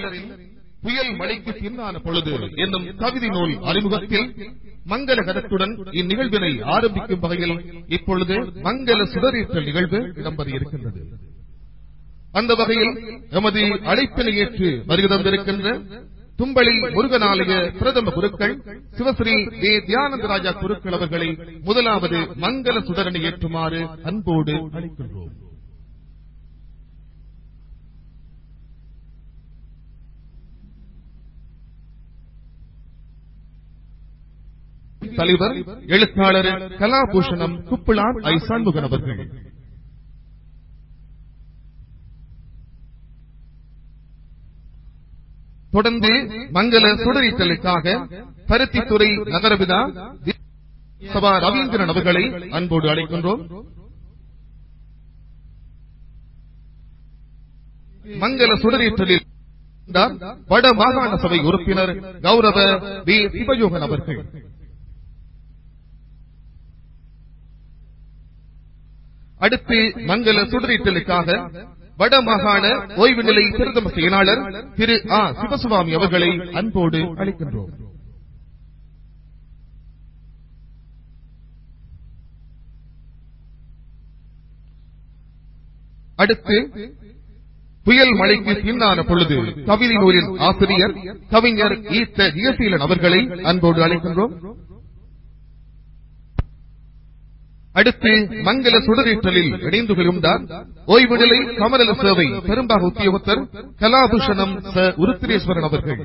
புயல் மழைக்கு பின்னான பொழுது என்னும் கவிதை நூல் அறிமுகத்தில் மங்களகரத்துடன் இந்நிகழ்வினை ஆரம்பிக்கும் வகையில் இப்பொழுது மங்கள சுடரேற்றல் நிகழ்வு இடம்பெற இருக்கின்றது அந்த வகையில் எமது அழைப்பினை ஏற்று வருகை தந்திருக்கின்ற தும்பளி முருகனாலய பிரதம குருக்கள் சிவஸ்ரீ வே தியானந்த ராஜா குருக்கள் அவர்களை முதலாவது மங்கள சுடரணி ஏற்றுமாறு அன்போடு அழைக்கின்றோம் தலைவர் எழுத்தாளர் கலாபூஷணம் குப்பிளான் ஐ சண்முகன் அவர்கள் தொடர்ந்து மங்கள சுடரித்தலுக்காக பருத்தித்துறை நகரபிதா சபா ரவீந்திரன் அவர்களை அன்போடு அழைக்கின்றோம் மங்கள சுடரேற்றலில் வட மாகாண சபை உறுப்பினர் கௌரவ வி சிவயோகன் அவர்கள் அடுத்து மங்கள சுடரேற்றலுக்காக வடமாகாண ஓய்வு நிலை பிரதம செயலாளர் திரு ஆ சிவசுவாமி அவர்களை அன்போடு அழைக்கின்றோம் அடுத்து புயல் மழைக்கு பின்னான பொழுது கவிதை நூலின் ஆசிரியர் கவிஞர் ஈத்த ஜெயசீலன் அவர்களை அன்போடு அழைக்கின்றோம் அடுத்து மங்கள சுடரேற்றலில் இணைந்து கொள்கின்றார் ஓய்வு நிலை கமநல சேவை பெரும்பாக உத்தியோகத்தர் கலாபூஷணம் ச உருத்திரேஸ்வரன் அவர்கள்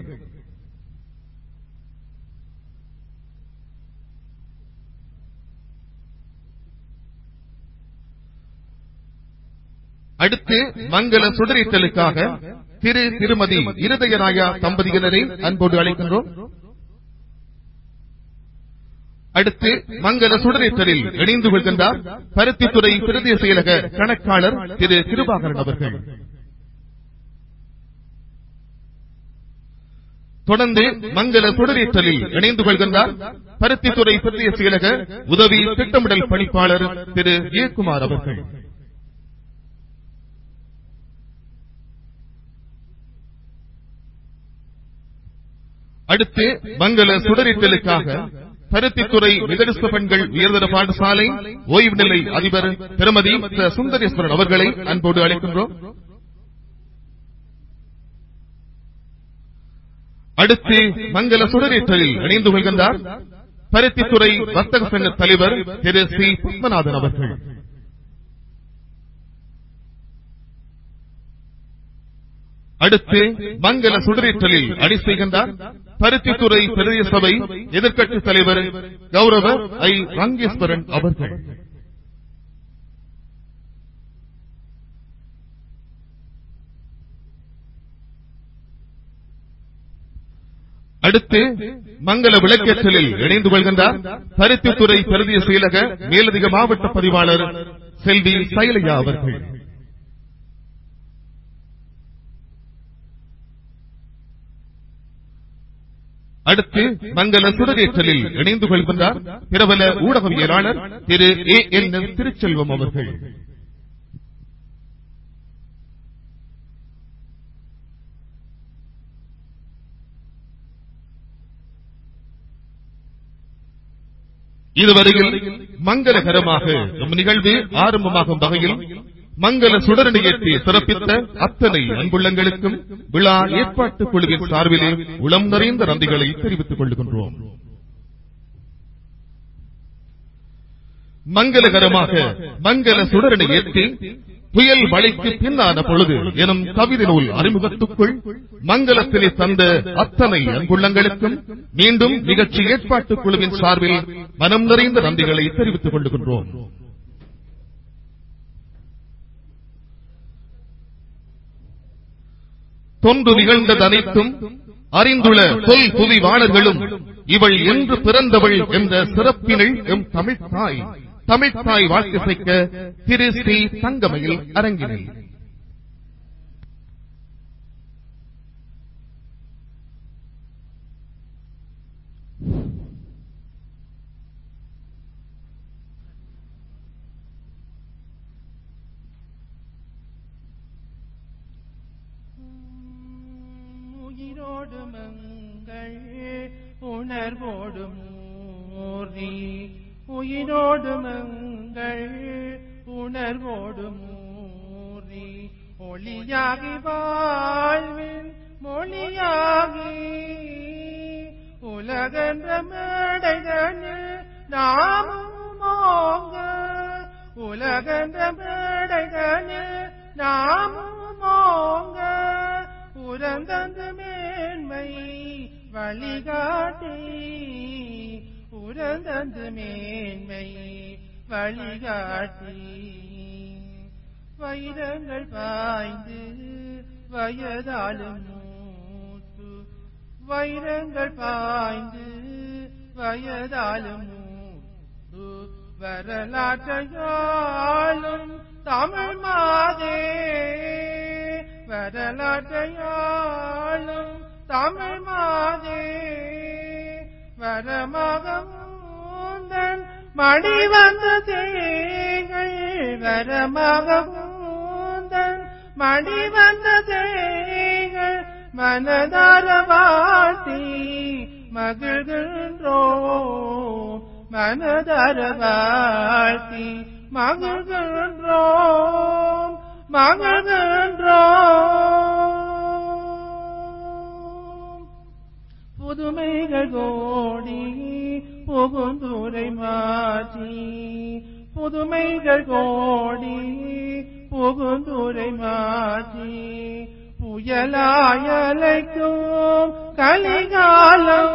அடுத்து மங்கள சுடரேற்றலுக்காக திரு திருமதி இருதயராயா தம்பதியினரை அன்போடு அழைக்கின்றோம் அடுத்து மங்கள சுடரேற்றலில் இணைந்து கொள்கின்றார் பருத்தித்துறை பிரதேச செயலக கணக்காளர் திரு கிருபாகரன் அவர்கள் தொடர்ந்து மங்கள சுடரேற்றலில் இணைந்து கொள்கின்றார் பருத்தித்துறை பிரதேச செயலக உதவி திட்டமிடல் பணிப்பாளர் திரு ஜெயக்குமார் அவர்கள் அடுத்து மங்கள சுடரேற்றலுக்காக பருத்தித்துறை மிதடிஸ்த பெண்கள் உயர்தர பாடசாலை ஓய்வு நிலை அதிபர் திருமதி சுந்தரேஸ்வரன் அவர்களை அன்போடு அழைக்கின்றோம் அடுத்து மங்கள சுடரேற்றலில் இணைந்து கொள்கின்றார் பருத்தித்துறை வர்த்தக சங்க தலைவர் திரு சி பத்மநாதன் அவர்கள் அடுத்து மங்கள சுடரேற்றலில் அணி செய்கின்றார் பருத்தித்துறை பிரதேச சபை எதிர்க்கட்சி தலைவர் கௌரவ ஐ ரங்கேஸ்வரன் அவர்கள் அடுத்து மங்கள விளக்கேற்றலில் இணைந்து கொள்கின்றார் பருத்தித்துறை பிரதேச செயலக மேலதிக மாவட்ட பதிவாளர் செல்வி சைலையா அவர்கள் அடுத்து மங்கள சுடரேற்றலில் இணைந்து கொள்கின்றார் பிரபல ஊடகவியலாளர் திரு ஏ என் எஸ் திருச்செல்வம் அவர்கள் இதுவரையில் மங்களகரமாக நம் நிகழ்வு ஆரம்பமாகும் வகையில் மங்கள சுடரணி ஏற்றி சிறப்பித்த அத்தனை அன்புள்ளங்களுக்கும் விழா ஏற்பாட்டு குழுவின் சார்பிலே உளம் நிறைந்த நன்றிகளை தெரிவித்துக் கொள்கின்றோம் மங்களகரமாக மங்கள சுடரணி ஏற்றி புயல் மழைக்கு பின்னான பொழுது எனும் கவிதை நூல் அறிமுகத்துக்குள் மங்களத்தினை தந்த அத்தனை அன்புள்ளங்களுக்கும் மீண்டும் நிகழ்ச்சி ஏற்பாட்டு குழுவின் சார்பில் மனம் நிறைந்த நன்றிகளை தெரிவித்துக் கொள்கின்றோம் தொன்று நிகழ்ந்தது அனைத்தும் அறிந்துள்ள சொல் புவி வாழர்களும் இவள் என்று பிறந்தவள் என்ற சிறப்பினை எம் தமிழ்த்தாய் தமிழ்த்தாய் வாழ்க்கைசைக்க திரு ஸ்ரீ தங்கமையில் அரங்கினை உணர்வோடு மூர்த்தி உயிரோடு மங்கள் உணர்வோடு மூர்த்தி ஒளியாகி வாழ்வின் மொழியாகி உலகென்ற மேடைதனில் நாமும் ஓங்க உலகென்ற மேடைதனில் நாமும் ஓங்க உரந்தந்து மேன்மை வழிகாட்டி உரந்தந்து மேன்மை வழிகாட்டி வைரங்கள் பாய்ந்து வயதாலும் மூத்து வைரங்கள் பாய்ந்து வயதாலும் மூத்து வரலாற்றையாளும் தமிழ் மாதே வரலாற்றையாளும் தமிழ் மாதே வரமாக மூந்தன் மடி வந்த தேங்கள் வரமாக மூந்தன் மடி வந்த தேங்கள் மனதார வாழ்த்தி மகிழ்கின்றோ மனதார வாழ்த்தி மகிழ்கின்றோம் மகிழ்கின்றோம் புதுமைகள் கோடி புகுந்துரை மாற்றி புதுமைகள் கோடி புகுந்துரை மாற்றி புயலாயலைக்கும் கலிகாலம்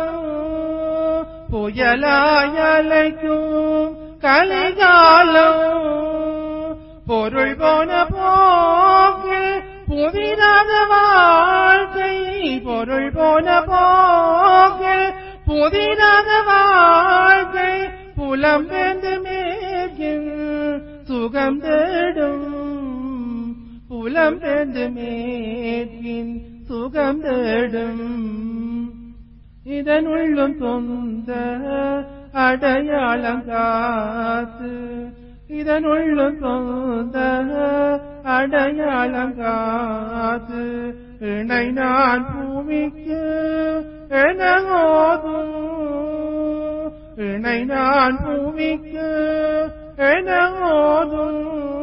புயலாயலைக்கும் கலிகாலம் பொருள் போன போக்கில் புதிராத வாழ்க்கை பொருள் போன போக்கில் புதிராத வாழ்க்கை புலம் வெந்து மேற்கில் சுகம் தேடும் புலம் வெந்து மேற்கின் சுகம் தேடும் இதனுள்ளும் சொந்த அடையாளம் காத்து இதனுள்ளும் சொந்த அடையாளம் காத்து இணை நான் பூமிக்கு எனகோதும் இணை நான் பூமிக்கு எனகோதும்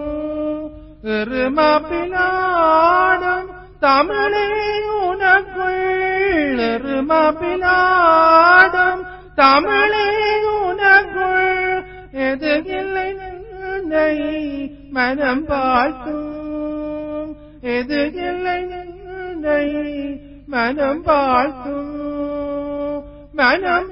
இருமாப்பிலாடும் தமிழே உனக்குள் இருமாப்பிலாடும் தமிழே உனக்குள் எது இல்லை நின்னை மனம் பார்க்கும் எது இல்லை நின்னை மனம் பார்க்கும் மனம்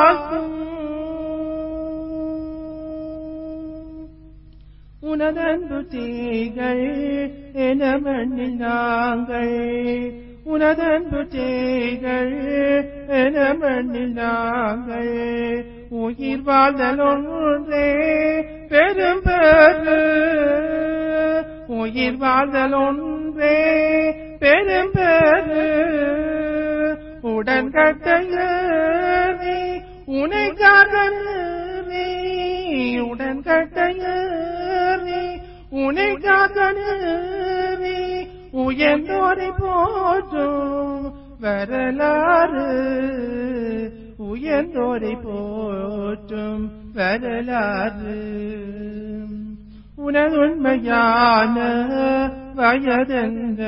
பார்க்கும் உனதன்பு தீகள் என மண்ணில் நாங்கள் உனதன்பு தீகள் என மண்ணில் நாங்கள் உயிர் வாழ்தல் ஒன்றே பெரும் பெரு உயிர் வாழ்தல் ஒன்றே பெரும் பெரு உடன் கட்டையேறி உனை காதனி உடன் கட்டையேறி உனை காதனி உயர்ந்தோரை போற்றும் வரலாறு உயர்ந்தோரை போற்றும் வரலாறு உனதுண்மையான வயதென்ன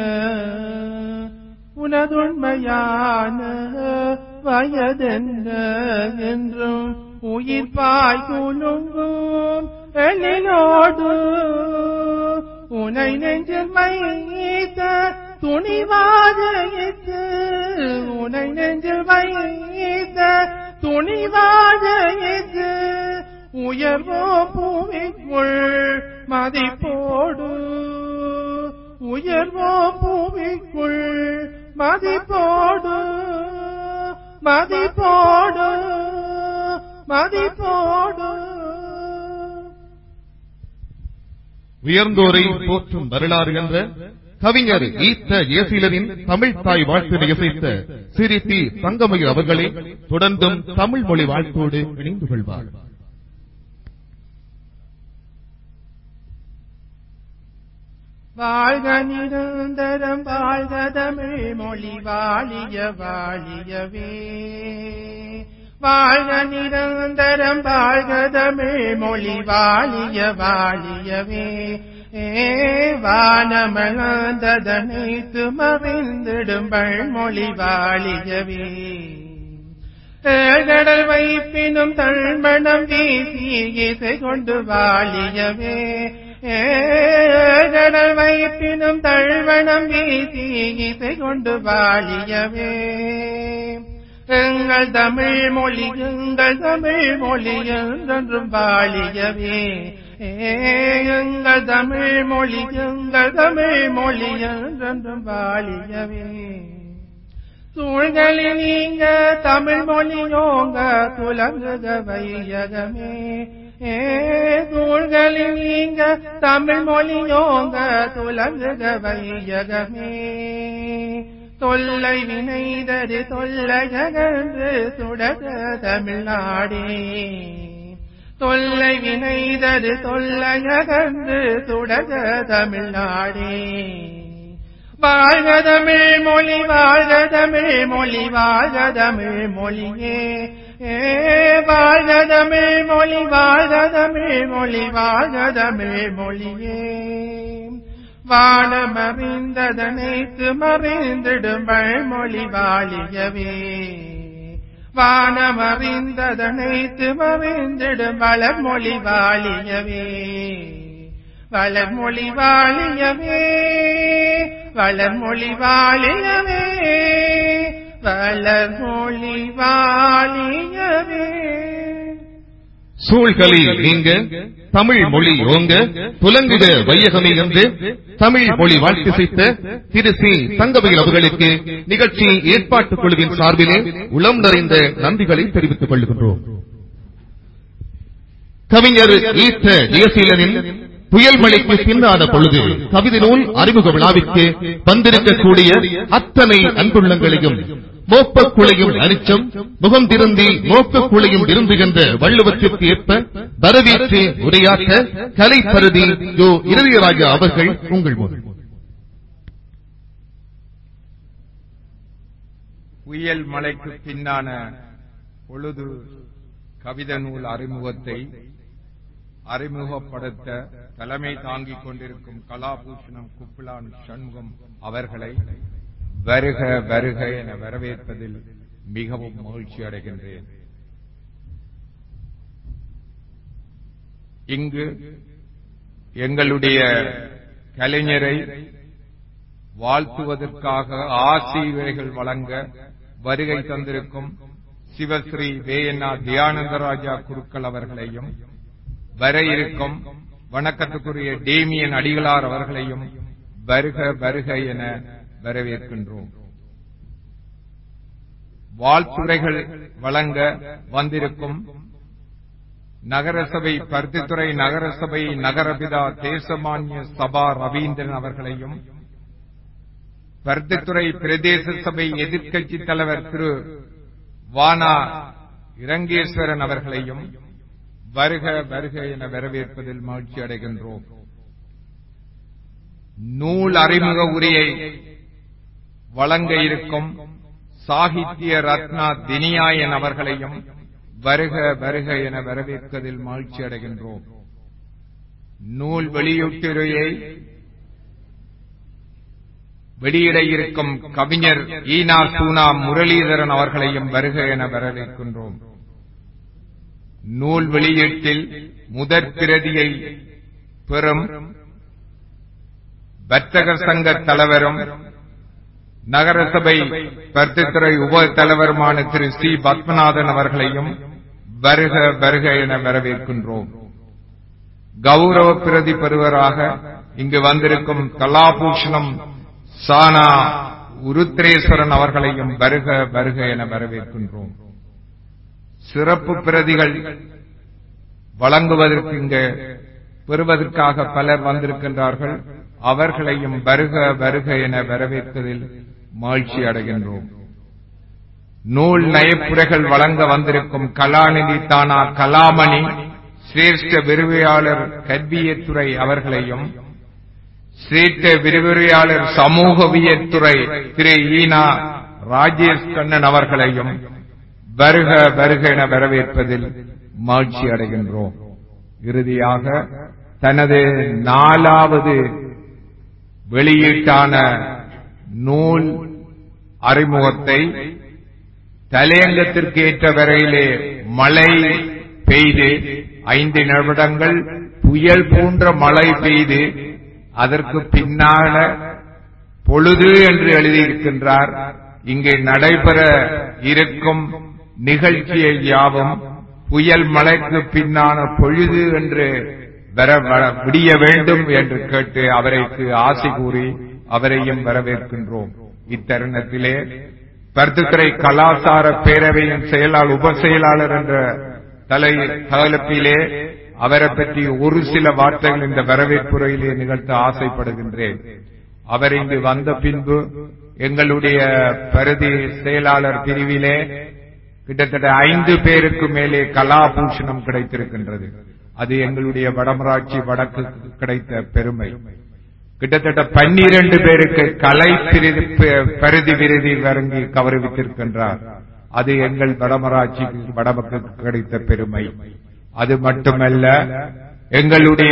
உனதுண்மையான வயதென்ன என்றும் உயிர் பாய் குலுங்கும் எழிலோடு உனை நெஞ்சில் மைத்த துணிவாஜயித்து உனை நெஞ்சில் வைத்த துணிவாஜயித்து உயர்வோ பூமிக்குள் மதிப்போடு உயர்வோ பூமிக்குள் மதிப்போடு மதிப்போடு மதிப்போடு உயர்ந்தோரை போற்றும் வரலாறு என்ற கவிஞர் ஈத்த ஏசிலரின் தமிழ் தாய் வாழ்த்தினை இசைத்த சிறி பி தங்கமயில் அவர்களே தொடர்ந்தும் தமிழ் மொழி வாழ்த்தோடு இணைந்து கொள்வார் வாழ்க நிரந்தரம் வாழ்க தமிழ் மொழி வாழிய வாழியவே வாழ்க நிரந்தரம் வாழ்க தமிழ் மொழி வாழிய வாழியவே ஏ வானமளந்ததனைத்து மறிந்திடும் பழ்மொழி வாழியவே கடல் வைப்பினும் தழ்மணம் வீசி இசை கொண்டு வாழியவே கடல் வைப்பினும் தழ்வனம் வீசி இசை கொண்டு வாழியவே எங்கள் தமிழ் மொழி எங்கள் தமிழ் மொழி என்றென்றும் வாழியவே எங்கள் தமிழ் மொழி எங்கள் தமிழ் மொழி என்றென்றும் வாழியவே சூழ்களில் நீங்க தமிழ் மொழியோங்க துலங்குக வையகமே ஏ சூழ்களில் நீங்க தமிழ் மொழியோங்க துலங்குக வையகமே தொல்லை வினைதரு தொல்லையகன்று சுடக தமிழ்நாடே தொல்லை வினைதரு தொல்லையகன்று சுடக தமிழ்நாடே வாழ்க தமிழ் மொழி வாழ்க தமிழ் மொழி வாழ்க தமிழ் மொழியே ஏ வாழ்க தமிழ் மொழி வாழ்க தமிழ் மொழி வாழ்க தமிழ் மொழியே வானமறிந்ததனைத்து மறிந்திடும் மொழி வாழியவே வானமறிந்ததனைத்து மறிந்திடும் வளமொழி வாழியவே வளர்மொழி வாழியவே வளர்மொழி வாழியவே வளர்மொழி வாழியவே சூழ்களில் நீங்க தமிழ் மொழி ஓங்க புலங்குக வையகமே என்று தமிழ் மொழி வாழ்த்திசைத்த திரு சி தங்கவையில் அவர்களுக்கு நிகழ்ச்சி ஏற்பாட்டுக் குழுவின் சார்பிலே உளம் நிறைந்த நன்றிகளை தெரிவித்துக் கொள்கின்றோம் கவிஞர் ஈத்த ஜெயசீலனின் புயல் மழைக்கு பின்னான பொழுது கவிதை நூல் அறிமுக விழாவிற்கு வந்திருக்கக்கூடிய அத்தனை அன்புள்ளங்களையும் மோப்பக்குளையும் அரிச்சம் முகம் திருந்தி மோப்பக்குளையும் விரும்புகின்ற வள்ளுவத்திற்கு ஏற்ப வரவேற்று உரையாற்ற கலைப்பருதி ஜோ இறுதியராஜா அவர்கள் உங்கள் முன் புயல் மழைக்கு பின்னான பொழுது கவிதை நூல் அறிமுகத்தை அறிமுகப்படுத்த தலைமை தாங்கிக் கொண்டிருக்கும் கலாபூஷணம் குப்பிலான் சண்முகம் அவர்களை வருக வருக என வரவேற்பதில் மிகவும் மகிழ்ச்சி அடைகின்றேன் இங்கு எங்களுடைய கலைஞரை வாழ்த்துவதற்காக ஆசீர்வைகள் வழங்க வருகை தந்திருக்கும் சிவஸ்ரீ வேயண்ணா தியானந்தராஜா குருக்கள் அவர்களையும் வர இருக்கும் வணக்கத்துக்குரிய டேமியன் அடிகளார் அவர்களையும் வருக வருக என வரவேற்கின்றோம் வாழ்த்துறைகள் வழங்க வந்திருக்கும் நகரசபை பருத்தித்துறை நகரசபை நகரபிதா தேசமானிய சபா ரவீந்திரன் அவர்களையும் பருத்தித்துறை பிரதேச சபை எதிர்க்கட்சி தலைவர் திரு வானா இரங்கேஸ்வரன் அவர்களையும் வருக வருக என வரவேற்பதில் மகிழ்ச்சி அடைகின்றோம் நூல் அறிமுக உரையை வழங்க இருக்கும் சாகித்ய ரத்னா தினியாயன் அவர்களையும் வருக வருக என வரவேற்பதில் மகிழ்ச்சி அடைகின்றோம் நூல் வெளியீட்டுரையை வெளியிட இருக்கும் கவிஞர் ஈனா சூனா முரளிதரன் அவர்களையும் வருக என வரவேற்கின்றோம் நூல் வெளியீட்டில் முதற் பிரதியை பெறும் வர்த்தகர் சங்க தலைவரும் நகரசபை பருத்தித்துறை உப தலைவருமான திரு சி பத்மநாதன் அவர்களையும் வருக வருக என வரவேற்கின்றோம் கௌரவ பிரதி பெறுவராக இங்கு வந்திருக்கும் கலாபூஷணம் சானா உருத்ரேஸ்வரன் அவர்களையும் வருக வருக என வரவேற்கின்றோம் சிறப்பு பிரதிகள் வழங்குவதற்கு இங்கு பெறுவதற்காக பலர் வந்திருக்கின்றார்கள் அவர்களையும் வருக வருக என வரவேற்பதில் மகிழ்ச்சி அடைகின்றோம் நூல் நயப்புரைகள் வழங்க வந்திருக்கும் கலாநிதி தானா கலாமணி சிரேஷ்ட விரிவையாளர் கல்வியத்துறை அவர்களையும் சிரேஷ்ட விரிவுரையாளர் சமூகவியத்துறை திரு ஈனா ராஜேஷ் கண்ணன் அவர்களையும் வருக வருக என வரவேற்பதில் மகிழ்ச்சி அடைகின்றோம் இறுதியாக தனது நாலாவது வெளியீட்டான நூல் அறிமுகத்தை தலையங்கத்திற்கு ஏற்ற வரையிலே மழை பெய்து ஐந்து நிமிடங்கள் புயல் போன்ற மழை பெய்து அதற்கு பின்னால பொழுது என்று எழுதியிருக்கின்றார் இங்கே நடைபெற இருக்கும் நிகழ்ச்சியை யாவும் புயல் மழைக்கு பின்னான பொழுது என்று வர வர- விடிய வேண்டும் என்று கேட்டு அவருக்கு ஆசை கூறி அவரையும் வரவேற்கின்றோம் இத்தருணத்திலே பருத்துத்துறை கலாசார பேரவையின் செயலாளர் உப செயலாளர் என்ற தலை தலைப்பிலே அவரை பற்றி ஒரு சில வார்த்தைகள் இந்த வரவேற்புரையிலே நிகழ்த்த ஆசைப்படுகின்றேன் அவர் இங்கு வந்த பின்பு எங்களுடைய பருதி செயலாளர் பிரிவிலே கிட்டத்தட்ட ஐந்து பேருக்கு மேலே கலாபூஷணம் கிடைத்திருக்கின்றது அது எங்களுடைய வடமராட்சி வடக்கு கிடைத்த பெருமை கிட்டத்தட்ட பன்னிரண்டு பேருக்கு கலை பிரிதி பருதி விருதி வழங்கி கௌரவித்திருக்கின்றார் அது எங்கள் வடமராட்சிக்கு வடமக்கு கிடைத்த பெருமை அது மட்டுமல்ல எங்களுடைய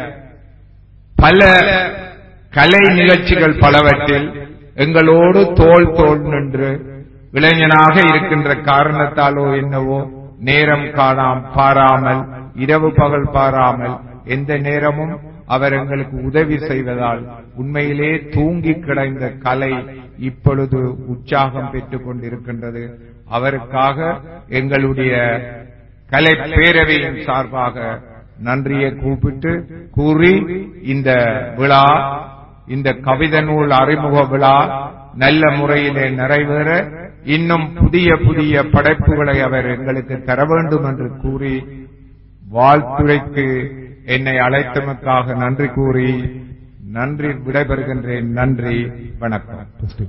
பல கலை நிகழ்ச்சிகள் பலவற்றில் எங்களோடு தோள் தோள் நின்று இளைஞனாக இருக்கின்ற காரணத்தாலோ என்னவோ நேரம் காணாம் பாராமல் இரவு பகல் பாராமல் எந்த நேரமும் அவர் எங்களுக்கு உதவி செய்வதால் உண்மையிலே தூங்கி கிடந்த கலை இப்பொழுது உற்சாகம் பெற்றுக் கொண்டிருக்கின்றது அவருக்காக எங்களுடைய கலை பேரவையின் சார்பாக நன்றியை கூப்பிட்டு கூறி இந்த விழா இந்த கவிதை நூல் அறிமுக விழா நல்ல முறையிலே நிறைவேற இன்னும் புதிய புதிய படைப்புகளை அவர் எங்களுக்கு தர வேண்டும் என்று கூறி வாழ்த்துரைக்கு என்னை அழைத்தமைக்காக நன்றி கூறி நன்றி விடைபெறுகின்றேன் நன்றி வணக்கம்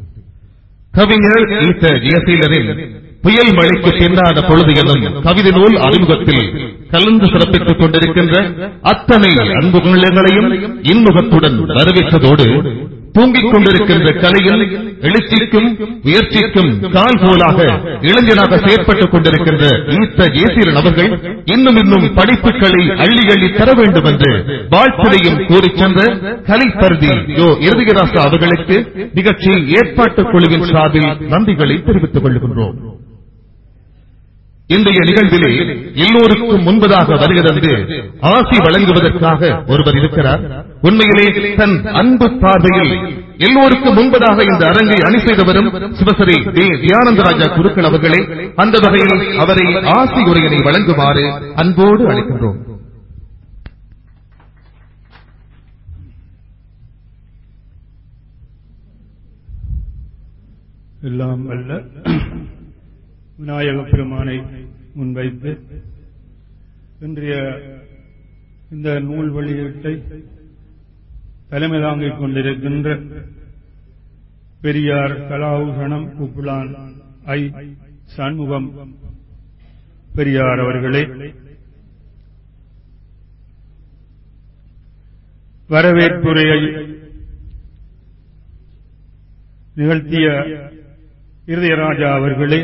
கவிஞர் ஈத்த ஜெயசீலரின் புயல் மழைக்கு பின்னாத பொழுது எனும் கவிதை நூல் அறிமுகத்தில் கலந்து சிறப்பித்துக் கொண்டிருக்கின்ற அத்தனை அன்பு உள்ளங்களையும் இன்முகத்துடன் வரவேற்றதோடு தூங்கிக் கொண்டிருக்கின்ற கலையில் எழுச்சிக்கும் உயர்ச்சிக்கும் கால் போலாக இளைஞனாக செயற்பட்டுக் கொண்டிருக்கின்ற ஈத்த ஜெயசீலன் அவர்கள் இன்னும் இன்னும் படிப்புகளை அள்ளி அள்ளி தர வேண்டும் என்று வாழ்த்துறையும் கூறிச் சென்ற கலைப்பருதி யோ இறுதிராசா அவர்களுக்கு நிகழ்ச்சி ஏற்பாட்டுக் குழுவின் சார்பில் நன்றிகளை தெரிவித்துக் கொள்கின்றோம் இன்றைய நிகழ்விலே எல்லோருக்கும் முன்பதாக வருகிறது ஆசி வழங்குவதற்காக ஒருவர் இருக்கிறார் உண்மையிலே தன் அன்பு பார்வையில் எல்லோருக்கும் முன்பதாக இந்த அரங்கை அணி செய்தவரும் சிவசரி டி தியானந்தராஜா குருக்கள் அவர்களே அந்த வகையில் அவரை ஆசி உரையினை வழங்குமாறு அன்போடு அழைக்கின்றோம் எல்லாம் வல்ல விநாயக பெருமானை முன்வைத்து இன்றைய இந்த நூல் வெளியீட்டை தலைமை தாங்கிக் கொண்டிருக்கின்ற பெரியார் கலாபூஷணம் குப்புலான் ஐ சண்முகம் பெரியார் அவர்களே வரவேற்புரையை நிகழ்த்திய இருதயராஜா அவர்களே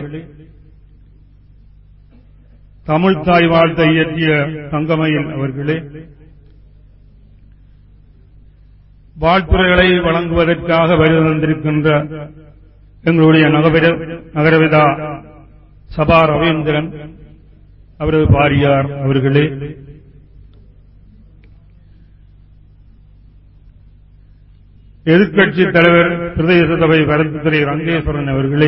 தமிழ் தாய் வாழ்த்தை இயற்றிய தங்கமயில் அவர்களே வாழ்த்துறைகளை வழங்குவதற்காக வருகின்றிருக்கின்ற எங்களுடைய நகர நகரவிதா சபா ரவீந்திரன் அவரது பாரியார் அவர்களே எதிர்க்கட்சி தலைவர் பிரதேச சபை வரத்துறை ரங்கேஸ்வரன் அவர்களே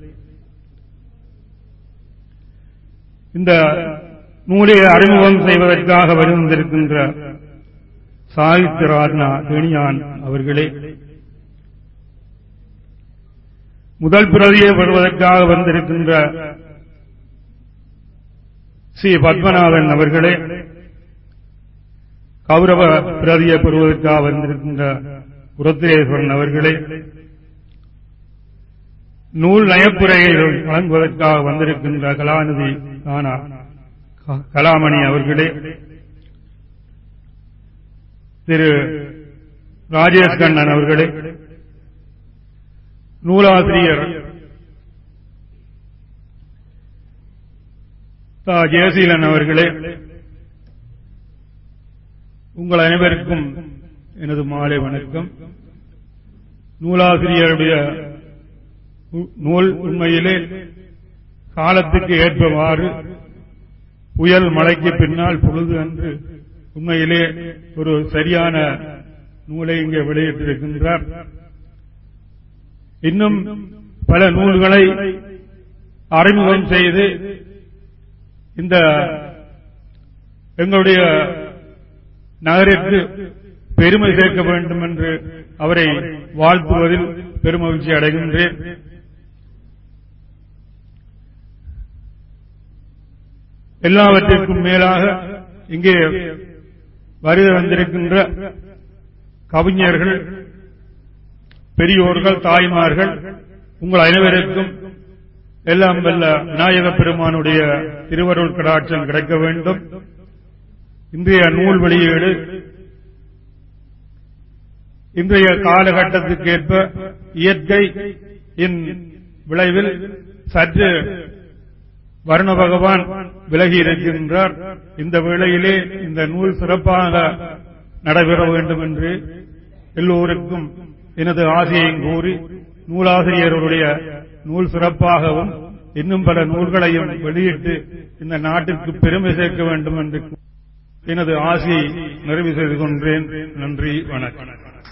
இந்த நூலை அறிமுகம் செய்வதற்காக வருகின்றிருக்கின்ற சாகித்ய ராஜ்னா தேனியான் அவர்களே முதல் பிரதியை பெறுவதற்காக வந்திருக்கின்ற ஸ்ரீ பத்மநாதன் அவர்களே கௌரவ பிரதியை பெறுவதற்காக வந்திருக்கின்ற புரத்திரேஸ்வரன் அவர்களே நூல் நயப்புரையை வழங்குவதற்காக வந்திருக்கின்ற கலாநிதி தானா கலாமணி அவர்களே திரு ராஜேஷ் கண்ணன் அவர்களே நூலாசிரியர் தா ஜெயசீலன் அவர்களே உங்கள் அனைவருக்கும் எனது மாலை வணக்கம் நூலாசிரியருடைய உ- நூல் உண்மையிலே காலத்துக்கு ஏற்பவாறு புயல் மழைக்கு பின்னால் பொழுது அன்று உண்மையிலே ஒரு சரியான நூலை இங்கே வெளியிட்டிருக்கின்றார் இன்னும் பல நூல்களை அறிமுகம் செய்து இந்த எங்களுடைய நகரிற்கு பெருமை சேர்க்க வேண்டும் என்று அவரை வாழ்த்துவதில் பெருமகிழ்ச்சி அடைகின்றேன் எல்லாவற்றிற்கும் மேலாக இங்கே வருகை வந்திருக்கின்ற கவிஞர்கள் பெரியோர்கள் தாய்மார்கள் உங்கள் அனைவருக்கும் எல்லாம் வல்ல விநாயகப் பெருமானுடைய திருவருள் கடாட்சம் கிடைக்க வேண்டும் இன்றைய நூல் வெளியீடு இன்றைய காலகட்டத்துக்கேற்ப இயற்கை இன் விளைவில் சற்று வருண பகவான் விலகி இருக்கின்றார் இந்த வேளையிலே இந்த நூல் சிறப்பாக நடைபெற வேண்டும் என்று எல்லோருக்கும் எனது ஆசையையும் கூறி நூலாசிரியர்களுடைய நூல் சிறப்பாகவும் இன்னும் பல நூல்களையும் வெளியிட்டு இந்த நாட்டிற்கு பெருமை சேர்க்க வேண்டும் என்று எனது ஆசையை நிறைவு செய்து கொண்டேன் நன்றி வணக்கம்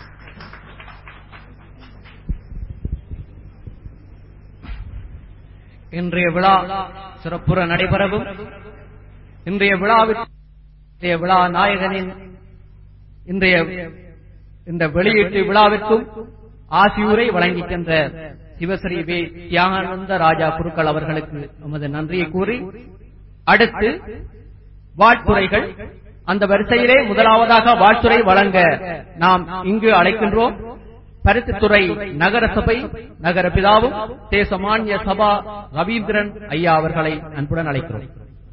இன்றைய விழா சிறப்புற நடைபெறவும் இன்றைய விழாவில் இன்றைய விழா நாயகனின் இன்றைய இந்த வெளியீட்டு விழாவிற்கும் ஆசியுரை வழங்கிக்கின்ற சிவஸ்ரீ வே தியாகானந்த ராஜா குருக்கள் அவர்களுக்கு நமது நன்றியை கூறி அடுத்து வாழ்த்துறைகள் அந்த வரிசையிலே முதலாவதாக வாழ்த்துறை வழங்க நாம் இங்கு அழைக்கின்றோம் பருத்தித்துறை நகர சபை நகர பிதாவும் தேசமானிய சபா ரவீந்திரன் ஐயா அவர்களை அன்புடன் அழைக்கிறோம்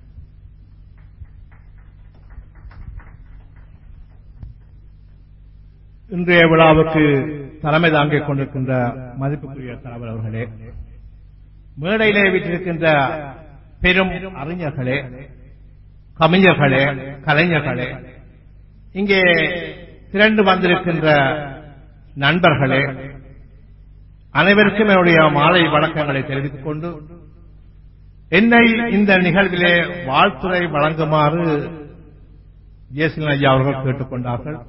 இன்றைய விழாவுக்கு தலைமை தாங்கிக் கொண்டிருக்கின்ற மதிப்புக்குரிய தலைவர் அவர்களே மேடையிலே வீட்டிருக்கின்ற பெரும் அறிஞர்களே கவிஞர்களே கலைஞர்களே இங்கே திரண்டு வந்திருக்கின்ற நண்பர்களே அனைவருக்கும் என்னுடைய மாலை வணக்கங்களை தெரிவித்துக் கொண்டு என்னை இந்த நிகழ்விலே வாழ்த்துறை வழங்குமாறு ஜேசின் ஐயா அவர்கள் கேட்டுக்கொண்டார்கள்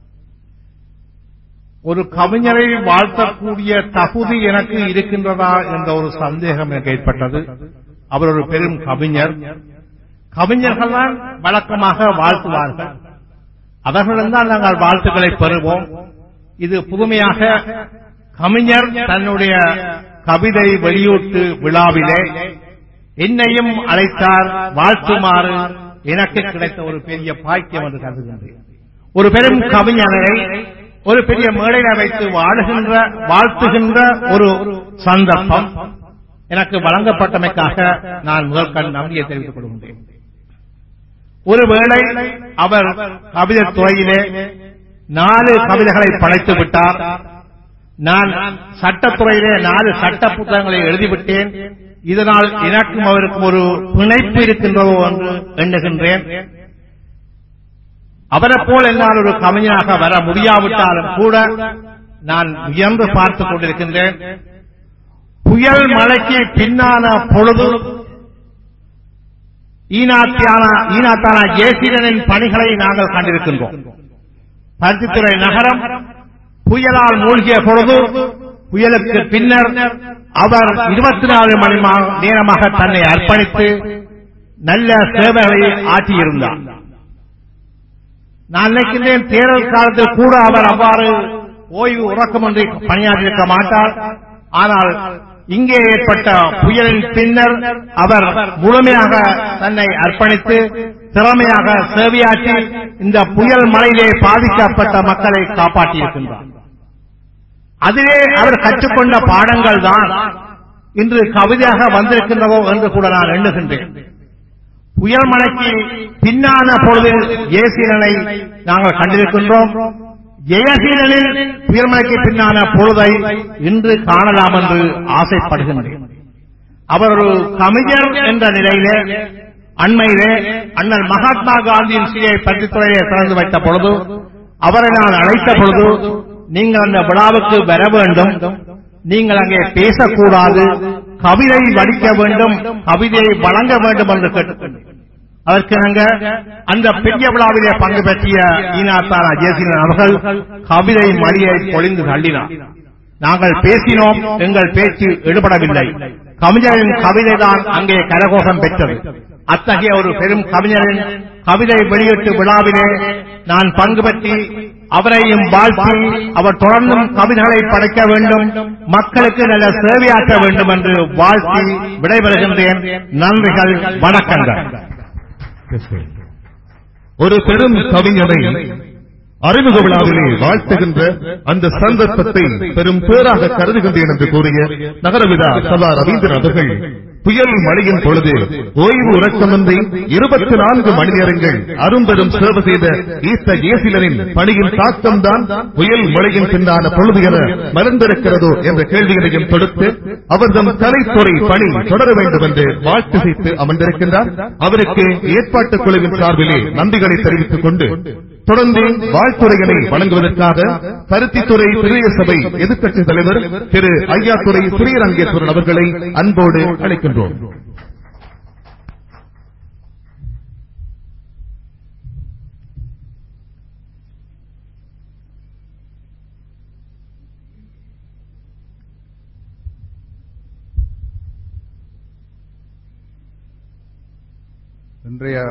ஒரு கவிஞரை வாழ்த்தக்கூடிய தகுதி எனக்கு இருக்கின்றதா என்ற ஒரு சந்தேகம் எனக்கு ஏற்பட்டது அவர் ஒரு பெரும் கவிஞர் கவிஞர்கள் தான் வழக்கமாக வாழ்த்துவார்கள் அவர்களிடம் நாங்கள் வாழ்த்துக்களை பெறுவோம் இது புதுமையாக கவிஞர் தன்னுடைய கவிதை வெளியீட்டு விழாவிலே என்னையும் அழைத்தார் வாழ்த்துமாறு எனக்கு கிடைத்த ஒரு பெரிய பாக்கியம் என்று கருதுகின்றேன் ஒரு பெரும் கவிஞரை ஒரு பெரிய மேடையில வைத்து வாழுகின்ற வாழ்த்துகின்ற ஒரு சந்தர்ப்பம் எனக்கு வழங்கப்பட்டமைக்காக நான் முதல் கண் நம்பிக்கை தெரிவித்துக் கொள்கின்றேன் ஒருவேளை அவர் கவிதை துறையிலே நாலு கவிதைகளை படைத்து விட்டார் நான் சட்டத்துறையிலே நாலு சட்ட புத்தகங்களை எழுதிவிட்டேன் இதனால் எனக்கும் அவருக்கும் ஒரு பிணைப்பு இருக்கின்றதோ என்று எண்ணுகின்றேன் அவரை போல் என்னால் ஒரு கவிஞனாக வர முடியாவிட்டாலும் கூட நான் உயர்ந்து பார்த்துக் கொண்டிருக்கின்றேன் புயல் மழைக்கு பின்னான பொழுது ஈனாத்தியான ஈனாத்தான ஜேசிரனின் பணிகளை நாங்கள் கண்டிருக்கின்றோம் பருத்தித்துறை நகரம் புயலால் மூழ்கிய பொழுது புயலுக்கு பின்னர் அவர் இருபத்தி நாலு மணி மா- நேரமாக தன்னை அர்ப்பணித்து நல்ல சேவைகளை ஆற்றியிருந்தார் நான் நினைக்கின்றேன் தேர்தல் காலத்தில் கூட அவர் அவ்வாறு ஓய்வு உறக்கமின்றி பணியாற்றியிருக்க மாட்டார் ஆனால் இங்கே ஏற்பட்ட புயலின் பின்னர் அவர் முழுமையாக தன்னை அர்ப்பணித்து திறமையாக சேவையாற்றி இந்த புயல் மழையிலே பாதிக்கப்பட்ட மக்களை காப்பாற்றியிருக்கின்றார் அதிலே அவர் கற்றுக்கொண்ட பாடங்கள் தான் இன்று கவிதையாக வந்திருக்கின்றதோ என்று கூட நான் எண்ணுகின்றேன் புயல் மழைக்கு பின்னான பொழுதில் ஜெயசீலனை நாங்கள் கண்டிருக்கின்றோம் ஜெயசீலனில் புயல் மழைக்கு பின்னான பொழுதை இன்று காணலாம் என்று ஆசைப்படுகின்றேன் அவர் ஒரு கவிஞர் என்ற நிலையிலே அண்மையிலே அண்ணல் மகாத்மா காந்தியின் சிலையை பற்றித்துறையை திறந்து வைத்த பொழுது அவரை நான் அழைத்த பொழுது நீங்கள் அந்த விழாவுக்கு வர வேண்டும் நீங்கள் அங்கே பேசக்கூடாது கவிதை வடிக்க வேண்டும் கவிதையை வழங்க வேண்டும் என்று கேட்டுக்கொண்டேன் அதற்கு நாங்க அந்த பெரிய விழாவிலே பங்கு பெற்றிய ஈனாத்தாரா ஜெயசீலன் அவர்கள் கவிதை மடியை பொழிந்து தள்ளினார் நாங்கள் பேசினோம் எங்கள் பேச்சு எடுபடவில்லை கவிஞரின் கவிதைதான் அங்கே கரகோஷம் பெற்றது அத்தகைய ஒரு பெரும் கவிஞரின் கவிதை வெளியீட்டு விழாவிலே நான் பங்கு பற்றி அவரையும் வாழ்த்தி அவர் தொடர்ந்தும் கவிதைகளை படைக்க வேண்டும் மக்களுக்கு நல்ல சேவையாற்ற வேண்டும் என்று வாழ்த்தி விடைபெறுகின்றேன் நன்றிகள் வணக்கங்கள் ஒரு பெரும் கவிஞரை அறிமுக விழாவிலே வாழ்த்துகின்ற அந்த சந்தர்ப்பத்தை பெரும் பேராக கருதுகின்றேன் என்று கூறிய நகரவிதா சபா ரவீந்திரன் அவர்கள் புயல் மழையின் பொழுது ஓய்வு உறக்கமின்றி இருபத்தி நான்கு மணி நேரங்கள் அரும்பெரும் சேவை செய்த ஈத்த ஏசிலனின் பணியின் தாக்கம்தான் புயல் மழையின் பின்னான பொழுது என மறந்திருக்கிறதோ என்ற கேள்விகளையும் தொடுத்து அவர்தம் கலைத்துறை பணி தொடர வேண்டும் என்று வாழ்த்து செய்து அமர்ந்திருக்கின்றார் அவருக்கு ஏற்பாட்டுக் குழுவின் சார்பிலே நன்றிகளை தெரிவித்துக் கொண்டு தொடர்ந்து வாழ்த்துறைகளை வழங்குவதற்காக பருத்தித்துறை பெரிய சபை எதிர்க்கட்சித் தலைவர் திரு ஐயாத்துறை ஸ்ரீரங்கேஸ்வரன் அவர்களை அன்போடு அழைக்கின்றோம் இன்றைய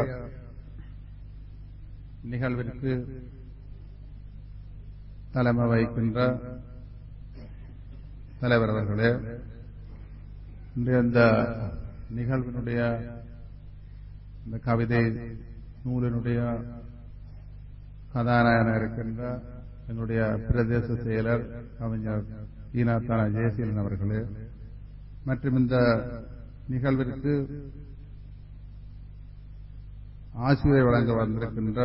நிகழ்விற்கு தலைமை வகிக்கின்ற தலைவர் அவர்களே இன்றைய இந்த நிகழ்வினுடைய இந்த கவிதை நூலினுடைய கதாநாயகனாக இருக்கின்ற எங்களுடைய பிரதேச செயலர் கவிஞர் ஈனாத்தான ஜெயசீலன் அவர்களே மற்றும் இந்த நிகழ்விற்கு ஆசிரியை வழங்க வந்திருக்கின்ற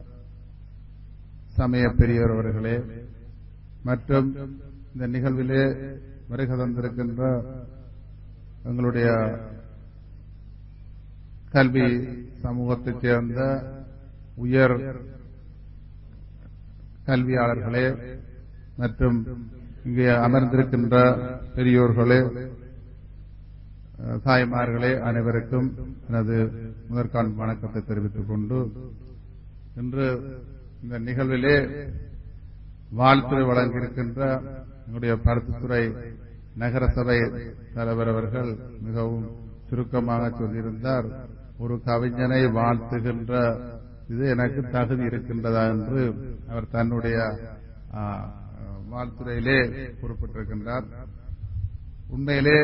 சமய பெரியவர் அவர்களே மற்றும் இந்த நிகழ்விலே வருகை தந்திருக்கின்ற எங்களுடைய கல்வி சமூகத்தைச் சேர்ந்த உயர் கல்வியாளர்களே மற்றும் இங்கே அமர்ந்திருக்கின்ற பெரியோர்களே தாய்மார்களே அனைவருக்கும் எனது முதற்கான் வணக்கத்தை தெரிவித்துக் கொண்டு இன்று இந்த நிகழ்விலே வாழ்த்துறை வழங்கியிருக்கின்ற எங்களுடைய பருத்தித்துறை நகரசபை தலைவர் அவர்கள் மிகவும் சுருக்கமாக சொல்லியிருந்தார் ஒரு கவிஞனை வாழ்த்துகின்ற இது எனக்கு தகுதி இருக்கின்றதா என்று அவர் தன்னுடைய வாழ்த்துறையிலே குறிப்பிட்டிருக்கின்றார் உண்மையிலே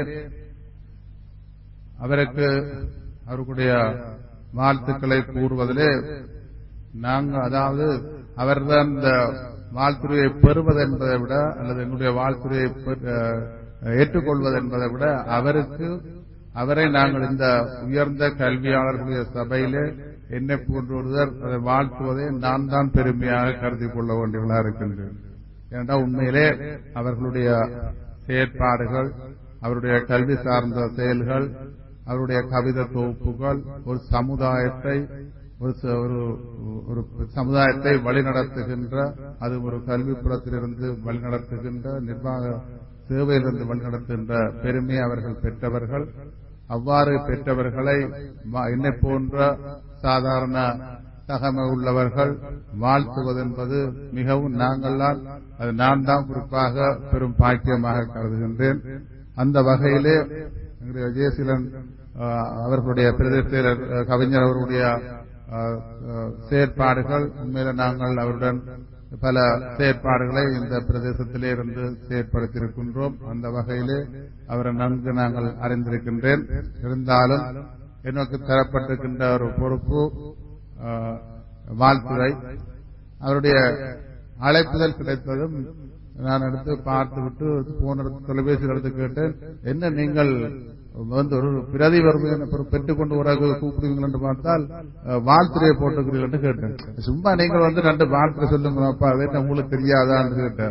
அவருக்கு அவருடைய வாழ்த்துக்களை கூறுவதிலே நாங்கள் அதாவது அவர்தான் இந்த வாழ்த்துறையை பெறுவது என்பதை விட அல்லது எங்களுடைய வாழ்த்துறையை ஏற்றுக்கொள்வது என்பதை விட அவருக்கு அவரை நாங்கள் இந்த உயர்ந்த கல்வியாளர்களுடைய சபையிலே என்னை போன்றொருவர் அதை வாழ்த்துவதை நான் தான் பெருமையாக கருதி கொள்ள வேண்டியவர்களாக இருக்கின்றேன் ஏனென்றால் உண்மையிலே அவர்களுடைய செயற்பாடுகள் அவருடைய கல்வி சார்ந்த செயல்கள் அவருடைய கவிதை தொகுப்புகள் ஒரு சமுதாயத்தை ஒரு ஒரு சமுதாயத்தை வழிநடத்துகின்ற அது ஒரு கல்விப்புறத்திலிருந்து வழிநடத்துகின்ற நிர்வாக சேவையிலிருந்து வழிநடத்துகின்ற பெருமை அவர்கள் பெற்றவர்கள் அவ்வாறு பெற்றவர்களை என்னை போன்ற சாதாரண தகமை உள்ளவர்கள் வாழ்த்துவது என்பது மிகவும் நாங்கள்தான் அது நான் தான் குறிப்பாக பெரும் பாக்கியமாக கருதுகின்றேன் அந்த வகையிலே எங்களுடைய விஜயசீலன் அவர்களுடைய பிரதேச கவிஞர் அவருடைய செயற்பாடுகள் உண்மையில நாங்கள் அவருடன் பல செயற்பாடுகளை இந்த பிரதேசத்திலே இருந்து செயற்படுத்தியிருக்கின்றோம் அந்த வகையிலே அவரை நன்கு நாங்கள் அறிந்திருக்கின்றேன் இருந்தாலும் எனக்கு தரப்பட்டிருக்கின்ற ஒரு பொறுப்பு வாழ்த்துறை அவருடைய அழைப்புதல் கிடைத்ததும் நான் எடுத்து பார்த்துவிட்டு போன தொலைபேசியில் எடுத்து கேட்டேன் என்ன நீங்கள் வந்து ஒரு பிரதி வறுமையை பெற்றுக் கொண்டு வர கூப்பிடுவீங்கள் என்று பார்த்தால் வாழ்த்துறையை போட்டுக்கிறீர்கள் என்று கேட்டேன் சும்மா நீங்கள் வந்து ரெண்டு வாழ்த்துறை சொல்லுங்க அப்பா அது என்ன உங்களுக்கு தெரியாதா என்று கேட்டார்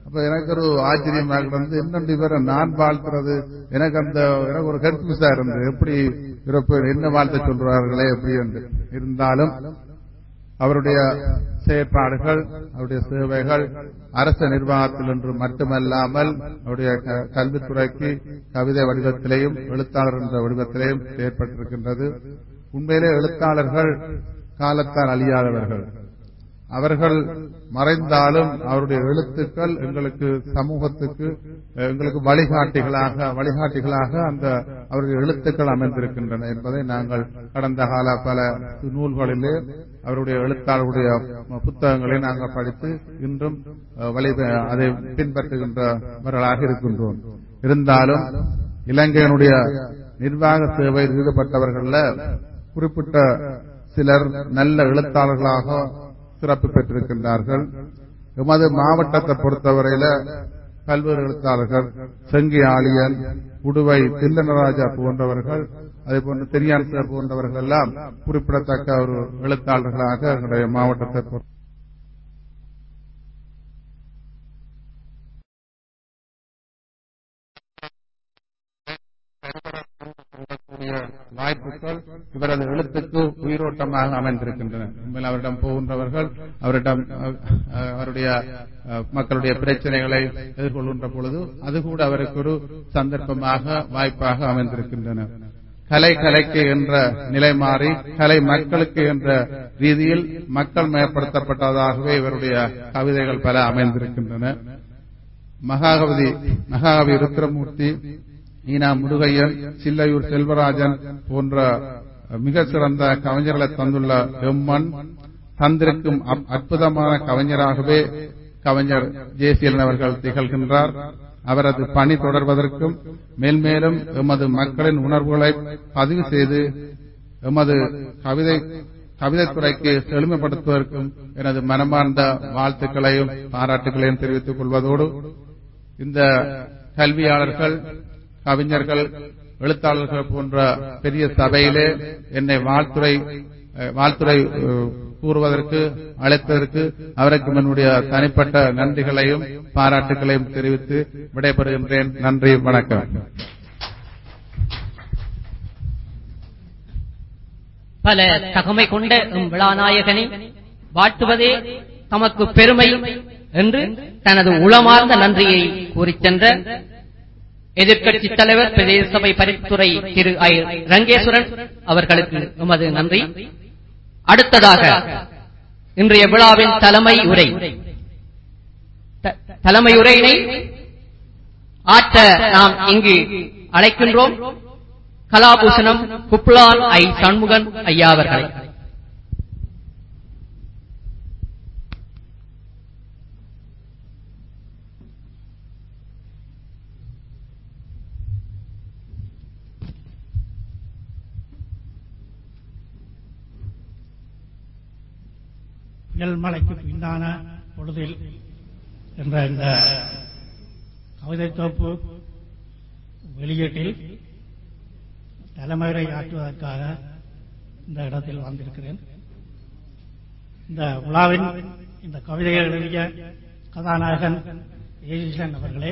அப்ப எனக்கு ஒரு ஆச்சரியமா கிடந்து என்னண்டு இவரை நான் வாழ்த்துறது எனக்கு அந்த எனக்கு ஒரு கன்ஃபியூஸா இருந்தது எப்படி இவரை என்ன வாழ்த்த சொல்றார்களே எப்படி என்று இருந்தாலும் அவருடைய செயற்பாடுகள் அவருடைய சேவைகள் அரச நிர்வாகத்தில் என்று மட்டுமல்லாமல் அவருடைய க- கல்வித்துறைக்கு கவிதை வடிவத்திலேயும் எழுத்தாளர் என்ற வடிவத்திலேயும் ஏற்பட்டிருக்கின்றது உண்மையிலே எழுத்தாளர்கள் காலத்தால் அழியாதவர்கள் அவர்கள் மறைந்தாலும் அவருடைய எழுத்துக்கள் எங்களுக்கு சமூகத்துக்கு அஹ், எங்களுக்கு வழிகாட்டிகளாக வழிகாட்டிகளாக அந்த அவருடைய எழுத்துக்கள் அமைந்திருக்கின்றன என்பதை நாங்கள் கடந்த கால பல நூல்களிலே அவருடைய எழுத்தாளருடைய புத்தகங்களை நாங்கள் படித்து இன்றும் அஹ், வழி அதை பின்பற்றுகின்றவர்களாக இருக்கின்றோம் இருந்தாலும் இலங்கையினுடைய நிர்வாக சேவையில் ஈடுபட்டவர்கள குறிப்பிட்ட சிலர் நல்ல எழுத்தாளர்களாக சிறப்பு பெற்றிருக்கின்றார்கள் எமது மாவட்டத்தை பொறுத்தவரையில பல்வேறு எழுத்தாளர்கள் செங்கி ஆலியன் உடுவை தில்லனராஜா போன்றவர்கள் அதே போன்று தெரியான் சார் போன்றவர்கள் எல்லாம் குறிப்பிடத்தக்க ஒரு எழுத்தாளர்களாக எங்களுடைய மாவட்டத்தை பொறுத்த வாய்ப்புகள் இவரது எழுத்துக்கு உயிரோட்டமாக அமைந்திருக்கின்றன உண்மையில் அவரிடம் போகின்றவர்கள் அவரிடம் அஹ், அஹ், அவருடைய அஹ், மக்களுடைய பிரச்சனைகளை எதிர்கொள்கின்ற பொழுது அது கூட அவருக்கு ஒரு சந்தர்ப்பமாக வாய்ப்பாக அமைந்திருக்கின்றன கலை கலைக்கு என்ற நிலை மாறி கலை மக்களுக்கு என்ற ரீதியில் மக்கள் மயப்படுத்தப்பட்டதாகவே இவருடைய கவிதைகள் பல அமைந்திருக்கின்றன மகாகவி மகாகவி ருத்ரமூர்த்தி ஈனா முருகையன் சில்லையூர் செல்வராஜன் போன்ற மிக சிறந்த கவிஞர்களை தந்துள்ள எம்மன் தந்திருக்கும் அப்- அற்புதமான கவிஞராகவே கவிஞர் ஜேசியலன் அவர்கள் திகழ்கின்றார் அவரது பணி தொடர்வதற்கும் மேல்மேலும் எமது மக்களின் உணர்வுகளை பதிவு செய்து எமது கவிதை கவிதைத்துறைக்கு செழுமைப்படுத்துவதற்கும் எனது மனமார்ந்த வாழ்த்துக்களையும் பாராட்டுகளையும் தெரிவித்துக் கொள்வதோடு இந்த கல்வியாளர்கள் கவிஞர்கள் எழுத்தாளர்கள் போன்ற பெரிய சபையிலே என்னை வாழ்த்துறை அஹ், வாழ்த்துறை அஹ், கூறுவதற்கு அழைத்ததற்கு அவருக்கு என்னுடைய தனிப்பட்ட நன்றிகளையும் பாராட்டுகளையும் தெரிவித்து விடைபெறுகின்றேன் நன்றி வணக்கம் பல தகமை கொண்ட எம் விழாநாயகனை வாழ்த்துவதே தமக்கு பெருமை என்று தனது உளமார்ந்த நன்றியை கூறிச் சென்ற எதிர்க்கட்சித் தலைவர் பிரதேச சபை பரிந்துரை திரு ஐ ரங்கேஸ்வரன் அவர்களுக்கு எமது நன்றி அடுத்ததாக இன்றைய விழாவின் தலைமை உரை த- தலைமை உரையினை ஆற்ற நாம் இங்கு அழைக்கின்றோம் கலாபூஷணம் குப்லான் ஐ சண்முகன் ஐயா அவர்களை புயல் மலைக்கு பின்னான பொழுதில் என்ற இந்த கவிதை தொகுப்பு வெளியீட்டில் தலைமையுரை ஆற்றுவதற்காக இந்த இடத்தில் வந்திருக்கிறேன் இந்த விழாவின் இந்த கவிதையை எழுதிய கதாநாயகன் ஏஜிசன் அவர்களே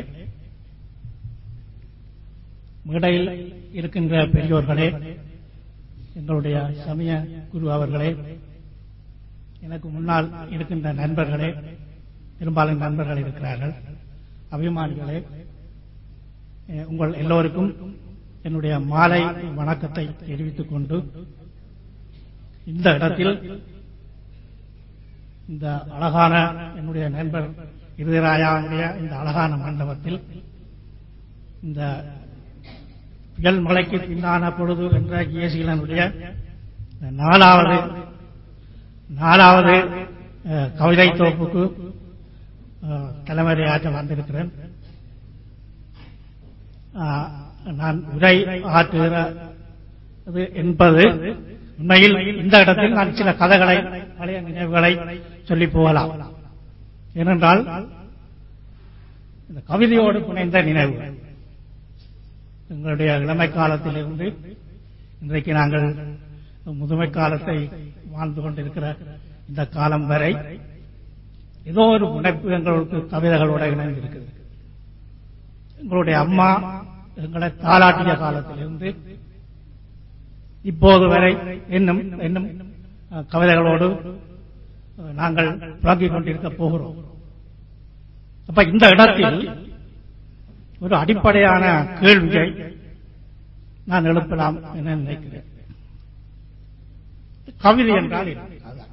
மேடையில் இருக்கின்ற பெரியோர்களே எங்களுடைய சமய குரு அவர்களே எனக்கு முன்னால் இருக்கின்ற நண்பர்களே பெரும்பாலும் நண்பர்கள் இருக்கிறார்கள் அபிமானிகளே அஹ், உங்கள் எல்லோருக்கும் என்னுடைய மாலை வணக்கத்தை தெரிவித்துக் கொண்டு இந்த இடத்தில் இந்த அழகான என்னுடைய நண்பர் இருதராயாவுடைய இந்த அழகான மண்டபத்தில் இந்த புயல் மலைக்கு பின்னான பொழுது என்ற இயேசுகளுடைய நாலாவது நாலாவது அஹ், கவிதை தொகுப்புக்கு அஹ், தலைமையாற்ற வந்திருக்கிறேன் அஹ், நான் உரை ஆற்றுகிறது என்பது உண்மையில் இந்த இடத்தில் நான் சில கதைகளை பழைய நினைவுகளை சொல்லி போகலாம் ஏனென்றால் இந்த கவிதையோடு புனைந்த நினைவு எங்களுடைய இளமை காலத்திலிருந்து இன்றைக்கு நாங்கள் முதுமை காலத்தை வாழ்ந்து கொண்டிருக்கிற இந்த காலம் வரை ஏதோ ஒரு முனைப்பு எங்களுக்கு கவிதைகளோட இணைந்திருக்குது எங்களுடைய அம்மா எங்களை தாளாட்டிய காலத்திலிருந்து இப்போது வரை இன்னும் இன்னும் அஹ், கவிதைகளோடு அஹ், நாங்கள் புழங்கிக் கொண்டிருக்க போகிறோம் அப்ப இந்த இடத்தில் ஒரு அடிப்படையான கேள்வியை நான் எழுப்பலாம் என நினைக்கிறேன் கவிதை என்றால் என்ன?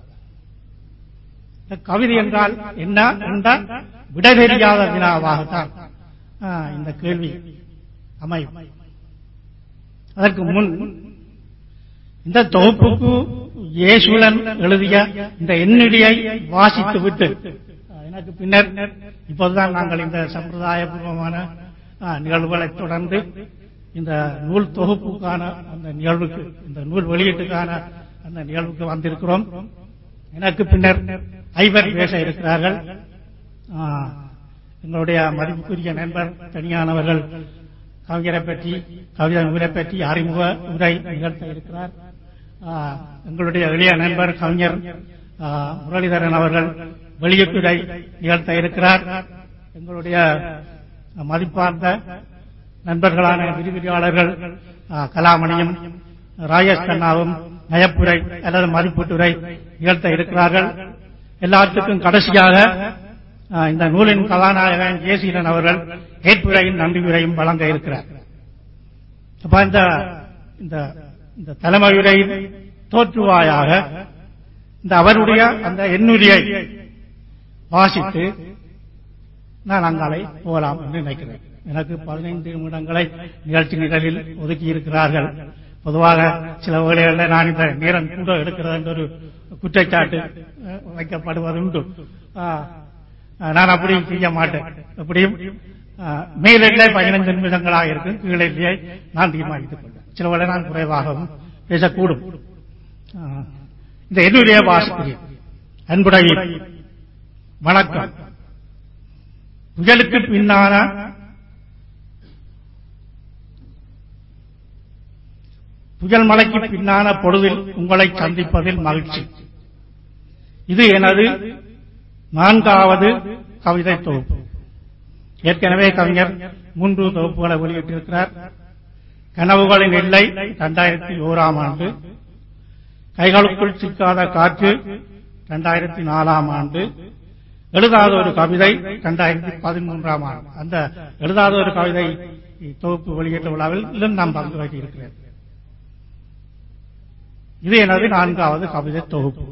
இந்த கவிதை என்றால் என்ன என்ற விடை தெரியாத வினாவாகத்தான் ஆ, இந்த கேள்வி அமையும் அதற்கு முன் இந்த தொகுப்புக்கு இயேசுலன் எழுதிய இந்த எண்ணிடியை வாசித்துவிட்டு ஆ, எனக்கு பின்னர் இப்போதுதான் நாங்கள் இந்த சம்பிரதாயபூர்வமான ஆ, நிகழ்வுகளை தொடர்ந்து இந்த நூல் தொகுப்புக்கான அந்த நிகழ்வுக்கு இந்த நூல் வெளியீட்டுக்கான அந்த நிகழ்வுக்கு வந்திருக்கிறோம் எனக்கு பின்னர் ஐவர் பேச இருக்கிறார்கள் ஆ, எங்களுடைய மதிப்புக்குரிய நண்பர் தனியானவர்கள் கவிஞரை பற்றி கவிதை நூலை பற்றி அறிமுக உரை நிகழ்த்த இருக்கிறார் ஆ, எங்களுடைய எளிய நண்பர் கவிஞர் ஆ, முரளிதரன் அவர்கள் வெளியீட்டுரை நிகழ்த்த இருக்கிறார் எங்களுடைய மதிப்பார்ந்த நண்பர்களான விரிவிரியாளர்கள் ஆ, கலாமணியும் ராஜேஷ் கண்ணாவும் நயப்புரை அல்லது மதிப்பீட்டுரை நிகழ்த்த இருக்கிறார்கள் எல்லாத்துக்கும் கடைசியாக ஆ, இந்த நூலின் கதாநாயகன் ஜேசீலன் அவர்கள் ஏற்புரையும் நன்றியுரையும் வழங்க இருக்கிறார் அப்ப இந்த இந்த இந்த தலைமையுரையின் தோற்றுவாயாக இந்த அவருடைய அந்த எண்ணுரையை வாசித்து நான் அங்காலை போகலாம் என்று நினைக்கிறேன் எனக்கு பதினைந்து நிமிடங்களை நிகழ்ச்சி நிரலில் ஒதுக்கி இருக்கிறார்கள் பொதுவாக சில வேளைகளில் நான் இந்த நேரம் கூட எடுக்கிறது என்ற ஒரு குற்றச்சாட்டு அஹ், வைக்கப்படுவதுண்டு ஆஹ், நான் அப்படி செய்ய மாட்டேன் அப்படியும் ஆஹ், மேலிலே பதினைந்து நிமிடங்களாக இருக்கும் கீழிலே நான் தீர்மானித்துக் கொண்டேன் சில வேளை நான் குறைவாகவும் பேசக்கூடும் ஆஹ், இந்த என்னுடைய வாசிக்கிறேன் அன்புடைய வணக்கம் புயலுக்கு பின்னான புயல் மலைக்கு பின்னான பொழுதில் உங்களை சந்திப்பதில் மகிழ்ச்சி இது எனது நான்காவது கவிதை தொகுப்பு ஏற்கனவே கவிஞர் மூன்று தொகுப்புகளை வெளியிட்டிருக்கிறார் கனவுகளின் எல்லை இரண்டாயிரத்தி ஓராம் ஆண்டு கைகளுக்குள் சிக்காத காற்று இரண்டாயிரத்தி நாலாம் ஆண்டு எழுதாத ஒரு கவிதை இரண்டாயிரத்தி பதிமூன்றாம் ஆண்டு அந்த எழுதாத ஒரு கவிதை தொகுப்பு வெளியிட்ட விழாவில் இன்னும் நாம் பங்கு வகிக்கிறேன் இது எனது நான்காவது கவிதை தொகுப்பு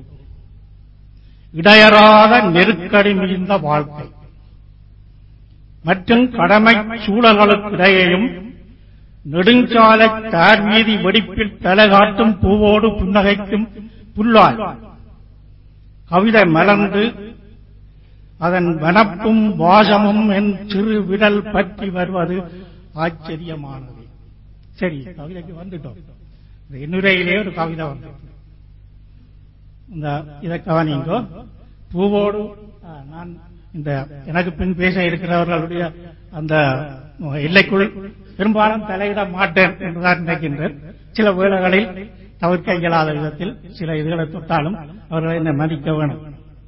இடையறாத நெருக்கடி மிகுந்த வாழ்க்கை மற்றும் கடமை சூழல்களுக்கிடையேயும் நெடுஞ்சாலை தார் மீதி வெடிப்பில் தலைகாட்டும் பூவோடு புன்னகைக்கும் புல்லாய் கவிதை மலர்ந்து அதன் வனப்பும் வாசமும் என் சிறு விரல் பற்றி வருவது ஆச்சரியமானது சரி கவிதைக்கு வந்துட்டோம் இந்த எண்ணுரையிலே ஒரு கவிதை வந்து இந்த இதை கவனிங்கோ பூவோடு ஆ, நான் இந்த எனக்கு பின் பேச இருக்கிறவர்களுடைய அந்த எல்லைக்குள் பெரும்பாலும் தலையிட மாட்டேன் என்றுதான் நினைக்கின்றேன் சில வேளைகளில் தவிர்க்க இயலாத விதத்தில் சில இதுகளை தொட்டாலும் அவர்களை என்னை மதிக்க வேணும்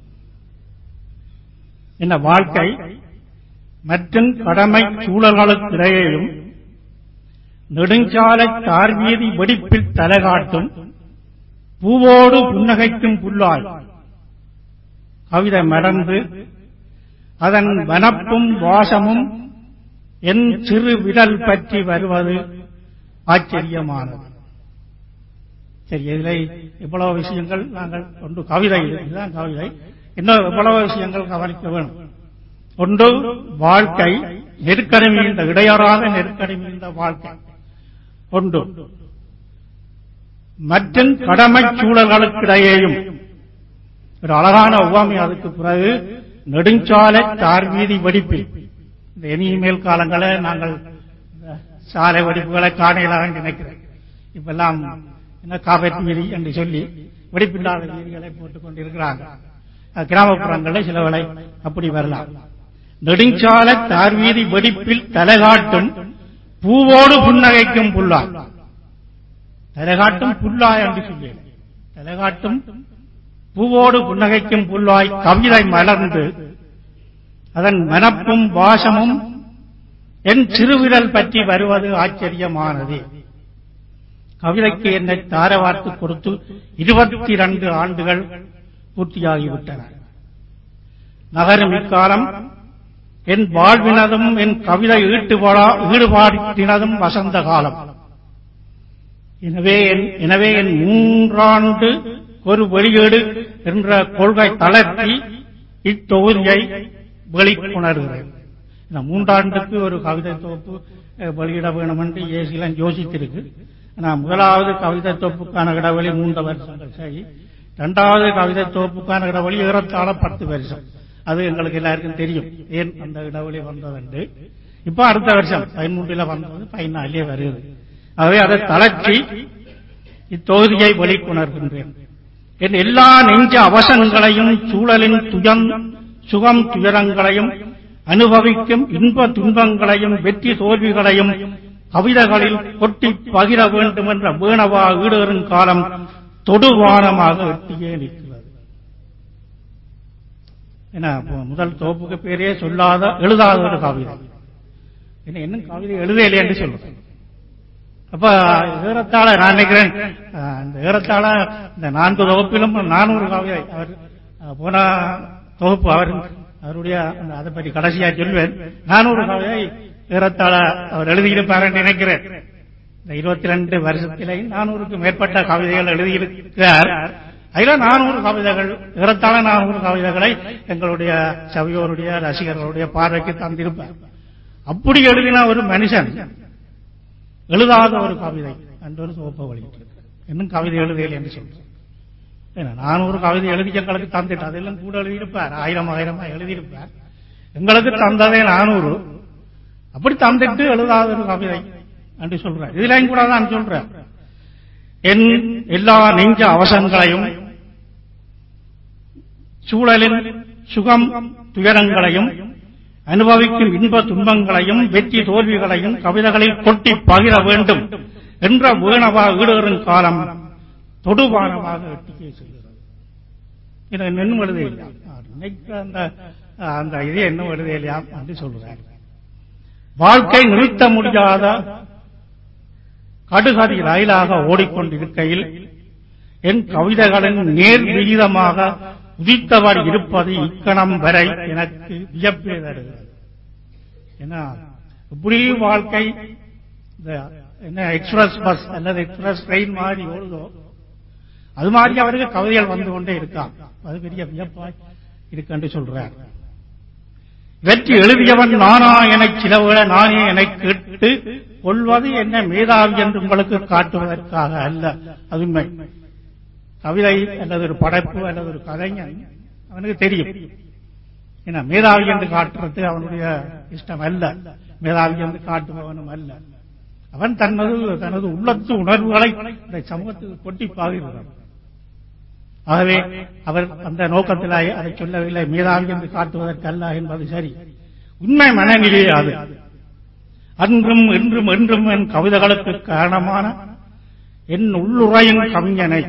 இந்த வாழ்க்கை மற்றும் கடமை சூழல்களுக்கிடையேயும் நெடுஞ்சாலை தார் வீதி வெடிப்பில் தலைகாட்டும் பூவோடு புன்னகைக்கும் புல்லாய் கவிதை மறந்து அதன் வனப்பும் வாசமும் என் சிறு விரல் பற்றி வருவது ஆச்சரியமானது சரி இதில் இவ்வளவு விஷயங்கள் நாங்கள் ஒன்று கவிதை இதுதான் கவிதை இன்னும் எவ்வளவு விஷயங்கள் கவனிக்க வேணும் ஒன்று வாழ்க்கை நெருக்கடி மிகுந்த இடையறாத நெருக்கடி மிகுந்த வாழ்க்கை ஒன்று மற்றும் கடமை சூழல்களுக்கிடையேயும் ஒரு அழகான உவமை அதுக்கு பிறகு நெடுஞ்சாலை தார் வீதி வெடிப்பில் இந்த இனிமேல் காலங்களில் நாங்கள் இந்த சாலை வெடிப்புகளை காணையிலாக நினைக்கிறேன் இப்பெல்லாம் என்ன காவேரி வீதி என்று சொல்லி வெடிப்பில்லாத வீதிகளை போட்டுக் கொண்டிருக்கிறாங்க அஹ் கிராமப்புறங்களில் சில வேளை அப்படி வரலாம் நெடுஞ்சாலை தார் வீதி வெடிப்பில் தலைகாட்டும் பூவோடு புன்னகைக்கும் புல்லாய் தலைகாட்டும் புல்லாய் என்று சொல்லியது தலைகாட்டும் பூவோடு புன்னகைக்கும் புல்லாய் கவிதை மலர்ந்து அதன் மனப்பும் வாசமும் என் சிறுவிரல் பற்றி வருவது ஆச்சரியமானது கவிதைக்கு என்னை தாரவார்த்து கொடுத்து இருபத்தி இரண்டு ஆண்டுகள் பூர்த்தியாகிவிட்டன நகரும் இக்காலம் என் வாழ்வினதும் என் கவிதை ஈட்டுபாடா ஈடுபாட்டினதும் வசந்த காலம் எனவே என் எனவே என் மூன்றாண்டு ஒரு வெளியீடு என்ற கொள்கை தளர்த்தி இத்தொகுதியை வெளிக்கொணர்கிறேன் இந்த மூன்றாண்டுக்கு ஒரு கவிதை தொகுப்பு அஹ், வெளியிட வேண்டும் என்று ஏசிலன் யோசித்திருக்கு நான் முதலாவது கவிதை தொகுப்புக்கான இடைவெளி மூன்று வருஷங்கள் சரி இரண்டாவது கவிதை தொகுப்புக்கான இடைவெளி ஏறத்தாழ பத்து வருஷம் அது எங்களுக்கு எல்லாருக்கும் தெரியும் ஏன் அந்த இடைவெளி வந்ததுண்டு இப்ப அடுத்த வருஷம் பதிமூன்றுல வந்தது பதினாலே வருது ஆகவே அதை தளர்த்தி இத்தொகுதியை வெளிக்கொணர்கின்றேன் என் எல்லா நெஞ்ச அவசங்களையும் சூழலின் துயம் சுகம் துயரங்களையும் அனுபவிக்கும் இன்ப துன்பங்களையும் வெற்றி தோல்விகளையும் கவிதைகளில் கொட்டி பகிர வேண்டும் என்ற வேணவா ஈடுறும் காலம் தொடுவானமாக எட்டியே நிற்கிறது ஏன்னா அப்போ முதல் தொகுப்புக்கு பேரே சொல்லாத எழுதாத ஒரு கவிதை என்ன இன்னும் கவிதை எழுதலையே என்று சொல்லுவேன் அப்ப ஏறத்தாழ நான் நினைக்கிறேன் அஹ், இந்த ஏறத்தாழ இந்த நான்கு தொகுப்பிலும் நானூறு கவிதை அவர் அஹ், போன தொகுப்பு அவர் அவருடைய அந்த அதை பற்றி கடைசியா சொல்வேன் நானூறு கவிதை ஏறத்தாழ அவர் எழுதியிருப்பார் என்று நினைக்கிறேன் இந்த இருபத்தி ரெண்டு வருஷத்திலே நானூறுக்கு மேற்பட்ட கவிதைகள் எழுதியிருக்கிறார் அதுல நானூறு கவிதைகள் ஏறத்தாழ நானூறு கவிதைகளை எங்களுடைய சபையோருடைய ரசிகர்களுடைய பார்வைக்கு தந்திருப்பார் அப்படி எழுதின ஒரு மனுஷன் எழுதாத ஒரு கவிதை என்ற ஒரு தொகுப்பை வெளியிட்டிருக்கிறார் இன்னும் கவிதை எழுதியல் என்று சொல்றேன் ஏன்னா, நானூறு கவிதை எழுதி எங்களுக்கு தந்துட்டு அதெல்லாம் கூட எழுதியிருப்பார் ஆயிரம் ஆயிரமா எழுதியிருப்பார் எங்களுக்கு தந்ததே நானூறு அப்படி தந்துட்டு எழுதாத ஒரு கவிதை என்று சொல்றார் இதுலையும் கூட தான் சொல்றேன் என் எல்லா நெஞ்ச அவசங்களையும் சூழலின் சுகம் துயரங்களையும் அனுபவிக்கும் இன்ப துன்பங்களையும் வெற்றி தோல்விகளையும் கவிதைகளில் கொட்டி பகிர வேண்டும் என்ற வேணவா ஈடுறும் காலம் தொடுபானமாக எட்டிக்கே செல்கிறது இதை இன்னும் எழுத இல்லையா நினைக்கிற அந்த அந்த இதை இன்னும் எழுத இல்லையா என்று சொல்றார் வாழ்க்கை நிறுத்த முடியாத கடுகதி ரயிலாக ஓடிக்கொண்டிருக்கையில் என் கவிதைகளின் நேர் விகிதமாக உதித்தவர் இருப்பது இக்கணம் வரை எனக்கு வியப்பே தருகிறது ஏன்னா இப்படி வாழ்க்கை இந்த என்ன எக்ஸ்பிரஸ் பஸ் அல்லது எக்ஸ்பிரஸ் ட்ரெயின் மாதிரி ஓடுதோ அது மாதிரி அவருக்கு கவிதைகள் வந்து கொண்டே இருக்கான் அது பெரிய வியப்பாய் இருக்குன்னு சொல்றார் வெற்றி எழுதியவன் நானா என சிலவுகளை நானே என கேட்டு கொள்வது என்ன மேதாவி என்று உங்களுக்கு காட்டுவதற்காக அல்ல அது உண்மை கவிதை அல்லது ஒரு படைப்பு அல்லது ஒரு கதைஞன் அவனுக்கு தெரியும் ஏன்னா மேதாவி என்று காட்டுறது அவனுடைய இஷ்டம் அல்ல மேதாவி என்று காட்டுபவனும் அல்ல அவன் தனது தனது உள்ளத்து உணர்வுகளை இந்த சமூகத்துக்கு கொட்டி பாகுகிறான் ஆகவே அவர் அந்த நோக்கத்தில் அதை சொல்லவில்லை மேதாவி என்று காட்டுவதற்கல்ல என்பது சரி உண்மை மனநிலையே அது அன்றும் இன்றும் என்றும் என் கவிதைகளுக்கு காரணமான என் உள்ளுரையின் கவிஞனை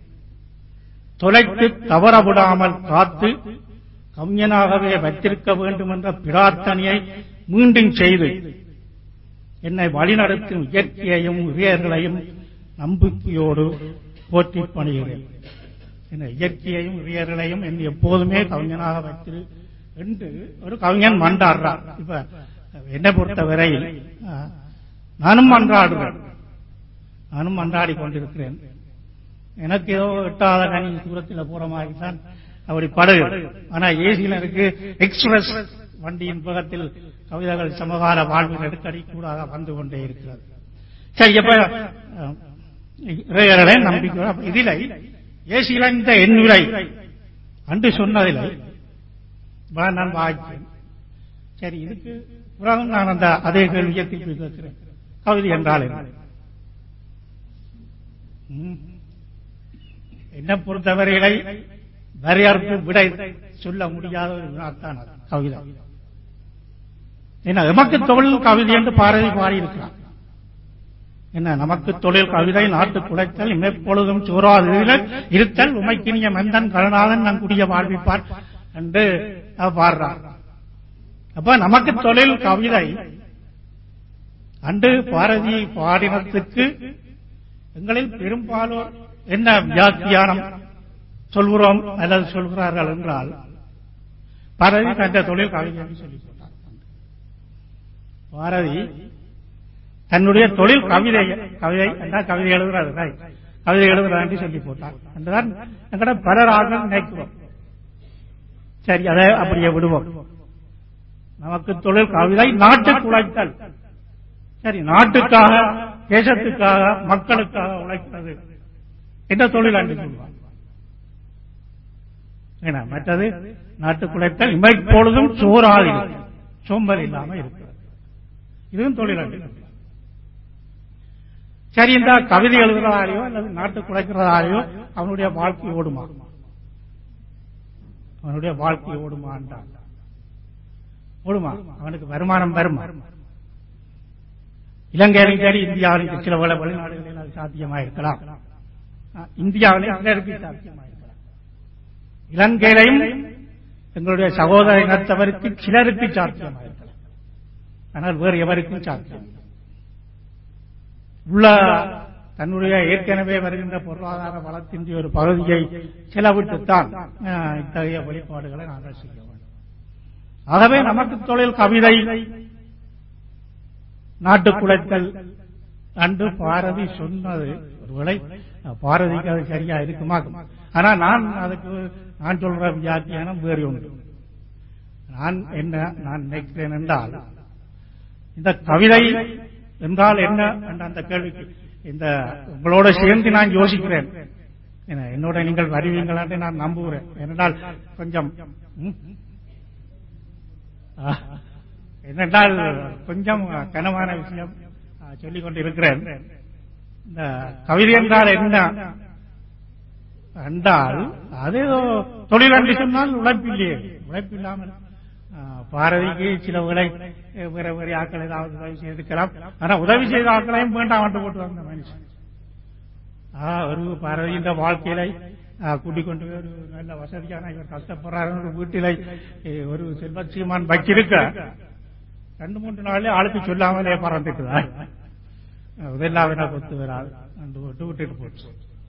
தொலைத்து தவறவிடாமல் காத்து கவிஞனாகவே வைத்திருக்க வேண்டும் என்ற பிரார்த்தனையை மீண்டும் செய்து என்னை வழிநடத்தும் இயற்கையையும் இறையர்களையும் நம்பிக்கையோடு போற்றி பணிகிறேன் என்ன இயற்கையையும் இறையர்களையும் என்னை எப்போதுமே கவிஞனாக வைத்திரு என்று ஒரு கவிஞன் மன்றாடுறார் இப்ப என்னை பொறுத்த வரையில் ஆஹ், நானும் மன்றாடுறேன் நானும் மன்றாடி கொண்டிருக்கிறேன் எனக்கு ஏதோ எட்டாத கனி தூரத்தில் போற மாதிரி தான் அப்படி படகு ஆனா ஏசியினருக்கு எக்ஸ்பிரஸ் வண்டியின் பக்கத்தில் கவிதைகள் சமகால வாழ்வில் நெருக்கடி கூடாக வந்து கொண்டே இருக்கிறது சரி எப்ப அஹ், இறையர்களே நம்பிக்கை அப்ப இதில் ஏசியில இந்த எண்ணுரை அன்று சொன்னதில் வா- நான் வாய்ச்சேன் சரி இதுக்கு பிறகு நான் அந்த அதே கேள்வியை திருப்பி கேட்கிறேன் கவிதை என்றால் என்ன ம். என்னை பொறுத்தவரைகளை வரையறுத்து விடை சொல்ல முடியாத ஒரு வினாத்தான் அது, கவிதை என்ன எமக்கு தொழில் கவிதை என்று பாரதி பாடியிருக்கிறார் என்ன நமக்கு தொழில் கவிதை நாட்டு குலைத்தல் இமைப்பொழுதும் சோறாதில் இருத்தல் உமைக்கினிய மந்தன் கருணாதன் நன் குடிய வாழ்விப்பார் என்று அவர் பாடுறார் அப்ப நமக்கு தொழில் கவிதை அன்று பாரதி பாடினத்துக்கு எங்களில் பெரும்பாலோர் என்ன வியாக்கியானம் சொல்கிறோம் அல்லது சொல்கிறார்கள் என்றால் பாரதி தந்த தொழில் கவிதை என்று சொல்லி சொன்னார் பாரதி தன்னுடைய தொழில் கவிதை கவிதை என்ன கவிதை எழுதுறாரு right. கவிதை எழுதுறாரு என்று சொல்லி போட்டார் என்றுதான் எங்கட பலராக நினைக்கிறோம் சரி அதை அப்படியே விடுவோம் நமக்கு தொழில் கவிதை நாட்டுக்கு உழைத்தல் சரி நாட்டுக்காக தேசத்துக்காக மக்களுக்காக உழைக்கிறது என்ற தொழில் அன்று சொல்வார் ஏன்னா மற்றது நாட்டுக்கு உழைத்தல் இமைப்பொழுதும் சோறாது சோம்பல் இல்லாம இருக்கிறது இதுவும் தொழில் அன்று சொல்வார். சரி இந்த கவிதை எழுதுறதாலேயோ அல்லது நாட்டுக்கு உழைக்கிறதாலேயோ அவனுடைய வாழ்க்கை ஓடுமா அவனுடைய வாழ்க்கை ஓடுமா என்றால் ஓடுமா அவனுக்கு வருமானம் வருமா இலங்கையிலும் சரி இந்தியாவிலும் சில பல வெளிநாடுகளில் அது சாத்தியமாக இருக்கலாம் அஹ், இந்தியாவிலும் சிலருக்கு சாத்தியமாக இருக்கலாம் இலங்கையிலையும் எங்களுடைய சகோதர இனத்தவருக்கு சிலருக்கு சாத்தியமாக இருக்கலாம் ஆனால் வேறு எவருக்கும் சாத்தியம் இல்லை. உள்ள தன்னுடைய ஏற்கனவே வருகின்ற பொருளாதார வளத்தின் ஒரு பகுதியை செலவிட்டுத்தான் அஹ், இத்தகைய வெளிப்பாடுகளை நாங்கள் செய்ய வேண்டும் ஆகவே நமக்கு தொழில் கவிதை நாட்டுக்குழைத்தல் அன்று பாரதி சொன்னது ஒருவேளை பாரதிக்கு அது சரியா இருக்குமா ஆனா நான் அதுக்கு நான் சொல்ற வியாக்கியானம் வேறு ஒன்று நான் என்ன நான் நினைக்கிறேன் என்றால் இந்த கவிதை என்றால் என்ன என்ற அந்த கேள்விக்கு இந்த உங்களோட சேர்ந்து நான் யோசிக்கிறேன் என்ன, என்னோட நீங்கள் வருவீங்களா என்று நான் நம்புகிறேன் ஏனென்றால் கொஞ்சம் ம், ஆ, என்னென்றால் கொஞ்சம் கனமான விஷயம் ஆ, சொல்லிக் கொண்டிருக்கிறேன் இந்த கவிதை என்றால் என்ன என்றால் அது ஏதோ தொழில் என்று சொன்னால் உழைப்பில்லையே உழைப்பில்லாமல் ஆ, பாரதிக்கு சில உலை வேற வேற ஆட்கள் ஏதாவது உதவி செய்திருக்கலாம் ஆனா உதவி செய்த ஆட்களையும் வேண்டாம் வந்து போட்டு வந்த மனுஷன் ஆ, ஒரு பாரதியின் வாழ்க்கையில ஆ, கூட்டிக் கொண்டு போய் ஒரு நல்ல வசதியான இவர் கஷ்டப்படுறாரு ஒரு வீட்டில ஏ, ஒரு செல்வ சீமான் வச்சிருக்க ரெண்டு மூன்று நாள்ல ஆளுக்கு சொல்லாமலே பறந்துட்டுதான் இதெல்லாம் எனக்கு ஒத்து வராது என்று விட்டு விட்டுட்டு போச்சு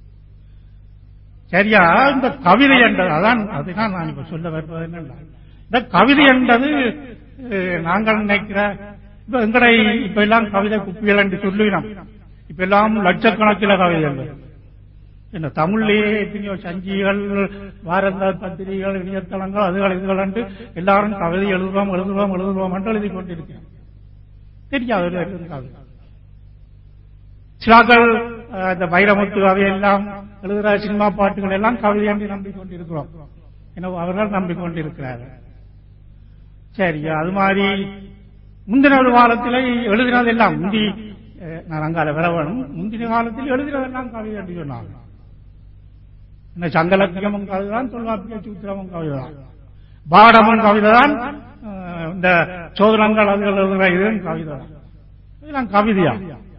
சரியா இந்த கவிதை என்றது அதான் அதுதான் நான் இப்ப சொல்ல வருவது என்னன்னா இந்த கவிதை என்றது அஹ், நாங்கள் நினைக்கிற இப்ப எங்கடை இப்ப எல்லாம் கவிதை குப்பிகள் என்று சொல்லுகிறோம் இப்ப எல்லாம் லட்சக்கணக்கில் கவிதைகள் என்ன தமிழ்லயே எத்தனையோ சஞ்சிகள் பாரத பத்திரிகைகள் இணையதளங்கள் அதுகள் இதுகள் என்று எல்லாரும் கவிதை எழுதுவோம் எழுதுவோம் எழுதுவோம் என்று எழுதி கொண்டிருக்கிறோம் தெரியாது ஒரு வரைக்கும் கவிதை சிலாக்கள் அஹ், இந்த வைரமுத்து அவையெல்லாம் எழுதுகிற சினிமா பாட்டுகள் எல்லாம் கவிதை என்று நம்பிக்கொண்டிருக்கிறோம் எனவே அவர்கள் நம்பிக்கொண்டிருக்கிறார்கள் சரி அது மாதிரி முந்தின ஒரு காலத்தில் எழுதினதெல்லாம் முந்தி அஹ், நான் அங்கால வர வேணும் முந்தின காலத்தில் எழுதினதெல்லாம் கவிதை என்று சொன்னாங்க என்ன சங்கலத்தியமும் கவிதைதான் தொல்காப்பிய சூத்திரமும் கவிதைதான் பாடமும் கவிதைதான் அஹ், இந்த சோதனங்கள் அதுகள் எழுதுகிற இதுவும் கவிதைதான் இதெல்லாம் கவிதையா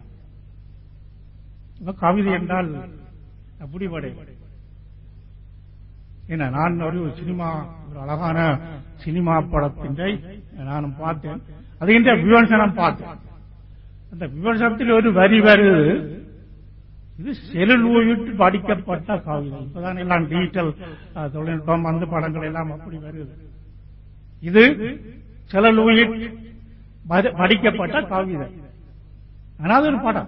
இப்ப கவிதை என்றால் அப்படிப்படை என்ன நான் ஒரு சினிமா ஒரு அழகான சினிமா படத்தினை நானும் பார்த்தேன் அதுகின்ற விமர்சனம் பார்த்தேன் அந்த விமர்சனத்தில் ஒரு வரி வருது இது செலுலூயிட்டு படிக்கப்பட்ட கவிதை இப்பதான் எல்லாம் டிஜிட்டல் அஹ், தொழில்நுட்பம் வந்து படங்கள் எல்லாம் அப்படி வருது இது செலலூயிட் படிக்கப்பட்ட கவிதை ஆனால் அது ஒரு படம்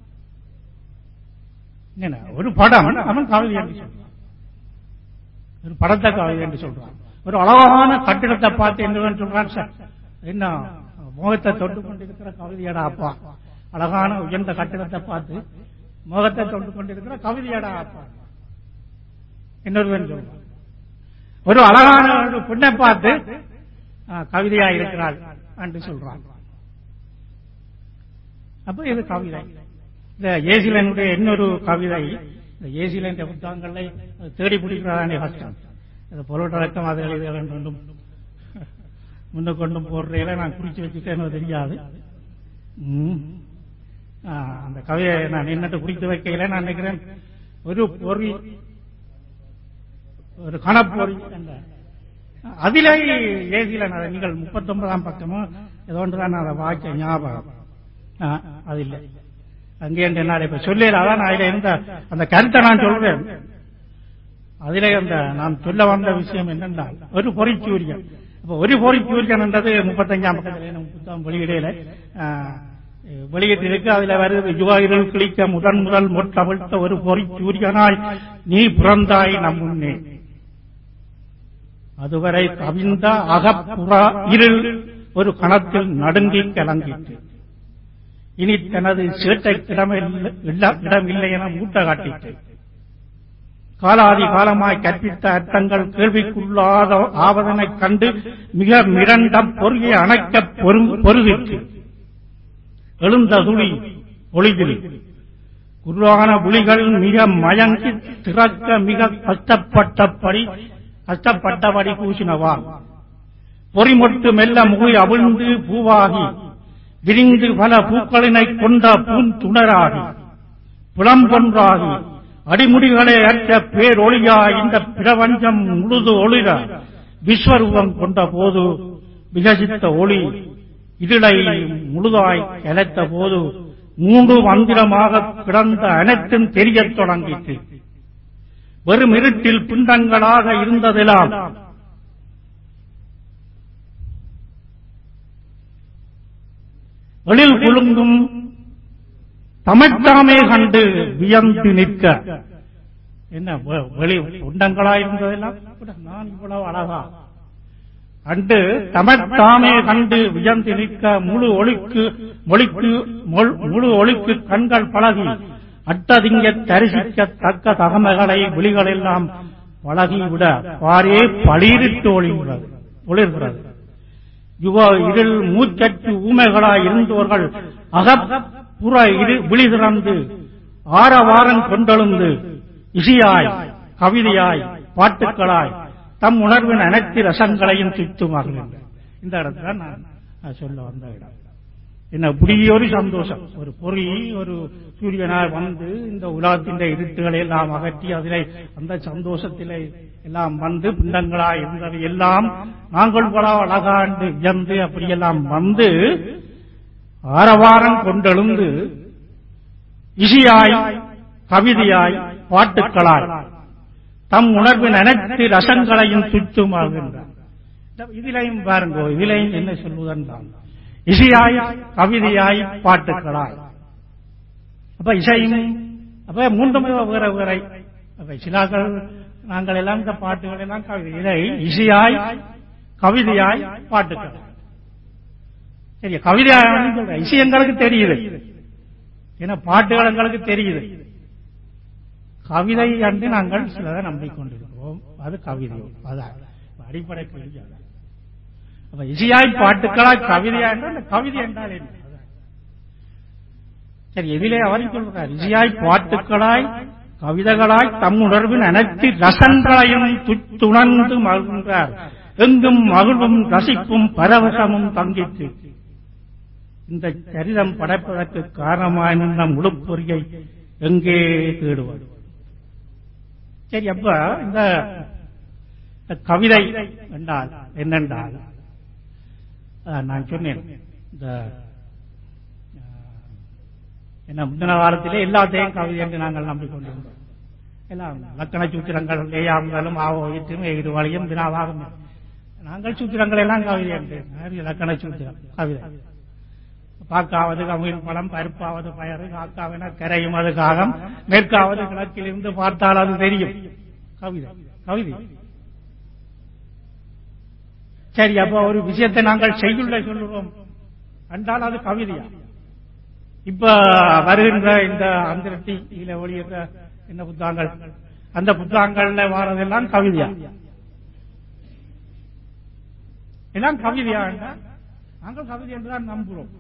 என்ன ஒரு படம் அவன் கவிதை என்று சொல்றான் ஒரு படத்தை கவிதை என்று சொல்றான் ஒரு அழகான கட்டிடத்தை பார்த்து என்ன சொல்றான் சார் என்ன முகத்தை தொட்டு கொண்டிருக்கிற கவிதையடா அப்பா அழகான உயர்ந்த கட்டிடத்தை பார்த்து முகத்தை தொட்டு கொண்டிருக்கிற கவிதையடா அப்பா இன்னொருவன் சொல்றான் ஒரு அழகான ஒரு பெண்ணை பார்த்து ஆ, கவிதையா இருக்கிறாள் என்று சொல்றான் அப்ப இது கவிதை இந்த ஏசிலனுடைய இன்னொரு கவிதை இந்த ஏசிலன் புத்தகங்களை தேடி பிடிக்கிறதானே கஷ்டம் இந்த பொருளடக்கம் அது எழுதுகள் என்றும் முன்ன கொண்டும் போடுறதுல நான் குறிச்சு வச்சுட்டேன்னு தெரியாது ம். ஆ, அந்த கவிதை நான் என்னட்டு குறித்து வைக்கையில நான் நினைக்கிறேன் ஒரு பொறி ஒரு கணப்பொறி என்ற அதிலே ஏசில நான் நீங்கள் முப்பத்தொன்பதாம் பக்கமும் ஏதோ ஒன்றுதான் நான் அதை வாய்ச்ச ஞாபகம் ஆ, அது இல்லை அங்கே என்று என்னால் இப்ப சொல்லல அதான் நான் அதில் இருந்த அந்த கருத்தை நான் சொல்றேன் அதிலே அந்த நான் சொல்ல வந்த விஷயம் என்னென்றால் ஒரு பொறிச்சூரியன் இப்ப ஒரு பொறிச்சூரியன் என்றது முப்பத்தஞ்சாம் பக்கத்தில் நம்ம புத்தகம் வெளியிடையில ஆ, வெளியிட்டிருக்கு அதுல வருது யுவாயிரல் கிளிக்க முதன் முதல் மொட்டமிழ்த்த ஒரு பொறிச்சூரியனாய் நீ பிறந்தாய் நம் முன்னே அதுவரை கவிழ்ந்த அகப்புற இருள் ஒரு கணத்தில் நடுங்கி கலங்கிற்று இனி தனது சேட்டைக்கிடம் இடமில்லை என மூட்ட காட்டிற்று காலாதி காலமாய் கற்பித்த அர்த்தங்கள் கேள்விக்குள்ளாத ஆவதனைக் கண்டு மிக மிரண்ட பொறியை அணைக்க பொருதிற்று எழுந்த துளி ஒளிதில் குருவான புலிகள் மிக மயங்கி திறக்க மிக கஷ்டப்பட்டபடி கஷ்டப்பட்டபடி பூசினவான் பொறிமொட்டு மெல்ல முகை அவிழ்ந்து பூவாகி விரிந்து பல பூக்களினை கொண்ட பூந்துணராகி புலம்பொன்றாகி அடிமுடிகளை அற்ற பேரொளியா இந்த பிரபஞ்சம் முழுது ஒளிர விஸ்வரூபம் கொண்ட போது விகசித்த ஒளி இதழை முழுதாய் கலைத்த போது மூன்று மந்திரமாக கிடந்த அனைத்தும் தெரியத் தொடங்கிற்று வெறும் இருட்டில் பிண்டங்களாக இருந்ததெல்லாம் எழில் குலுங்கும் தமட்டாமே கண்டு வியந்து நிற்க என்ன வெ- வெளி புண்டங்களா இருந்ததெல்லாம் கூட நான் இவ்வளவு அழகா அண்டு தமத்தாமே கண்டு வியந்து நிற்க முழு ஒளிக்கு மொழிக்கு மொழ்- முழு ஒளிக்கு கண்கள் பழகி அட்டதிங்க தரிசிக்க தக்க தகமைகளை விழிகளெல்லாம் பழகிவிட பாரே பளிரிட்டு ஒளிகிறது ஒளிர்கிறது யுவ இருள் மூச்சற்று ஊமைகளாய் இருந்தவர்கள் அகப்புற இரு விழி திறந்து ஆரவாரம் கொண்டெழுந்து இசையாய் கவிதையாய் பாட்டுக்களாய் தம் உணர்வின் அனைத்து ரசங்களையும் துய்த்துமார்கள் இந்த இடத்துல நான் நான் சொல்ல வந்த இடம் என்ன இப்படி ஒரு சந்தோஷம் ஒரு பொறி ஒரு சூரியனாய் வந்து இந்த உலகத்தின் இருட்டுகளை எல்லாம் அகற்றி அதிலே அந்த சந்தோஷத்திலே எல்லாம் வந்து பிண்டங்களாய் இருந்தது எல்லாம் நாங்கள் பல அழகாண்டு வியந்து அப்படியெல்லாம் வந்து ஆரவாரம் கொண்டெழுந்து இசையாய் கவிதையாய் பாட்டுக்களாய் தம் உணர்வின் அனைத்து ரசங்களையும் சுற்றுமாகின்றார் இதிலையும் பாருங்கோ இதிலையும் என்ன சொல்வதென்றால் இசையாய் கவிதையாய் பாட்டுக்களாய் அப்ப இசையும் அப்ப மூன்றுமே வேற வேற அப்ப சிலாக்கள் நாங்கள் எல்லாம் இந்த பாட்டுகள் எல்லாம் கவிதை இதை இசையாய் கவிதையாய் பாட்டுக்கள் சரி கவிதையாய் சொல்றேன் இசை எங்களுக்கு தெரியுது ஏன்னா பாட்டுகள் எங்களுக்கு தெரியுது கவிதை என்று நாங்கள் சிலதை நம்பிக்கொண்டிருக்கிறோம் அது கவிதை அதான் அடிப்படை கேள்வி அதான். அப்ப இசையாய் பாட்டுக்களாய் கவிதையா என்றால் அந்த கவிதை என்றால் என்ன அதான். சரி எதிலே அவர் சொல்றார் இசையாய் பாட்டுக்களாய் கவிதைகளாய் தம் உணர்வின் அனைத்து ரசங்களையும் துணர்ந்து மகிழ்கின்றார் எங்கும் மகிழ்வும் ரசிப்பும் பரவசமும் தங்கிற்று இந்த சரிதம் படைப்பதற்கு காரணமாய் நின்ற முழுப்பொறியை எங்கே தேடுவது சரி அப்ப இந்த இந்த கவிதை என்றால் என்னென்றால் அஹ், நான் சொன்னேன் இந்த அஹ், என்ன முந்தின காலத்திலே எல்லாத்தையும் கவிதை என்று நாங்கள் நம்பிக்கொண்டிருந்தோம் எல்லாம் லக்கண சூத்திரங்கள் ஏயாமலும் ஆவோயிற்றும் எதிர்வழியும் வினாவாகும் நாங்கள் சூத்திரங்கள் எல்லாம் கவிதை என்று நிறைய லக்கண சூத்திரம் கவிதை பாக்காவது கவின் பழம் பருப்பாவது பயறு காக்காவென கரையும் அது காகம் மேற்காவது கிழக்கிலிருந்து பார்த்தால் அது தெரியும் கவிதை கவிதை சரி அப்ப ஒரு விஷயத்தை நாங்கள் செய்யுள்ள சொல்லுறோம் என்றால் அது கவிதையா இப்ப வருகின்ற இந்த அந்திரட்டி இதுல ஒளியிற என்ன புத்தகங்கள் அந்த புத்தகங்கள்ல வாரதெல்லாம் கவிதையா எல்லாம் கவிதையா என்றால் நாங்கள் கவிதை என்றுதான் நம்புகிறோம்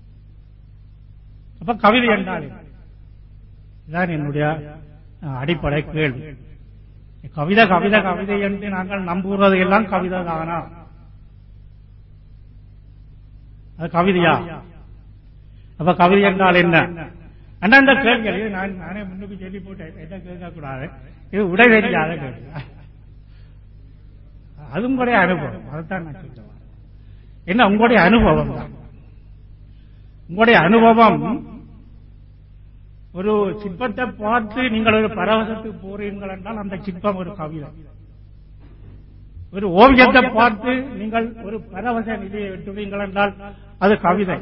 அப்ப கவிதை என்றால் என்ன? இதுதான் என்னுடைய அஹ், அடிப்படை கேள்வி கவிதை கவிதை கவிதை என்று நாங்கள் நம்புகிறது எல்லாம் கவிதை தானா அது கவிதையா அப்ப கவிதை என்றால் என்ன அண்ணா இந்த கேள்விகள் இது நான் நானே முன்னுக்கு சொல்லி போட்டேன் என்ன கேட்கக்கூடாது இது உடை தெரியாத கேள்வி அது உங்களுடைய அனுபவம் அதைத்தான் நான் சொல்ல வரேன். என்ன உங்களுடைய அனுபவம் தான் உங்களுடைய அனுபவம் ஒரு சிற்பத்தை பார்த்து நீங்கள் ஒரு பரவசத்துக்கு போறீர்கள் என்றால் அந்த சிற்பம் ஒரு கவிதை ஒரு ஓவியத்தை பார்த்து நீங்கள் ஒரு பரவச நிலையை எட்டுவீங்கள் என்றால் அது கவிதை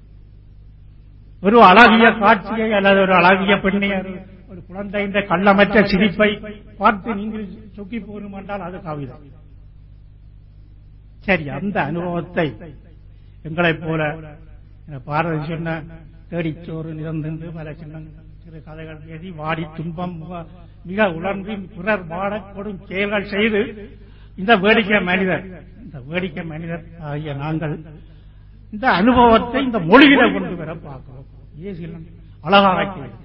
ஒரு அழகிய காட்சியை அல்லது ஒரு அழகிய பெண்ணை ஒரு- ஒரு குழந்தையின் கள்ளமற்ற சிரிப்பை பார்த்து நீங்கள் சொக்கி போகணும் என்றால் அது கவிதை சரி அந்த அனுபவத்தை எங்களைப் போல இந்த பாரதி சொன்ன தேடிச்சோறு நிறந்திருந்து பல சின்ன சிறு கதைகள் பேசி வாடி துன்பம் முக- மிக உணர்ந்து பிறர் வாட கொடும் செயல்கள் செய்து இந்த வேடிக்கை மனிதர் இந்த வேடிக்கை மனிதர் ஆகிய நாங்கள் இந்த அனுபவத்தை இந்த மொழியில கொண்டு வர பார்க்கிறோம் ஏசிலன் அழகாக இருக்கிறார்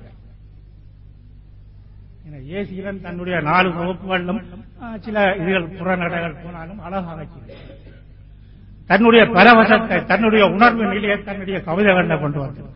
என ஏசிலன் தன்னுடைய நாலு வகுப்புகளிலும் ஆ, சில இதுகள் புறநடைகள் போனாலும் அழகாக செய்கிறார் தன்னுடைய பரவசத்தை தன்னுடைய உணர்வு நிலையை தன்னுடைய கவிதைகளில் கொண்டு வந்திருக்கிறார்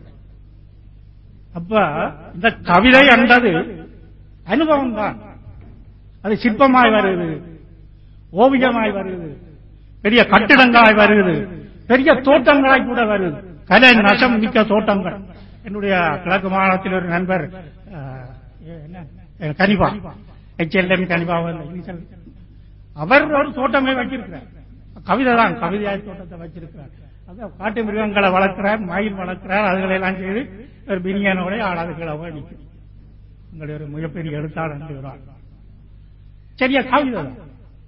அப்ப இந்த கவிதை என்றது அனுபவம் தான் அது சிற்பமாய் வருது ஓவியமாய் வருது பெரிய கட்டிடங்களாய் வருது பெரிய தோட்டங்களாய் கூட வருது கலை நசம் மிக்க தோட்டங்கள் என்னுடைய கிழக்கு மாநிலத்தில் ஒரு நண்பர் அஹ், என்ன அஹ், கனிபா எச்எல்எம் கனிபா வந்து initial. அவர் ஒரு தோட்டமே வச்சிருக்கிறார் கவிதை தான் கவிதையாய் தோட்டத்தை வச்சிருக்கிறார் அது காட்டு மிருகங்களை வளர்க்கிறார் மயில் வளர்க்கிறார் அதுகளை எல்லாம் செய்து ஒரு பிரியாணோட ஆளாது கிழவை நிற்கும் உங்களுடைய ஒரு மிகப்பெரிய எழுத்தாளர் என்று ஒரு ஆள். சரியா கவிதை தான்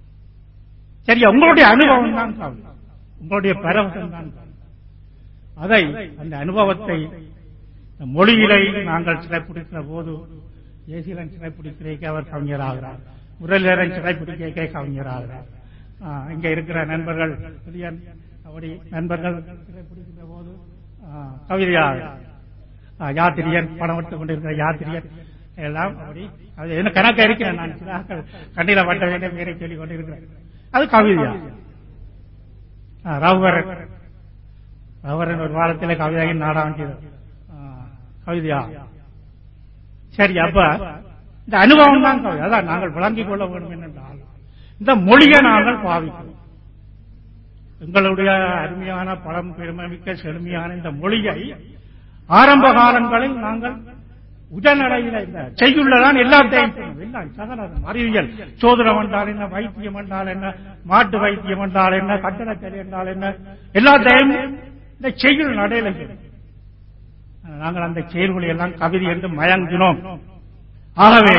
சரியா உங்களுடைய அனுபவம் தான் கவிதை உங்களுடைய பரவசம் தான் கவிதை. அதை அந்த அனுபவத்தை இந்த மொழியிலே நாங்கள் சிறைப்பிடிக்கிற போது ஏசிலன் சிறைப்பிடிக்கிறேக்கு அவர் கவிஞராகிறார் முரளிதரன் சிறைப்பிடிக்க கவிஞராகிறார் ஆ, இங்க இருக்கிற நண்பர்கள் புதியன் அப்படி நண்பர்கள் சிறைப்பிடிக்கிற போது ஆ, கவிதையாகிறார் ஆ, யாத்திரியன் பணம் எடுத்துக் கொண்டிருக்கிற யாத்திரியன் எல்லாம் அப்படி அது என்ன கணக்க இருக்கிறேன் நான் சிலாக்கள் கண்ணில வட்ட வேண்டிய பேரை சொல்லிக் கொண்டிருக்கிறேன் அது கவிதையா ஆ, ரகுவரன் ரகுவரன் ஒரு வாரத்தில் கவிதையை நாடாம் செய்தார் ஆ, கவிதையா சரி அப்ப இந்த அனுபவம் தான் கவிதை அதான் நாங்கள் விளங்கிக் கொள்ள வேண்டும் என்னென்றால் இந்த மொழியை நாங்கள் பாவிக்கிறோம் எங்களுடைய அருமையான பழம் பெருமைமிக்க செழுமையான இந்த மொழியை ஆரம்ப காலங்களில் நாங்கள் உடனடையில இந்த செய்யுள்ளதான் எல்லாத்தையும் சொன்னோம். எல்லாம் சகலம் அறிவியல் சோதனம் என்றால் என்ன வைத்தியம் என்றால் என்ன மாட்டு வைத்தியம் என்றால் என்ன கட்டடக்கலை என்றால் என்ன எல்லாத்தையும் இந்த செய்யுள் நடையில சொன்னோம். நாங்கள் அந்த செயல்களை எல்லாம் கவிதை என்று மயங்கினோம் ஆகவே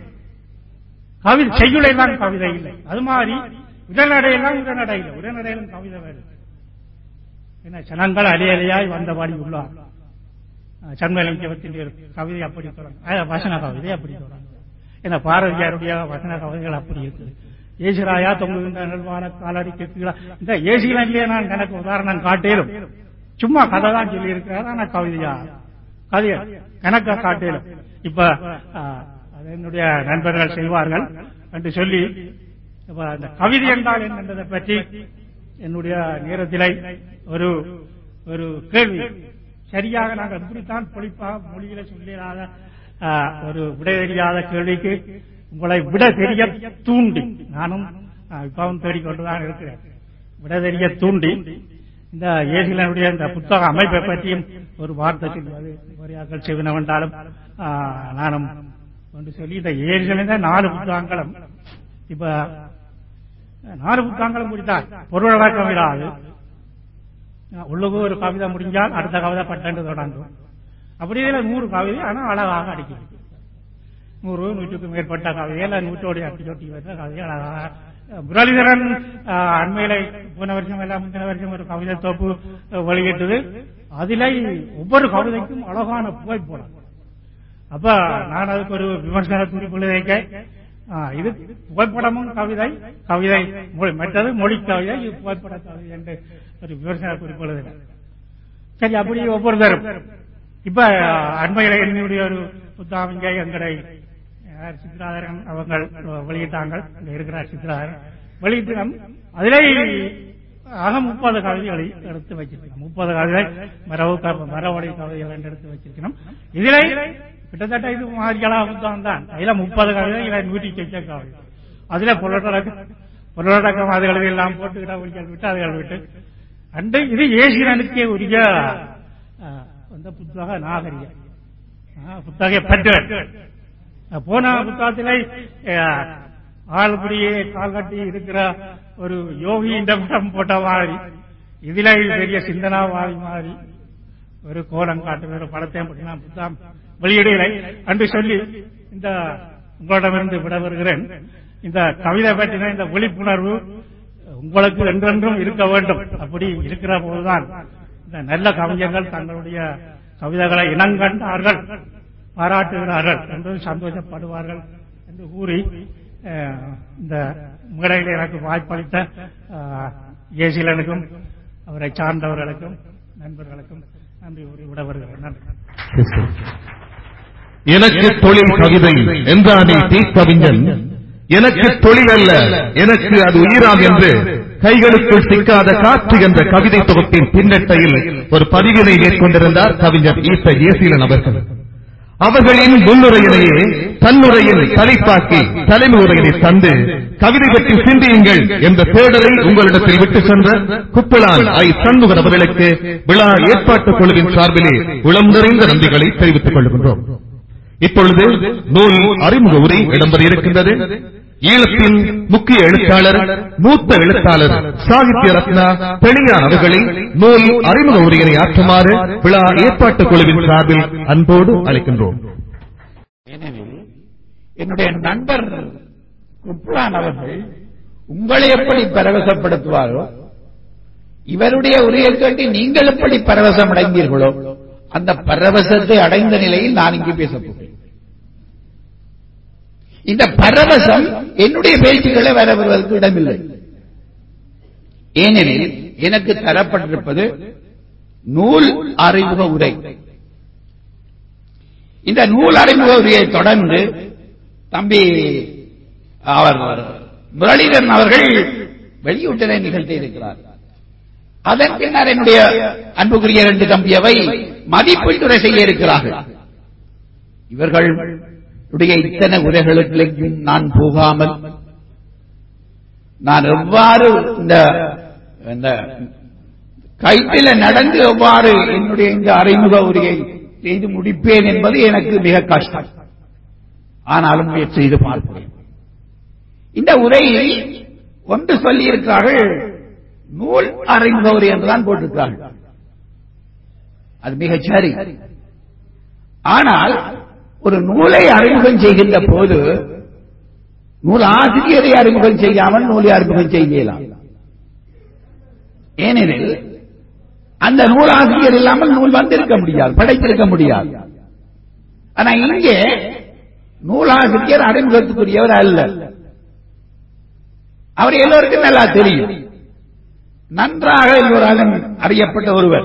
கவிதை செய்யுளை தான் கவிதை இல்லை அது மாதிரி உடனடையெல்லாம் உடனடை இல்லை உடனடையிலும் கவிதை வருது என்ன ஜனங்கள் அலை அலையாய் வந்தபாடி உள்ளார் சண்மலிங்கத்தின் கவிதை அப்படி தொடங்கும் அஹ், வசன கவிதை அப்படி தொடங்கும் என்ன பாரதியாருடைய வசன கவிதைகள் அப்படி இருக்குது ஏசுராயா தொங்குகின்ற நல்வான காலடிக்கு கீழே இந்த ஏசியிலே நான் எனக்கு உதாரணம் காட்டேலும் சும்மா கதை தான் சொல்லி இருக்கிறார் ஆனா கவிதையா கதைய கணக்க காட்டேலும் இப்ப ஆ, அது என்னுடைய நண்பர்கள் செய்வார்கள் என்று சொல்லி இப்ப அந்த கவிதை என்றால் என்னன்றதை பற்றி என்னுடைய நேரத்திலே ஒரு ஒரு கேள்வி சரியாக நாங்கள் இப்படித்தான் பொழிப்பா மொழியில சொல்லிடாத ஆ, ஒரு விடை தெரியாத கேள்விக்கு உங்களை விட தெரிய தூண்டி நானும் ஆ, இப்பவும் தேடிக்கொண்டுதான் இருக்கிறேன் விட தெரிய தூண்டி இந்த ஏசிலனுடைய இந்த புத்தக அமைப்பை பற்றியும் ஒரு வார்த்தை சொல்வது உரையாக்கள் செய்வன என்றாலும் ஆ, நானும் ஒன்று சொல்லி இந்த ஏசிலிருந்த நாலு புத்தகங்களும் இப்ப நாலு புத்தகங்களும் முடித்தால் பொருளடக்கம் இல்லாது உள்ளுக்கு ஒரு கவிதை முடிஞ்சால் அடுத்த கவிதை பட்டென்று தொடங்கும் அப்படி இதுல நூறு கவிதை ஆனா அழகாக அடிக்கும் நூறு நூற்றுக்கு மேற்பட்ட கவிதை இல்ல நூற்றோடு அடி சொட்டி வந்த கவிதை அழகாக முரளிதரன் ஆஹ், அண்மையில போன வருஷம் எல்லாம் முந்தின வருஷம் ஒரு கவிதை தொப்பு அஹ், வெளியிட்டது அதிலே ஒவ்வொரு கவிதைக்கும் அழகான புகைப்படம் அப்ப நான் அதுக்கு ஒரு விமர்சன குறிப்பு வைக்க ஆ, இது புகைப்படமும் கவிதை கவிதை மொழி மற்றது மொழி கவிதை இது புகைப்பட கவிதை என்று ஒரு விமர்சன குறிப்பு எழுதினேன் சரி அப்படி ஒவ்வொருத்தரும் இப்ப அண்மையில என்னுடைய ஒரு புத்தகம் இங்கே எங்களை யார் சித்ராதரன் அவங்க வெளியிட்டாங்க இங்க இருக்கிறார் சித்ராதரன் வெளியிட்டு அதிலே ஆக முப்பது கவிதைகளை எடுத்து வச்சிருக்கணும் முப்பது கவிதை மரபு க- மரவழி கவிதைகள் என்று எடுத்து வச்சிருக்கணும் இதிலே கிட்டத்தட்ட இது மாதிரியான புத்தகம் தான் அதுல முப்பது கவிதை இதுல நூற்றி சொச்ச கவிதை அதுல பொருளாதார பொருளடக்கம் அதுகளை எல்லாம் போட்டு இடஒழிகள் விட்டு அதுகள் விட்டு அண்டு இது ஏசியனுக்கே உரிய அஹ், அந்த புத்தக நாகரிகம் அஹ், புத்தக பற்று அஹ், போன புத்தகத்திலே அஹ், ஆள்படியே கால் கட்டி இருக்கிற ஒரு யோகி இந்த படம் போட்ட மாதிரி இதுல பெரிய சிந்தனாவாதி மாதிரி ஒரு கோலம் காட்டுற ஒரு படத்தை பற்றி நான் புத்தகம் வெளியிடலை என்று சொல்லி இந்த உங்களிடமிருந்து விட வருகிறேன் இந்த கவிதை பற்றின இந்த விழிப்புணர்வு உங்களுக்கு என்றென்றும் இருக்க வேண்டும் அப்படி இருக்கிற போதுதான் இந்த நல்ல கவிஞர்கள் தங்களுடைய கவிதைகளை இனங்கண்டார்கள் பாராட்டுகிறார்கள் என்று சந்தோஷப்படுவார்கள் என்று கூறி அஹ், இந்த மேடையில் எனக்கு வாய்ப்பளித்த அஹ், ஏசிலனுக்கும் அவரை சார்ந்தவர்களுக்கும் நண்பர்களுக்கும் நன்றி கூறி விட வருகிறேன் நன்றி எனக்கு தொழில் கவிதை என்றானே தீ கவிஞன் எனக்கு தொழில் அல்ல எனக்கு அது உயிராம் என்று கைகளுக்குள் சிக்காத காற்று என்ற கவிதை தொகுப்பின் பின்னட்டையில் ஒரு பதிவினை மேற்கொண்டிருந்தார் கவிஞர் ஈச ஏசீலன் அவர்கள் அவர்களின் முன்னுரையிலேயே தன்னுரையில் தலைப்பாக்கி தலைமை உரையினை தந்து கவிதை பற்றி சிந்தியுங்கள் என்ற தேடலை உங்களிடத்தில் விட்டு சென்ற குப்பிளான் ஐ சண்முகன் அவர்களுக்கு விழா ஏற்பாட்டுக் குழுவின் சார்பிலே உளம் நிறைந்த நன்றிகளை தெரிவித்துக் கொள்கின்றோம் இப்பொழுது நூல் அறிமுக உரை இடம்பெற இருக்கின்றது ஈழத்தின் முக்கிய எழுத்தாளர் மூத்த எழுத்தாளர் சாகித்ய ரத்னா தெளியான் அவர்களை நூல் அறிமுக உரையினை ஆற்றுமாறு விழா ஏற்பாட்டுக் குழுவின் சார்பில் அன்போடு அழைக்கின்றோம் ஏனெனில் என்னுடைய நண்பர் குப்லான் அவர்கள் உங்களை எப்படி பரவசப்படுத்துவாரோ இவருடைய உரையை கேட்டு நீங்கள் எப்படி பரவசம் அடைந்தீர்களோ அந்த பரவசத்தை அடைந்த நிலையில் நான் இங்கு பேசப் போகிறேன் இந்த பரவசம் என்னுடைய பேச்சுக்களை வர வருவதற்கு இடமில்லை ஏனெனில் எனக்கு தரப்பட்டிருப்பது நூல் அறிமுக உரை இந்த நூல் அறிமுக உரையை தொடர்ந்து தம்பி அவர் முரளிதரன் அவர்கள் வெளியூட்டலை நிகழ்த்தி இருக்கிறார் அதன் பின்னர் என்னுடைய அன்புக்குரிய இரண்டு தம்பியவை மதிப்பீட்டுரை செய்ய இருக்கிறார்கள் இவர்களுடைய இத்தனை உரைகளுக்கும் நான் போகாமல் நான் எவ்வாறு இந்த இந்த கைப்பில நடந்து எவ்வாறு என்னுடைய இந்த அறிமுக உரையை செய்து முடிப்பேன் என்பது எனக்கு மிக கஷ்டம் ஆனாலும் முயற்சி செய்து பார்க்கிறேன் இந்த உரையில் ஒன்று சொல்லியிருக்கிறார்கள் நூல் அறிமுக உரை என்றுதான் போட்டிருக்கிறார்கள் அது மிகச் சரி ஆனால் ஒரு நூலை அறிமுகம் செய்கின்ற போது நூல் ஆசிரியரை அறிமுகம் செய்யாமல் நூலை அறிமுகம் செய்யலாம் ஏனெனில் அந்த நூல் ஆசிரியர் இல்லாமல் நூல் வந்திருக்க முடியாது படைத்திருக்க முடியாது ஆனா இங்கே நூலாசிரியர் அறிமுகத்துக்குரியவர் அல்ல அவர் எல்லோருக்கும் நல்லா தெரியும் நன்றாக எல்லோராலும் அறியப்பட்ட ஒருவர்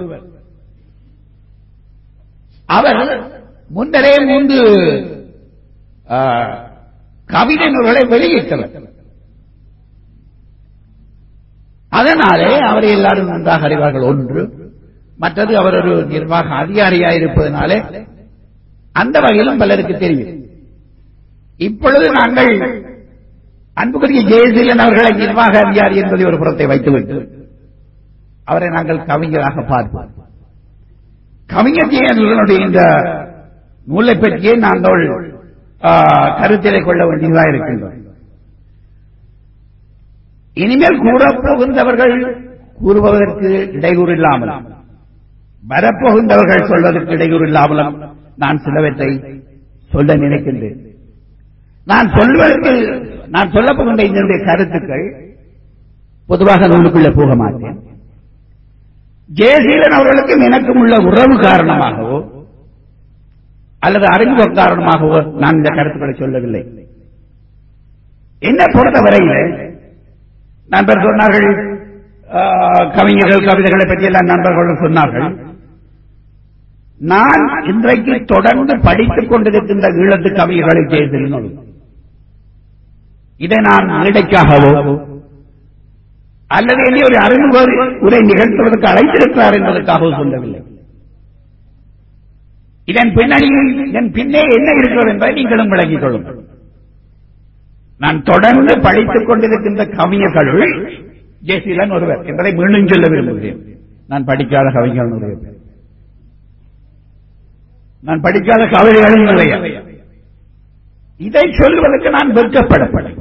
அவர் முன்னரே மூன்று ஆ, கவிதை நூல்களை வெளியிட்டவர் அதனாலே அவரை எல்லாரும் நன்றாக அறிவார்கள் ஒன்று மற்றது அவர் ஒரு நிர்வாக அதிகாரியாக இருப்பதனாலே அந்த வகையிலும் பலருக்கு தெரியும் இப்பொழுது நாங்கள் அன்புக்குரிய ஜெயசீலன் அவர்களை நிர்வாக அதிகாரி என்பதை ஒரு புறத்தை வைத்துவிட்டு அவரை நாங்கள் கவிஞராக பார்ப்போம் கவிஞர் ஜெயசீலனுடைய இந்த நூலை பற்றியே நாங்கள் ஆ, கருத்திலே கொள்ள வேண்டியதாக இருக்கின்றோம் இனிமேல் கூறப்போகின்றவர்கள் கூறுவதற்கு இடையூறு இல்லாமல் வரப்போகின்றவர்கள் சொல்வதற்கு இடையூறு இல்லாமலும் நான் சிலவற்றை சொல்ல நினைக்கின்றேன் நான் சொல்வதற்கு நான் சொல்லப் போகின்ற இதனுடைய கருத்துக்கள் பொதுவாக நூலுக்குள்ளே போக மாட்டேன் ஜெயசீலன் அவர்களுக்கும் எனக்கும் உள்ள உறவு காரணமாகவோ அல்லது அறிமுக காரணமாகவோ நான் இந்த கருத்துக்களை சொல்லவில்லை என்ன பொறுத்தவரையில் நண்பர் சொன்னார்கள் ஆ, கவிஞர்கள் கவிதைகளை பற்றி எல்லாம் நண்பர்கள் சொன்னார்கள் நான் இன்றைக்கு தொடர்ந்து படித்துக் கொண்டிருக்கின்ற ஈழத்து கவிஞர்களை ஜெயசீலன் இதை நான் மேடைக்காகவோ அல்லது என்னை ஒரு அறிமுக உரை நிகழ்த்துவதற்கு அழைத்திருக்கிறார் என்பதற்காகவோ சொல்லவில்லை இதன் பின்னணியில் இதன் பின்னே என்ன இருக்கிறது என்பதை நீங்களும் விளங்கிக் கொள்ளுங்கள் நான் தொடர்ந்து படித்துக் கொண்டிருக்கின்ற கவிஞர்களுள் ஜெயசீலன் ஒருவர் என்பதை மீண்டும் சொல்ல விரும்புகிறேன் நான் படிக்காத கவிஞர்கள் ஒருவர் நான் படிக்காத கவிதைகளும் நிறைய இதை சொல்வதற்கு நான் வெட்கப்படப்படும்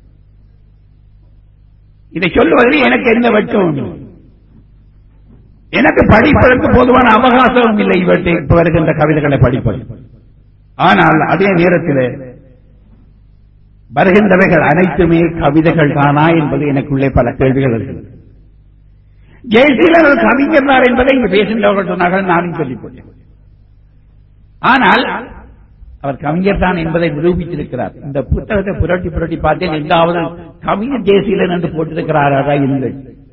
இதை சொல்லுவதில் எனக்கு எந்த வெட்கமும் இல்லை எனக்கு படிப்பதற்கு பொதுவான அவகாசமும் இல்லை இவற்றை இப்ப வருகின்ற கவிதைகளை படிப்பது ஆனால் அதே நேரத்தில் வருகின்றவைகள் அனைத்துமே கவிதைகள் தானா என்பது எனக்குள்ளே பல கேள்விகள் இருக்கிறது ஜெயசீலன் ஒரு கவிஞர் தான் என்பதை இங்கு பேசுகின்றவர்கள் சொன்னார்கள் நானும் சொல்லிக் கொண்டேன் ஆனால் அவர் கவிஞர் தான் என்பதை நிரூபித்திருக்கிறார் இந்த புத்தகத்தை புரட்டி புரட்டி பார்த்தேன் எங்காவது கவிஞர் ஜெயசீலன் என்று போட்டிருக்கிறாரா இல்லை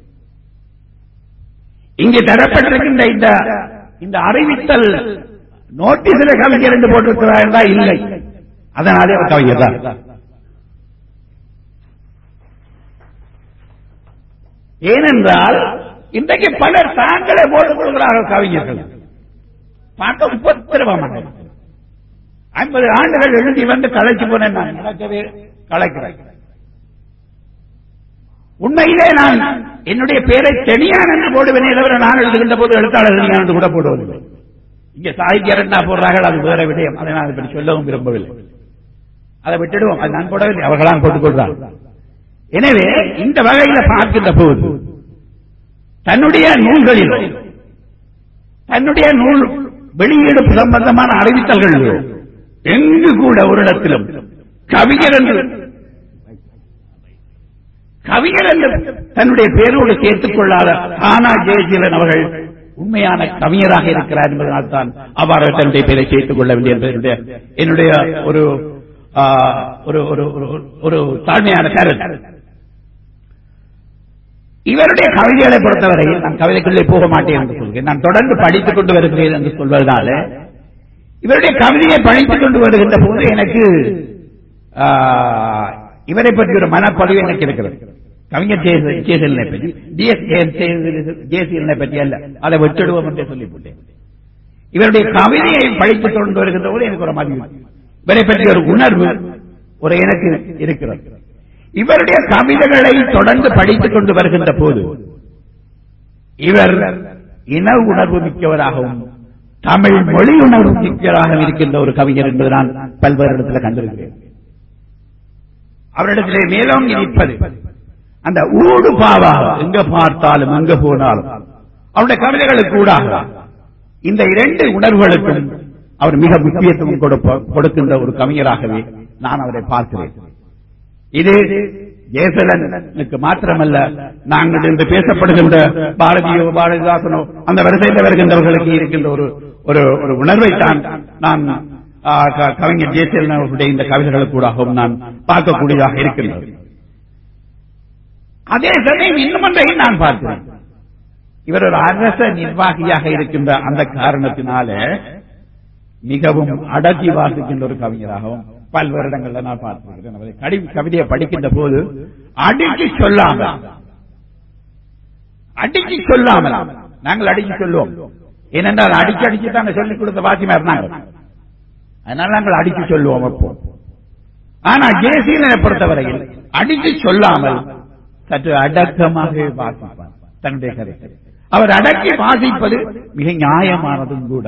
இங்கே தரப்பட்டிருக்கின்ற இந்த இந்த அறிவித்தல் நோட்டீஸில் கவிஞர் என்று போட்டிருக்கிறார் என்றால் இல்லை அதனாலே அவர் கவிஞர் தான் ஏனென்றால் இன்றைக்கு பலர் தாங்களே போட்டுக் கொள்கிறார்கள் கவிஞர்கள் பார்க்க உபத்திரவமாக ஐம்பது ஆண்டுகள் எழுதி வந்து கலைச்சு போனேன் நான் நடக்கவே கலைக்கிறேன் உண்மையிலே நான் என்னுடைய பேரை தெனியான் என்று போடுவேனே தவிர நான் எழுதுகின்ற போது எழுத்தாளர் தெனியான் என்று கூட போடுவதில்லை இங்க சாகித்யர் என்ன போடுறார்கள் அது வேற விடயம் அதை நான் இப்படி சொல்லவும் விரும்பவில்லை அதை விட்டுடுவோம் அது நான் போடவில்லை அவர்களாம் போட்டுக் கொள்றார்கள் எனவே இந்த வகையில பார்க்கின்ற போது தன்னுடைய நூல்களிலோ தன்னுடைய நூல் வெளியீடு சம்பந்தமான அறிவித்தல்களிலோ எங்கு கூட ஒரு இடத்திலும் கவிஞர் என்று கவிஞர் என்று தன்னுடைய பேரோடு சேர்த்துக் கொள்ளாத ஆனா ஜெயசீலன் அவர்கள் உண்மையான கவிஞராக இருக்கிறார் என்பதனால் தான் அவ்வாறு தன்னுடைய பேரை சேர்த்துக் கொள்ள வேண்டிய என்பது என்னுடைய ஒரு ஆ, ஒரு ஒரு ஒரு- ஒரு தாழ்மையான கருத்து இவருடைய கவிதைகளை பொறுத்தவரையில் நான் கவிதைக்குள்ளே போக மாட்டேன் என்று சொல்கிறேன் நான் தொடர்ந்து படித்துக் கொண்டு வருகிறேன் என்று சொல்வதனால இவருடைய கவிதையை படித்துக் கொண்டு வருகின்ற போது எனக்கு ஆ, இவரை பற்றி ஒரு மனப்பதிவு எனக்கு இருக்கிறது கவிஞர் ஜெயசீலனை பற்றி டிஎஸ் ஜெயசீலனை பற்றி அல்ல அதை விட்டுடுவோம் என்று சொல்லிவிட்டேன் இவருடைய கவிதையை படித்துக் கொண்டு வருகின்ற போது எனக்கு ஒரு மதிவு இவரை பற்றி ஒரு உணர்வு ஒரு எனக்கு இருக்கிறது இவருடைய கவிதைகளை தொடர்ந்து படித்துக் கொண்டு வருகின்ற போது இவர் இன உணர்வு மிக்கவராகவும் தமிழ் மொழி உணர்வு மிக்கவராகவும் இருக்கின்ற ஒரு கவிஞர் என்பது நான் பல்வேறு இடத்துல கண்டிருக்கிறேன் அவரிடத்திலே மேலோங்கி நிற்பது அந்த ஊடு பாவாக எங்க பார்த்தாலும் எங்க போனாலும் அவருடைய கவிதைகளுக்கு கூடாக இந்த இரண்டு உணர்வுகளுக்கும் அவர் மிக முக்கியத்துவம் கொடுப்ப- கொடுக்கின்ற ஒரு கவிஞராகவே நான் அவரை பார்க்கிறேன் இது ஜெயசலனுக்கு மாத்திரமல்ல நாங்கள் இன்று பேசப்படுகின்ற பாரதியோ பாரதிதாசனோ அந்த வரிசையில் வருகின்றவர்களுக்கு இருக்கின்ற ஒரு ஒரு ஒரு உணர்வைத்தான் நான் ஆ, க- கவிஞர் ஜெயசலன் அவர்களுடைய இந்த கவிதைகளுக்கு கூடாகவும் நான் பார்க்கக்கூடியதாக இருக்கின்றது அதே சமயம் இன்னும் ஒன்றையும் நான் பார்க்கிறேன் இவர் ஒரு அரச நிர்வாகியாக இருக்கின்ற அந்த காரணத்தினால மிகவும் அடக்கி வாசிக்கின்ற ஒரு கவிஞராகவும் பல்வேறு இடங்கள்ல நான் பார்த்திருக்கிறேன் அவரை கடி- கவிதையை படிக்கின்ற போது அடிக்கி சொல்லாமல் அடிக்கி சொல்லாமல் நாங்கள் அடிக்கி சொல்லுவோம் ஏனென்றால் அடிச்சு அடிச்சு தான் சொல்லிக் கொடுத்த வாசிமா இருந்தாங்க அதனால நாங்கள் அடிச்சு சொல்லுவோம் அப்போ ஆனா ஜெயசீலனை பொறுத்தவரையில் அடிச்சு சொல்லாமல் சற்று அடக்கமாக வாசிப்பார் தன்னுடைய கருத்தை அவர் அடக்கி வாசிப்பது மிக நியாயமானதும் கூட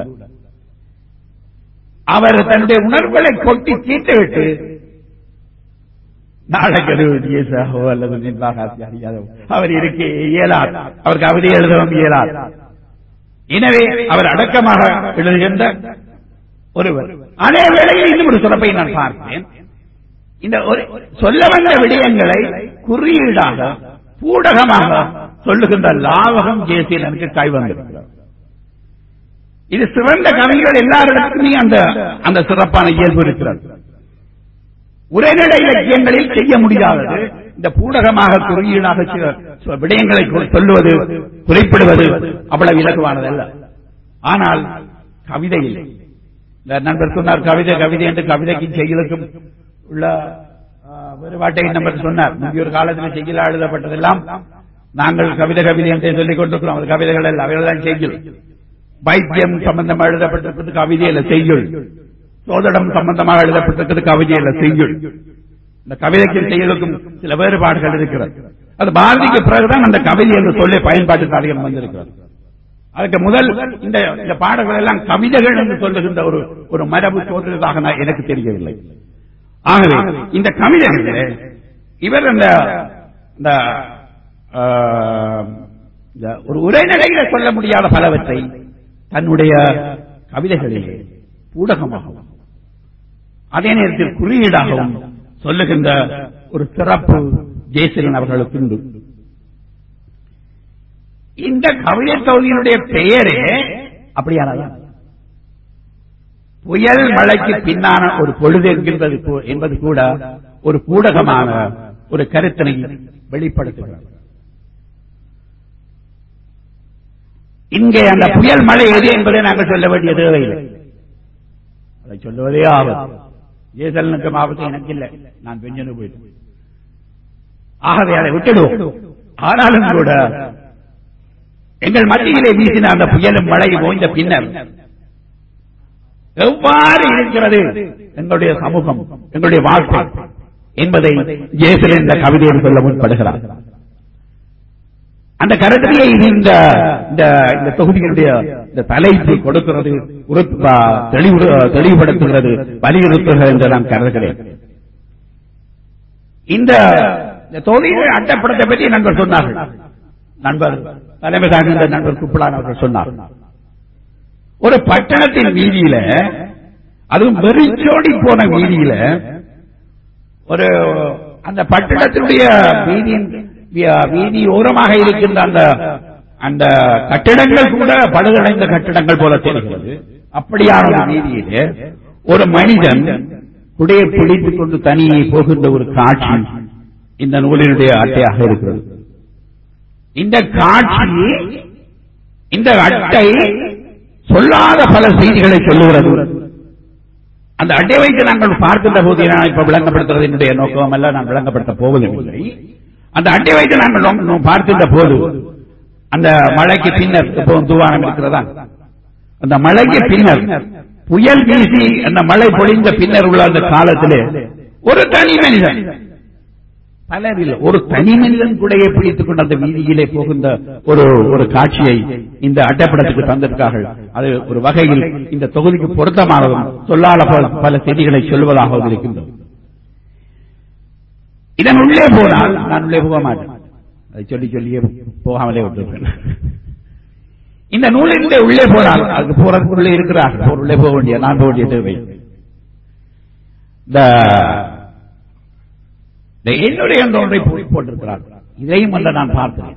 அவர் தன்னுடைய உணர்வுகளை கொட்டி தீர்த்துவிட்டு நாளைக்கு அது டிஎஸ்ஆகவோ அல்லது நிர்வாக அதிகாரியோ அவர் இருக்க இயலார் அவர் கவிதை எழுதவும் இயலார் எனவே அவர் அடக்கமாக எழுதுகின்ற ஒருவர் அதே வேளையில் இன்னும் ஒரு சிறப்பை நான் பார்க்கிறேன் இந்த ஒரு சொல்ல வந்த விடயங்களை குறியீடாக பூடகமாக சொல்லுகின்ற லாவகம் ஜெயசீலனுக்கு கை வந்திருக்கிறார் இது சிறந்த கவிஞர்கள் எல்லாரிடத்துமே அந்த அந்த சிறப்பான இயல்பு இருக்கிறது உரைநடை இலக்கியங்களில் செய்ய முடியாதது இந்த பூடகமாக குறியீடாக சில சில விடயங்களை கொ- சொல்லுவது குறிப்பிடுவது அவ்வளவு இலகுவானதல்ல ஆனால் கவிதையில் இந்த நண்பர் சொன்னார் கவிதை கவிதை என்று கவிதைக்கும் செய்யலுக்கும் உள்ள ஆ, வேறுபாட்டை நம்பர் சொன்னார் முந்தைய ஒரு காலத்தில் செய்யலா எழுதப்பட்டதெல்லாம் நாங்கள் கவிதை கவிதை என்றே சொல்லிக் கொண்டிருக்கிறோம் அது கவிதைகள் அல்ல அவைகள் செய்யுள் வைத்தியம் சம்பந்தமாக எழுதப்பட்டிருக்கிறது கவிதை அல்ல செய்யுள் சோதடம் சம்பந்தமாக எழுதப்பட்டிருக்கிறது கவிதை அல்ல செய்யுள் இந்த கவிதைக்கும் செயலுக்கும் சில வேறுபாடுகள் இருக்கிறது அது பாரதிக்கு பிறகுதான் அந்த கவிதை என்ற சொல்லை பயன்பாட்டுக்கு அதிகம் வந்திருக்கிறது அதுக்கு முதல் இந்த இந்த பாடல்கள் எல்லாம் கவிதைகள் என்று சொல்லுகின்ற ஒரு ஒரு மரபு தோன்றுவதாக நான் எனக்கு தெரியவில்லை ஆகவே இந்த கவிதைகளிலே இவர் அந்த இந்த ஆஹ், இந்த ஒரு உரைநடையில சொல்ல முடியாத பலவற்றை தன்னுடைய கவிதைகளிலே ஊடகமாகவும் அதே நேரத்தில் குறியீடாகவும் சொல்லுகின்ற ஒரு சிறப்பு ஜெயசீலன் அவர்களுக்கு உண்டு இந்த கவிதை தொகுதியினுடைய பெயரே அப்படியானதான் புயல் மழைக்கு பின்னான ஒரு பொழுது என்கின்றது கூ- என்பது கூட ஒரு கூடகமான ஒரு கருத்தினை வெளிப்படுத்துகிறது இங்கே அந்த புயல் மழை எது என்பதை நாங்கள் சொல்ல வேண்டிய தேவையில்லை அதை சொல்லுவதே ஆபத்து ஏசலனுக்கு ஆபத்து எனக்கு இல்லை நான் பெஞ்சனு போயிட்டேன் ஆகவே அதை விட்டுடுவோம் ஆனாலும் கூட எங்கள் மத்தியிலே வீசின அந்த புயலும் மழையும் ஓய்ந்த பின்னர் எவ்வாறு இருக்கிறது எங்களுடைய சமூகம் எங்களுடைய வாழ்க்கை என்பதை ஜேசல் என்ற கவிதையில் சொல்ல முற்படுகிறார் அந்த கருத்திலே இது இந்த இந்த இந்த தொகுதியினுடைய இந்த தலைப்பு கொடுக்கிறது உறுப்பு- ஆ, தெளிவு தெளிவுபடுத்துகிறது வலியுறுத்துகிறது என்று நான் கருதுகிறேன் இந்த இந்த தொகுதியில் அட்டப்படத்தை பற்றி நண்பர் சொன்னார்கள் நண்பர் தலைமை தாங்குகின்ற நண்பர் குப்பலான் அவர்கள் சொன்னார் ஒரு பட்டணத்தின் வீதியில அதுவும் வெறிச்சோடி போன வீதியில ஒரு அந்த பட்டணத்தினுடைய வீதியின் வீ- வீதி ஓரமாக இருக்கின்ற அந்த அந்த கட்டிடங்கள் கூட பழுதடைந்த கட்டிடங்கள் போல தெரிகிறது அப்படியான ஒரு வீதியிலே ஒரு மனிதன் குடையை பிடித்துக் கொண்டு தனியே போகின்ற ஒரு காட்சி இந்த நூலினுடைய அட்டையாக இருக்கிறது இந்த காட்சி இந்த அட்டை சொல்லாத பல செய்திகளை சொல்லுகிறது அந்த அட்டை வைத்து நாங்கள் பார்க்கின்ற போது நான் இப்ப விளங்கப்படுத்துறது என்னுடைய நோக்கம் அல்ல நான் விளங்கப்படுத்த போவதில்லை அந்த அட்டை வைத்து நாங்கள் நோக்க- நோ- பார்க்கின்ற போது அந்த மழைக்கு பின்னர் இப்போ தூவானம் இருக்கிறதா அந்த மழைக்கு பின்னர் புயல் வீசி அந்த மழை பொழிந்த பின்னர் உள்ள அந்த காலத்திலே ஒரு தனி மனிதன் பலரில் ஒரு தனி மனிதன் கூடையை பிடித்துக் கொண்டு அந்த வீதியிலே போகின்ற ஒரு ஒரு காட்சியை இந்த அட்டைப்படத்துக்கு தந்திருக்கார்கள் அது ஒரு வகையில் இந்த தொகுதிக்கு பொருத்தமானதும் சொல்லாத பல பல செய்திகளை சொல்வதாகவும் இருக்கின்றது இதன் உள்ளே போனால் நான் உள்ளே போக மாட்டேன் அதை சொல்லி சொல்லியே போகாமலே விட்டுருப்பேன் இந்த நூலினுடைய உள்ளே போனால் அதுக்கு போறதுக்கு உள்ளே இருக்கிறார்கள் போர் உள்ளே போக வேண்டிய நான் போக வேண்டிய தேவை இந்த இந்த என்னுடைய என்ற ஒன்றை போய் போட்டிருக்கிறார் இதையும் அல்ல நான் பார்த்தேன்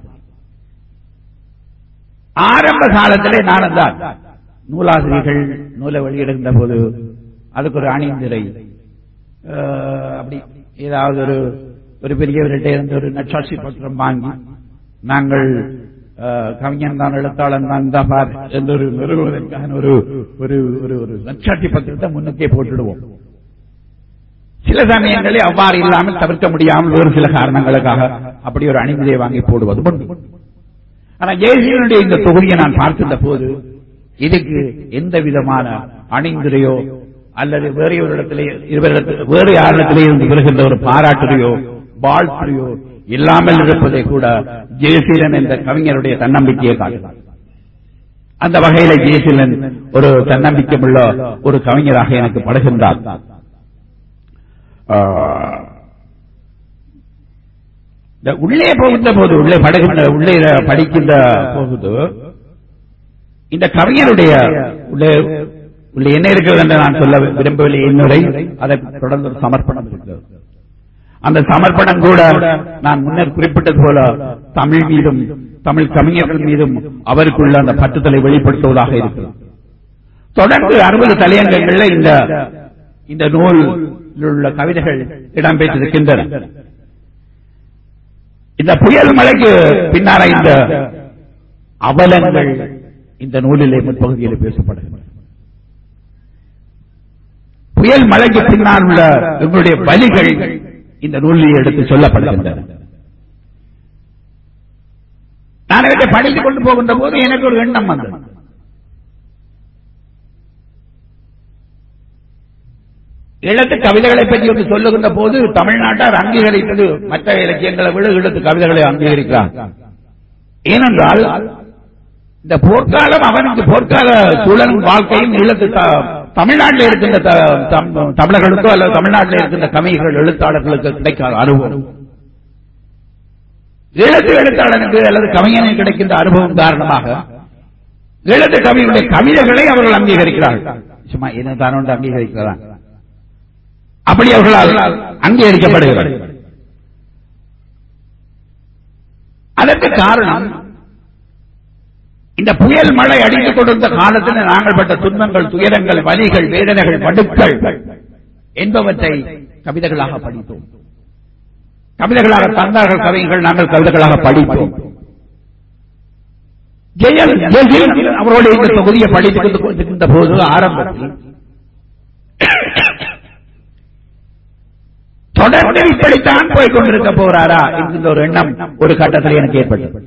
ஆரம்ப காலத்திலே நான் தான் நூலாசிரியர்கள் நூலை வெளியிடுகின்ற போது அதுக்கு ஒரு அணிந்திரை அஹ், அப்படி ஏதாவது ஒரு ஒரு பெரியவர்கிட்ட இருந்து ஒரு நட்சாட்சி பத்திரம் வாங்கி நாங்கள் அஹ், கவிஞன் தான் எழுத்தாளன் தான் தான் பார் என்று ஒரு நிறுவுவதற்கான ஒரு ஒரு ஒரு ஒரு நட்சாட்சி பத்திரத்தை முன்னுக்கே போட்டுடுவோம் சில சமயங்களில் அவ்வாறு இல்லாமல் தவிர்க்க முடியாமல் வேறு சில காரணங்களுக்காக அப்படி ஒரு அணிமுறையை வாங்கி போடுவது உண்டு ஆனா ஜெயசீலனுடைய இந்த தொகுதியை நான் பார்க்கின்ற போது இதுக்கு எந்த விதமான அணிந்துரையோ அல்லது வேறு ஒரு இடத்திலே இவரிடத்தில் வேறு யாரிடத்திலே இருந்து வருகின்ற ஒரு பாராட்டுரையோ வாழ்த்துறையோ இல்லாமல் இருப்பதை கூட ஜெயசீலன் என்ற கவிஞருடைய தன்னம்பிக்கையை காட்டுகிறார் அந்த வகையில ஜெயசீலன் ஒரு தன்னம்பிக்கை உள்ள ஒரு கவிஞராக எனக்கு படுகின்றார் ஆஹ், இந்த உள்ளே போகின்ற போது உள்ளே படுகின்ற உள்ளே படிக்கின்ற போகுது இந்த கவிஞருடைய உள்ளே உள்ளே என்ன இருக்கிறது என்று நான் சொல்ல விரும்பவில்லை என்னுரை அதை தொடர்ந்து ஒரு சமர்ப்பணம் இருக்கிறது அந்த சமர்ப்பணம் கூட நான் முன்னர் குறிப்பிட்டது போல தமிழ் மீதும் தமிழ் கவிஞர்கள் மீதும் அவருக்குள்ள அந்த பற்றுதலை வெளிப்படுத்துவதாக இருக்கிறது தொடர்ந்து அறுபது தலையங்கங்கள்ல இந்த இந்த நூல் உள்ள கவிதைகள் இடம்பெற்றிருக்கின்றன இந்த புயல் மழைக்கு பின்னால இந்த அவலங்கள் இந்த நூலிலே முற்பகுதியில் பேசப்படுகின்றன புயல் மழைக்கு பின்னால் உள்ள எங்களுடைய வலிகள் இந்த நூலில் எடுத்து சொல்லப்படுகின்றன நான் இவற்றை படித்துக் கொண்டு போகின்ற போது எனக்கு ஒரு எண்ணம் வந்தது ஈழத்து கவிதைகளை பற்றி வந்து சொல்லுகின்ற போது தமிழ்நாட்டார் அங்கீகரித்தது மற்ற இலக்கியங்களை விட ஈழத்து கவிதைகளை அங்கீகரிக்கிறார் ஏனென்றால் இந்த போர்க்காலம் அவனுக்கு போர்க்கால சூழலும் வாழ்க்கையும் ஈழத்து த- தமிழ்நாட்டில் இருக்கின்ற த- தம்- தமிழர்களுக்கோ அல்லது தமிழ்நாட்டில் இருக்கின்ற கவிஞர்கள் எழுத்தாளர்களுக்கு கிடைக்காத அனுபவம் ஈழத்து எழுத்தாளனுக்கு அல்லது கவிஞனுக்கு கிடைக்கின்ற அனுபவம் காரணமாக ஈழத்து கவியுடைய கவிதைகளை அவர்கள் அங்கீகரிக்கிறார்கள் சும்மா என்ன தான் ஒன்று அங்கீகரிக்கிறார் அப்படி அவர்களால் அங்கீகரிக்கப்படுகிறார் அதற்கு காரணம் இந்த புயல் மழை அடித்துக் கொண்டிருந்த காலத்தில் நாங்கள் பட்ட துன்பங்கள் துயரங்கள் வலிகள் வேதனைகள் வடுக்கள் என்பவற்றை கவிதைகளாக படித்தோம் கவிதைகளாக தந்தார்கள் கவிஞர்கள் நாங்கள் கவிதைகளாக படித்தோம் ஜெயல் ஜெயல் அவரோட இந்த தொகுதியை படித்துக் கொண்டிருக்கின்ற போது ஆரம்பத்தில் தொடர்ந்து இப்படித்தான் போய் கொண்டிருக்க போறாரா என்கின்ற ஒரு எண்ணம் ஒரு கட்டத்தில் எனக்கு ஏற்பட்டது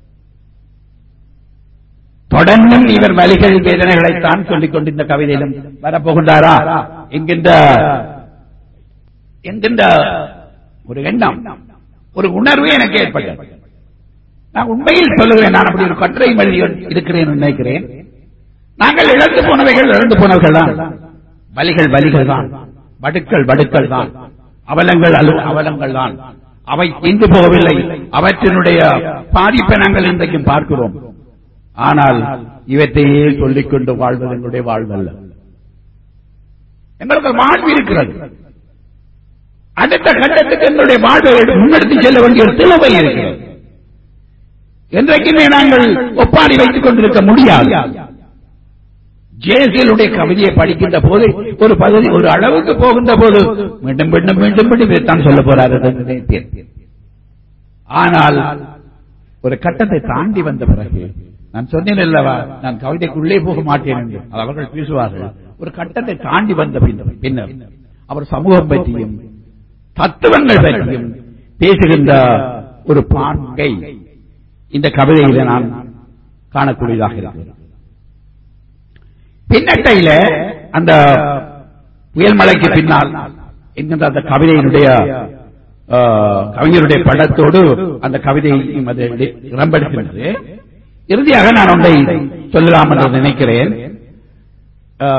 தொடர்ந்தும் இவர் வலிகள் வேதனைகளைத்தான் சொல்லிக் கொண்டு இந்த கவிதையிலும் வரப்போகின்றாரா என்கின்ற என்கின்ற ஒரு எண்ணம் ஒரு உணர்வு எனக்கு ஏற்பட்டது நான் உண்மையில் சொல்லுகிறேன் நான் அப்படி ஒரு கட்டுரை எழுதி இருக்கிறேன் நினைக்கிறேன் நாங்கள் இழந்து போனவைகள் இழந்து போனவர்கள் தான் வலிகள் வலிகள் தான் வடுக்கள் வடுக்கள் தான் அவலங்கள் அலு- அவலங்கள் தான் அவை இன்று போகவில்லை அவற்றினுடைய பாதிப்பை நாங்கள் இன்றைக்கும் பார்க்கிறோம் ஆனால் இவற்றையே சொல்லிக் கொண்டு வாழ்வது எங்களுடைய வாழ்வல்ல எங்களுக்கு வாழ்வு இருக்கிறது அடுத்த கட்டத்துக்கு எங்களுடைய வாழ்வை முன்னெடுத்து செல்ல வேண்டிய ஒரு தேவை இருக்கிறது என்றைக்குமே நாங்கள் ஒப்பாரி வைத்துக் கொண்டிருக்க முடியாது ஜேசியலுடைய கவிதையை படிக்கின்ற போது ஒரு பகுதி ஒரு அளவுக்கு போகின்ற போது மீண்டும் மீண்டும் மீண்டும் மீண்டும் இதைத்தான் சொல்ல போறார் என்று நினைத்தேன் ஆனால் ஒரு கட்டத்தை தாண்டி வந்த பிறகு நான் சொன்னேன் அல்லவா நான் கவிதைக்குள்ளே போக மாட்டேன் என்று அது அவர்கள் பேசுவார்கள் ஒரு கட்டத்தை தாண்டி வந்த பின்னர் பின்னர் அவர் சமூகம் பற்றியும் தத்துவங்கள் பற்றியும் பேசுகின்ற ஒரு பாங்கை இந்த கவிதையில நான் காணக்கூடியதாக இருக்கிறது பின்னட்டையில அந்த புயல் மலைக்கு பின்னால் என்கின்ற அந்த கவிதையினுடைய ஆ, கவிஞருடைய படத்தோடு அந்த கவிதையும் அது இட- இடம்பெடுக்கின்றது இறுதியாக நான் ஒன்றை சொல்லலாம் என்று நினைக்கிறேன் ஆ,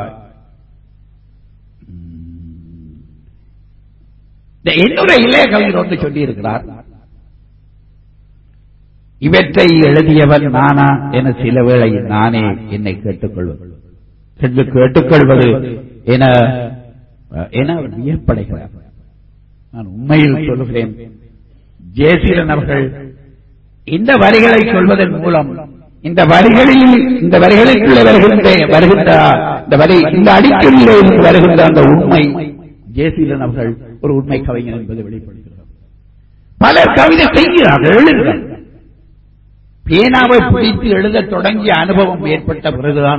இந்த என்னுரையிலே கவிஞர் ஒன்று சொல்லியிருக்கிறார் இவற்றை எழுதியவன் நானா என சில வேளை நானே என்னை கேட்டுக்கொள்வது கேட்டு- கேட்டுக்கொள்வது என என அவர் வியப்படைகிறார் நான் உண்மையில் சொல்லுகிறேன் ஜெயசீலன் அவர்கள் இந்த வரிகளை சொல்வதன் மூலம் இந்த வரிகளில் இந்த வரிகளுக்குள்ளே வருகின்ற வருகின்ற இந்த வரி இந்த அடிக்கடியிலே இருந்து வருகின்ற அந்த உண்மை ஜெயசீலன் அவர்கள் ஒரு உண்மை கவிஞர் என்பதை வெளிப்படுத்துகிறார் பலர் கவிதை செய்கிறார்கள் எழுதுகிறார்கள் பேனாவை பிடித்து எழுதத் தொடங்கிய அனுபவம் ஏற்பட்ட பிறகுதான்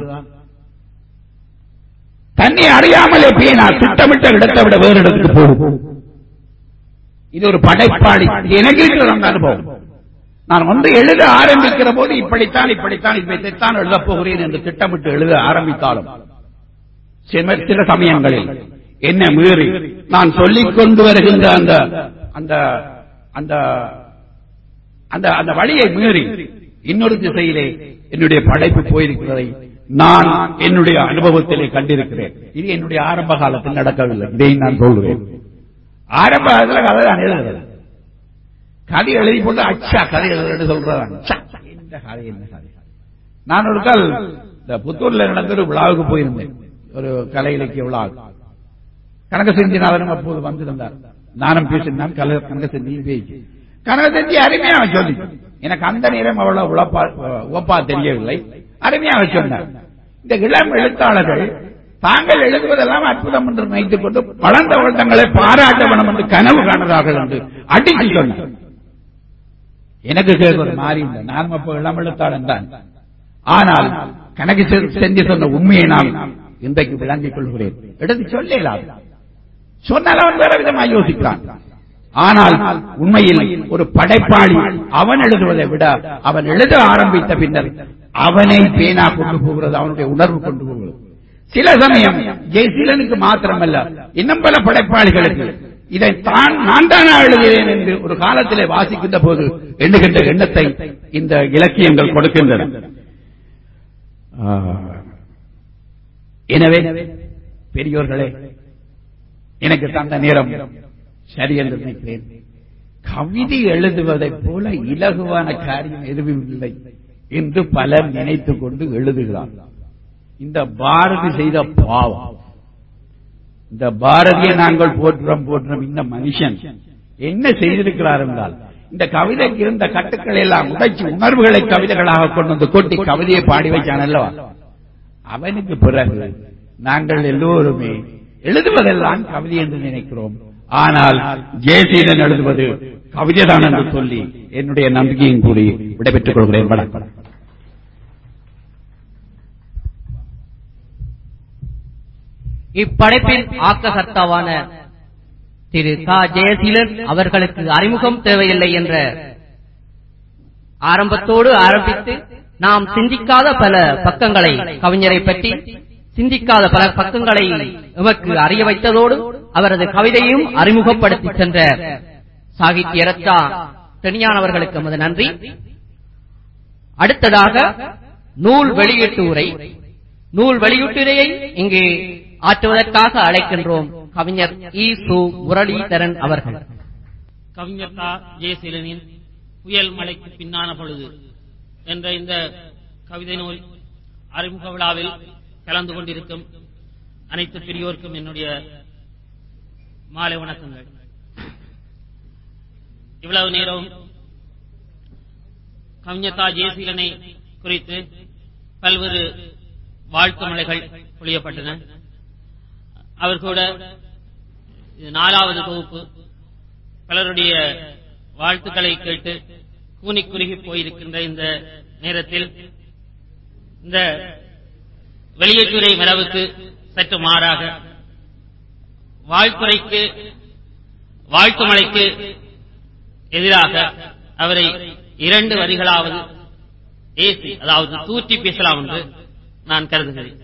தன்னை அறியாமலே பேனா திட்டமிட்ட இடத்தை விட வேறு இடத்துக்கு போகும் இது ஒரு படைப்பாளி இது எனக்கு இருக்கிற அந்த அனுபவம் நான் வந்து எழுத ஆரம்பிக்கிற போது இப்படித்தான் இப்படித்தான் இப்படித்தான் எழுதப் போகிறேன் என்று திட்டமிட்டு எழுத ஆரம்பித்தாலும் சில சில சமயங்களில் என்ன மீறி நான் சொல்லிக் கொண்டு வருகின்ற அந்த அந்த அந்த அந்த அந்த வழியை மீறி இன்னொரு திசையிலே என்னுடைய படைப்பு போயிருக்கிறதை நான் என்னுடைய அனுபவத்திலே கண்டிருக்கிறேன் இது என்னுடைய ஆரம்ப காலத்தில் நடக்கவில்லை இதை நான் சொல்கிறேன் ஆரம்ப காலத்துல கதை நான் எழுதுறது கதை எழுதி போட்டு அச்சா கதை எழுதுறது சொல்றதான் ச்ச, இந்த கதை என்ன கதை நான் ஒரு கால் இந்த புத்தூர்ல நடந்த ஒரு விழாவுக்கு போயிருந்தேன் ஒரு கலை இலக்கிய விழா கனக செந்திநாதனும் அப்போது வந்திருந்தார் நானும் பேசினான் கல கனக செந்தியும் பேச்சு கனக செந்தி அருமையாக சொல்லி எனக்கு அந்த நேரம் அவ்வளவு உழப்பா உவப்பா தெரியவில்லை அருமையாக சொன்னார் இந்த இளம் எழுத்தாளர்கள் தாங்கள் எழுதுவதெல்லாம் அற்புதம் என்று நினைத்துக் கொண்டு வளர்ந்த வளர்ந்தங்களை பாராட்ட வேணும் என்று கனவு காணுறார்கள் என்று அடித்து சொன்னார் எனக்கு கேட்க ஒரு மாறி இல்லை நான் அப்போ இளம் எழுத்தாளன் தான் ஆனால் கணக்கு செ- செஞ்சு சொன்ன உண்மையை நான் இன்றைக்கு விளங்கிக் கொள்கிறேன் எடுத்து சொல்லலாம் சொன்னால் அவன் வேற விதமாக யோசிக்கிறான் ஆனால் உண்மையில் ஒரு படைப்பாளி அவன் எழுதுவதை விட அவன் எழுத ஆரம்பித்த பின்னர் அவனை பேனா கொண்டு போகிறது அவனுடைய உணர்வு கொண்டு போகிறது சில சமயம் ஜெயசீலனுக்கு மாத்திரமல்ல இன்னும் பல படைப்பாளிகளுக்கு இதை தான் நான் தானா எழுதுகிறேன் என்று ஒரு காலத்திலே வாசிக்கின்ற போது எண்ணுகின்ற எண்ணத்தை இந்த இலக்கியங்கள் கொடுக்கின்றன ஆ, எனவே பெரியோர்களே எனக்கு தந்த நேரம் சரி என்று நினைக்கிறேன் கவிதை எழுதுவதைப் போல இலகுவான காரியம் எதுவும் இல்லை என்று பலர் நினைத்துக் கொண்டு எழுதுகிறார் இந்த பாரதி செய்த பாவம் இந்த பாரதியை நாங்கள் போற்றுறோம் போற்றுறோம் இந்த மனுஷன் என்ன செய்திருக்கிறார் என்றால் இந்த கவிதைக்கு இருந்த கட்டுக்களை எல்லாம் உடைச்சு உணர்வுகளை கவிதைகளாக கொண்டு வந்து கொட்டி கவிதையை பாடி வைச்சான் அல்லவா அவனுக்கு பிறகு நாங்கள் எல்லோருமே எழுதுவதெல்லாம் கவிதை என்று நினைக்கிறோம் ஆனால் ஜெயசீலன் எழுதுவது கவிதைதான் என்று சொல்லி என்னுடைய நம்பிக்கையும் கூறி விடைபெற்றுக் கொள்கிறேன் வணக்கம் இப்படைப்பின் ஆக்ககர்த்தாவான திரு க ஜெயசீலன் அவர்களுக்கு அறிமுகம் தேவையில்லை என்ற ஆரம்பத்தோடு ஆரம்பித்து நாம் சிந்திக்காத பல பக்கங்களை கவிஞரை பற்றி சிந்திக்காத பல பக்கங்களை எமக்கு அறிய வைத்ததோடு அவரது கவிதையும் அறிமுகப்படுத்தி சென்ற சாகித்ய ரத்னா தெனியான் அவர்களுக்கு நமது நன்றி அடுத்ததாக நூல் வெளியீட்டு உரை நூல் வெளியீட்டுரையை இங்கே ஆற்றுவதற்காக அழைக்கின்றோம் கவிஞர் இ சு முரளிதரன் அவர்கள் கவிஞர் தா ஜெயசீலனின் புயல் மலைக்கு பின்னான பொழுது என்ற இந்த கவிதை நூல் அறிமுக விழாவில் கலந்து கொண்டிருக்கும் அனைத்து பெரியோருக்கும் என்னுடைய மாலை வணக்கங்கள் இவ்வளவு நேரம் கவிஞர் தா ஜெயசீலனை குறித்து பல்வேறு வாழ்த்து மலைகள் பொழியப்பட்டன அவர் கூட இது நாலாவது தொகுப்பு பலருடைய வாழ்த்துக்களை கேட்டு கூனி குறுகி போயிருக்கின்ற இந்த நேரத்தில் இந்த வெளியேற்றுரை மரபுக்கு சற்று மாறாக வாழ்த்துறைக்கு வாழ்த்து மலைக்கு எதிராக அவரை இரண்டு வரிகளாவது ஏசி அதாவது தூற்றி பேசலாம் என்று நான் கருதுகிறேன்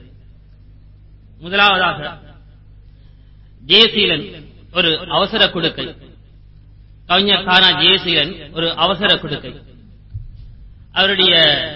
முதலாவதாக ஜெயசீலன் ஒரு அவசர குடுக்கை கவிஞர் கானா ஜெயசீலன் ஒரு அவசர குடுக்கை அவருடைய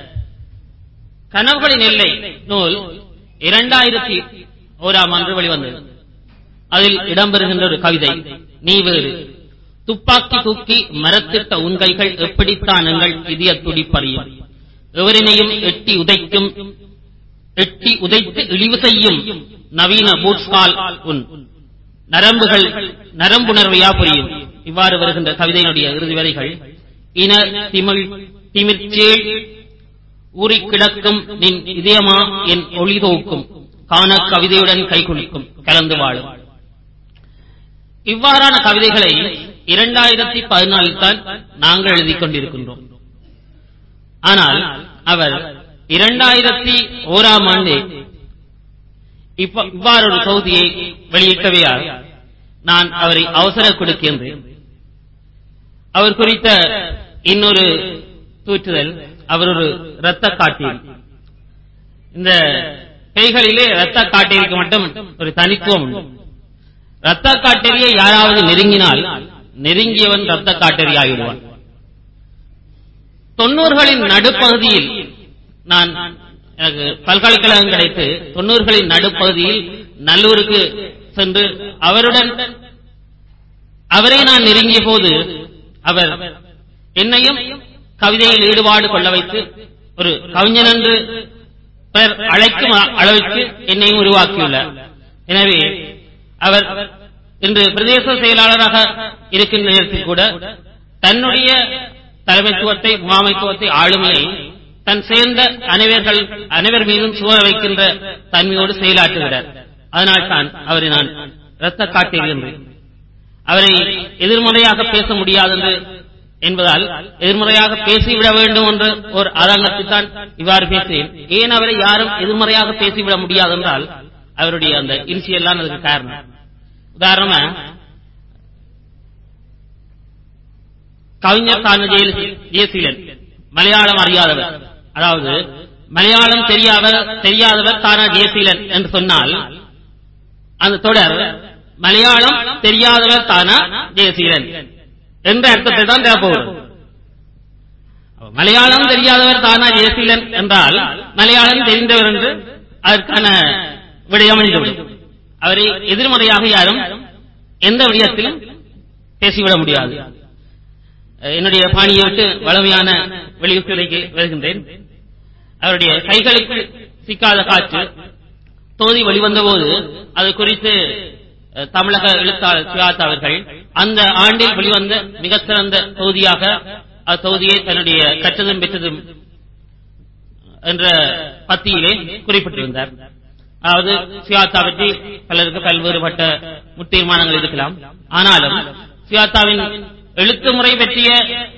கனவுகளின் எல்லை நூல் இரண்டாயிரத்தி ஓராம் ஆண்டு வெளிவந்தது அதில் இடம்பெறுகின்ற ஒரு கவிதை நீ வேறு துப்பாக்கி தூக்கி மரத்திட்ட உன் கைகள் எப்படித்தான் எங்கள் இதய துடிப்பறியும் எவரினையும் எட்டி உதைக்கும் எட்டி உதைத்து இழிவு செய்யும் நவீன பூட்ஸ்கால் உன் நரம்புகள் நரம்புணர்வையா புரியும் இவ்வாறு வருகின்ற கவிதையினுடைய இறுதி வரிகள் இன திமிழ் திமிர்ச்சேள் ஊறி கிடக்கும் நின் இதயமா என் ஒளி தோக்கும் காண கவிதையுடன் கைகுலிக்கும் கலந்து வாழும் இவ்வாறான கவிதைகளை இரண்டாயிரத்தி பதினாலில் தான் நாங்கள் எழுதிக் கொண்டிருக்கின்றோம் ஆனால் அவர் இரண்டாயிரத்தி ஓராம் ஆண்டு இப்ப- இவ்வாறு ஒரு தொகுதியை வெளியிட்டவையால் நான் அவரை அவசர கொடுக்கின்றேன் அவர் குறித்த இன்னொரு தூற்றுதல் அவர் ஒரு இரத்த காட்டீர் இந்த கைகளிலே இரத்த காட்டீருக்கு மட்டும் ஒரு தனித்துவம் உண்டு இரத்த காட்டேரியை யாராவது நெருங்கினால் நெருங்கியவன் இரத்த காட்டேரி ஆகிடுவான் தொண்ணூறுகளின் நடுப்பகுதியில் நான் எனக்கு பல்கலைக்கழகம் கிடைத்து தொண்ணூறுகளின் நடுப்பகுதியில் நல்லூருக்கு சென்று அவருடன் அவரை நான் நெருங்கிய போது அவர் என்னையும் கவிதையில் ஈடுபாடு கொள்ள வைத்து ஒரு கவிஞன் என்று பெயர் அழைக்கும் அளவிற்கு என்னையும் உருவாக்கியுள்ளார் எனவே அவர் இன்று பிரதேச செயலாளராக இருக்கின்ற நேரத்தில் கூட தன்னுடைய தலைமைத்துவத்தை முகாமைத்துவத்தை ஆளுமையை தன் சேர்ந்த அனைவர்கள் அனைவர் மீதும் சுவர வைக்கின்ற தன்மையோடு செயலாற்றுகிறார் அதனால் தான் அவரை நான் இரத்த காட்டுகின்றேன் அவரை எதிர்மறையாக பேச முடியாது என்று என்பதால் எதிர்மறையாக பேசிவிட வேண்டும் என்ற ஒரு அரங்கத்தில் தான் இவ்வாறு பேசுகிறேன் ஏன் அவரை யாரும் எதிர்மறையாக பேசிவிட முடியாது என்றால் அவருடைய அந்த இனிஷியல் தான் அதுக்கு காரணம் உதாரணமா கவிஞர் கான ஜெயசீலன் மலையாளம் அறியாதவர் அதாவது மலையாளம் தெரியாதவர் தெரியாதவர் தானா ஜெயசீலன் என்று சொன்னால் அந்த தொடர் மலையாளம் தெரியாதவர் தானா ஜெயசீலன் என்ற அர்த்தத்தை தான் தேவைப்படும் மலையாளம் தெரியாதவர் தானா ஜெயசீலன் என்றால் மலையாளம் தெரிந்தவர் என்று அதற்கான விடை அமைந்துவிடும் அவரை எதிர்மறையாக யாரும் எந்த விடயத்திலும் பேசிவிட முடியாது என்னுடைய பாணியை விட்டு வளமையான வெளியுறவுத்துறைக்கு வருகின்றேன் அவருடைய கைகளுக்கு சிக்காத காற்று தொகுதி வெளிவந்த போது அது குறித்து அஹ், தமிழக எழுத்தாளர் சிவாத் அவர்கள் அந்த ஆண்டில் வெளிவந்த மிக சிறந்த தொகுதியாக அத்தொகுதியை தன்னுடைய கற்றதும் பெற்றதும் என்ற பத்தியிலே குறிப்பிட்டிருந்தார் அதாவது சியாத்தா பற்றி பலருக்கு பல்வேறுபட்ட முத்தீர்மானங்கள் இருக்கலாம் ஆனாலும் சியாத்தாவின் எழுத்து முறை பற்றிய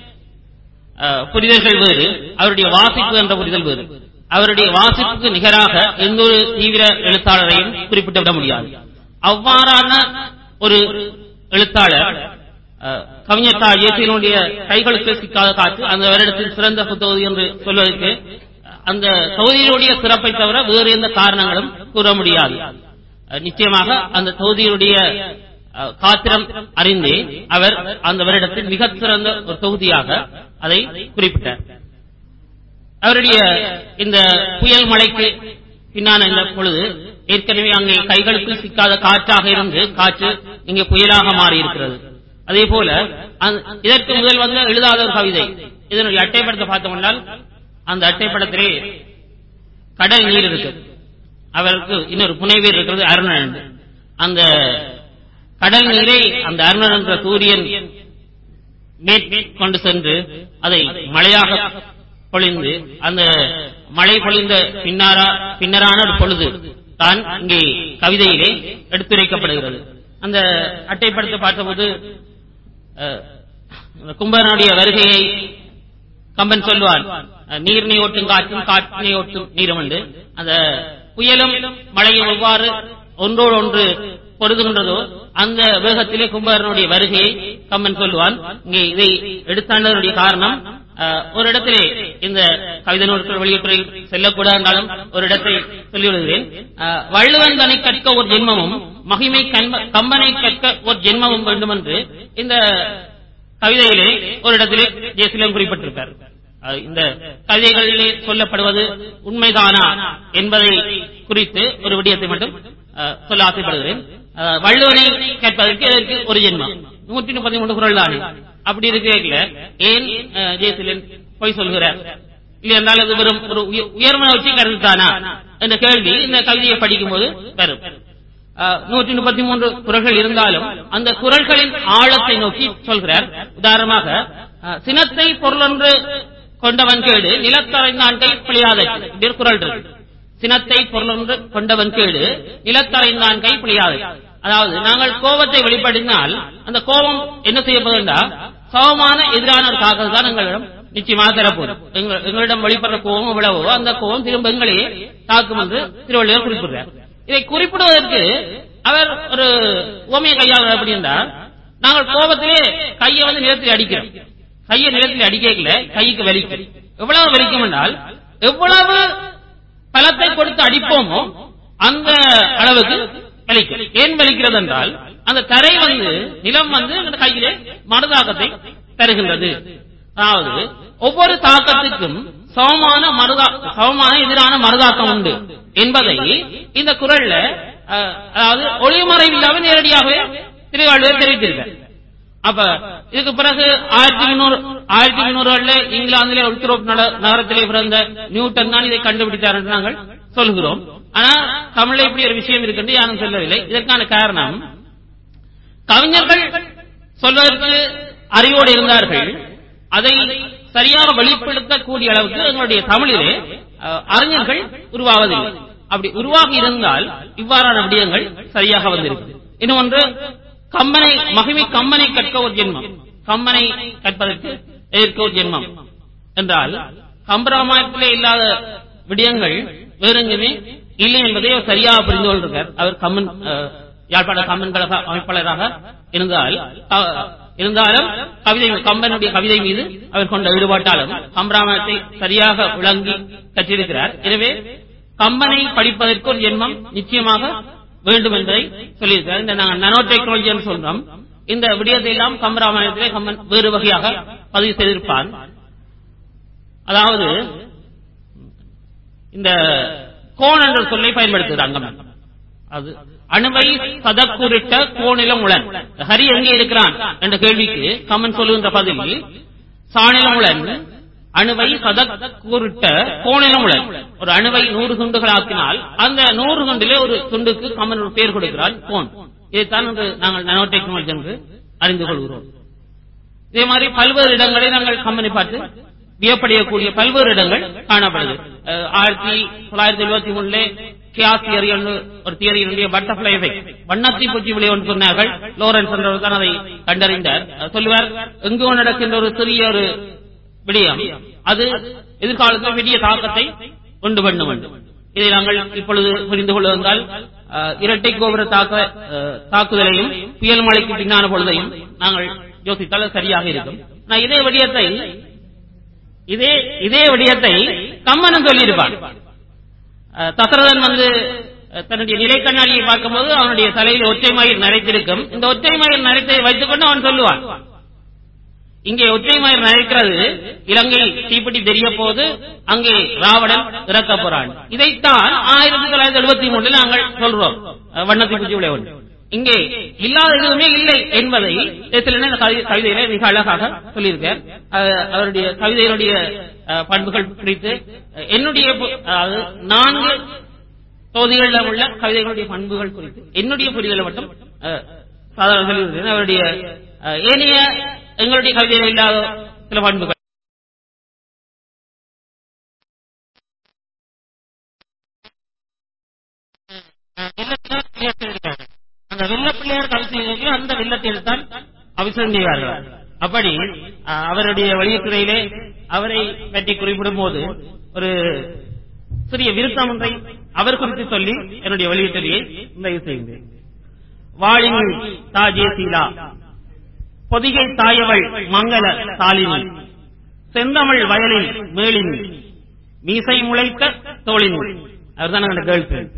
அஹ், புரிதல்கள் வேறு அவருடைய வாசிப்பு என்ற புரிதல் வேறு அவருடைய வாசிப்புக்கு நிகராக எந்த ஒரு தீவிர எழுத்தாளரையும் குறிப்பிட்டு விட முடியாது அவ்வாறான ஒரு எழுத்தாளர் அஹ், கவிஞர் தா இயற்கையினுடைய கைகளுக்கு சிக்காத காற்று அந்த வருடத்தில் சிறந்த தொகுதி என்று சொல்வதற்கு அந்த தொகுதியினுடைய சிறப்பை தவிர வேறு எந்த காரணங்களும் கூற முடியாது அஹ், நிச்சயமாக அந்த தொகுதியினுடைய அஹ், காத்திரம் அறிந்தே அவர் அந்த வருடத்தில் மிகச் சிறந்த ஒரு தொகுதியாக அதை குறிப்பிட்டார் அவருடைய இந்த புயல் மழைக்கு பின்னான இந்த பொழுது ஏற்கனவே அங்கே கைகளுக்குள் சிக்காத காற்றாக இருந்து காற்று இங்கே புயலாக மாறி இருக்கிறது அதே போல அந்த- இதற்கு முதல் வந்த எழுதாத ஒரு கவிதை இதனுடைய அட்டைப்படத்தை பார்த்தோம்னால் அந்த அட்டைப்படத்திலே கடல் நீர் இருக்கு அவருக்கு இன்னொரு புனைவீர் இருக்கிறது அருணன் என்று. அந்த கடல் நீரை அந்த அருணன் என்ற சூரியன் கொண்டு சென்று அதை மழையாக பொழிந்து அந்த மழை பொழிந்த பின்னாரா பின்னரான ஒரு பொழுது தான் இங்கே கவிதையிலே எடுத்துரைக்கப்படுகிறது அந்த அட்டைப்படத்தை பார்த்தபோது அஹ், அந்த கும்பனுடைய வருகையை கம்பன் சொல்வான் அஹ், நீரினை ஓட்டும் காற்றும் காற்றினை ஓட்டும் நீரும் உண்டு அந்த புயலும் மழையும் எவ்வாறு ஒன்றோடு ஒன்று பொருதுகின்றதோ அந்த வேகத்திலே கும்பகரனுடைய வருகையை கம்பன் சொல்லுவான் இங்கே இதை எடுத்தாண்டதனுடைய காரணம் அஹ், ஒரு இடத்திலே இந்த கவிதை நூல்கள் வெளியீட்டுறையில் செல்லக்கூடாது என்றாலும் ஒரு இடத்தை சொல்லிவிடுகிறேன் அஹ், வள்ளுவன் தன்னை கற்க ஒரு ஜென்மமும் மகிமை கண்ப- கம்பனை கற்க ஒரு ஜென்மமும் வேண்டும் என்று இந்த கவிதையிலே ஒரு இடத்திலே ஜெயசிலம் குறிப்பிட்டிருக்கார் அஹ் இந்த கவிதைகளிலே சொல்லப்படுவது உண்மைதானா என்பதை குறித்து ஒரு விடயத்தை மட்டும் அஹ், சொல்ல ஆசைப்படுகிறேன் அஹ், வள்ளுவனை கேட்பதற்கு இதற்கு ஒரு ஜென்மம் நூற்றி முப்பத்தி மூன்று குரல் தானே அப்படி இருக்கிற ஏன் அஹ், ஜெயசிலன் பொய் சொல்கிறார் இல்லை என்றால் அது வெறும் ஒரு உய- உயர்மன வச்சு கருத்தானா என்ற கேள்வி இந்த கவிதையை படிக்கும்போது வரும் அஹ், நூற்றி முப்பத்தி மூன்று குரல்கள் இருந்தாலும் அந்த குரல்களின் ஆழத்தை நோக்கி சொல்கிறார் உதாரணமாக அஹ், சினத்தை பொருளொன்று கொண்டவன் கேடு நிலத்தரைந்தான் கை பிழையாத இப்படி ஒரு குரல் இருக்கு சினத்தை பொருளொன்று கொண்டவன் கேடு நிலத்தரைந்தான் கை பிழையாது அதாவது நாங்கள் கோபத்தை வெளிப்படுத்தினால் அந்த கோபம் என்ன செய்யப்படுதுண்டா சமமான எதிரான ஒரு தாக்கல் தான் எங்களிடம் நிச்சயமாக தரப்போகுது எங்க- எங்களிடம் வெளிப்படுற கோபம் எவ்வளவோ அந்த கோபம் திரும்ப எங்களையே தாக்கும் என்று திருவள்ளுவர் குறிப்பிடுறார் இதை குறிப்பிடுவதற்கு அவர் ஒரு உவமையை கையாளர் எப்படி என்றால் நாங்கள் கோபத்திலே கையை வந்து நிலத்தில் அடிக்கிறோம் கையை நிலத்தில் அடிக்கல கைக்கு வலிக்கும் எவ்வளவு வலிக்கும் என்றால் எவ்வளவு பலத்தை கொடுத்து அடிப்போமோ அந்த அளவுக்கு வலிக்கும் ஏன் வலிக்கிறது என்றால் அந்த தரை வந்து நிலம் வந்து அந்த கையிலே மறுதாக்கத்தை தருகின்றது அதாவது ஒவ்வொரு தாக்கத்துக்கும் சமமான மறுதா சமமான எதிரான மறுதாக்கம் உண்டு என்பதை இந்த குரல்ல அஹ், அதாவது ஒளிமறைவில்லாமல் நேரடியாகவே திருவாழ்வர் தெரிவித்திருக்கார் அப்ப இதுக்கு பிறகு ஆயிரத்தி முன்னூறு ஆயிரத்தி முன்னூறுல இங்கிலாந்திலே உள்துரோப் நகரத்திலே பிறந்த நியூட்டன் தான் இதை கண்டுபிடித்தார் என்று நாங்கள் சொல்கிறோம் ஆனா தமிழ்ல இப்படி ஒரு விஷயம் இருக்கு யாரும் சொல்லவில்லை இதற்கான காரணம் கவிஞர்கள் சொல்வதற்கு அறிவோடு இருந்தார்கள் அதை சரியாக வெளிப்படுத்தக்கூடிய அளவுக்கு எங்களுடைய தமிழிலே அஹ், அறிஞர்கள் உருவாவதில்லை அப்படி உருவாகி இருந்தால் இவ்வாறான விடயங்கள் சரியாக வந்திருக்கு இன்னொன்று கம்பனை மகிமை கம்பனை கற்க ஒரு ஜென்மம் கம்பனை கற்பதற்கு எதிர்க்க ஒரு ஜென்மம் என்றால் கம்பராமாயணத்திலே இல்லாத விடயங்கள் வேறெங்குமே இல்லை என்பதை அவர் சரியாக புரிந்து கொண்டிருக்கார் அவர் கம்மன் அஹ், யாழ்ப்பாண கம்மன் கழக அமைப்பாளராக இருந்தால் அஹ், இருந்தாலும் கவிதை கம்பனுடைய கவிதை மீது அவர் கொண்ட ஈடுபாட்டாலும் கம்பராமாயணத்தை சரியாக விளங்கி கற்றிருக்கிறார் எனவே கம்பனை படிப்பதற்கு ஒரு ஜென்மம் நிச்சயமாக வேண்டும் என்பதை சொல்லியிருக்கிறார் இந்த நாங்கள் நனோ டெக்னாலஜி என்று சொல்றோம் இந்த விடயத்தை எல்லாம் கம்பராமாயணத்திலே கம்பன் வேறு வகையாக பதிவு செய்திருப்பான் அதாவது இந்த கோன் என்ற சொல்லை பயன்படுத்துகிறார் கம்பன் அது அணுவை சதக்குறிட்ட கோணிலம் உளன் ஹரி எங்கே இருக்கிறான் என்ற கேள்விக்கு கமன் சொல்லுகின்ற பதில் சாணிலம் உளன் அணுவை சதக்குறிட்ட கோணிலம் உளன் ஒரு அணுவை நூறு துண்டுகளாக்கினால் அந்த நூறு துண்டிலே ஒரு துண்டுக்கு கமன் ஒரு பேர் கொடுக்கிறான் கோன் இதைத்தான் இன்று நாங்கள் நனோ டெக்னாலஜி என்று அறிந்து கொள்கிறோம் இதே மாதிரி பல்வேறு இடங்களை நாங்கள் கம்பெனி பார்த்து வியப்படையக்கூடிய பல்வேறு இடங்கள் காணப்படுது அஹ், ஆயிரத்தி தொள்ளாயிரத்தி எழுபத்தி மூணுல கியாஸ் தியரி ஒரு தியரியினுடைய பட்டர்ஃபிளை எஃபெக்ட் வண்ணத்தி பூச்சி விளைய ஒன்று சொன்னார்கள் லோரன்ஸ் என்றவர் தான் அதை கண்டறிந்தார் அஹ், சொல்லுவார் எங்கோ நடக்கின்ற ஒரு சிறிய ஒரு விடயம் அது எதிர்காலத்தில் பெரிய தாக்கத்தை உண்டு பண்ண வேண்டும் இதை நாங்கள் இப்பொழுது புரிந்து கொள்ள வந்தால் அஹ், இரட்டை கோபுர தாக்க அஹ், தாக்குதலையும் புயல் மழைக்கு பின்னான பொழுதையும் நாங்கள் யோசித்தால் அது சரியாக இருக்கும் நான் இதே விடயத்தை இதே இதே விடயத்தை கம்மனும் சொல்லியிருப்பான் அஹ், தசரதன் வந்து அஹ், தன்னுடைய நிலை கண்ணாடியை பார்க்கும்போது அவனுடைய தலையில் ஒற்றை மயிர் நரைத்திருக்கும் இந்த ஒற்றை மயிர் நரைத்தை வைத்துக்கொண்டு அவன் சொல்லுவான் இங்கே ஒற்றை மயிர் நரைக்கிறது இலங்கை தீப்பெட்டி தெரிய போது அங்கே ராவணன் இறக்க போறான் இதைத்தான் ஆயிரத்தி தொள்ளாயிரத்தி எழுபத்தி மூணுல நாங்கள் சொல்றோம் அஹ், வண்ணத்தி பூச்சி விளைய ஒன்று இங்கே இல்லாத எதுவுமே இல்லை என்பதை சில நேரம் கவி- கவிதையில மிக அழகாக சொல்லியிருக்கார் அஹ், அவருடைய கவிதையினுடைய அஹ், பண்புகள் குறித்து அஹ், என்னுடைய பு- அதாவது நான்கு தொகுதிகளில் உள்ள கவிதைகளுடைய பண்புகள் குறித்து என்னுடைய புரிதலை மட்டும் அஹ், சாதாரண சொல்லியிருக்கிறேன் அவருடைய அஹ், ஏனைய எங்களுடைய கவிதையில் இல்லாத சில பண்புகள் அந்த வெள்ளப்பிள்ளையார் கவிதையிலேயும் அந்த வெள்ளத்தில் தான் அபிஷேகம் செய்வார்கள் அப்படி அஹ், அவருடைய வெளியீட்டுரையிலே அவரை பற்றி குறிப்பிடும் போது ஒரு சிறிய விருத்தம் ஒன்றை அவர் குறித்து சொல்லி என்னுடைய வெளியீட்டுரையை நிறைவு செய்கின்றேன் வாழினி தாஜே சீலா பொதிகை தாயவள் மங்கள தாளினி செந்தமிழ் வயலின் மேலினி மீசை முளைத்த தோழினி அவர்தான் அந்த கேர்ள் ஃபிரெண்ட்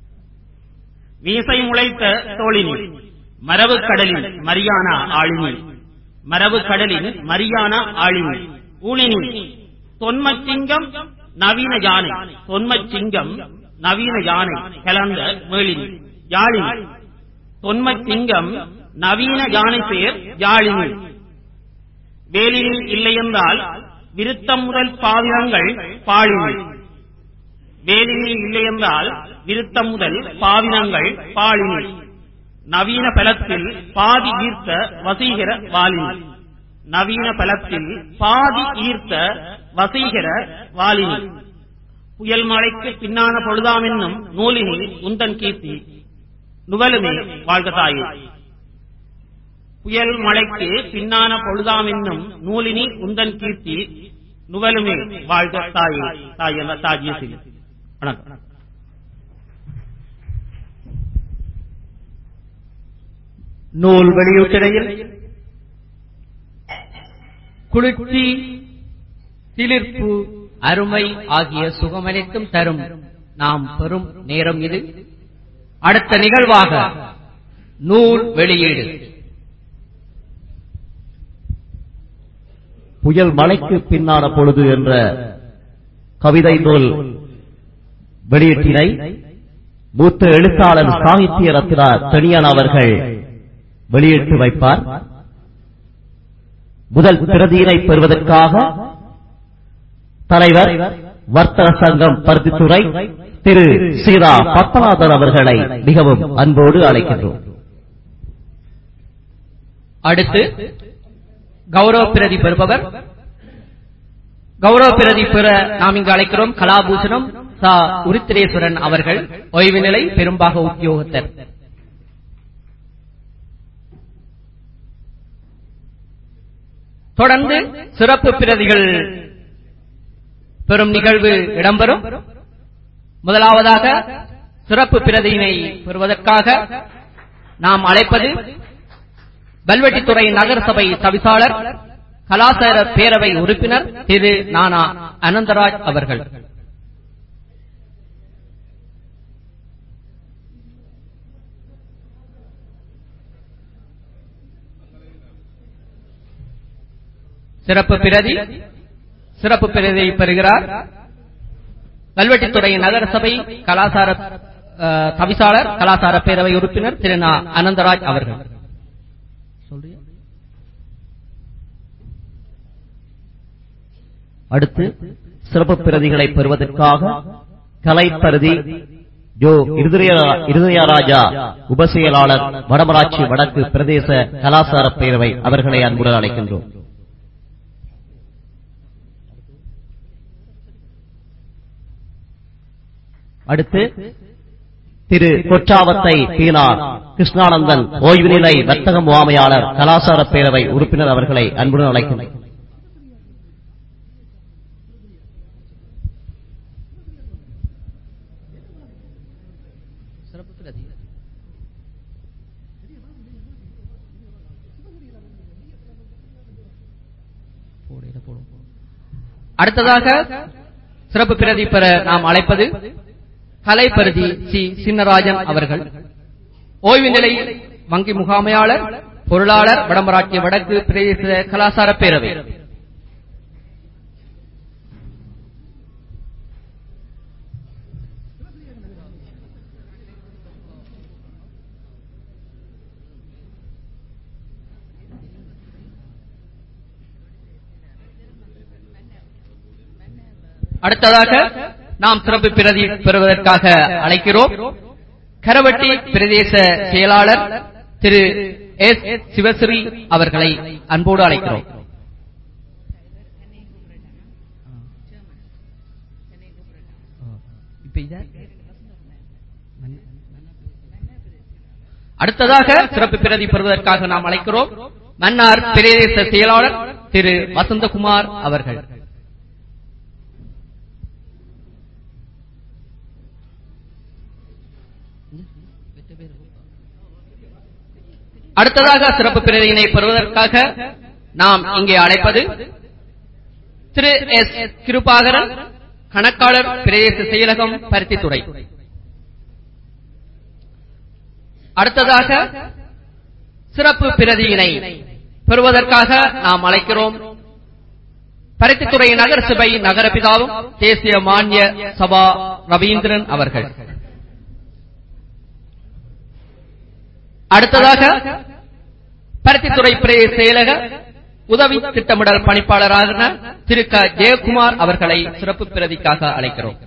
மீசை முளைத்த தோழினி மரபு கடலின் மரியானா ஆளினி மரபு கடலின் மரியானா ஆளினி ஊழினி தொன்மச்சிங்கம் நவீன யானை தொன்மச்சிங்கம் நவீன யானை கலந்த மேலினி யாழினி தொன்மச்சிங்கம் நவீன யானை பெயர் யாழினி வேலினி இல்லையென்றால் விருத்தம் முதல் பாவினங்கள் பாழினி வேலினி இல்லையென்றால் விருத்தம் முதல் பாவினங்கள் பாழினி நவீன பலத்தில் பாதி ஈர்த்த வசீகர வாலினி நவீன பலத்தில் பாதி ஈர்த்த வசீகர வாலினி புயல் மழைக்கு பின்னான பொழுதாம் என்னும் நூலினி உந்தன் கீர்த்தி நுவலுமே வாழ்க தாயே புயல் மழைக்கு பின்னான பொழுதாம் என்னும் நூலினி உந்தன் கீர்த்தி நுவலுமே வாழ்க தாயே தாய் என்ற தாஜியத்தில் வணக்கம் நூல் வெளியீட்டிடையில் குளிர்ச்சி சிலிர்ப்பு அருமை ஆகிய சுகமனைத்தும் தரும் நாம் பெறும் நேரம் இது அடுத்த நிகழ்வாக நூல் வெளியீடு புயல் மழைக்கு பின்னான பொழுது என்ற கவிதை நூல் வெளியீட்டினை மூத்த எழுத்தாளர் சாகித்ய ரத்னா தெனியன் அவர்கள் வெளியிட்டு வைப்பார் முதல் பிரதியினை பெறுவதற்காக தலைவர் வர்த்தக சங்கம் பருத்தித்துறை திரு சீரா பத்மநாதன் அவர்களை மிகவும் அன்போடு அழைக்கின்றோம் அடுத்து கௌரவ பிரதி பெறுபவர் கௌரவ பிரதி பெற நாம் இங்கு அழைக்கிறோம் கலாபூஷணம் சா உருத்திரேஸ்வரன் அவர்கள் ஓய்வு நிலை பெரும்பாக உத்தியோகத்தர் தொடர்ந்து சிறப்பு பிரதிகள் பெறும் நிகழ்வு இடம்பெறும் முதலாவதாக சிறப்பு பிரதியினை பெறுவதற்காக நாம் அழைப்பது வல்வெட்டித்துறை நகரசபை தவிசாளர் கலாச்சார பேரவை உறுப்பினர் திரு நானா அனந்தராஜ் அவர்கள் சிறப்பு பிரதி சிறப்பு பிரதியை பெறுகிறார் கல்வெட்டித்துறை நகரசபை கலாச்சார அஹ், தவிசாளர் கலாச்சார பேரவை உறுப்பினர் திரு நா அனந்தராஜ் அவர்கள் அடுத்து சிறப்பு பிரதிகளை பெறுவதற்காக கலைப்பருதி ஜோ இருதய- இருதயராஜா உபசெயலாளர் வடமராட்சி வடக்கு பிரதேச கலாச்சார பேரவை அவர்களை அன்புடன் அழைக்கின்றோம் அடுத்து திரு கொற்றாவத்தை பீனா கிருஷ்ணானந்தன் ஓய்வு நிலை வர்த்தக முகாமையாளர் கலாச்சார பேரவை உறுப்பினர் அவர்களை அன்புடன் அழைக்கின்றோம் சிறப்பு பிரதி அடுத்ததாக சிறப்பு பிரதி பெற நாம் அழைப்பது கலைப்பருதி சி சின்னராஜன் அவர்கள் ஓய்வு நிலை வங்கி முகாமையாளர் பொருளாளர் வடமராட்சி வடக்கு பிரதேச கலாச்சார பேரவை அடுத்ததாக நாம் சிறப்பு பிரதி பெறுவதற்காக அழைக்கிறோம் கரவட்டி பிரதேச செயலாளர் திரு எஸ் சிவஸ்ரீ அவர்களை அன்போடு அழைக்கிறோம் அடுத்ததாக சிறப்பு பிரதி பெறுவதற்காக நாம் அழைக்கிறோம் மன்னார் பிரதேச செயலாளர் திரு வசந்தகுமார் அவர்கள் அடுத்ததாக சிறப்பு பிரதியினை பெறுவதற்காக நாம் இங்கே அழைப்பது திரு எஸ் கிருபாகரன் கணக்காளர் பிரதேச செயலகம் பருத்தித்துறை அடுத்ததாக சிறப்பு பிரதியினை பெறுவதற்காக நாம் அழைக்கிறோம் பருத்தித்துறை நகரசபை நகரபிதாவும் தேசிய மானிய சபா ரவீந்திரன் அவர்கள் அடுத்ததாக பருத்தித்துறை பிரதேச செயலக உதவி திட்டமிடல் பணிப்பாளரான திரு க ஜெயக்குமார் அவர்களை சிறப்பு பிரதிக்காக அழைக்கிறோம்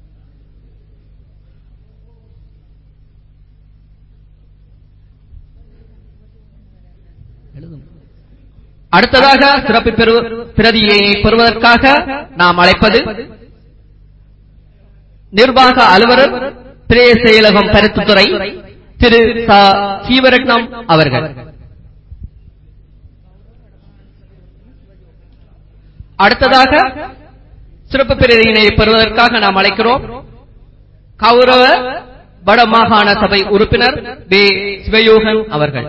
அடுத்ததாக சிறப்பு பெறு பிரதியை பெறுவதற்காக நாம் அழைப்பது நிர்வாக அலுவலர் பிரதேச செயலகம் பருத்தித்துறை திரு ச. சீவரட்னம் அவர்கள் அடுத்ததாக சிறப்பு பிரதியினை பெறுவதற்காக நாம் அழைக்கிறோம் கௌரவ வடமாகாண சபை உறுப்பினர் பி சிவயோகன் அவர்கள்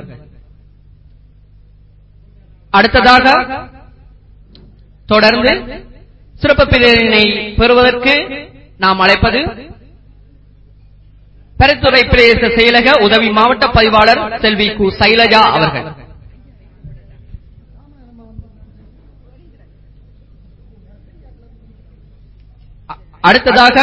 அடுத்ததாக தொடர்ந்து சிறப்பு பிரதியினை பெறுவதற்கு நாம் அழைப்பது பரித்துறை பிரதேச செயலக உதவி மாவட்ட பதிவாளர் செல்வி கு சைலஜா அவர்கள் அ- அடுத்ததாக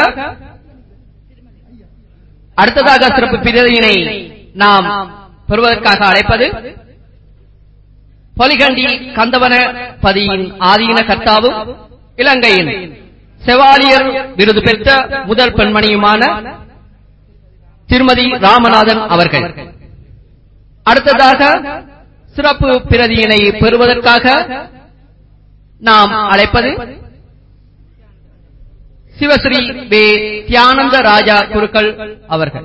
அடுத்ததாக சிறப்பு பிரதியினை நாம் பெறுவதற்காக அழைப்பது பொலிகண்டி கந்தவன பதியின் ஆதீன கர்த்தாவும் இலங்கையின் செவாலியர் விருது பெற்ற முதல் பெண்மணியுமான திருமதி ராமநாதன் அவர்கள் அடுத்ததாக சிறப்பு பிரதியினை பெறுவதற்காக நாம் அழைப்பது சிவஸ்ரீ வே தியானந்த ராஜா குருக்கள் அவர்கள்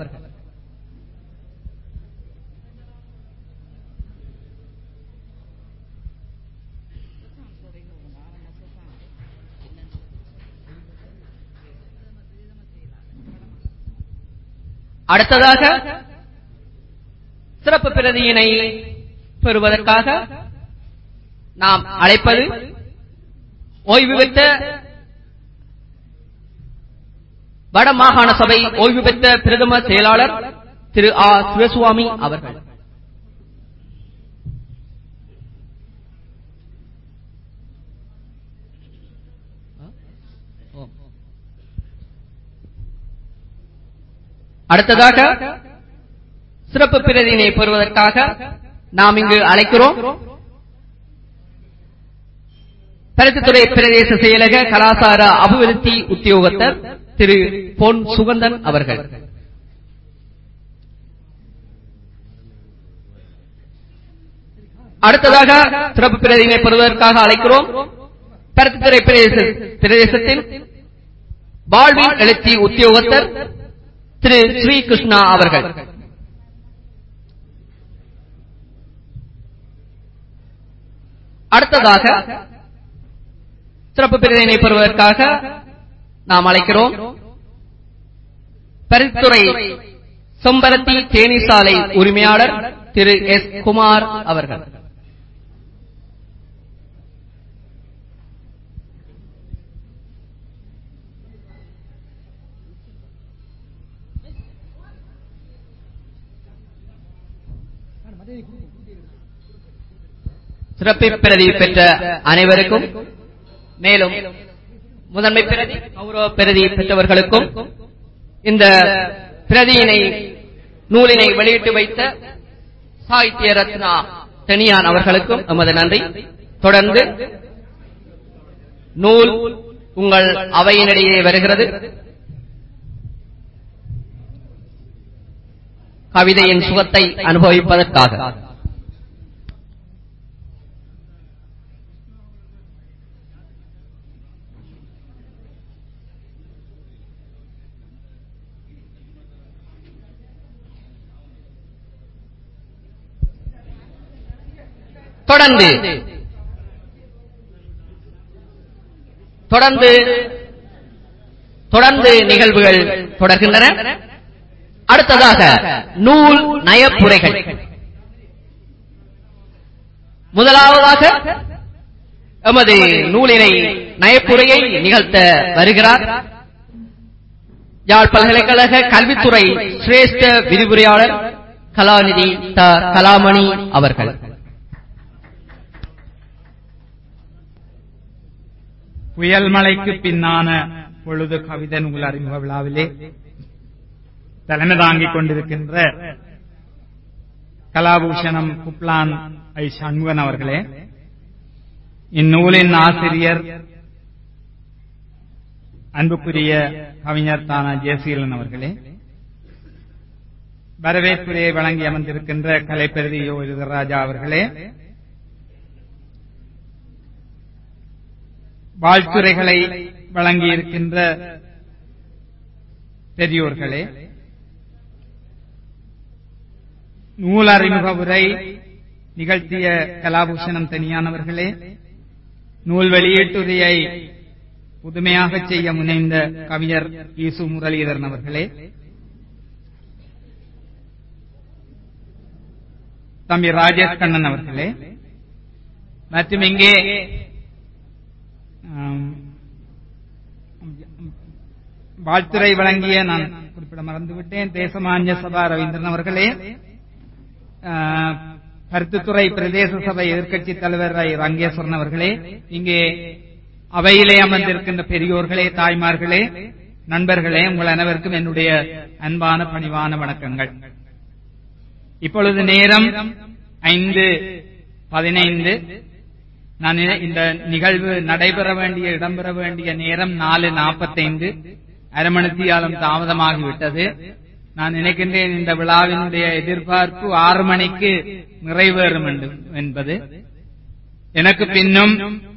அடுத்ததாக சிறப்பு பிரதியினை பெறுவதற்காக நாம் அழைப்பது ஓய்வு பெற்ற வடமாகாண சபை ஓய்வு பெற்ற பிரதம செயலாளர் திரு ஆ சிவசுவாமி அவர்கள் அடுத்ததாக சிறப்பு பிரதியினை பெறுவதற்காக நாம் இங்கு அழைக்கிறோம் பருத்தித்துறை பிரதேச செயலக கலாசார அபிவிருத்தி உத்தியோகத்தர் திரு பொன் சுகந்தன் அவர்கள் அடுத்ததாக சிறப்பு பிரதியினை பெறுவதற்காக அழைக்கிறோம் பருத்தித்துறை பிரதேச பிரதேசத்தின் வாழ்வின் எழுச்சி உத்தியோகத்தர் திரு ஸ்ரீ கிருஷ்ணா அவர்கள் அடுத்ததாக சிறப்பு பிரிவினை பெறுவதற்காக நாம் அழைக்கிறோம் பரித்துறை செம்பரத்தி தேனி சாலை உரிமையாளர் திரு எஸ் குமார் அவர்கள் சிறப்பு பிரதி பெற்ற அனைவருக்கும் மேலும் முதன்மை பிரதி கௌரவ பிரதி பெற்றவர்களுக்கும் இந்த பிரதியினை நூலினை வெளியிட்டு வைத்த சாகித்ய ரத்னா தெனியான் அவர்களுக்கும் எமது நன்றி தொடர்ந்து நூல் உங்கள் அவையினிடையே வருகிறது கவிதையின் சுகத்தை அனுபவிப்பதற்காக தொடர்ந்து தொடர்ந்து தொடர்ந்து நிகழ்வுகள் தொடர்கின்றன அடுத்ததாக நூல் நயப்புரைகள் முதலாவதாக எமது நூலினை நயப்புரையை நிகழ்த்த வருகிறார் யாழ் பல்கலைக்கழக கல்வித்துறை சிரேஷ்ட விரிவுரையாளர் கலாநிதி த கலாமணி அவர்கள் புயல் மழைக்கு பின்னான பொழுது கவிதை நூல் அறிமுக விழாவிலே தலைமை தாங்கிக் கொண்டிருக்கின்ற கலாபூஷணம் குப்லான் ஐ சண்முகன் அவர்களே இந்நூலின் ஆசிரியர் அன்புக்குரிய கவிஞர் தானா ஜெயசீலன் அவர்களே வரவேற்புரையை வழங்கி அமர்ந்திருக்கின்ற கலைப்பிரதி யோ ராஜா அவர்களே வாழ்த்துரைகளை வழங்கியிருக்கின்ற பெரியோர்களே நூல் அறிமுக உரை நிகழ்த்திய கலாபூஷணம் தனியானவர்களே நூல் வெளியீட்டுரையை புதுமையாக செய்ய முனைந்த கவிஞர் ஈசு முரளிதரன் அவர்களே தம்பி ராஜேஷ் கண்ணன் அவர்களே மற்றும் இங்கே வாழ்த்துறை வழங்கிய நான் குறிப்பிட மறந்துவிட்டேன் தேசமானிய சபா ரவீந்திரன் அவர்களே கருத்துத்துறை பிரதேச சபை எதிர்க்கட்சி தலைவர் ரங்கேஸ்வரன் அவர்களே இங்கே அவையிலே அமர்ந்திருக்கின்ற பெரியோர்களே தாய்மார்களே நண்பர்களே உங்கள் அனைவருக்கும் என்னுடைய அன்பான பணிவான வணக்கங்கள் இப்பொழுது நேரம் ஐந்து பதினைந்து நான் இந்த நிகழ்வு நடைபெற வேண்டிய இடம்பெற வேண்டிய நேரம் நாலு நாற்பத்தைந்து அரை மணித்தியாலம் தாமதமாகிவிட்டது நான் நினைக்கின்றேன் இந்த விழாவினுடைய எதிர்பார்ப்பு ஆறு மணிக்கு நிறைவேறும் என்பது எனக்கு பின்னும்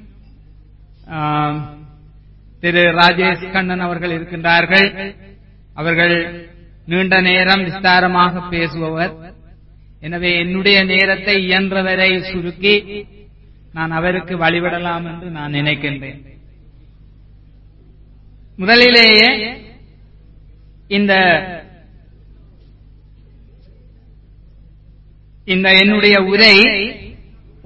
திரு ராஜேஷ் கண்ணன் அவர்கள் இருக்கின்றார்கள் அவர்கள் நீண்ட நேரம் விஸ்தாரமாக பேசுபவர் எனவே என்னுடைய நேரத்தை இயன்றவரை சுருக்கி நான் அவருக்கு வழிவிடலாம் என்று நான் நினைக்கின்றேன் முதலிலேயே இந்த இந்த என்னுடைய உரை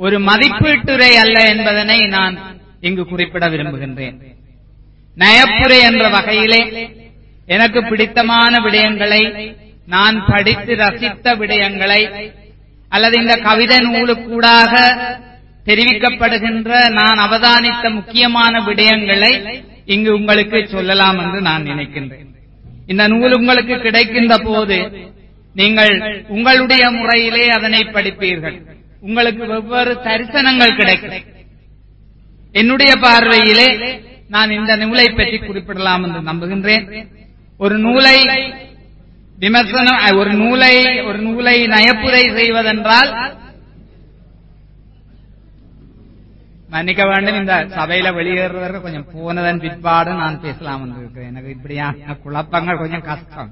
ஒரு மதிப்பீட்டுரை அல்ல என்பதனை நான் இங்கு குறிப்பிட விரும்புகின்றேன் நயப்புரை என்ற வகையிலே எனக்கு பிடித்தமான விடயங்களை நான் படித்து ரசித்த விடயங்களை அல்லது இந்த கவிதை நூலுக்கூடாக தெரிவிக்கப்படுகின்ற நான் அவதானித்த முக்கியமான விடயங்களை இங்கு உங்களுக்கு சொல்லலாம் என்று நான் நினைக்கின்றேன் இந்த நூல் உங்களுக்கு கிடைக்கின்ற போது நீங்கள் உங்களுடைய முறையிலே அதனை படிப்பீர்கள் உங்களுக்கு வெவ்வேறு தரிசனங்கள் கிடைக்கும் என்னுடைய பார்வையிலே நான் இந்த நூலை பற்றி குறிப்பிடலாம் என்று நம்புகின்றேன் ஒரு நூலை விமர்சனம் ஒரு நூலை ஒரு நூலை நயப்புரை செய்வதென்றால் மன்னிக்க வேண்டும் இந்த சபையில வெளியேறுவதற்கு கொஞ்சம் போனதன் பிற்பாடு நான் பேசலாம் என்று இருக்கிறேன் எனக்கு இப்படியான குழப்பங்கள் கொஞ்சம் கஷ்டம்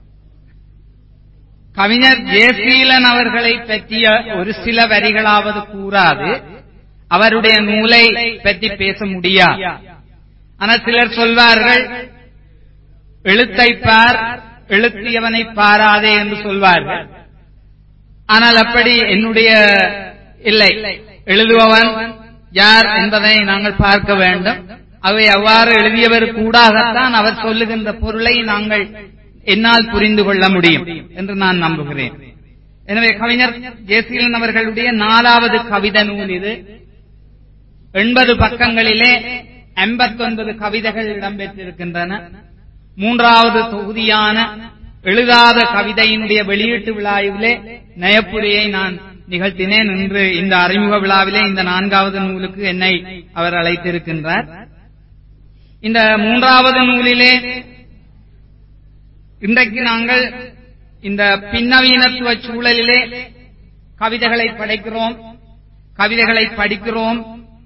கவிஞர் ஜெயசீலன் அவர்களை பற்றிய ஒரு சில வரிகளாவது கூறாது அவருடைய நூலை பற்றி பேச முடியாது ஆனால் சிலர் சொல்வார்கள் எழுத்தை பார் எழுத்தியவனை பாராதே என்று சொல்வார்கள் ஆனால் அப்படி என்னுடைய இல்லை எழுதுபவன் யார் என்பதை நாங்கள் பார்க்க வேண்டும் அவை அவ்வாறு எழுதியவர் கூடாகத்தான் அவர் சொல்லுகின்ற பொருளை நாங்கள் என்னால் புரிந்து கொள்ள முடியும் என்று நான் நம்புகிறேன் எனவே கவிஞர் ஜெயசீலன் அவர்களுடைய நாலாவது கவிதை நூல் இது எண்பது பக்கங்களிலே எண்பத்தொன்பது கவிதைகள் இடம்பெற்றிருக்கின்றன மூன்றாவது தொகுதியான எழுதாத கவிதையினுடைய வெளியீட்டு விழாவிலே நயப்புரியை நான் நிகழ்த்தினேன் இன்று இந்த அறிமுக விழாவிலே இந்த நான்காவது நூலுக்கு என்னை அவர் அழைத்திருக்கின்றார் இந்த மூன்றாவது நூலிலே இன்றைக்கு நாங்கள் இந்த பின்னவீனத்துவ சூழலிலே கவிதைகளை படைக்கிறோம் கவிதைகளை படிக்கிறோம்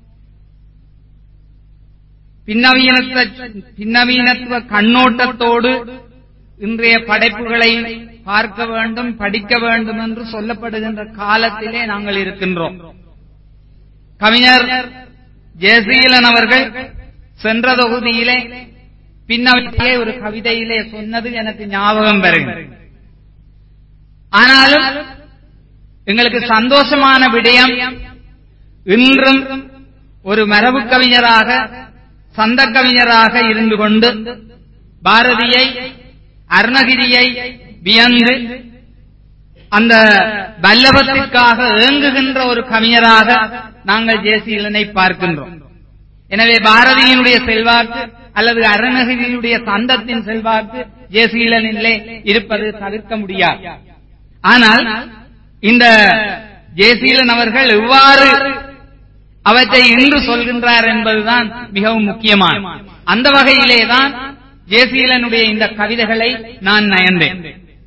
பின்னவீனத்துவ பின்னவீனத்துவ கண்ணோட்டத்தோடு இன்றைய படைப்புகளை பார்க்க வேண்டும் படிக்க வேண்டும் என்று சொல்லப்படுகின்ற காலத்திலே நாங்கள் இருக்கின்றோம் கவிஞர் ஜெயசீலன் அவர்கள் சென்ற தொகுதியிலே பின்னவற்றியே ஒரு கவிதையிலே சொன்னது எனக்கு ஞாபகம் வருகிறது ஆனாலும் எங்களுக்கு சந்தோஷமான விடயம் இன்றும் ஒரு மரபு கவிஞராக சந்த கவிஞராக இருந்து கொண்டு பாரதியை அருணகிரியை வியந்து அந்த வல்லபத்திற்காக ஏங்குகின்ற ஒரு கவிஞராக நாங்கள் ஜேசீலனை பார்க்கின்றோம் எனவே பாரதியினுடைய செல்வாக்கு அல்லது அருணகிரியினுடைய சந்தத்தின் செல்வாக்கு ஜேசீலனிலே இருப்பது தவிர்க்க முடியாது ஆனால் இந்த ஜேசீலன் அவர்கள் எவ்வாறு அவற்றை இன்று சொல்கின்றார் என்பதுதான் மிகவும் முக்கியமான அந்த வகையிலேதான் ஜேசீலனுடைய இந்த கவிதைகளை நான் நயந்தேன்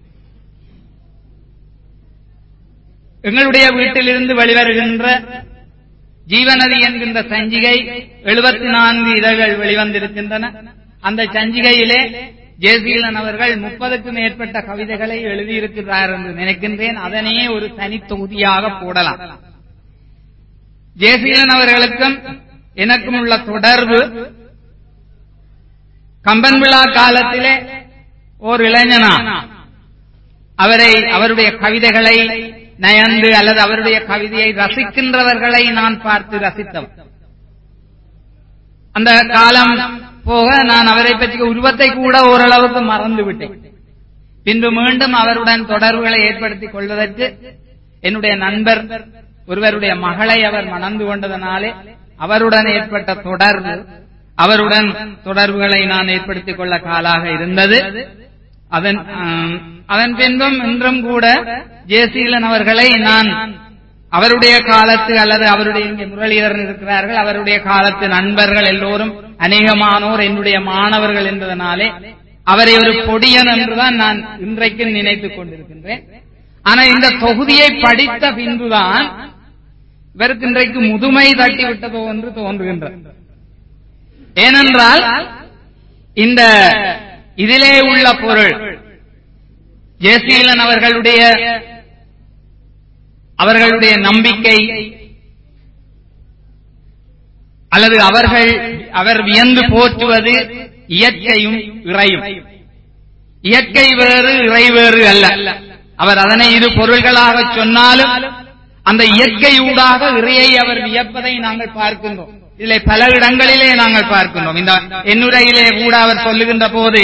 எங்களுடைய வீட்டிலிருந்து வெளிவருகின்ற ஜீவநதி என்கின்ற சஞ்சிகை எழுபத்தி நான்கு இதழ்கள் வெளிவந்திருக்கின்றன அந்த சஞ்சிகையிலே ஜெயசீலன் அவர்கள் முப்பதுக்கும் மேற்பட்ட கவிதைகளை எழுதியிருக்கிறார் என்று நினைக்கின்றேன் அதனையே ஒரு தனி தொகுதியாக போடலாம் ஜெயசீலன் அவர்களுக்கும் எனக்கும் உள்ள தொடர்பு கம்பன் விழா காலத்திலே ஓர் இளைஞனா அவரை அவருடைய கவிதைகளை நயந்து அல்லது அவருடைய கவிதையை ரசிக்கின்றவர்களை நான் பார்த்து ரசித்தவர் அந்த காலம் போக நான் அவரை பற்றிய உருவத்தை கூட ஓரளவுக்கு மறந்து விட்டேன் பின்பு மீண்டும் அவருடன் தொடர்புகளை ஏற்படுத்திக் கொள்வதற்கு என்னுடைய நண்பர் ஒருவருடைய மகளை அவர் மணந்து கொண்டதனாலே அவருடன் ஏற்பட்ட தொடர்பு அவருடன் தொடர்புகளை நான் ஏற்படுத்திக் கொள்ள காலாக இருந்தது அதன் அதன் பின்பும் இன்றும் கூட ஜெயசீலன் அவர்களை நான் அவருடைய காலத்து அல்லது அவருடைய இங்கே முரளிதரன் இருக்கிறார்கள் அவருடைய காலத்து நண்பர்கள் எல்லோரும் அநேகமானோர் என்னுடைய மாணவர்கள் என்பதனாலே அவரை ஒரு பொடியன் என்றுதான் நான் இன்றைக்கு நினைத்துக் கொண்டிருக்கின்றேன் ஆனா இந்த தொகுதியை படித்த பின்புதான் இவருக்கு இன்றைக்கு முதுமை தட்டி விட்டதோ என்று தோன்றுகின்றது ஏனென்றால் இந்த இதிலே உள்ள பொருள் ஜெயசீலன் அவர்களுடைய அவர்களுடைய நம்பிக்கை அல்லது அவர்கள் அவர் வியந்து போற்றுவது இயற்கையும் இறையும் இயற்கை வேறு இறை வேறு அல்ல அவர் அதனை இரு பொருள்களாக சொன்னாலும் அந்த இயற்கையூடாக இறையை அவர் வியப்பதை நாங்கள் பார்க்கின்றோம் இதிலே பல இடங்களிலே நாங்கள் பார்க்கின்றோம் இந்த என்னுரையிலே கூட அவர் சொல்லுகின்ற போது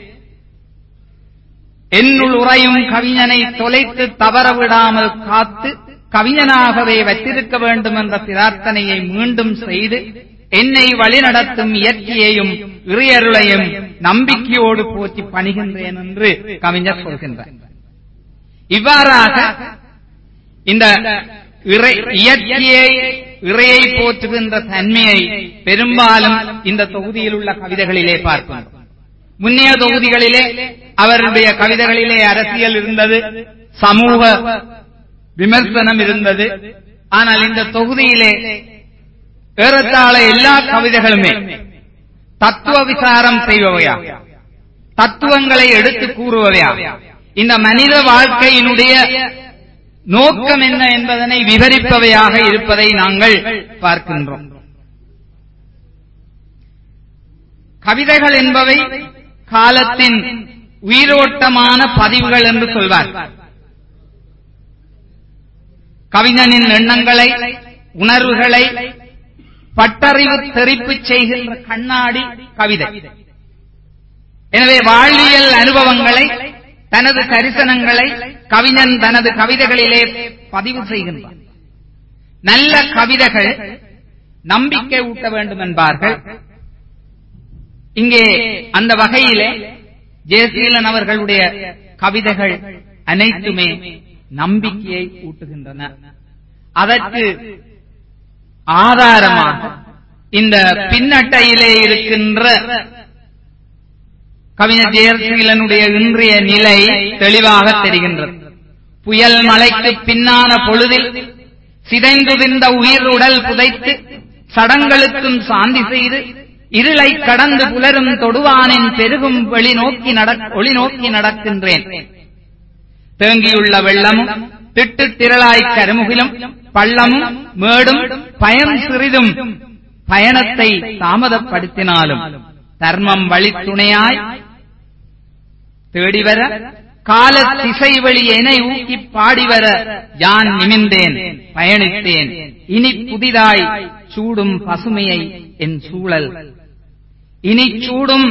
என்னுள் உறையும் கவிஞனை தொலைத்து தவற விடாமல் காத்து கவிஞனாகவே வைத்திருக்க வேண்டும் என்ற பிரார்த்தனையை மீண்டும் செய்து என்னை வழிநடத்தும் இயற்கையையும் இறையருளையும் நம்பிக்கையோடு போற்றி பணிகின்றேன் என்று கவிஞர் சொல்கின்றார் இவ்வாறாக இந்த இறை இயற்கையை இறையை போற்றுகின்ற தன்மையை பெரும்பாலும் இந்த தொகுதியில் உள்ள கவிதைகளிலே பார்க்கிறோம் முன்னைய தொகுதிகளிலே அவருடைய கவிதைகளிலே அரசியல் இருந்தது சமூக விமர்சனம் இருந்தது ஆனால் இந்த தொகுதியிலே ஏறத்தாழ எல்லா கவிதைகளுமே தத்துவ விசாரம் செய்பவையா தத்துவங்களை எடுத்து கூறுபவையா இந்த மனித வாழ்க்கையினுடைய நோக்கம் என்ன என்பதனை விவரிப்பவையாக இருப்பதை நாங்கள் பார்க்கின்றோம் கவிதைகள் என்பவை காலத்தின் உயிரோட்டமான பதிவுகள் என்று சொல்வார் கவிஞனின் எண்ணங்களை உணர்வுகளை பட்டறிவு தெரிப்பு செய்கின்ற கண்ணாடி கவிதை எனவே வாழ்வியல் அனுபவங்களை தனது தரிசனங்களை கவிஞன் தனது கவிதைகளிலே பதிவு செய்கின்றார் நல்ல கவிதைகள் நம்பிக்கை ஊட்ட வேண்டும் என்பார்கள் இங்கே அந்த வகையிலே ஜெயசீலன் அவர்களுடைய கவிதைகள் அனைத்துமே நம்பிக்கையை ஊட்டுகின்றன அதற்கு ஆதாரமாக இந்த பின்னட்டையிலே இருக்கின்ற கவிஞர் ஜெயசீலனுடைய இன்றைய நிலை தெளிவாக தெரிகின்றது புயல் மலைக்கு பின்னான பொழுதில் சிதைந்துதிர்ந்த உயிர் உடல் புதைத்து சடங்களுக்கும் சாந்தி செய்து இருளை கடந்து புலரும் தொடுவானின் பெருகும் வெளி நோக்கி ஒளி நோக்கி நடக்கின்றேன் தேங்கியுள்ள வெள்ளமும் திட்டு திரளாய் கருமுகிலும் பள்ளமும் மேடும் பயம் சிறிதும் பயணத்தை தாமதப்படுத்தினாலும் தர்மம் வழி துணையாய் தேடிவர கால திசை வழி என ஊக்கி பாடிவர யான் நிமிந்தேன் பயணித்தேன் இனி புதிதாய் சூடும் பசுமையை என் சூழல் இனி சூடும்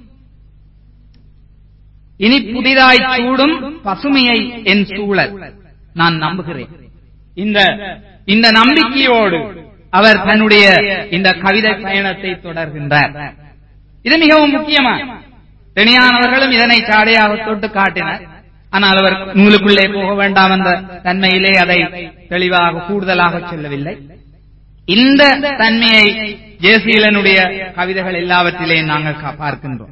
இனி புதிதாய் சூடும் பசுமையை என் சூழல் நான் நம்புகிறேன் இந்த இந்த நம்பிக்கையோடு அவர் தன்னுடைய இந்த கவிதை பயணத்தை தொடர்கின்றார் இது மிகவும் முக்கியமா தெனியானவர்களும் இதனை சாடையாக தொட்டு காட்டினர் ஆனால் அவர் நூலுக்குள்ளே போக வேண்டாம் என்ற தன்மையிலே அதை தெளிவாக கூடுதலாக சொல்லவில்லை இந்த தன்மையை ஜெயசீலனுடைய கவிதைகள் எல்லாவற்றிலே நாங்கள் பார்க்கின்றோம்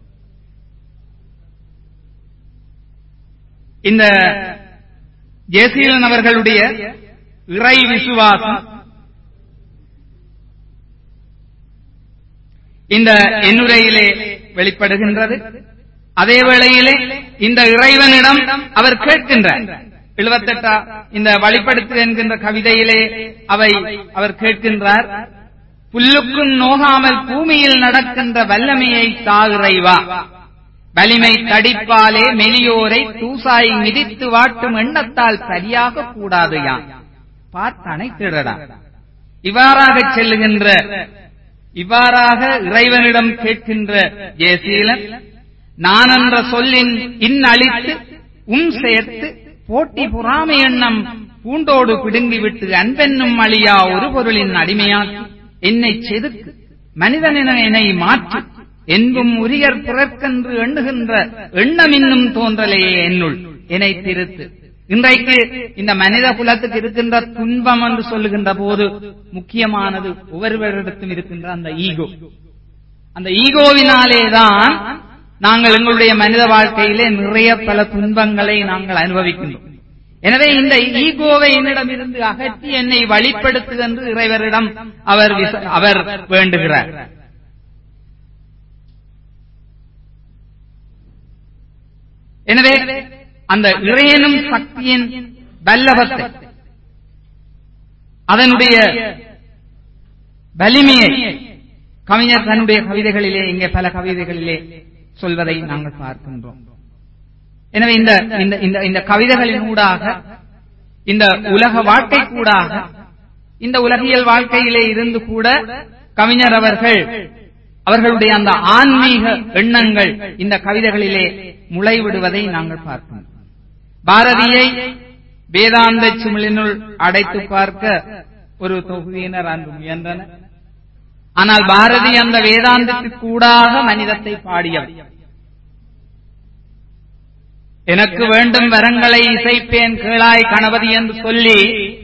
இந்த ஜெயசீலன் அவர்களுடைய இறை விசுவாசம் இந்த எண்ணுரையிலே வெளிப்படுகின்றது அதே வேளையிலே இந்த இறைவனிடம் அவர் கேட்கின்றார் எழுபத்தெட்டா இந்த வழிப்படுத்து என்கின்ற கவிதையிலே அவை அவர் கேட்கின்றார் புல்லுக்கும் நோகாமல் பூமியில் நடக்கின்ற வல்லமையை தாகிறைவா வலிமை தடிப்பாலே மெலியோரை தூசாய் மிதித்து வாட்டும் எண்ணத்தால் சரியாக கூடாது யான் பார்த்தனை திடடா இவ்வாறாக செல்லுகின்ற இவ்வாறாக இறைவனிடம் கேட்கின்ற ஜெயசீலன் நான் என்ற சொல்லின் இன்னழித்து உம் சேர்த்து போட்டி பொறாமை எண்ணம் பூண்டோடு பிடுங்கிவிட்டு அன்பென்னும் அழியா ஒரு பொருளின் அடிமையாக்கி என்னை செதுக்கு மனிதனென என்னை மாற்றி என்பும் உரியர் பிறர்க்கென்று எண்ணுகின்ற எண்ணம் இன்னும் தோன்றலையே என்னுள் என்னை திருத்து இன்றைக்கு இந்த மனித குலத்துக்கு இருக்கின்ற துன்பம் என்று சொல்லுகின்ற போது முக்கியமானது ஒவ்வொருவரிடத்தும் இருக்கின்ற அந்த ஈகோ அந்த ஈகோவினாலேதான் நாங்கள் எங்களுடைய மனித வாழ்க்கையிலே நிறைய பல துன்பங்களை நாங்கள் அனுபவிக்கின்றோம் எனவே இந்த ஈகோவை என்னிடமிருந்து அகற்றி என்னை வழிப்படுத்து என்று இறைவரிடம் அவர் அவர் வேண்டுகிறார் எனவே அந்த இறையனும் சக்தியின் வல்லபத்தை அதனுடைய வலிமையை கவிஞர் தன்னுடைய கவிதைகளிலே இங்கே பல கவிதைகளிலே சொல்வதை நாங்கள் பார்க்கின்றோம் எனவே இந்த இந்த இந்த கவிதைகளின் ஊடாக இந்த உலக வாழ்க்கை கூடாக இந்த உலகியல் வாழ்க்கையிலே இருந்து கூட கவிஞர் அவர்கள் அவர்களுடைய அந்த ஆன்மீக எண்ணங்கள் இந்த கவிதைகளிலே முளைவிடுவதை நாங்கள் பார்க்கிறோம் பாரதியை வேதாந்த சுமிழினுள் அடைத்து பார்க்க ஒரு தொகுதியினர் அன்று முயன்றனர் ஆனால் பாரதி அந்த வேதாந்தத்துக்கு கூடாக மனிதத்தை பாடியவர் எனக்கு வேண்டும் வரங்களை இசைப்பேன் கேளாய் கணபதி என்று சொல்லி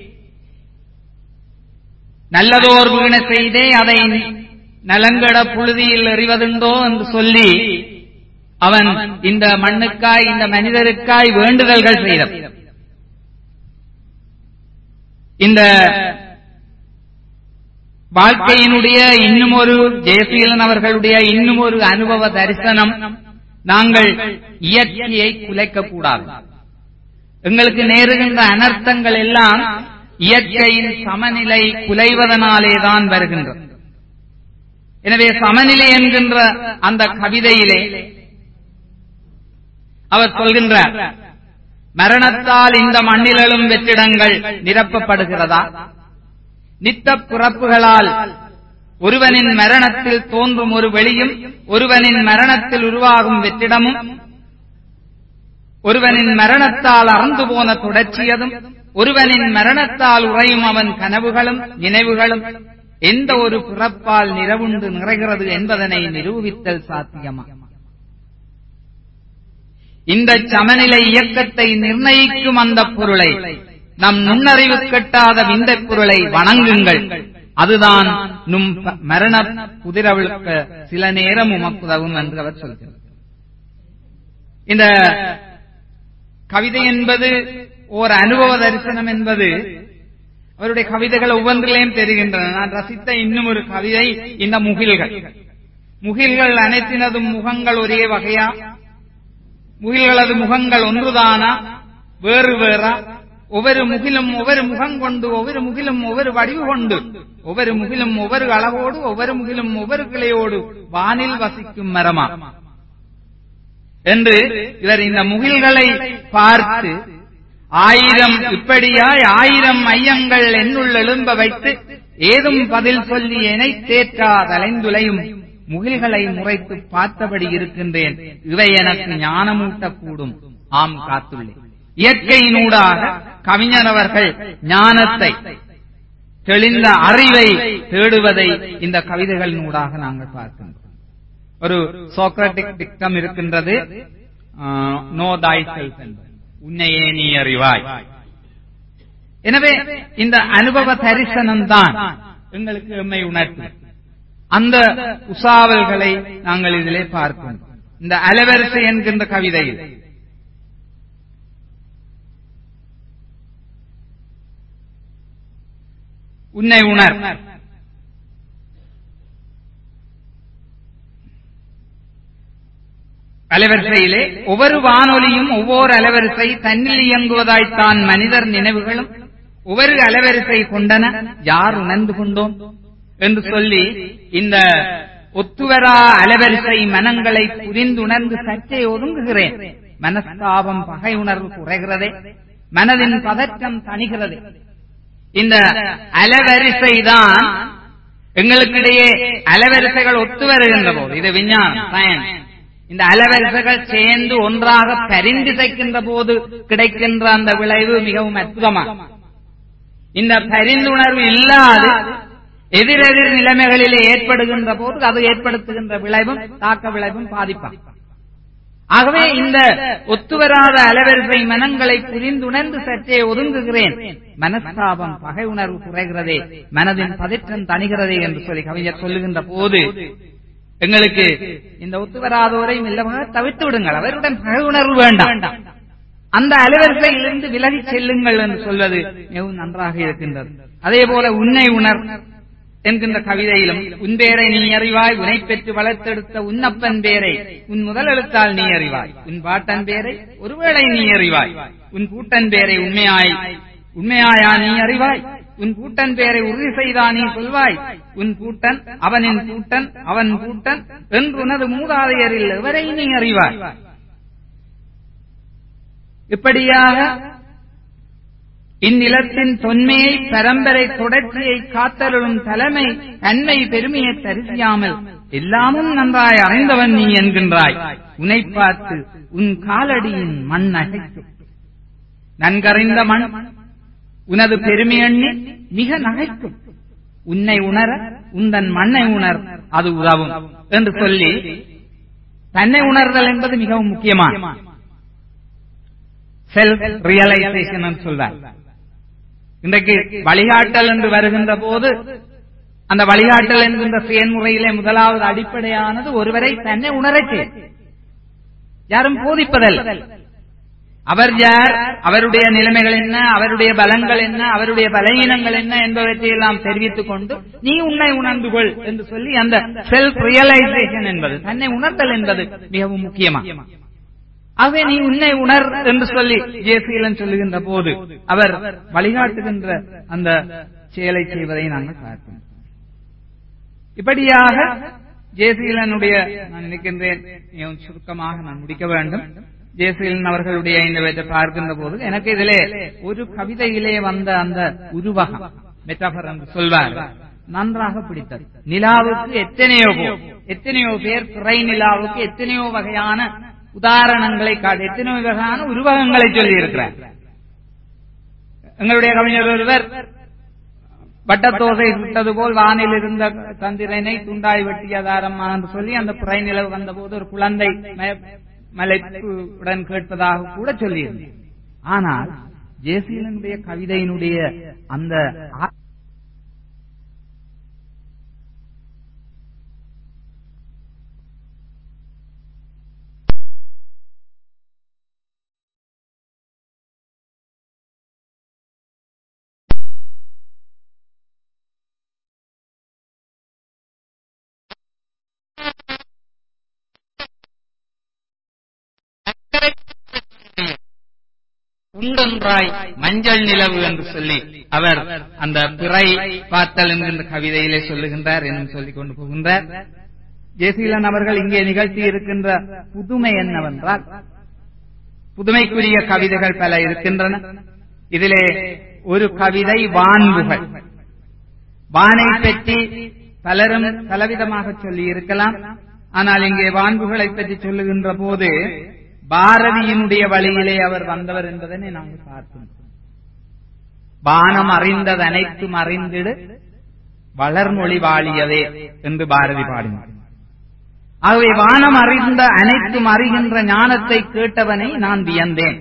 நல்லதோர் வீண செய்தே அதை நலங்கட புழுதியில் எறிவதுண்டோ என்று சொல்லி அவன் இந்த மண்ணுக்காய் இந்த மனிதருக்காய் வேண்டுதல்கள் செய்தான் இந்த வாழ்க்கையினுடைய இன்னும் ஒரு ஜெயசீலன் அவர்களுடைய இன்னும் ஒரு அனுபவ தரிசனம் நாங்கள் இயற்கையை குலைக்க கூடாது எங்களுக்கு நேருகின்ற அனர்த்தங்கள் எல்லாம் இயற்கையின் சமநிலை குலைவதனாலேதான் வருகின்றது எனவே சமநிலை என்கின்ற அந்த கவிதையிலே அவர் சொல்கின்றார் மரணத்தால் இந்த மண்ணிலும் வெற்றிடங்கள் நிரப்பப்படுகிறதா நித்த பிறப்புகளால் ஒருவனின் மரணத்தில் தோன்றும் ஒரு வெளியும் ஒருவனின் மரணத்தில் உருவாகும் வெற்றிடமும் ஒருவனின் மரணத்தால் அறந்து போன தொடர்ச்சியதும் ஒருவனின் மரணத்தால் உறையும் அவன் கனவுகளும் நினைவுகளும் எந்த ஒரு பிறப்பால் நிறவுண்டு நிறைகிறது என்பதனை நிரூபித்தல் சாத்தியமா இந்த சமநிலை இயக்கத்தை நிர்ணயிக்கும் அந்த பொருளை நம் நுண்ணறிவு கட்டாத விந்த பொருளை வணங்குங்கள் அதுதான் நும் மரண புதிரவிழுக்க சில நேரம் உமக்குதவும் என்று அவர் சொல்கிறார் இந்த கவிதை என்பது ஓர் அனுபவ தரிசனம் என்பது அவருடைய கவிதைகள் ஒவ்வொன்றிலேயும் தெரிகின்றன நான் ரசித்த இன்னும் ஒரு கவிதை இந்த முகில்கள் முகில்கள் அனைத்தினதும் முகங்கள் ஒரே வகையா முகில்களது முகங்கள் ஒன்றுதானா வேறு வேறா ஒவ்வொரு முகிலும் ஒவ்வொரு முகம் கொண்டு ஒவ்வொரு முகிலும் ஒவ்வொரு வடிவு கொண்டு ஒவ்வொரு முகிலும் ஒவ்வொரு அளவோடு ஒவ்வொரு முகிலும் ஒவ்வொரு கிளையோடு வானில் வசிக்கும் மரமா என்று இவர் இந்த முகில்களை பார்த்து ஆயிரம் இப்படியாய் ஆயிரம் ஐயங்கள் என்னுள் எழும்ப வைத்து ஏதும் பதில் சொல்லி எனை தேற்றா தலைந்துளையும் முகில்களை முறைத்து பார்த்தபடி இருக்கின்றேன் இவை எனக்கு ஞானமூட்டக்கூடும் ஆம் காத்துள்ளேன் இயற்கையினூடாக கவிஞர் அவர்கள் ஞானத்தை தெளிந்த அறிவை தேடுவதை இந்த கவிதைகளினூடாக நாங்கள் பார்க்கின்றோம் ஒரு சோக்ரட்டிக் திட்டம் இருக்கின்றது நோ தாய் செல்ஃப் உன்னையே நீ அறிவாய் எனவே இந்த அனுபவ தரிசனம் தான் எங்களுக்கு எம்மை உணர்த்தும் அந்த உசாவல்களை நாங்கள் இதிலே பார்ப்போம் இந்த அலவரிசை என்கின்ற கவிதையில் உன்னை உணர் அலைவரிசையிலே ஒவ்வொரு வானொலியும் ஒவ்வொரு அலைவரிசை தன்னில் இயங்குவதாய்த்தான் மனிதர் நினைவுகளும் ஒவ்வொரு அலைவரிசை கொண்டன யார் உணர்ந்து கொண்டோம் என்று சொல்லி இந்த ஒத்துவரா அலைவரிசை மனங்களை புரிந்துணர்ந்து சற்றே ஒதுங்குகிறேன் மனஸ்தாபம் பகை உணர்வு குறைகிறதே மனதின் பதற்றம் தணிகிறது இந்த அலவரிசை தான் எங்களுக்கிடையே அலவரிசைகள் ஒத்து வருகின்ற போது இது விஞ்ஞானம் சயின்ஸ் இந்த அலவரிசைகள் சேர்ந்து ஒன்றாக பரிந்திசைக்கின்ற போது கிடைக்கின்ற அந்த விளைவு மிகவும் அற்புதமா இந்த பரிந்துணர்வு இல்லாது எதிரெதிர் நிலைமைகளிலே ஏற்படுகின்ற போது அது ஏற்படுத்துகின்ற விளைவும் தாக்க விளைவும் பாதிப்பான் ஆகவே இந்த ஒத்துவராத அலவரிசை மனங்களை புரிந்துணர்ந்து சற்றே ஒதுங்குகிறேன் மனஸ்தாபம் பகை உணர்வு குறைகிறதே மனதின் பதற்றம் தணிகிறதே என்று சொல்லி கவிஞர் சொல்லுகின்ற போது எங்களுக்கு இந்த ஒத்துவராதோரை மெல்லமாக தவிர்த்து விடுங்கள் அவருடன் பகை உணர்வு வேண்டாம் அந்த அலுவல்களிலிருந்து விலகி செல்லுங்கள் என்று சொல்வது மிகவும் நன்றாக இருக்கின்றது அதே போல உன்னை உணர் என்கின்ற கவிதையிலும் உன் பேரை நீ அறிவாய் உனை பெற்று வளர்த்தெடுத்த உன்னப்பன் பேரை உன் முதல் எழுத்தால் நீ அறிவாய் உன் பாட்டன் பேரை ஒருவேளை நீ அறிவாய் உன் கூட்டன் பேரை உண்மையாய் உண்மையாயா நீ அறிவாய் உன் கூட்டன் பேரை உறுதி செய்தா நீ சொல்வாய் உன் கூட்டன் அவனின் கூட்டன் அவன் கூட்டன் என்று உனது மூதாதையரில் எவரை நீ அறிவாய் இப்படியாக இந்நிலத்தின் தொன்மையை பரம்பரை தொடர்ச்சியை காத்தருளும் தலைமை தன்மை பெருமையை தரிசியாமல் எல்லாமும் நன்றாய் அறிந்தவன் நீ என்கின்றாய் உன்னை பார்த்து உன் காலடியின் மண் நகைக்கும் நன்கறிந்த மண் உனது பெருமை எண்ணி மிக நகைக்கும் உன்னை உணர உந்தன் மண்ணை உணர் அது உதவும் என்று சொல்லி தன்னை உணர்தல் என்பது மிகவும் முக்கியமான செல்ஃப் ரியலைசேஷன் சொல்றார் இன்றைக்கு வழிகாட்டல் என்று வருகின்ற போது அந்த வழிகாட்டல் என்கின்ற செயல்முறையிலே முதலாவது அடிப்படையானது ஒருவரை தன்னை உணரச் செய்யும் யாரும் போதிப்பதல்ல அவர் யார் அவருடைய நிலைமைகள் என்ன அவருடைய பலங்கள் என்ன அவருடைய பலவீனங்கள் என்ன என்பவற்றை எல்லாம் தெரிவித்துக் கொண்டு நீ உன்னை உணர்ந்து கொள் என்று சொல்லி அந்த செல்ஃப் ரியலைசேஷன் என்பது தன்னை உணர்தல் என்பது மிகவும் முக்கியமா ஆகவே நீ உன்னை உணர் என்று சொல்லி ஜேசீலன் சொல்லுகின்ற போது அவர் வழிகாட்டுகின்ற அந்த செயலை செய்வதை நாங்கள் பார்க்கிறோம் இப்படியாக ஜேசீலனுடைய நான் நினைக்கின்றேன் மிகவும் சுருக்கமாக நான் முடிக்க வேண்டும் ஜேசீலன் அவர்களுடைய இந்த பார்க்கின்ற போது எனக்கு இதிலே ஒரு கவிதையிலே வந்த அந்த உருவகம் மெட்டாபர் என்று சொல்வார் நன்றாக பிடித்தது நிலாவுக்கு எத்தனையோ எத்தனையோ பேர் பிறை நிலாவுக்கு எத்தனையோ வகையான உதாரணங்களை காட்டி எத்தனையோ வகையான உருவகங்களை சொல்லி இருக்கிறார் எங்களுடைய கவிஞர் ஒருவர் வட்டத்தோசை சுட்டது போல் வானில் இருந்த சந்திரனை துண்டாய் வெட்டியதாரம்மா என்று சொல்லி அந்த பிறை நிலவு வந்தபோது ஒரு குழந்தை மலைப்புடன் கேட்பதாக கூட சொல்லியிருந்தேன் ஆனால் ஜேசீலனுடைய கவிதையினுடைய அந்த உண்டொன்றாய் மஞ்சள் நிலவு என்று சொல்லி அவர் அந்த பிறை பார்த்தல் என்கின்ற கவிதையிலே சொல்லுகின்றார் என்னும் சொல்லிக் கொண்டு போகின்றார் ஜெயசீலன் அவர்கள் இங்கே நிகழ்த்தி இருக்கின்ற புதுமை என்னவென்றால் புதுமைக்குரிய கவிதைகள் பல இருக்கின்றன இதிலே ஒரு கவிதை வான்புகள் வானை பற்றி பலரும் பலவிதமாக சொல்லி இருக்கலாம் ஆனால் இங்கே வான்புகளை பற்றி சொல்லுகின்ற போது பாரதியினுடைய வழியிலே அவர் வந்தவர் என்பதனை நாங்கள் பார்த்தோம் வானம் அறிந்தது அனைத்தும் அறிந்திடு வளர்மொழி வாழியவே என்று பாரதி பாடினார் ஆகவே வானம் அறிந்த அனைத்தும் அறிகின்ற ஞானத்தை கேட்டவனை நான் வியந்தேன்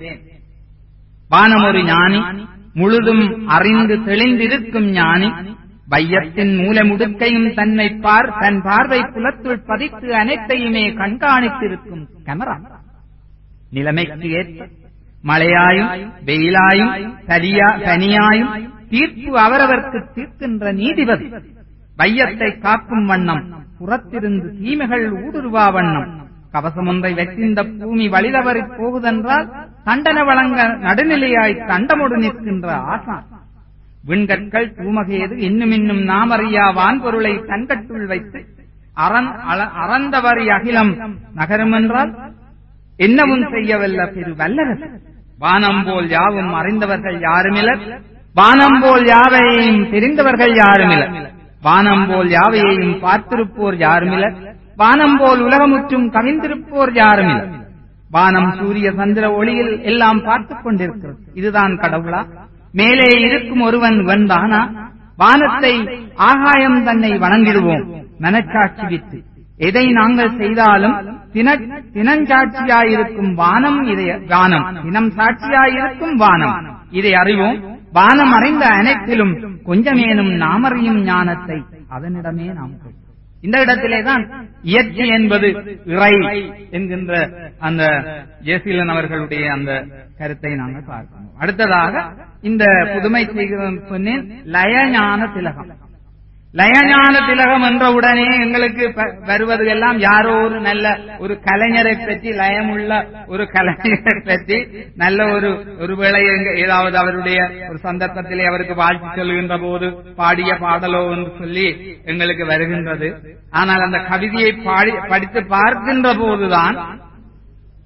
வானம் ஒரு ஞானி முழுதும் அறிந்து தெளிந்திருக்கும் ஞானி வையத்தின் மூலமுடுக்கையும் தன்னை பார் தன் பார்வை புலத்துள் பதித்து அனைத்தையுமே கண்காணித்திருக்கும் கேமரா நிலைமைக்கு ஏற்ப மழையாயும் வெயிலாயும் சரியா தனியாயும் தீர்ப்பு அவரவர்க்கு தீர்க்கின்ற நீதிபதி வையத்தை காக்கும் வண்ணம் புறத்திருந்து தீமைகள் ஊடுருவா வண்ணம் கவசம் ஒன்றை வெற்றிந்த பூமி வழிதவறி போகுதென்றால் தண்டனை வழங்க நடுநிலையாய் தண்டமொடு நிற்கின்ற ஆசான் விண்கற்கள் தூமகேது இன்னும் இன்னும் நாமறியா வான்பொருளை தன்கட்டுள் வைத்து அறந் அறந்தவரி அகிலம் நகரும் என்றால் என்னவும் செய்யவல்ல பெரு வல்லரசு வானம் போல் யாவும் அறிந்தவர்கள் யாருமிலர் வானம் போல் யாவையையும் தெரிந்தவர்கள் யாருமிலர் வானம் போல் யாவையையும் பார்த்திருப்போர் யாருமிலர் வானம் போல் உலகமுற்றும் கவிந்திருப்போர் யாருமிலர் வானம் சூரிய சந்திர ஒளியில் எல்லாம் பார்த்துக் கொண்டிருக்கிறது இதுதான் கடவுளா மேலே இருக்கும் ஒருவன் வந்தானா வானத்தை ஆகாயம் தன்னை வணங்கிடுவோம் மனச்சாட்சி வித்து எதை நாங்கள் செய்தாலும் தினஞ்சாட்சியாயிருக்கும் வானம் இதை வானம் தினம் சாட்சியாயிருக்கும் வானம் இதை அறிவோம் வானம் அறிந்த அனைத்திலும் கொஞ்சமேனும் நாமறியும் ஞானத்தை அதனிடமே நாம் இந்த இடத்திலே தான் இயற்கை என்பது இறை என்கின்ற அந்த ஜெயசீலன் அவர்களுடைய அந்த கருத்தை நாங்கள் பார்க்கணும் அடுத்ததாக இந்த புதுமை செய்கிறோம் சொன்னேன் லயஞான திலகம் லயஞான திலகம் என்ற உடனே எங்களுக்கு வருவது எல்லாம் யாரோ ஒரு நல்ல ஒரு கலைஞரை பற்றி லயமுள்ள ஒரு கலைஞரை பற்றி நல்ல ஒரு ஒருவேளை ஏதாவது அவருடைய ஒரு சந்தர்ப்பத்திலே அவருக்கு வாழ்த்து சொல்லுகின்ற போது பாடிய பாடலோ என்று சொல்லி எங்களுக்கு வருகின்றது ஆனால் அந்த கவிதையை பாடி படித்து பார்க்கின்ற போதுதான்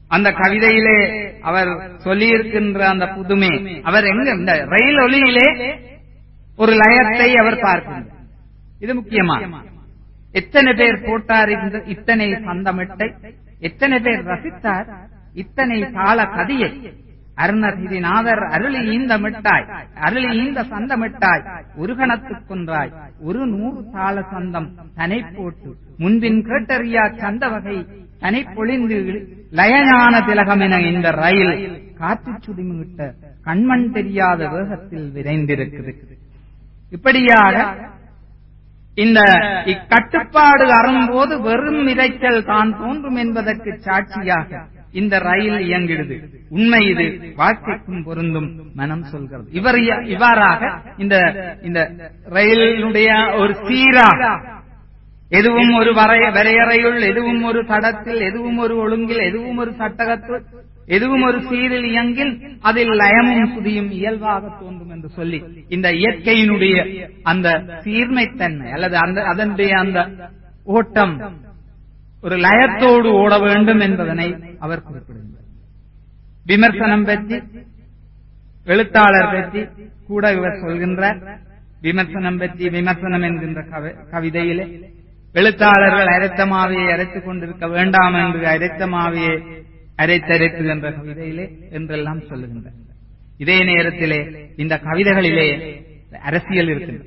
அந்த கவிதையிலே அவர் சொல்லியிருக்கின்ற அந்த புதுமை அவர் எங்க இந்த ரயில் ஒலியிலே ஒரு லயத்தை அவர் பார்க்கின்றார் இது முக்கியமா எத்தனை பேர் போட்டார் இந்த இத்தனை சந்தமிட்டை எத்தனை பேர் ரசித்தார் இத்தனை கால கதியை அருணகிரிநாதர் அருளி ஈந்த மிட்டாய் அருளி ஈந்த சந்தமிட்டாய் ஒரு கணத்துக் கொன்றாய் ஒரு நூறு தாள சந்தம் தனை போட்டு முன்பின் கேட்டறியா சந்த வகை தனை பொழிந்து லயஞான திலகம் என இந்த ரயில் காற்று சுடிமிட்ட கண்மண் தெரியாத வேகத்தில் விரைந்திருக்குது இப்படியாக இந்த இக்கட்டுப்பாடு அரும்போது வெறும் இரைச்சல் தான் தோன்றும் என்பதற்கு சாட்சியாக இந்த ரயில் இயங்கிடுது உண்மை இது வாழ்க்கைக்கும் பொருந்தும் மனம் சொல்கிறது இவர் இவ்வாறாக இந்த இந்த ரயிலினுடைய ஒரு சீரா எதுவும் ஒரு வரைய வரையறையுள் எதுவும் ஒரு தடத்தில் எதுவும் ஒரு ஒழுங்கில் எதுவும் ஒரு சட்டகத்தில் எதுவும் ஒரு சீரில் இயங்கில் அதில் லயமும் சுதியும் இயல்பாக தோன்றும் என்று சொல்லி இந்த இயற்கையினுடைய அந்த சீர்மைத்தன்மை அல்லது அந்த அதனுடைய அந்த ஓட்டம் ஒரு லயத்தோடு ஓட வேண்டும் என்பதனை அவர் குறிப்பிடுகிறார் விமர்சனம் பற்றி எழுத்தாளர் பற்றி கூட இவர் சொல்கின்றார் விமர்சனம் பற்றி விமர்சனம் என்கின்ற கவிதையிலே எழுத்தாளர்கள் அரைத்தமாவையை அரைத்துக் கொண்டிருக்க வேண்டாம் என்று அரைத்தமாவையை அரைத்தரைத்து என்ற கவிதையிலே என்றெல்லாம் சொல்லுகின்றார் இதே நேரத்திலே இந்த கவிதைகளிலே அரசியல் இருக்கின்றது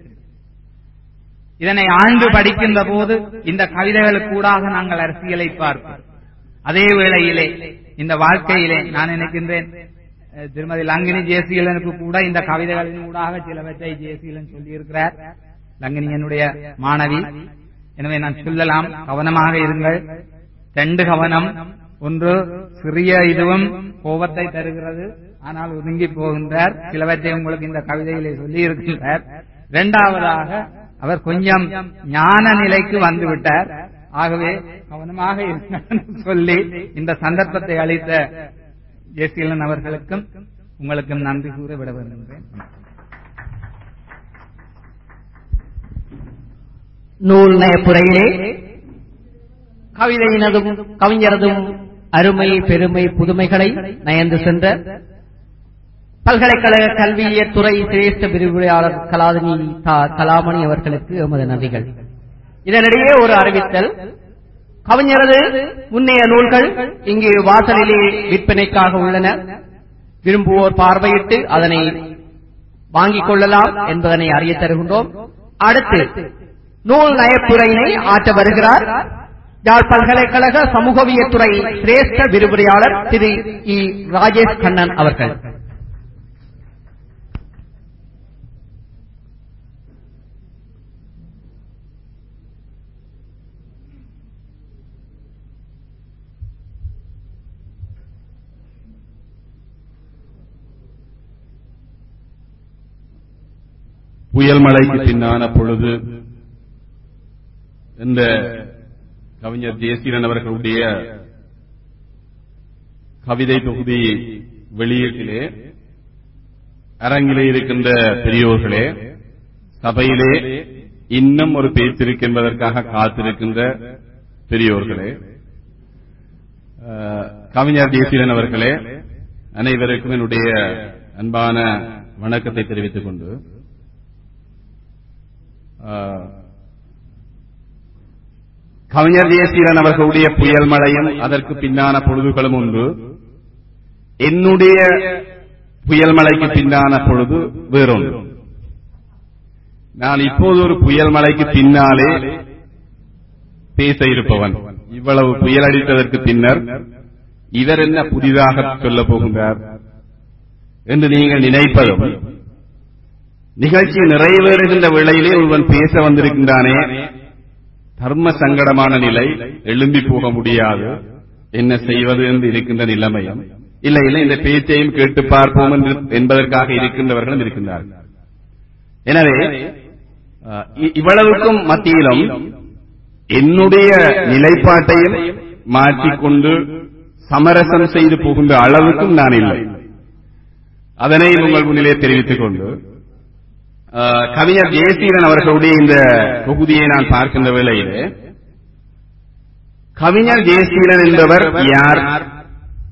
இதனை ஆழ்ந்து படிக்கின்ற போது இந்த கவிதைகளுக்கு கூடாக நாங்கள் அரசியலை பார்ப்போம் அதே வேளையிலே இந்த வாழ்க்கையிலே நான் நினைக்கின்றேன் திருமதி லங்கினி ஜேசீலனுக்கு கூட இந்த கவிதைகளின் ஊடாக சிலவற்றை ஜேசீலன் சொல்லியிருக்கிறார் லங்கினி என்னுடைய மாணவி எனவே நான் சொல்லலாம் கவனமாக இருங்கள் ரெண்டு கவனம் ஒன்று சிறிய இதுவும் கோபத்தை தருகிறது ஆனால் ஒதுங்கி போகின்றார் சிலவற்றை உங்களுக்கு இந்த கவிதையிலே சொல்லி இருக்கின்றார் இரண்டாவதாக அவர் கொஞ்சம் ஞான நிலைக்கு வந்துவிட்டார் ஆகவே கவனமாக சொல்லி இந்த சந்தர்ப்பத்தை அளித்த ஜெயசீலன் அவர்களுக்கும் உங்களுக்கும் நன்றி கூற விட வருகின்றேன் நூல் நயப்புரையிலே கவிதையினதும் கவிஞரதும் அருமை பெருமை புதுமைகளை நயந்து சென்ற பல்கலைக்கழக கல்வியியற் துறை சிரேஷ்ட விரிவுரையாளர் கலாதினி கலாமணி அவர்களுக்கு எமது நன்றிகள் இதனிடையே ஒரு அறிவித்தல் கவிஞரது முன்னைய நூல்கள் இங்கு வாசலிலே விற்பனைக்காக உள்ளன விரும்புவோர் பார்வையிட்டு அதனை வாங்கிக் கொள்ளலாம் என்பதனை அறிய தருகின்றோம் அடுத்து நூல் நயப்புரையினை ஆற்ற வருகிறார் யாழ் பல்கலைக்கழக சமூகவியல் துறை சிரேஷ்ட விரிவுரையாளர் திரு இ ராஜேஷ் கண்ணன் அவர்கள் புயல் மழைக்கு பின்னான பொழுது இந்த கவிஞர் ஜெயசீலன் அவர்களுடைய கவிதை தொகுதி வெளியீட்டிலே அரங்கிலே இருக்கின்ற பெரியோர்களே சபையிலே இன்னும் ஒரு பேச்சிருக்கு என்பதற்காக காத்திருக்கின்ற பெரியோர்களே கவிஞர் ஜெயசீலன் அவர்களே அனைவருக்கும் என்னுடைய அன்பான வணக்கத்தை தெரிவித்துக் கொண்டு கவிஞர் தேசியன் அவர்களுடைய புயல் மழையும் அதற்கு பின்னான பொழுதுகளும் உண்டு என்னுடைய புயல் மழைக்கு பின்னான பொழுது வேறொன்று நான் இப்போது ஒரு புயல் மழைக்கு பின்னாலே பேச இருப்பவன் இவ்வளவு புயல் அடித்ததற்கு பின்னர் இவர் என்ன புதிதாக சொல்ல போகின்றார் என்று நீங்கள் நினைப்பதும் நிகழ்ச்சி நிறைவேறுகின்ற வேளையிலே ஒருவன் பேச வந்திருக்கின்றானே தர்ம சங்கடமான நிலை எழும்பி போக முடியாது என்ன செய்வது என்று இருக்கின்ற நிலைமையும் இல்லை இல்லை இந்த பேச்சையும் கேட்டு பார்ப்போம் என்று என்பதற்காக இருக்கின்றவர்களும் இருக்கின்றார்கள் எனவே இவ்வளவுக்கும் மத்தியிலும் என்னுடைய நிலைப்பாட்டையும் மாற்றிக்கொண்டு சமரசம் செய்து போகின்ற அளவுக்கும் நான் இல்லை அதனை உங்கள் முன்னிலே தெரிவித்துக் கொண்டு கவிஞர் ஜெயசீலன் அவர்களுடைய இந்த தொகுதியை நான் பார்க்கின்ற வேளையிலே கவிஞர் ஜெயசீலன் என்பவர் யார்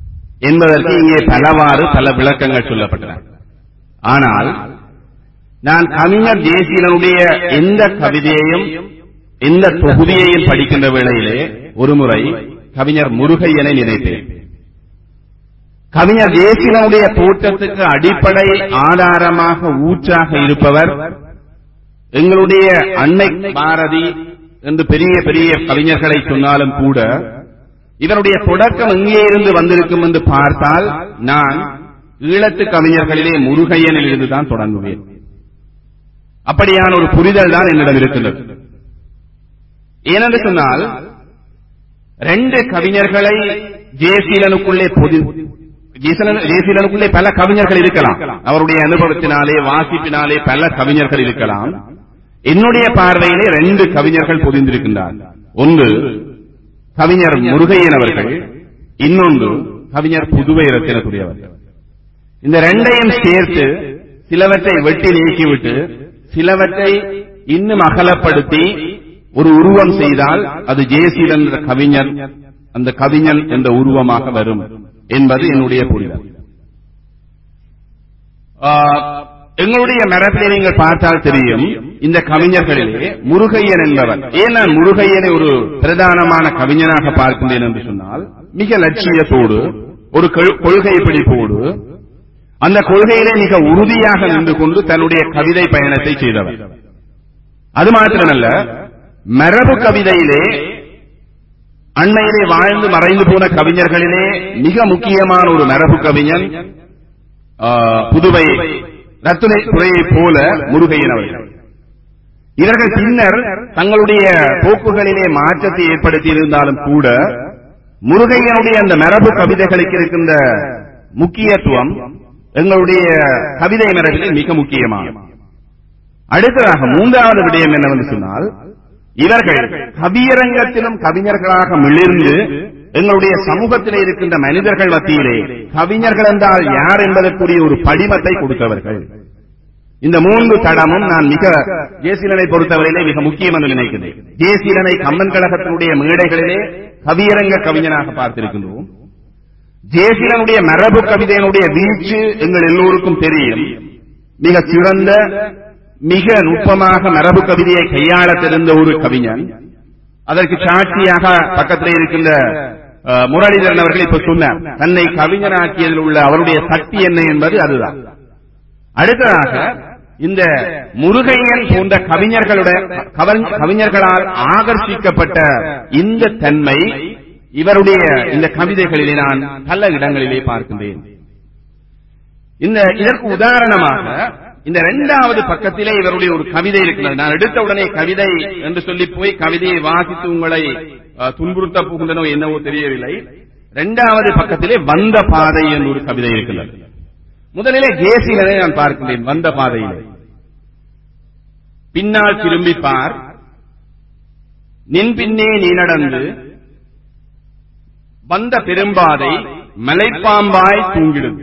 என்பதற்கு இங்கே பலவாறு பல விளக்கங்கள் சொல்லப்பட்டன ஆனால் நான் கவிஞர் தேசியனுடைய எந்த கவிதையையும் எந்த தொகுதியையும் படிக்கின்ற வேளையிலே ஒருமுறை கவிஞர் முருகையனை நினைத்தேன் கவிஞர் தேசியனுடைய தோற்றத்துக்கு அடிப்படை ஆதாரமாக ஊற்றாக இருப்பவர் எங்களுடைய அன்னை பாரதி என்று பெரிய பெரிய கவிஞர்களை சொன்னாலும் கூட இவருடைய தொடக்கம் எங்கே இருந்து வந்திருக்கும் என்று பார்த்தால் நான் ஈழத்து கவிஞர்களிலே முருகையனில் இருந்து தான் தொடங்குவேன் அப்படியான ஒரு புரிதல் தான் என்னிடம் இருக்கின்றது ஏனென்று சொன்னால் ரெண்டு கவிஞர்களை ஜேசீலனுக்குள்ளே பொதி ஜேசீலனுக்குள்ளே பல கவிஞர்கள் இருக்கலாம் அவருடைய அனுபவத்தினாலே வாசிப்பினாலே பல கவிஞர்கள் இருக்கலாம் என்னுடைய பார்வையிலே ரெண்டு கவிஞர்கள் பொதிந்திருக்கின்றார் ஒன்று கவிஞர் முருகையன் அவர்கள் இன்னொன்று கவிஞர் புதுவை ரத்தினத்துடையவர்கள் இந்த ரெண்டையும் சேர்த்து சிலவற்றை வெட்டி நீக்கிவிட்டு சிலவற்றை இன்னும் அகலப்படுத்தி ஒரு உருவம் செய்தால் அது ஜெயசீலன் என்ற கவிஞர் அந்த கவிஞன் என்ற உருவமாக வரும் என்பது என்னுடைய புரிதல் எங்களுடைய மரபிலே நீங்கள் பார்த்தால் தெரியும் இந்த கவிஞர்களிலே முருகையன் என்பவர் ஏன் நான் முருகையனை ஒரு பிரதானமான கவிஞனாக பார்க்கின்றேன் என்று சொன்னால் மிக லட்சியத்தோடு ஒரு கொள்கை பிடிப்போடு அந்த கொள்கையிலே மிக உறுதியாக நின்று கொண்டு தன்னுடைய கவிதை பயணத்தை செய்தவர் அது மாத்திரமல்ல மரபு கவிதையிலே அண்மையிலே வாழ்ந்து மறைந்து போன கவிஞர்களிலே மிக முக்கியமான ஒரு மரபு கவிஞன் புதுவை ரத்துனை துறையை போல முருகையன் அவர்கள் இவர்கள் பின்னர் தங்களுடைய போக்குகளிலே மாற்றத்தை ஏற்படுத்தி இருந்தாலும் கூட முருகையனுடைய அந்த மரபு கவிதைகளுக்கு இருக்கின்ற முக்கியத்துவம் எங்களுடைய கவிதை மரபிலே மிக முக்கியமானது அடுத்ததாக மூன்றாவது விடயம் என்னவென்று சொன்னால் இவர்கள் கவியரங்கத்திலும் கவிஞர்களாக மிளிர்ந்து எங்களுடைய சமூகத்திலே இருக்கின்ற மனிதர்கள் மத்தியிலே கவிஞர்கள் என்றால் யார் என்பதற்குரிய ஒரு படிமத்தை கொடுத்தவர்கள் இந்த மூன்று தடமும் நான் மிக ஜேசீலனை பொறுத்தவரையிலே மிக முக்கியம் என்று நினைக்கிறேன் ஜேசீலனை கம்மன் கழகத்தினுடைய மேடைகளிலே கவியரங்க கவிஞனாக பார்த்திருக்கின்றோம் ஜேசீலனுடைய மரபு கவிதையினுடைய வீச்சு எங்கள் எல்லோருக்கும் தெரியும் மிக சிறந்த மிக நுட்பமாக மரபு கவிதையை கையாள தெரிந்த ஒரு கவிஞன் அதற்கு சாட்சியாக பக்கத்தில் இருக்கின்ற முரளிதரன் அவர்கள் இப்ப சொன்னார் தன்னை கவிஞனாக்கியதில் உள்ள அவருடைய சக்தி என்ன என்பது அதுதான் அடுத்ததாக இந்த முருகையன் போன்ற கவிஞர்களுடைய கவிஞர்களால் ஆகர்ஷிக்கப்பட்ட இந்த தன்மை இவருடைய இந்த கவிதைகளிலே நான் பல இடங்களிலே பார்க்கின்றேன் இந்த இதற்கு உதாரணமாக இந்த இரண்டாவது பக்கத்திலே இவருடைய ஒரு கவிதை இருக்கிறது நான் எடுத்த உடனே கவிதை என்று சொல்லி போய் கவிதையை வாசித்து உங்களை துன்புறுத்த போகின்றனோ என்னவோ தெரியவில்லை இரண்டாவது பக்கத்திலே வந்த பாதை என்று ஒரு கவிதை இருக்கிறது முதலிலே ஜேசிலனை நான் பார்க்கின்றேன் வந்த பாதையிலே பின்னால் திரும்பி பார் நின் பின்னே நீ நடந்து வந்த பெரும்பாதை மலைப்பாம்பாய் தூங்கிடும்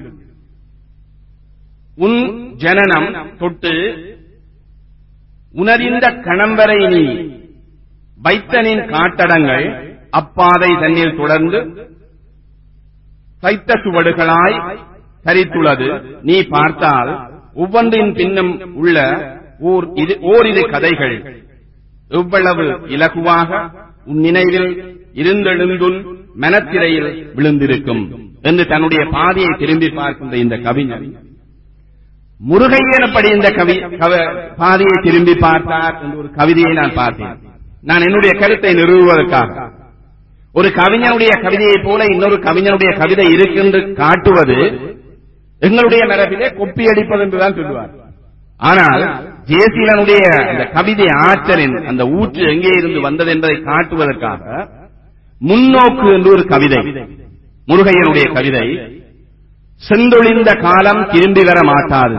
உன் ஜனனம் தொட்டு உணரிந்த கணம்பரை நீ வைத்தனின் காட்டடங்கள் அப்பாதை தன்னில் தொடர்ந்து தைத்த சுவடுகளாய் தரித்துள்ளது நீ பார்த்தால் ஒவ்வொன்றின் பின்னும் உள்ள ஓர் இது ஓரிரு கதைகள் எவ்வளவு இலகுவாக உன் நினைவில் இருந்தெழுந்துள் மனத்திரையில் விழுந்திருக்கும் என்று தன்னுடைய பாதையை திரும்பி பார்க்கின்ற இந்த கவிஞர் முருகையனப்படி இந்த கவி பாதையை திரும்பி பார்த்தார் என்ற ஒரு கவிதையை நான் பார்த்தேன் நான் என்னுடைய கருத்தை நிறுவுவதற்காக ஒரு கவிஞனுடைய கவிதையை போல இன்னொரு கவிஞனுடைய கவிதை இருக்கென்று காட்டுவது எங்களுடைய மரபிலே கொப்பி அடிப்பது என்றுதான் சொல்லுவார் ஆனால் ஜேசீலனுடைய அந்த கவிதை ஆற்றலின் அந்த ஊற்று எங்கே இருந்து வந்தது என்பதை காட்டுவதற்காக முன்னோக்கு என்று ஒரு கவிதை முருகையனுடைய கவிதை செந்தொழிந்த காலம் திரும்பி வர மாட்டாது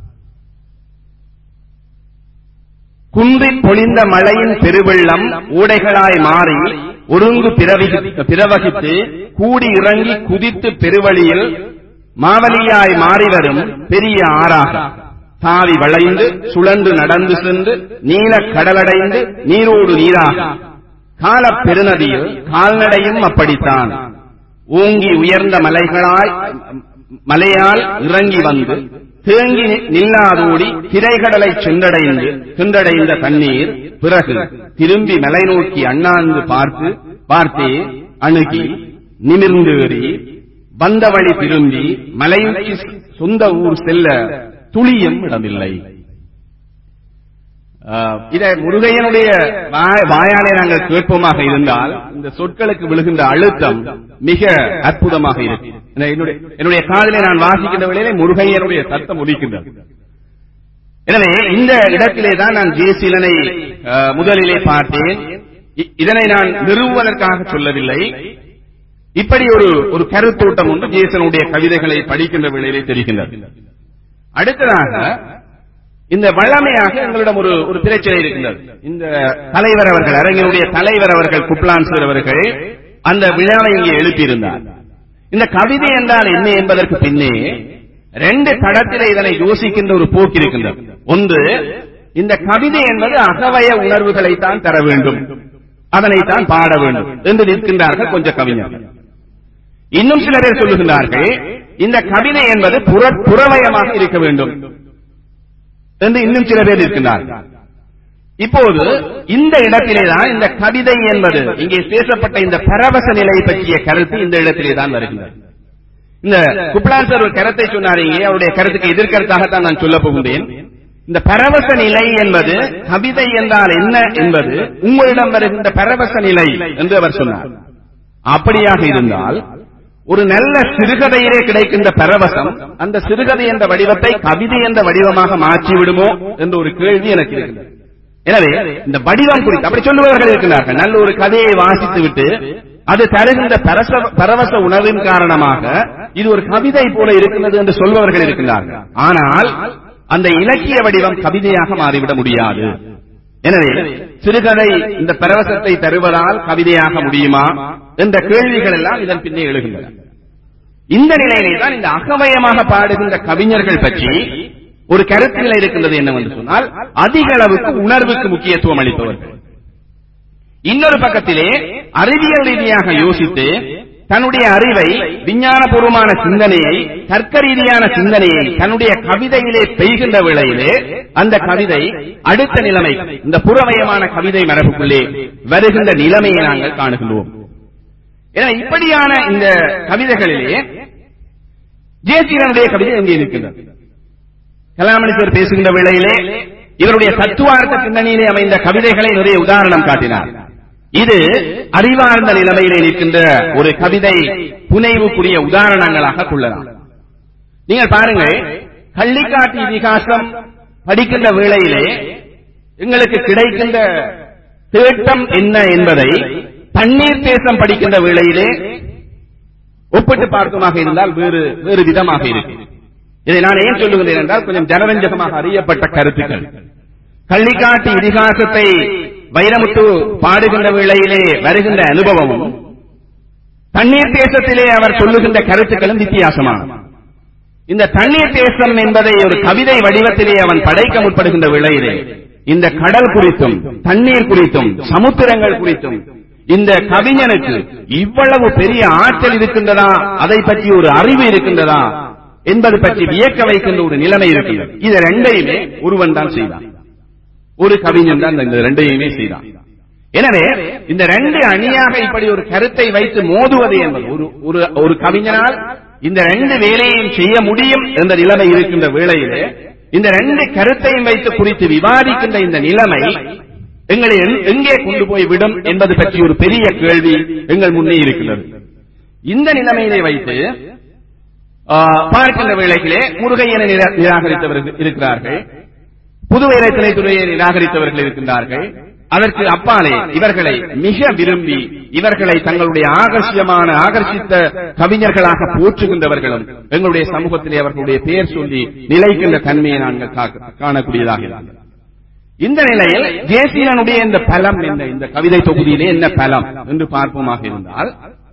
குன்றி பொழிந்த மழையின் பெருவெள்ளம் ஊடைகளாய் மாறி ஒருங்கு பிறவகித்து கூடி இறங்கி குதித்து பெருவழியில் மாவலியாய் மாறி வரும் பெரிய ஆறாக தாவி வளைந்து சுழன்று நடந்து சென்று நீல கடலடைந்து நீரோடு நீராக காலப் பெருநதியில் கால்நடையும் அப்படித்தான் ஓங்கி உயர்ந்த மலைகளாய் மலையால் இறங்கி வந்து தேங்கி நில்லாதோடி திரைகடலை சென்றடைந்து சென்றடைந்த தண்ணீர் பிறகு திரும்பி மலை நோக்கி அண்ணாந்து பார்த்து பார்த்தே அணுகி நிமிர்ந்து ஏறி வந்த வழி திரும்பி மலையுச்சி சொந்த ஊர் செல்ல துளியும் இடமில்லை ஆஹ், இதை முருகையனுடைய வாய்- வாயாலே நாங்கள் கேட்போமாக இருந்தால் இந்த சொற்களுக்கு விழுகின்ற அழுத்தம் மிக அற்புதமாக இருக்கு என்னுடைய என்னுடைய காதிலே நான் வாசிக்கின்ற வேளையிலே முருகையனுடைய சத்தம் ஒலிக்கின்றது எனவே இந்த இடத்திலே தான் நான் ஜேசிலனை ஆஹ், முதலிலே பார்த்தேன் இ- இதனை நான் நிறுவுவதற்காக சொல்லவில்லை இப்படி ஒரு ஒரு கருத்தோட்டம் ஒன்று ஜேசனுடைய கவிதைகளை படிக்கின்ற வேளையிலே தெரிகின்றது அடுத்ததாக இந்த வழமையாக எங்களிடம் ஒரு ஒரு பிரச்சனை இருக்கின்றது இந்த தலைவர் அவர்கள் அரங்கினுடைய தலைவர் அவர்கள் குப்லான்சர் அவர்கள் அந்த விழாவை இங்கே எழுப்பியிருந்தார் இந்த கவிதை என்றால் என்ன என்பதற்கு பின்னே ரெண்டு தடத்திலே இதனை யோசிக்கின்ற ஒரு போக்கு இருக்கின்றது ஒன்று இந்த கவிதை என்பது அகவய உணர்வுகளை தான் தர வேண்டும் அதனைத்தான் பாட வேண்டும் என்று நிற்கின்றார்கள் கொஞ்சம் கவிஞர்கள் இன்னும் சில பேர் சொல்லுகின்றார்கள் இந்த கவிதை என்பது புற புறவயமாக இருக்க வேண்டும் என்று இன்னும் சில பேர் இருக்கின்றார்கள் இப்போது இந்த இடத்திலே தான் இந்த கவிதை என்பது இங்கே பேசப்பட்ட இந்த பரவச நிலை பற்றிய கருத்து இந்த இடத்திலே தான் வருகின்றது இந்த குப்லான் சார் ஒரு கருத்தை சொன்னார் இங்கே அவருடைய கருத்துக்கு எதிர்கருத்தாகத்தான் நான் சொல்ல போகின்றேன் இந்த பரவச நிலை என்பது கவிதை என்றால் என்ன என்பது உங்களிடம் வருகின்ற பரவச நிலை என்று அவர் சொன்னார் அப்படியாக இருந்தால் ஒரு நல்ல சிறுகதையிலே கிடைக்கின்ற பரவசம் அந்த சிறுகதை என்ற வடிவத்தை கவிதை என்ற வடிவமாக மாற்றி விடுமோ என்ற ஒரு கேள்வி எனக்கு இருக்கிறது எனவே இந்த வடிவம் குறித்து அப்படி சொல்லுபவர்கள் இருக்கிறார்கள் நல்ல ஒரு கதையை வாசித்து விட்டு அது தருகின்ற பரச- பரவச உணர்வின் காரணமாக இது ஒரு கவிதை போல இருக்கிறது என்று சொல்பவர்கள் இருக்கிறார்கள் ஆனால் அந்த இலக்கிய வடிவம் கவிதையாக மாறிவிட முடியாது எனவே சிறுகதை இந்த பரவசத்தை தருவதால் கவிதையாக முடியுமா என்ற கேள்விகள் எல்லாம் இதன் பின்னே எழுகின்றன இந்த நிலையிலே தான் இந்த அகவயமாக பாடுகின்ற கவிஞர்கள் பற்றி ஒரு கருத்தில் இருக்கின்றது என்னவென்று சொன்னால் அதிக அளவுக்கு உணர்வுக்கு முக்கியத்துவம் அளிப்பவர்கள் இன்னொரு பக்கத்திலே அறிவியல் ரீதியாக யோசித்து தன்னுடைய அறிவை விஞ்ஞானபூர்வமான சிந்தனையை தர்க்க ரீதியான சிந்தனையை தன்னுடைய கவிதையிலே பெய்கின்ற வேளையிலே அந்த கவிதை அடுத்த நிலைமை இந்த புறவயமான கவிதை மரபுக்குள்ளே வருகின்ற நிலைமையை நாங்கள் காணுகின்றோம் எனவே இப்படியான இந்த கவிதைகளிலே ஜேசிகனுடைய கவிதை எங்கே இருக்கின்றது கலாமணிசர் பேசுகின்ற வேளையிலே இவருடைய தத்துவார்த்த பின்னணியிலே அமைந்த கவிதைகளை நிறைய உதாரணம் காட்டினார் இது அறிவார்ந்த நிலைமையிலே நிற்கின்ற ஒரு கவிதை புனைவுக்குரிய உதாரணங்களாக கொள்ளலாம் நீங்கள் பாருங்கள் கள்ளிக்காட்டு இதிகாசம் படிக்கின்ற வேளையிலே எங்களுக்கு கிடைக்கின்ற தேட்டம் என்ன என்பதை தண்ணீர் தேசம் படிக்கின்ற வேளையிலே ஒப்பிட்டு பார்க்குமாக இருந்தால் வேறு வேறு விதமாக இருக்கும் இதை நான் ஏன் சொல்லுகிறேன் என்றால் கொஞ்சம் ஜனரஞ்சகமாக அறியப்பட்ட கருத்துக்கள் கள்ளிக்காட்டு இதிகாசத்தை வைரமுத்து பாடுகின்ற வேளையிலே வருகின்ற அனுபவமும் தண்ணீர் தேசத்திலே அவர் சொல்லுகின்ற கருத்துக்களும் வித்தியாசமானது இந்த தண்ணீர் தேசம் என்பதை ஒரு கவிதை வடிவத்திலே அவன் படைக்க முற்படுகின்ற வேளையிலே இந்த கடல் குறித்தும் தண்ணீர் குறித்தும் சமுத்திரங்கள் குறித்தும் இந்த கவிஞனுக்கு இவ்வளவு பெரிய ஆற்றல் இருக்கின்றதா அதை பற்றி ஒரு அறிவு இருக்கின்றதா என்பது பற்றி வியக்க வைக்கின்ற ஒரு நிலைமை இருக்கின்றது இது ரெண்டையுமே ஒருவன் தான் செய்தான் ஒரு கவிஞன் தான் இந்த ரெண்டையுமே செய்தான் எனவே இந்த ரெண்டு அணியாக இப்படி ஒரு கருத்தை வைத்து மோதுவது என்பது ஒரு ஒரு ஒரு கவிஞனால் இந்த ரெண்டு வேலையையும் செய்ய முடியும் என்ற நிலைமை இருக்கின்ற வேளையிலே இந்த ரெண்டு கருத்தையும் வைத்து குறித்து விவாதிக்கின்ற இந்த நிலைமை எங்களை எங்- எங்கே கொண்டு போய் விடும் என்பது பற்றி ஒரு பெரிய கேள்வி எங்கள் முன்னே இருக்கிறது இந்த நிலைமையிலே வைத்து ஆ, பார்க்கின்ற வேளைகளே முருகையனை நிரா- நிராகரித்தவர்கள் இருக்கிறார்கள் புதுவை துறையை நிராகரித்தவர்கள் இருக்கின்றார்கள் அதற்கு அப்பாலே இவர்களை மிக விரும்பி இவர்களை தங்களுடைய ஆகர்ஷியமான ஆகர்ஷித்த கவிஞர்களாக போற்றுகின்றவர்களும் எங்களுடைய சமூகத்திலே அவர்களுடைய பெயர் சொல்லி நிலைக்கின்ற தன்மையை நாங்கள் கா- காணக்கூடியதாக இருக்கிறது இந்த நிலையில் தேசியனுடைய இந்த பலம் என்ன இந்த கவிதை தொகுதியிலே என்ன பலம் என்று பார்ப்போமாக இருந்தால்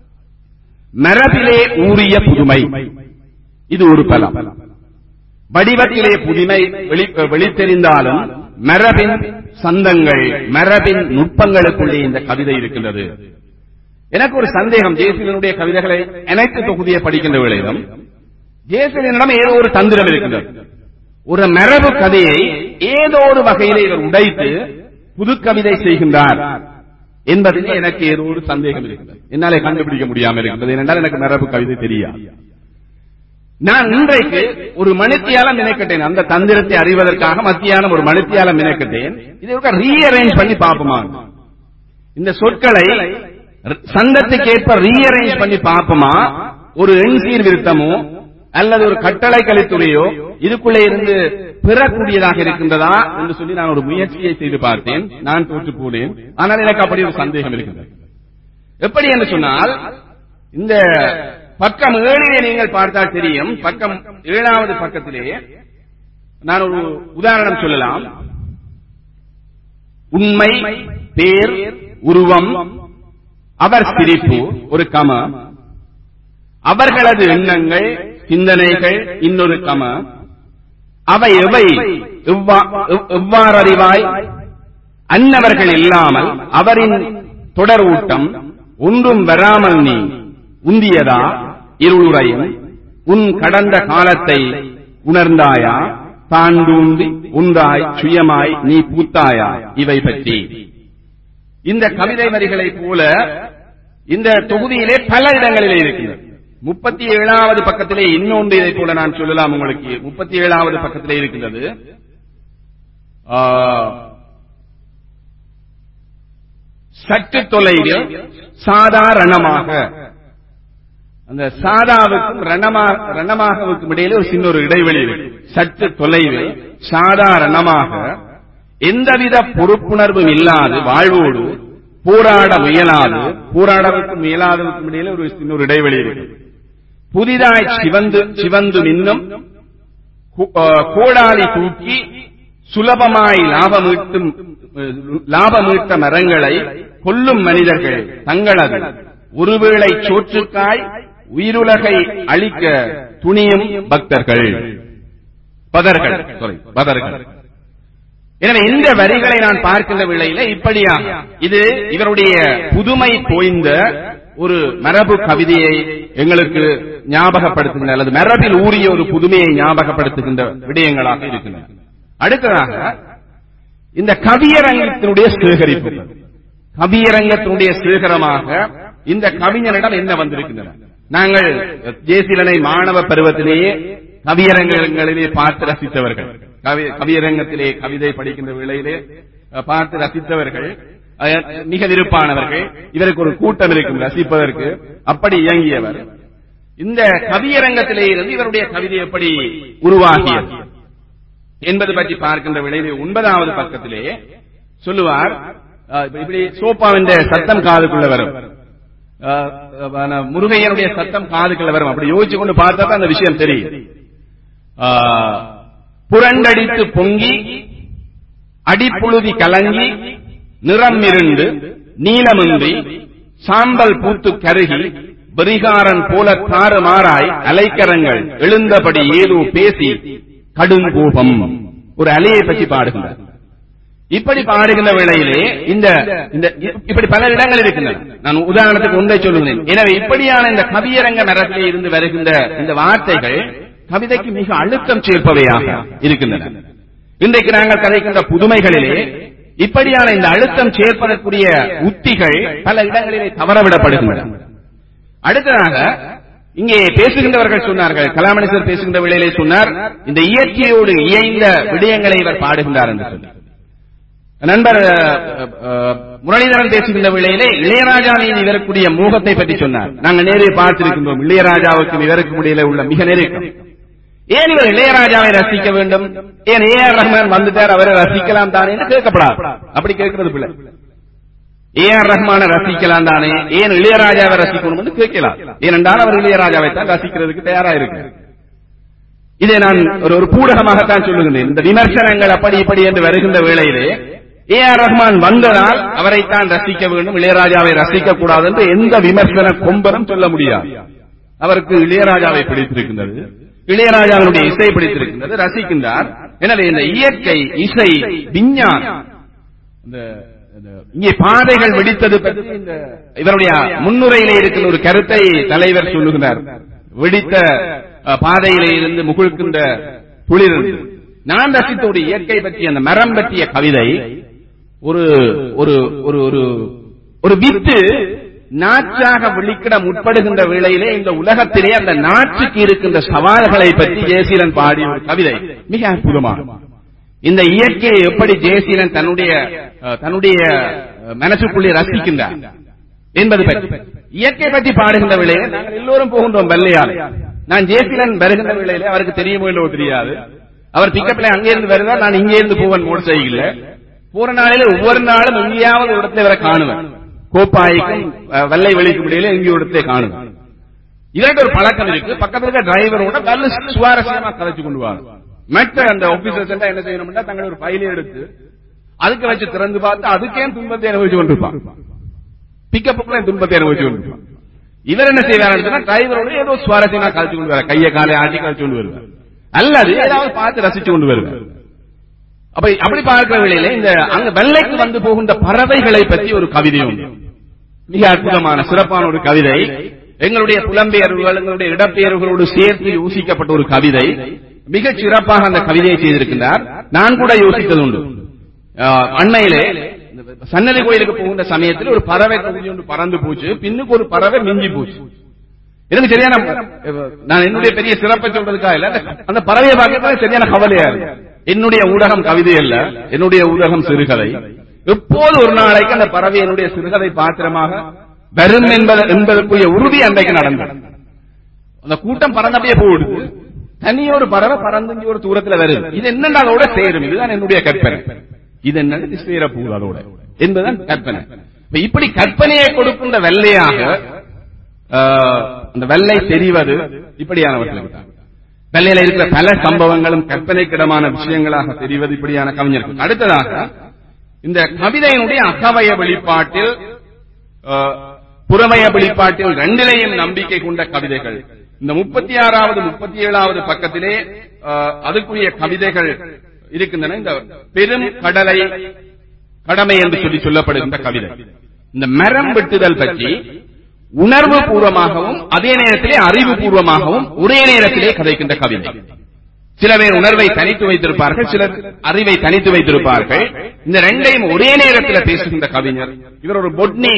மரபிலே ஊறிய புதுமை இது ஒரு பலம் வடிவத்திலே புதுமை வெளி- வெளித்தெரிந்தாலும் மரபின் சந்தங்கள் மரபின் நுட்பங்களுக்குள்ளே இந்த கவிதை இருக்கின்றது எனக்கு ஒரு சந்தேகம் ஜேசிலனுடைய கவிதைகளை அனைத்து தொகுதியை படிக்கின்ற வேளையிலும் ஜேசிலனிடம் ஏதோ ஒரு தந்திரம் இருக்கின்றது ஒரு மரபு கதையை ஏதோ ஒரு வகையிலே இவர் உடைத்து புது கவிதை செய்கின்றார் என்பதில் எனக்கு ஏதோ ஒரு சந்தேகம் இருக்கிறது என்னாலே கண்டுபிடிக்க முடியாமல் இருக்கிறது ஏனென்றால் எனக்கு மரபு கவிதை தெரியாது நான் இன்றைக்கு ஒரு மணித்தியாலம் நினைக்கட்டேன் அந்த தந்திரத்தை அறிவதற்காக மத்தியானம் ஒரு மணித்தியாலம் நினைக்கட்டேன் இதை ரீஅரேஞ்ச் பண்ணி பார்ப்போமா இந்த சொற்களை சந்தத்துக்கேற்ப ரீஅரேஞ்ச் பண்ணி பார்ப்போமா ஒரு எண் சீர்திருத்தமோ அல்லது ஒரு கட்டளை கலித்துறையோ இதுக்குள்ளே இருந்து பெறக்கூடியதாக இருக்கின்றதா என்று சொல்லி நான் ஒரு முயற்சியை செய்து பார்த்தேன் நான் தோற்று போனேன் ஆனால் எனக்கு அப்படி ஒரு சந்தேகம் இருக்கின்றது எப்படி என்று சொன்னால் இந்த பக்கம் ஏழிலே நீங்கள் பார்த்தால் தெரியும் பக்கம் ஏழாவது பக்கத்திலே நான் ஒரு உதாரணம் சொல்லலாம் உண்மை பேர் உருவம் அவர் சிரிப்பு ஒரு கம அவர்களது எண்ணங்கள் சிந்தனைகள் இன்னொரு கம அவை எவை எவ்வாறு அறிவாய் அன்னவர்கள் இல்லாமல் அவரின் தொடர் ஊட்டம் ஒன்றும் வராமல் நீ உந்தியதா இருளுரையும் உன் கடந்த காலத்தை உணர்ந்தாயா தாண்டூந்தி உண்டாய் சுயமாய் நீ பூத்தாயா இவை பற்றி இந்த கவிதை வரிகளைப் போல இந்த தொகுதியிலே பல இடங்களிலே இருக்கிறது முப்பத்தி ஏழாவது பக்கத்திலே இன்னொன்று இதை போல நான் சொல்லலாம் உங்களுக்கு முப்பத்தி ஏழாவது பக்கத்திலே இருக்கின்றது சற்று தொலைவில் சாதாரணமாக அந்த சாதாவுக்கும் ரணமாகவுக்கும் இடையில ஒரு சின்ன ஒரு இடைவெளி இருக்கு சற்று தொலைவில் சாதாரணமாக எந்தவித பொறுப்புணர்வும் இல்லாது வாழ்வோடு போராட முயலாது போராடவுக்கும் முயலாதவுக்கும் இடையில ஒரு சின்ன ஒரு இடைவெளி இருக்கு புதிதாய் சிவந்து சிவந்து நின்னும் கோடாலி தூக்கி சுலபமாய் லாபமீட்டும் லாபமீட்ட மரங்களை கொல்லும் மனிதர்கள் தங்களது ஒருவேளை சோற்றுக்காய் உயிருலகை அழிக்க துணியும் பக்தர்கள் பதர்கள் சாரி பதர்கள் எனவே இந்த வரிகளை நான் பார்க்கின்ற வேளையில இப்படியா இது இவருடைய புதுமை போய்ந்த ஒரு மரபு கவிதையை எங்களுக்கு ஞாபகப்படுத்துகின்ற அல்லது மரபில் ஊறிய ஒரு புதுமையை ஞாபகப்படுத்துகின்ற விடயங்களாக இருக்கின்றன அடுத்ததாக இந்த கவியரங்கத்தினுடைய சேகரிப்பு கவியரங்கத்தினுடைய சேகரமாக இந்த கவிஞரிடம் என்ன வந்திருக்கின்றன நாங்கள் ஜேசிலனை மாணவ பருவத்திலேயே கவியரங்கங்களிலே பார்த்து ரசித்தவர்கள் கவியரங்கத்திலே கவிதை படிக்கின்ற வேளையிலே பார்த்து ரசித்தவர்கள் மிக விருப்பானவர்கள் இவருக்கு ஒரு கூட்டம் இருக்கும் ரசிப்பதற்கு அப்படி இயங்கியவர் இந்த கவியரங்கத்திலே இருந்து இவருடைய கவிதை எப்படி உருவாகியது என்பது பற்றி பார்க்கின்ற வேளையிலே ஒன்பதாவது பக்கத்திலே சொல்லுவார் இப்படி சோப்பாவின் சத்தம் காதுக்குள்ள வரும் முருகையனுடைய சத்தம் காதுக்குள்ள வரும் அப்படி யோசிச்சு கொண்டு பார்த்தா அந்த விஷயம் தெரியும் புரண்டடித்து பொங்கி அடிப்புழுதி கலங்கி நிறம் இருண்டு நீலமின்றி சாம்பல் பூத்து கருகி பரிகாரன் போல தாறுமாறாய் அலைக்கரங்கள் எழுந்தபடி ஏதோ பேசி கடுங்கோபம் ஒரு அலையை பற்றி பாடுகின்றார் இப்படி பாடுகின்ற வேளையிலே இந்த இந்த இப்படி பல இடங்கள் இருக்கின்றன நான் உதாரணத்துக்கு ஒன்றை சொல்லுகிறேன் எனவே இப்படியான இந்த கவியரங்க மரத்திலே இருந்து வருகின்ற இந்த வார்த்தைகள் கவிதைக்கு மிக அழுத்தம் சேர்ப்பவையாக இருக்கின்றன இன்றைக்கு நாங்கள் கதைக்கின்ற புதுமைகளிலே இப்படியான இந்த அழுத்தம் சேர்ப்பதற்குரிய உத்திகள் பல இடங்களிலே தவறவிடப்படுகின்றன அடுத்ததாக இங்கே பேசுகின்றவர்கள் சொன்னார்கள் கலாமணிசர் பேசுகின்ற வேளையிலே சொன்னார் இந்த இயற்கையோடு இயைந்த விடயங்களை இவர் பாடுகின்றார் என்று சொன்னார் நண்பர் முரளிதரன் பேசுகின்ற வேளையிலே இளையராஜா மீது இவருக்குரிய மோகத்தை பற்றி சொன்னார் நாங்கள் நேரே பார்த்திருக்கின்றோம் இளையராஜாவுக்கும் இவருக்கும் இடையில உள்ள மிக நெருக்கம் ஏன் இவர் இளையராஜாவை ரசிக்க வேண்டும் ஏன் ஏ ஆர் ரஹ்மான் வந்துட்டார் அவரை ரசிக்கலாம் தானே என்று கேட்கப்படாது அப்படி கேட்கிறது பிள்ளை ஏ ஆர் ரஹ்மான ரசிக்கலாம் தானே ஏன் இளையராஜாவை ரசிக்கணும் என்று கேட்கலாம் ஏனென்றால் அவர் இளையராஜாவை தான் ரசிக்கிறதுக்கு தயாரா இருக்கு இதை நான் ஒரு ஒரு பூடகமாகத்தான் சொல்லுகிறேன் இந்த விமர்சனங்கள் அப்படி இப்படி என்று வருகின்ற வேளையிலே ஏ ஆர் ரஹ்மான் வந்ததால் அவரைத்தான் ரசிக்க வேண்டும் இளையராஜாவை ரசிக்க கூடாது என்று எந்த விமர்சன கொம்பரும் சொல்ல முடியாது அவருக்கு இளையராஜாவை பிடித்திருக்கின்றது இளையராஜாவினுடைய இசை பிடித்திருக்கின்றது ரசிக்கின்றார் எனவே இந்த இயற்கை இசை விஞ்ஞானம் இந்த இங்கே பாதைகள் வெடித்தது பற்றி இந்த இவருடைய முன்னுரையிலே இருக்கிற ஒரு கருத்தை தலைவர் சொல்லுகிறார் வெடித்த அஹ், பாதையிலே இருந்து முகிழ்க்கின்ற துளிர் நான் ரசித்த ஒரு இயற்கை பற்றிய அந்த மரம் பற்றிய கவிதை ஒரு ஒரு ஒரு ஒரு ஒரு வித்து நாற்றாக வெளிக்கிட முற்படுகின்ற வேளையிலே இந்த உலகத்திலே அந்த நாற்றுக்கு இருக்கின்ற சவால்களை பற்றி ஜெயசீலன் பாடிய ஒரு கவிதை மிக அற்புதமான இந்த இயற்கையை எப்படி ஜெயசீலன் தன்னுடைய அஹ், தன்னுடைய அஹ், மனசுக்குள்ளே ரசிக்கின்றார் என்பது பற்றி இயற்கை பற்றி பாடுகின்ற வேளையிலே நாங்கள் எல்லோரும் போகின்றோம் வெள்ளையாலை நான் ஜெயசீலன் வருகின்ற வேளையிலே அவருக்கு தெரியுமோ இல்லவோ தெரியாது அவர் பிக்கப்ல அங்கிருந்து வருவார் நான் இங்கே இருந்து போவேன் மோட்டர் சைக்கிள்ல போற நாளில ஒவ்வொரு நாளும் எங்கேயாவது ஒரு இடத்துல இவரை காணுவேன் கோப்பாய்க்கும் அஹ், வெள்ளை வெளிக்கும் இடையில எங்கேயும் இடத்தை காணுவேன் இதற்கு ஒரு பழக்கம் இருக்கு பக்கத்துல இருக்க டிரைவரோட நல்ல சுவாரஸ்யமா கதைச்சு கொண்டு வாங்க மற்ற அந்த ஆபீசர்ஸ் எல்லாம் என்ன செய்யணும்னா தங்களை ஒரு ஃபைலை எடுத்து அதுக்கு வச்சு திறந்து பார்த்து அதுக்கே துன்பத்தை அனுபவிச்சு கொண்டிருப்பான் பிக்கப்புக்குள்ள துன்பத்தை அனுபவிச்சு கொண்டிருப்பான் இவர் என்ன செய்வார் டிரைவரோட ஏதோ சுவாரஸ்யமா கழிச்சு கொண்டு வர கையை காலை ஆட்டி கழிச்சு கொண்டு வருவார் அல்லது ஏதாவது பார்த்து ரசிச்சு கொண்டு வருவார் அப்ப அப்படி பார்க்கிற வேளையில இந்த அங்க வெள்ளைக்கு வந்து போகின்ற பறவைகளை பற்றி ஒரு கவிதை உண்டு மிக அற்புதமான சிறப்பான ஒரு கவிதை எங்களுடைய புலம்பெயர்வுகள் எங்களுடைய இடப்பெயர்வுகளோடு சேர்த்து யோசிக்கப்பட்ட ஒரு கவிதை மிக சிறப்பாக அந்த கவிதையை செய்திருக்கின்றார் நான் கூட யோசித்தது உண்டு ஆஹ், அண்மையிலே இந்த சன்னதி கோயிலுக்கு போகின்ற சமயத்தில் ஒரு பறவை தொகுதி ஒன்று பறந்து போச்சு பின்னுக்கு ஒரு பறவை மிஞ்சி போச்சு எனக்கு சரியான நான் என்னுடைய பெரிய சிறப்பை சொல்றதுக்காக இல்ல அந்த- அந்த பறவையை பார்க்கறது சரியான கவலையா இருக்கு என்னுடைய ஊடகம் கவிதை அல்ல என்னுடைய ஊடகம் சிறுகதை எப்போது ஒரு நாளைக்கு அந்த பறவை என்னுடைய சிறுகதை பாத்திரமாக வரும் என்பது என்பதற்குரிய உறுதி அன்றைக்கு நடந்தது அந்த கூட்டம் பறந்தபடியே போயிடுது தனியொரு பறவை பறந்து இங்க ஒரு தூரத்துல வருது இது என்னன்னா அதோட சேரும் இதுதான் என்னுடைய கற்பனை இது என்ன இது சேர போகுது அதோட என்பதுதான் கற்பனை இப்ப இப்படி கற்பனையை கொடுக்கின்ற வெள்ளையாக ஆஹ், அந்த வெள்ளை தெரிவது இப்படியானவர்களுக்கு தான் வெள்ளையில இருக்கிற பல சம்பவங்களும் கற்பனைக்கிடமான விஷயங்களாக தெரிவது இப்படியான கவிஞர்கள் அடுத்ததாக இந்த கவிதையினுடைய அகவய வெளிப்பாட்டில் ஆஹ், புறவய வெளிப்பாட்டில் ரெண்டிலையும் நம்பிக்கை கொண்ட கவிதைகள் இந்த முப்பத்தி ஆறாவது முப்பத்தி ஏழாவது பக்கத்திலே ஆஹ், அதுக்குரிய கவிதைகள் இருக்கின்றன இந்த பெரும் கடலை கடமை என்று சொல்லி சொல்லப்படுகின்ற கவிதை இந்த மரம் வெட்டுதல் பற்றி உணர்வு பூர்வமாகவும் அதே நேரத்திலே அறிவு பூர்வமாகவும் ஒரே நேரத்திலே கதைக்கின்ற கவிதை சில பேர் உணர்வை தனித்து வைத்திருப்பார்கள் சிலர் அறிவை தனித்து வைத்திருப்பார்கள் இந்த ரெண்டையும் ஒரே நேரத்தில் பேசுகின்ற கவிஞர் இவர் ஒரு பொட்னி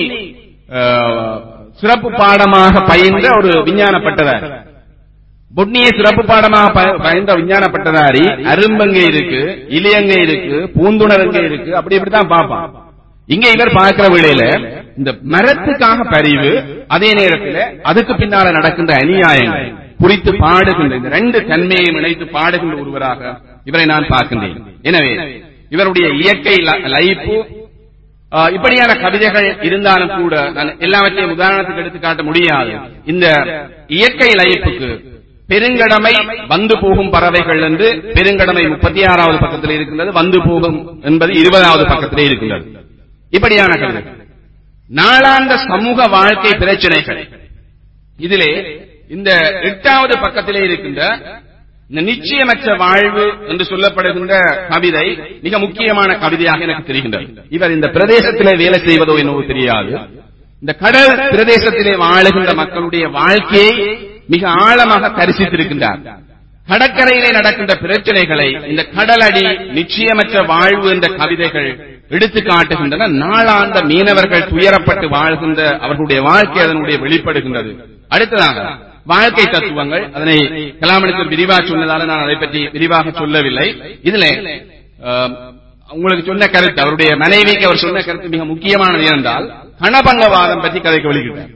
அஹ், சிறப்பு பாடமாக பயின்ற ஒரு விஞ்ஞான பட்டதாரி பொட்னியை சிறப்பு பாடமாக ப- பயின்ற விஞ்ஞான பட்டதாரி அரும்பங்க இருக்கு இலியங்க இருக்கு பூந்துணரங்க இருக்கு அப்படி இப்படித்தான் பார்ப்பான் இங்க இவர் பார்க்கிற வேளையில இந்த மரத்துக்காக பரிவு அதே நேரத்தில் அதுக்கு பின்னால நடக்கின்ற அநியாயங்கள் குறித்து பாடுகின்ற இந்த ரெண்டு தன்மையையும் இணைத்து பாடுகின்ற ஒருவராக இவரை நான் பார்க்கின்றேன் எனவே இவருடைய இயற்கை ல- லயிப்பு ஆஹ், இப்படியான கவிதைகள் இருந்தாலும் கூட நான் எல்லாவற்றையும் உதாரணத்துக்கு எடுத்து காட்ட முடியாது இந்த இயற்கை லயிப்புக்கு பெருங்கடமை வந்து போகும் பறவைகள் என்று பெருங்கடமை முப்பத்தி ஆறாவது பக்கத்தில் இருக்கின்றது வந்து போகும் என்பது இருபதாவது பக்கத்திலே இருக்கின்றது இப்படியான கவிதை நாளாந்த சமூக வாழ்க்கை பிரச்சனைகள் இதிலே இந்த எட்டாவது பக்கத்திலே இருக்கின்ற இந்த நிச்சயமற்ற வாழ்வு என்று சொல்லப்படுகின்ற கவிதை மிக முக்கியமான கவிதையாக எனக்கு தெரிகின்றது இவர் இந்த பிரதேசத்திலே வேலை செய்வதோ என்னவோ தெரியாது இந்த கடல் பிரதேசத்திலே வாழுகின்ற மக்களுடைய வாழ்க்கையை மிக ஆழமாக தரிசித்திருக்கின்றார் கடற்கரையிலே நடக்கின்ற பிரச்சனைகளை இந்த கடலடி நிச்சயமற்ற வாழ்வு என்ற கவிதைகள் எடுத்து காட்டுகின்றன நாளாந்த மீனவர்கள் துயரப்பட்டு வாழ்கின்ற அவர்களுடைய வாழ்க்கை அதனுடைய வெளிப்படுகின்றது அடுத்ததாக வாழ்க்கை தத்துவங்கள் அதனை கலாமணித்தர் விரிவாக சொன்னதால நான் அதை பற்றி விரிவாக சொல்லவில்லை இதுல ஆஹ், உங்களுக்கு சொன்ன கருத்து அவருடைய மனைவிக்கு அவர் சொன்ன கருத்து மிக முக்கியமானது என்றால் கணபங்கவாதம் பற்றி கதைக்கு வெளியிட்டார்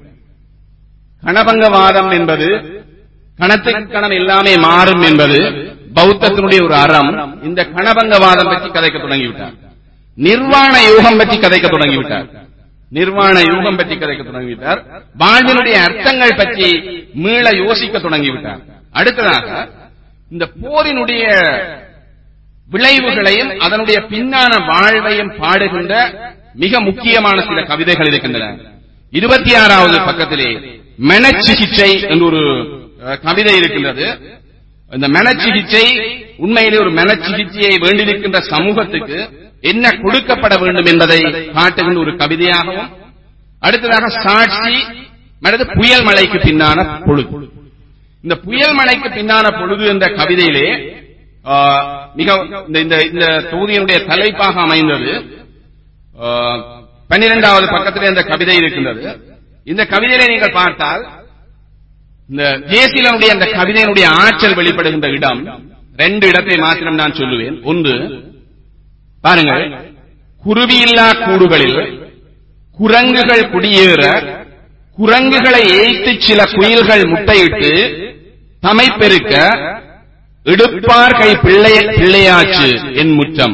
கணபங்கவாதம் என்பது கணத்துக்கு கணம் எல்லாமே மாறும் என்பது பௌத்தத்தினுடைய ஒரு அறம் இந்த கணபங்கவாதம் பற்றி கதைக்க தொடங்கிவிட்டார் நிர்வாண யோகம் பற்றி கதைக்க தொடங்கிவிட்டார் நிர்வாண யோகம் பற்றி கதைக்க தொடங்கிவிட்டார் வாழ்வினுடைய அர்த்தங்கள் பற்றி மீள யோசிக்க தொடங்கிவிட்டார் அடுத்ததாக இந்த போரினுடைய விளைவுகளையும் அதனுடைய பின்னான வாழ்வையும் பாடுகின்ற மிக முக்கியமான சில கவிதைகள் இருக்கின்றன இருபத்தி ஆறாவது பக்கத்திலே மனச்சிகிச்சை என்று ஒரு அஹ், கவிதை இருக்கின்றது இந்த மனச்சிகிச்சை உண்மையிலே ஒரு மனச்சிகிச்சையை வேண்டியிருக்கின்ற சமூகத்துக்கு என்ன கொடுக்கப்பட வேண்டும் என்பதை காட்டுகின்ற ஒரு கவிதையாகவும் அடுத்ததாக சாட்சி மற்றது புயல் மலைக்கு பின்னான பொழுது இந்த புயல் மலைக்கு பின்னான பொழுது என்ற கவிதையிலே ஆ, மிக இந்த இந்த- இந்த தொகுதியினுடைய தலைப்பாக அமைந்தது ஆ, பன்னிரெண்டாவது பக்கத்திலே இந்த கவிதை இருக்கின்றது இந்த கவிதையிலே நீங்கள் பார்த்தால் இந்த ஜேசிலனுடைய அந்த கவிதையினுடைய ஆற்றல் வெளிப்படுகின்ற இடம் ரெண்டு இடத்தை மாத்திரம் நான் சொல்லுவேன் ஒன்று பாருங்கள் குருவியில்லா கூடுகளில் குரங்குகள் குடியேற குரங்குகளை ஏய்த்து சில குயில்கள் முட்டையிட்டு தமை பெருக்க இடுப்பார் கை பிள்ளை பிள்ளையாச்சு என் முற்றம்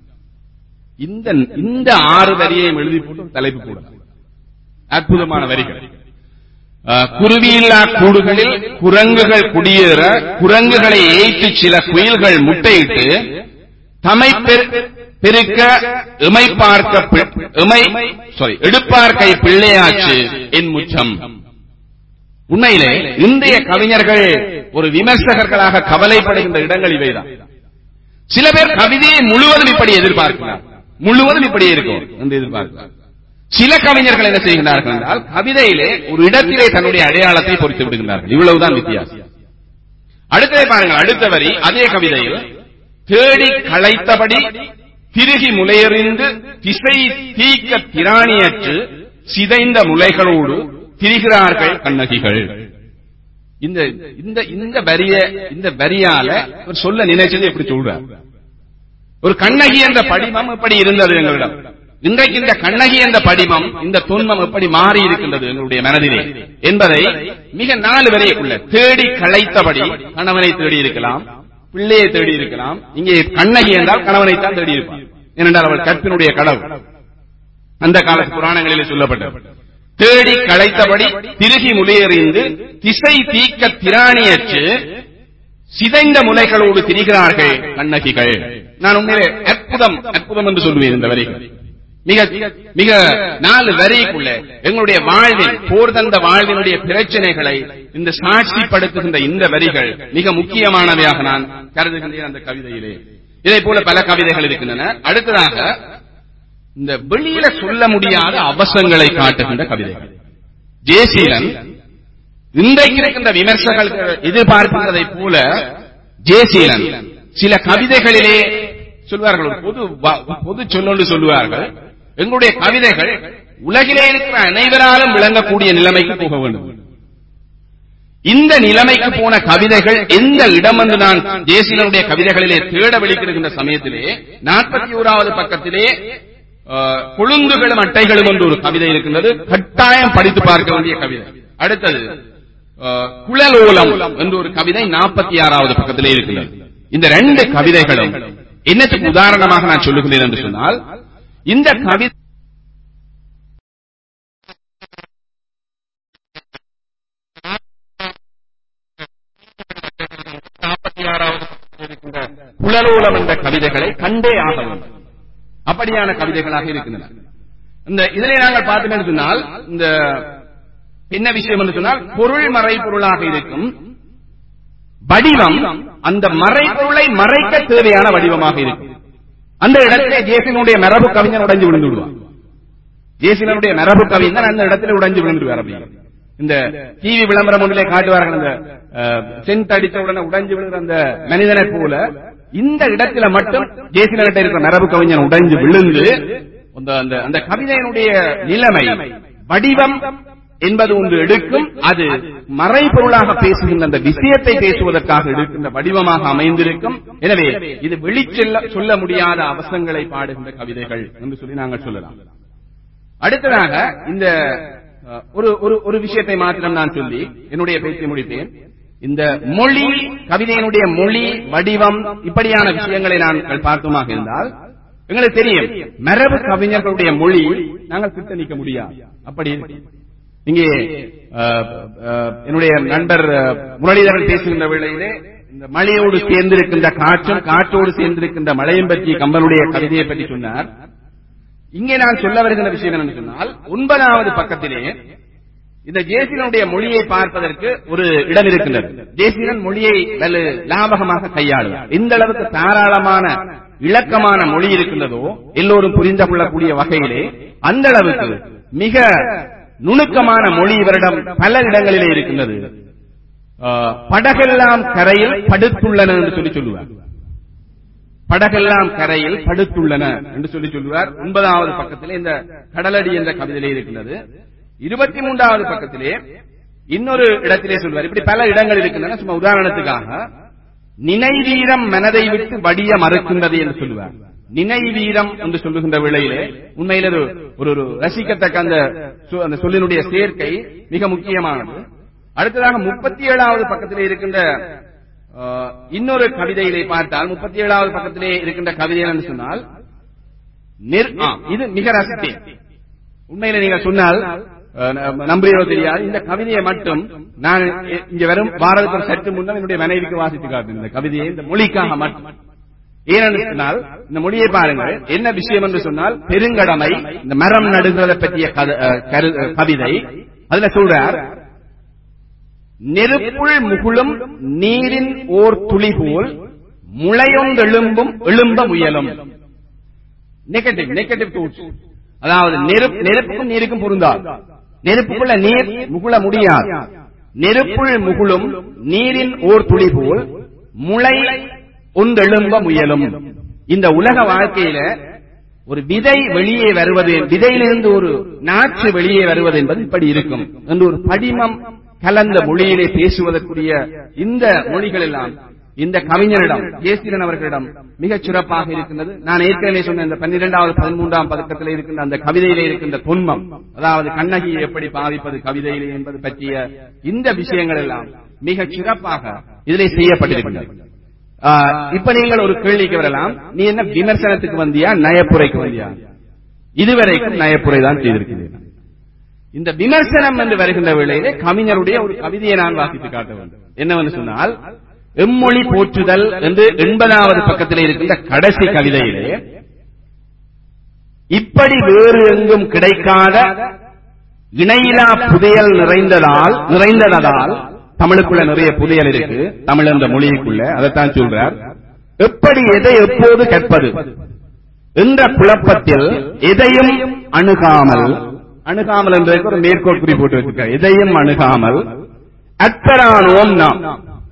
இந்த இந்த ஆறு வரியையும் எழுதி போட்டு ஒரு தலைப்பு போடலாம் அற்புதமான வரிகள் அஹ், குருவியில்லா கூடுகளில் குரங்குகள் குடியேற குரங்குகளை ஏய்த்து சில குயில்கள் முட்டையிட்டு தமை பெரு- பெருக்க இமை பார்க்க பி- இமை சாரி எடுப்பார்க்கை பிள்ளையாச்சு என் முச்சம் உண்மையிலே இன்றைய கவிஞர்கள் ஒரு விமர்சகர்களாக கவலைப்படுகின்ற இடங்கள் இவைதான் சில பேர் கவிதையை முழுவதும் இப்படி எதிர்பார்க்கிறார் முழுவதும் இப்படியே இருக்கும் என்று எதிர்பார்க்கிறார் சில கவிஞர்கள் என்ன செய்கிறார்கள் என்றால் கவிதையிலே ஒரு இடத்திலே தன்னுடைய அடையாளத்தை பொறித்து விடுகிறார்கள் இவ்வளவுதான் வித்தியாசம் அடுத்ததை பாருங்கள் அடுத்த வரி அதே கவிதையில் தேடி களைத்தபடி திருகி முளையறிந்து திசை தீக்க திராணியற்று சிதைந்த முளைகளோடு திரிகிறார்கள் கண்ணகிகள் இந்த இந்த இந்த வரிய இந்த வரியால ஒரு சொல்ல நினைச்சது எப்படி சொல்றார் ஒரு கண்ணகி என்ற படிமம் எப்படி இருந்தது எங்களிடம் இன்றைக்கு இந்த கண்ணகி என்ற படிமம் இந்த துன்பம் எப்படி மாறி இருக்கின்றது எங்களுடைய மனதிலே என்பதை மிக நாலு வரைக்குள்ள தேடி களைத்தபடி கணவனை தேடி இருக்கலாம் பிள்ளையை தேடி இருக்கலாம் இங்கே கண்ணகி என்றால் கணவனைத்தான் தேடி இருப்பார் ஏனென்றால் அவள் கற்பினுடைய கடவுள் அந்த காலத்து புராணங்களிலே சொல்லப்பட்டது தேடி களைத்தபடி திருகி முலையறிந்து திசை தீக்க திராணியற்று சிதைந்த முலைகளோடு திரிகிறார்கள் கண்ணகிகள் நான் உண்மையிலே அற்புதம் அற்புதம் என்று சொல்லுவேன் இந்த வரிகள் மிக மிக நாலு வரிக்குள்ள எங்களுடைய வாழ்வில் போர் தந்த வாழ்வினுடைய பிரச்சனைகளை இந்த சாட்சிப்படுத்துகின்ற இந்த வரிகள் மிக முக்கியமானவையாக நான் கருதுகின்றேன் அந்த கவிதையிலே இதே போல பல கவிதைகள் இருக்கின்றன அடுத்ததாக இந்த வெளியில சொல்ல முடியாத அவசங்களை காட்டுகின்ற கவிதைகள் ஜேசீலன் இன்றைக்கு இருக்கின்ற விமர்சகர்கள் எதிர்பார்க்கின்றதை போல ஜேசீலன் சில கவிதைகளிலே சொல்வார்கள் ஒரு பொது வ- பொது சொல்லொன்று சொல்லுவார்கள் எங்களுடைய கவிதைகள் உலகிலே இருக்கிற அனைவராலும் விளங்கக்கூடிய நிலைமைக்கு போக வேண்டும் இந்த நிலைமைக்கு போன கவிதைகள் எந்த இடம் என்று நான் ஜேசிலனுடைய கவிதைகளிலே தேட வெளிக்கிடுகின்ற சமயத்திலே நாற்பத்தி ஓராவது பக்கத்திலே அஹ், கொழுந்துகளும் அட்டைகளும் என்று ஒரு கவிதை இருக்கின்றது கட்டாயம் படித்து பார்க்க வேண்டிய கவிதை அடுத்தது அஹ், குழலோலம் என்று ஒரு கவிதை நாற்பத்தி ஆறாவது பக்கத்திலே இருக்கின்றது இந்த ரெண்டு கவிதைகளும் என்னத்துக்கு உதாரணமாக நான் சொல்லுகிறேன் என்று சொன்னால் இந்த கவிதை நாற்பத்தி ஆறாவது இருக்கின்ற குழலோலம் என்ற கவிதைகளை கண்டே ஆக வேண்டும் அப்படியான கவிதைகளாக இருக்கின்றன இந்த இதிலே நாங்கள் பார்த்தோம் என்று சொன்னால் இந்த என்ன விஷயம் என்று சொன்னால் பொருள் மறைபொருளாக இருக்கும் வடிவம் அந்த மறைபொருளை மறைக்க தேவையான வடிவமாக இருக்கும் அந்த இடத்திலே ஜேசினுடைய மரபு கவிஞன் உடைஞ்சு விழுந்து விடுவான் ஜேசினுடைய மரபு கவிஞன் அந்த இடத்துல உடைஞ்சு விழுந்துருவார் அப்படி இந்த டிவி விளம்பரம் ஒன்றிலே காட்டுவார்கள் அந்த சென்ட் அடித்த உடனே உடைஞ்சு விழுகிற அந்த மனிதனை போல இந்த இடத்துல மட்டும் ஜேசினிட்ட இருக்கிற மரபு கவிஞன் உடைஞ்சு விழுந்து அந்த அந்த அந்த கவிதையினுடைய நிலைமை வடிவம் என்பது ஒன்று எடுக்கும் அது மறைபொருளாக பேசுகின்ற அந்த விஷயத்தை பேசுவதற்காக எடுக்கின்ற வடிவமாக அமைந்திருக்கும் எனவே இது வெளிச்செல்ல சொல்ல முடியாத அவசங்களை பாடுகின்ற கவிதைகள் என்று சொல்லி நாங்கள் சொல்லலாம் அடுத்ததாக இந்த அஹ், ஒரு ஒரு ஒரு விஷயத்தை மாத்திரம் நான் சொல்லி என்னுடைய பேச்சை முடித்தேன் இந்த மொழி கவிதையினுடைய மொழி வடிவம் இப்படியான விஷயங்களை நாங்கள் பார்த்தோமாக இருந்தால் எங்களுக்கு தெரியும் மரபு கவிஞர்களுடைய மொழி நாங்கள் திட்டணிக்க முடியாது அப்படி இருக்கு. இங்கே அஹ், அஹ், என்னுடைய நண்பர் அஹ், முரளிதரன் பேசுகின்ற வேளையிலே இந்த மழையோடு சேர்ந்திருக்கின்ற காற்றும் காற்றோடு சேர்ந்திருக்கின்ற மழையும் பற்றி கம்பனுடைய கவிதையை பற்றி சொன்னார் இங்கே நான் சொல்ல வருகின்ற விஷயம் என்னன்னு சொன்னால் ஒன்பதாவது பக்கத்திலே இந்த ஜேசினுடைய மொழியை பார்ப்பதற்கு ஒரு இடம் இருக்கின்றது ஜேசினன் மொழியை வலு லாபகமாக கையாளுவார் இந்த அளவுக்கு தாராளமான இலக்கமான மொழி இருக்கின்றதோ எல்லோரும் புரிந்து கொள்ளக்கூடிய வகையிலே அந்த அளவுக்கு மிக நுணுக்கமான மொழி இவரிடம் பல இடங்களிலே இருக்கின்றது ஆஹ், படகெல்லாம் கரையில் படுத்துள்ளன என்று சொல்லி சொல்லுவார் படகெல்லாம் கரையில் படுத்துள்ளன என்று சொல்லி சொல்லுவார் ஒன்பதாவது பக்கத்திலே இந்த கடலடி என்ற கவிதையிலே இருக்கின்றது இருபத்தி மூன்றாவது பக்கத்திலே இன்னொரு இடத்திலே சொல்வார் இப்படி பல இடங்கள் இருக்கின்றன சும்மா உதாரணத்துக்காக நினைவீரம் மனதை விட்டு வடிய மறுக்கின்றது என்று சொல்லுவார் நினைவீரம் என்று சொல்லுகின்ற வேளையிலே உண்மையில் ஒரு ஒரு ஒரு ரசிக்கத்தக்க அந்த சொ- அந்த சொல்லினுடைய சேர்க்கை மிக முக்கியமானது அடுத்ததாக முப்பத்தி ஏழாவது பக்கத்திலே இருக்கின்ற ஆஹ், இன்னொரு கவிதையிலே பார்த்தால் முப்பத்தி ஏழாவது பக்கத்திலே இருக்கின்ற கவிதை என்று சொன்னால் நிர்- ஆ, இது மிக ரசித்தேன் உண்மையில நீங்க சொன்னால் அஹ், ந- நம்புறீரோ தெரியாது இந்த கவிதையை மட்டும் நான் இ- இங்க வரும் வாரத்துக்கு சற்று முன்னம் என்னுடைய மனைவிக்கு வாசித்து காட்டினேன் இந்த கவிதையை இந்த மொழிக்காக மட்டும் ஏனென்று சொன்னால் இந்த மொழியை பாருங்கள் என்ன விஷயம் என்று சொன்னால் பெருங்கடமை இந்த மரம் நடுகிறதை பற்றிய கத- அஹ், கரு- அஹ், கவிதை அதுல சொல்றார் நெருப்புள் முகுளும் நீரின் ஓர் துளி போல் முளையொன்றெழும்பும் எழும்ப முயலும் நெகட்டிவ் நெகட்டிவ் டூட்ஸ் அதாவது நெருப்பு நெருப்புக்கும் நீருக்கும் பொருந்தாது நெருப்புக்குள்ள நீர் முகுள முடியாது நெருப்புள் முகுளும் நீரின் ஓர் துளி போல் முளை ஒன்றெழும்ப முயலும் இந்த உலக வாழ்க்கையில ஒரு விதை வெளியே வருவது விதையிலிருந்து ஒரு நாற்று வெளியே வருவது என்பது இப்படி இருக்கும் என்று ஒரு படிமம் கலந்த மொழியிலே பேசுவதற்குரிய இந்த மொழிகள் எல்லாம் இந்த கவிஞரிடம் ஜேசிரன் அவர்களிடம் மிகச் சிறப்பாக இருக்கின்றது நான் ஏற்கனவே சொன்ன இந்த பன்னிரெண்டாவது பதிமூன்றாம் பதக்கத்தில் இருக்கின்ற அந்த கவிதையிலே இருக்கின்ற தொன்மம் அதாவது கண்ணகியை எப்படி பாதிப்பது கவிதையிலே என்பது பற்றிய இந்த விஷயங்கள் எல்லாம் மிகச் சிறப்பாக இதிலே செய்யப்பட்டிருக்கின்றன ஆஹ், இப்ப நீங்கள் ஒரு கேள்விக்கு வரலாம் நீ என்ன விமர்சனத்துக்கு வந்தியா நயப்புரைக்கு வந்தியா இதுவரைக்கும் நயப்புரை தான் செய்திருக்கிறேன் இந்த விமர்சனம் என்று வருகின்ற வேளையிலே கவிஞருடைய ஒரு கவிதையை நான் வாசித்து காட்ட வேண்டும் என்னவென்று சொன்னால் எம்மொழி போற்றுதல் என்று எண்பதாவது பக்கத்தில் இருக்கின்ற கடைசி கவிதையிலே இப்படி வேறு எங்கும் கிடைக்காத இணையிலா புதையல் நிறைந்ததால் நிறைந்ததால் தமிழுக்குள்ள நிறைய புதையல் இருக்கு தமிழ் என்ற மொழிக்குள்ள அதைத்தான் சொல்றார் எப்படி எதை எப்போது கற்பது என்ற குழப்பத்தில் எதையும் அணுகாமல் அணுகாமல் என்றதுக்கு ஒரு மேற்கோள் குறி போட்டு வச்சிருக்கார் எதையும் அணுகாமல் அற்பரானோம் நாம்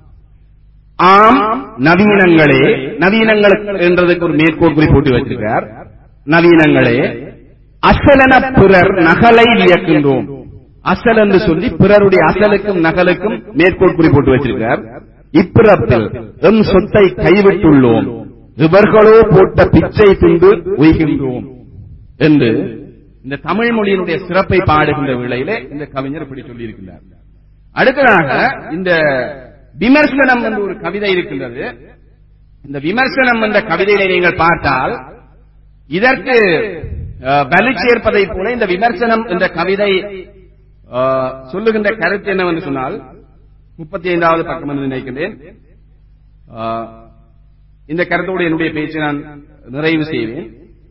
ஆம் நவீனங்களே நவீனங்கள் என்றதுக்கு ஒரு மேற்கோள் குறி போட்டு வச்சிருக்கார் நவீனங்களே அசலன பிறர் நகலை வியக்கின்றோம் அசல் என்று சொல்லி பிறருடைய அசலுக்கும் நகலுக்கும் மேற்கோள் குறி போட்டு வச்சிருக்கார் இப்பிறப்பில் எம் சொத்தை கைவிட்டுள்ளோம் இவர்களோ போட்ட பிச்சை தின்று உய்கின்றோம் என்று இந்த தமிழ் மொழியினுடைய சிறப்பை பாடுகின்ற வேளையிலே இந்த கவிஞர் இப்படி சொல்லியிருக்கிறார் அடுத்ததாக இந்த விமர்சனம் என்று ஒரு கவிதை இருக்கின்றது இந்த விமர்சனம் என்ற கவிதையை நீங்கள் பார்த்தால் இதற்கு அஹ், வலு சேர்ப்பதை போல இந்த விமர்சனம் என்ற கவிதை அஹ், சொல்லுகின்ற கருத்து என்னவென்று சொன்னால் முப்பத்தி ஐந்தாவது பக்கம் என்று நினைக்கின்றேன் அஹ், இந்த கருத்தோடு என்னுடைய பேச்சை நான் நிறைவு செய்வேன்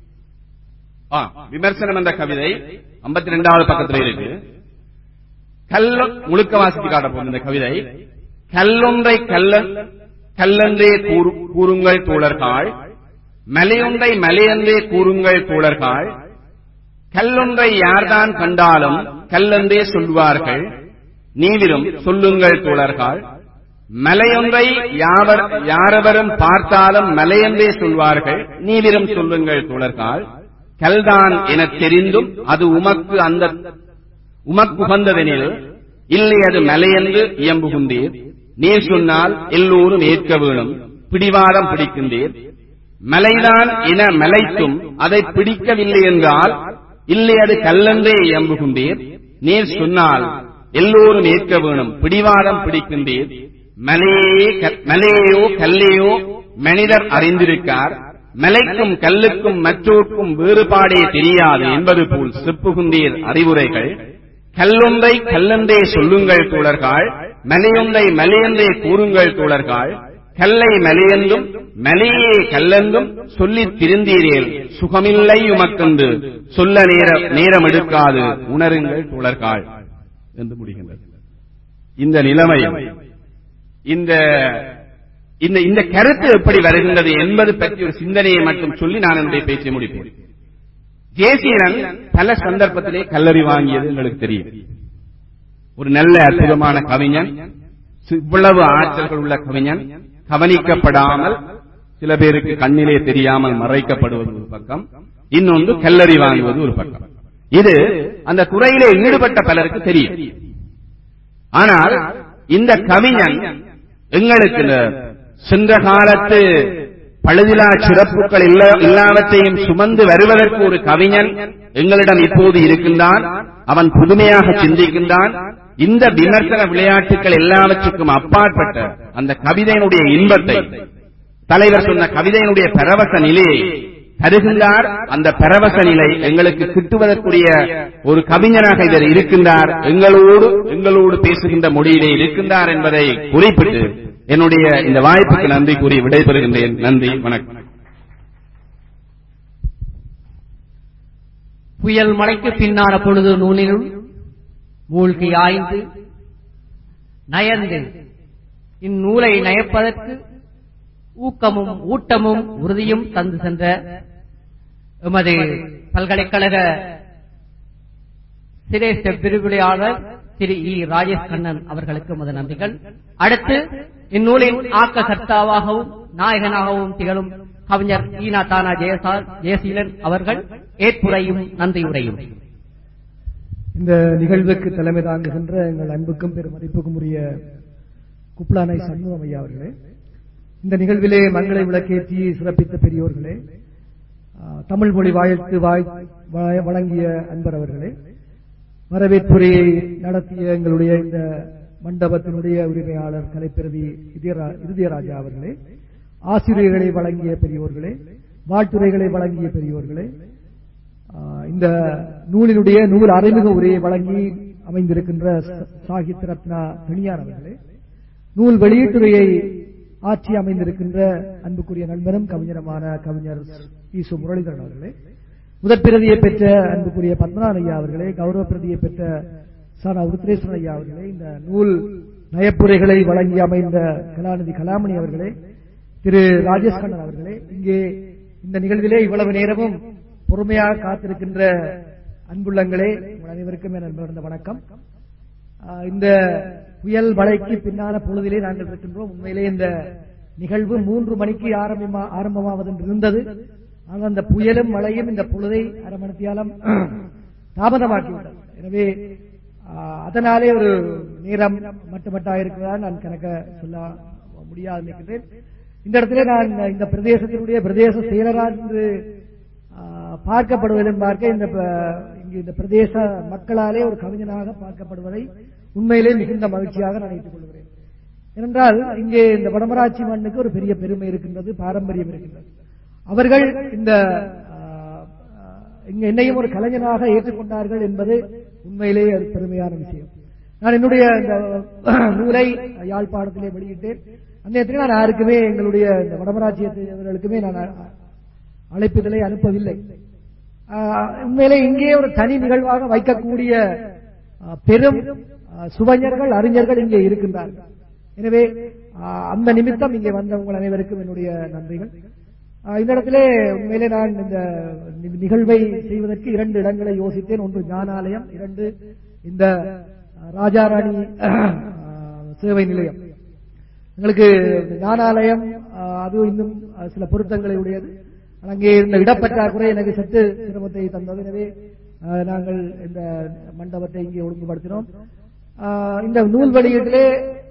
ஆ, விமர்சனம் என்ற கவிதை ஐம்பத்தி ரெண்டாவது பக்கத்தில் இருக்கு கல்ல முழுக்க வாசித்து காட்ட போகும் இந்த கவிதை கல்லொன்றை கல்ல கல்லன்றே கூறு- கூறுங்கள் தோழர்கள் மலையொன்றை மலையன்றே கூறுங்கள் தோழர்கள் கல்லொன்றை யார்தான் கண்டாலும் கல்லன்றே சொல்வார்கள் நீவிலும் சொல்லுங்கள் தோழர்கள் மலையொன்றை யாவர் யாரவரும் பார்த்தாலும் மலையென்றே சொல்வார்கள் நீவிலும் சொல்லுங்கள் தோழர்கள் கல்தான் எனத் தெரிந்தும் அது உமக்கு அந்த உமக்குகந்ததெனில் இல்லை அது மலையென்று இயம்புகின்றீர் நீர் சொன்னால் எல்லோரும் ஏற்க வேணும் பிடிவாதம் பிடிக்கின்றீர் மலைதான் என மலைத்தும் அதை பிடிக்கவில்லை என்றால் இல்லை அது கல்லென்றே இயம்புகின்றீர் நீர் சொன்னால் எல்லோரும் ஏற்க வேணும் பிடிவாதம் பிடிக்கின்றீர் மலையே க- மலையோ கல்லையோ மனிதர் அறிந்திருக்கார் மலைக்கும் கல்லுக்கும் மற்றோர்க்கும் வேறுபாடே தெரியாது என்பது போல் செப்புகுந்தீர் அறிவுரைகள் கல்லொன்றை கல்லென்றே சொல்லுங்கள் தோழர்கள் மலையொன்றை மலையென்றே கூறுங்கள் தோழர்கள் கல்லை மலையென்றும் மலையே கல்லென்றும் சொல்லித் திருந்தீரேல் சுகமில்லை உமக்கென்று சொல்ல நேர நேரம் எடுக்காது உணருங்கள் தோழர்கள் என்று முடிகின்றது இந்த நிலைமை இந்த இந்த இந்த கருத்து எப்படி வருகின்றது என்பது பற்றி ஒரு சிந்தனையை மட்டும் சொல்லி நான் என்னுடைய பேச்சை முடிப்பேன் ஜேசீரன் பல சந்தர்ப்பத்திலே கல்லறி வாங்கியது எங்களுக்கு தெரியும் ஒரு நல்ல அற்புதமான கவிஞன் இவ்வளவு ஆற்றல்கள் உள்ள கவிஞன் கவனிக்கப்படாமல் சில பேருக்கு கண்ணிலே தெரியாமல் மறைக்கப்படுவது ஒரு பக்கம் இன்னொன்று கல்லறி வாங்குவது ஒரு பக்கம் இது அந்த துறையிலே ஈடுபட்ட பலருக்கு தெரியும் ஆனால் இந்த கவிஞன் எங்களுக்கு இந்த சென்ற காலத்து பழுதிலா சிறப்புகள் இல்ல- எல்லாவற்றையும் சுமந்து வருவதற்கு ஒரு கவிஞன் எங்களிடம் இப்போது இருக்கின்றான் அவன் புதுமையாக சிந்திக்கின்றான் இந்த விமர்சன விளையாட்டுகள் எல்லாவற்றுக்கும் அப்பாற்பட்ட அந்த கவிதையினுடைய இன்பத்தை தலைவர் சொன்ன கவிதையினுடைய பரவச நிலையை தருகின்றார் அந்த பரவச நிலை எங்களுக்கு கிட்டுவதற்குரிய ஒரு கவிஞராக இவர் இருக்கின்றார் எங்களோடு எங்களோடு பேசுகின்ற மொழியிலே இருக்கின்றார் என்பதை குறிப்பிட்டு என்னுடைய இந்த வாய்ப்புக்கு நன்றி கூறி விடைபெறுகின்றேன் நன்றி வணக்கம் புயல் மழைக்கு பின்னான பொழுது நூலினுள் மூழ்கி ஆய்ந்து நயந்து இந்நூலை நயப்பதற்கு ஊக்கமும் ஊட்டமும் உறுதியும் தந்து சென்ற எமது பல்கலைக்கழக சிரேஷ்ட விரிவுரையாளர் திரு இ ராஜேஷ் கண்ணன் அவர்களுக்கு மத நன்றிகள் அடுத்து இந்நூலின் ஆக்க கர்த்தாவாகவும் நாயகனாகவும் திகழும் கவிஞர் ஈனா தானா ஜெயசா ஜெயசீலன் அவர்கள் ஏற்புரையும் நன்றியுரையும் இந்த நிகழ்வுக்கு தலைமை தாங்குகின்ற எங்கள் அன்புக்கும் பெருமதிப்புக்கும் உரிய குப்லானை சண்முகம் ஐயா அவர்களே இந்த நிகழ்விலே மங்களை விளக்கேற்றி சிறப்பித்த பெரியோர்களே ஆ, தமிழ் மொழி வாழ்த்து வாழ்- வ- வழங்கிய அன்பர் அவர்களே வரவேற்புரையை நடத்திய எங்களுடைய இந்த மண்டபத்தினுடைய உரிமையாளர் கலைப்பிரதி இதயரா- இருதயராஜா அவர்களே ஆசிரியர்களை வழங்கிய பெரியோர்களே வாழ்த்துரைகளை வழங்கிய பெரியோர்களே ஆ, இந்த நூலினுடைய நூல் அறிமுக உரையை வழங்கி அமைந்திருக்கின்ற ச- சாகித்ய ரத்னா தனியார் அவர்களே நூல் வெளியீட்டுரையை ஆட்சி அமைந்திருக்கின்ற அன்புக்குரிய நண்பரும் கவிஞருமான கவிஞர் ஈசு முரளிதரன் அவர்களே முதற் பிரதியை பெற்ற அன்புக்குரிய பத்மநாதன் ஐயா அவர்களே கௌரவ பிரதியை பெற்ற சானா உருத்ரேஸ்வரன் ஐயா அவர்களே இந்த நூல் நயப்புரைகளை வழங்கி அமைந்த கலாநிதி கலாமணி அவர்களே திரு ராஜேஷ் கண்ணன் அவர்களே இங்கே இந்த நிகழ்விலே இவ்வளவு நேரமும் பொறுமையாக காத்திருக்கின்ற அன்புள்ளங்களே உங்கள் அனைவருக்கும் என் அன்பார்ந்த வணக்கம் ஆஹ் இந்த புயல் மழைக்கு பின்னான பொழுதிலே நாங்கள் இருக்கின்றோம் உண்மையிலே இந்த நிகழ்வு மூன்று மணிக்கு ஆரம்பமா ஆரம்பமாவது என்று இருந்தது ஆனால் அந்த புயலும் மழையும் இந்த பொழுதை அரை மணித்தியாலம் தாமதமாக்கிவிட்டது எனவே ஆஹ், அதனாலே ஒரு நேரம் மட்டுமட்டாக இருக்கிறதா நான் கணக்க சொல்ல முடியாது நினைக்கிறேன் இந்த இடத்திலே நான் இந்த பிரதேசத்தினுடைய பிரதேச செயலராக என்று ஆஹ், பார்க்கப்படுவதும் பார்க்க இந்த ப- இங்கு இந்த பிரதேச மக்களாலே ஒரு கவிஞனாக பார்க்கப்படுவதை உண்மையிலே மிகுந்த மகிழ்ச்சியாக நினைத்துக் கொள்கிறேன் ஏனென்றால் இங்கே இந்த வடமராட்சி மண்ணுக்கு ஒரு பெரிய பெருமை இருக்கின்றது பாரம்பரியம் இருக்கின்றது அவர்கள் இந்த ஆஹ், இங்க என்னையும் ஒரு கலைஞனாக ஏற்றுக்கொண்டார்கள் என்பது உண்மையிலே அது பெருமையான விஷயம் நான் என்னுடைய இந்த நூலை யாழ்ப்பாணத்திலே வெளியிட்டேன் அந்த நேரத்தில் நான் யாருக்குமே எங்களுடைய இந்த வடமராட்சியர்களுக்குமே நான் அ- அழைப்புதலை அனுப்பவில்லை ஆஹ், உண்மையிலே இங்கே ஒரு தனி நிகழ்வாக வைக்கக்கூடிய ஆஹ், பெரும் ஆஹ், சுவைஞர்கள் அறிஞர்கள் இங்கே இருக்கின்றார்கள் எனவே ஆஹ், அந்த நிமித்தம் இங்கே வந்த உங்கள் அனைவருக்கும் என்னுடைய நன்றிகள் ஆஹ், இந்த இடத்திலே உண்மையிலே நான் இந்த நி- நிகழ்வை செய்வதற்கு இரண்டு இடங்களை யோசித்தேன் ஒன்று ஞானாலயம் இரண்டு இந்த ஆஹ், ராஜாராணி ஆஹ், சேவை நிலையம் எங்களுக்கு இந்த ஞானாலயம் ஆஹ், அது இன்னும் ஆஹ், சில பொருத்தங்களை உடையது ஆனால் அங்கே இருந்த இடப்பற்றாக்குறை எனக்கு சற்று சிரமத்தை தந்தது எனவே ஆஹ், நாங்கள் இந்த மண்டபத்தை இங்கே ஒழுங்குபடுத்தினோம் ஆஹ், இந்த நூல் வெளியீட்டிலே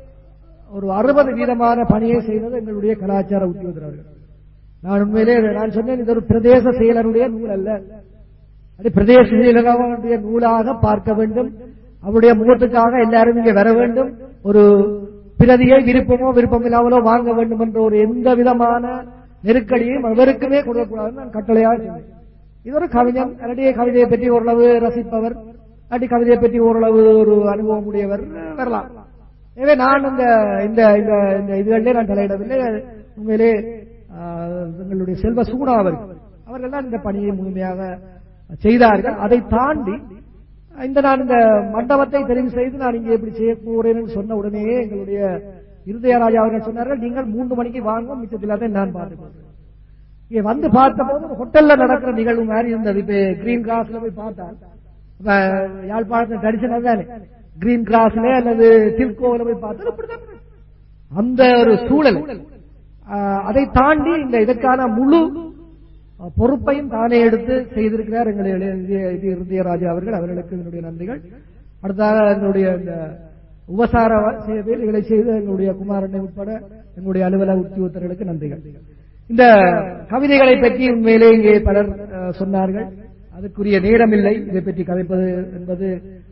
ஒரு அறுபது வீதமான பணியை செய்தது எங்களுடைய கலாச்சார உத்தியோகத்தர் அவர்கள் நான் உண்மையிலே நான் சொன்னேன் இது ஒரு பிரதேச செயலருடைய நூல் அல்ல அது பிரதேச செயலருடைய நூலாக பார்க்க வேண்டும் அவருடைய முகத்துக்காக எல்லாரும் இங்கே வர வேண்டும் ஒரு பிரதியை விருப்பமோ விருப்பமில்லாமலோ வாங்க வேண்டும் என்ற ஒரு எந்த விதமான நெருக்கடியையும் அவருக்குமே கொடுக்கக்கூடாதுன்னு நான் கட்டளையாக சொன்னேன் இது ஒரு கவிஞன் அல்லது கவிதையை பற்றி ஓரளவு ரசிப்பவர் அல்லது கவிதையை பற்றி ஓரளவு ஒரு அனுபவம் உடையவர் வரலாம் எனவே நான் இந்த இந்த இந்த இந்த இதுகளிலே நான் தலையிடவில்லை உண்மையிலே ஆஹ், எங்களுடைய செல்வ சூடா அவர்கள் அவர்கள் தான் இந்த பணியை முழுமையாக செய்தார்கள் அதை தாண்டி இந்த நான் இந்த மண்டபத்தை தெரிவு செய்து நான் இங்கே எப்படி செய்ய போறேன் சொன்ன உடனேயே எங்களுடைய இருதயராஜா அவர்கள் சொன்னார்கள் நீங்கள் மூன்று மணிக்கு வாங்க மிச்சத்தில் அதை நான் பார்த்துக்கொள்கிறேன் இங்க வந்து பார்த்த போது ஒரு ஹோட்டல்ல நடக்கிற நிகழ்வு மாதிரி இருந்தது இப்ப கிரீன் கிராஸ்ல போய் பார்த்தால் இப்ப யாழ்ப்பாணத்தில் ட்ரெடிஷனல் தானே கிரீன் கிராஸ்ல அல்லது சில்கோவில் போய் பார்த்தால் இப்படிதான் இருக்கு. அந்த ஒரு சூழல் ஆஹ், அதை தாண்டி இந்த இதற்கான முழு அஹ், பொறுப்பையும் தானே எடுத்து செய்திருக்கிறார் எங்களுடைய இது இருதயராஜா அவர்கள் அவர்களுக்கு என்னுடைய நன்றிகள் அடுத்ததாக எங்களுடைய இந்த உபசார சேவையில் இதை செய்து எங்களுடைய குமாரனை உட்பட எங்களுடைய அலுவலக உத்தியோகத்தர்களுக்கு நன்றிகள் இந்த கவிதைகளை பற்றி உண்மையிலே இங்கே பலர் அஹ், சொன்னார்கள் அதுக்குரிய நேரம் இல்லை இதை பற்றி கதைப்பது என்பது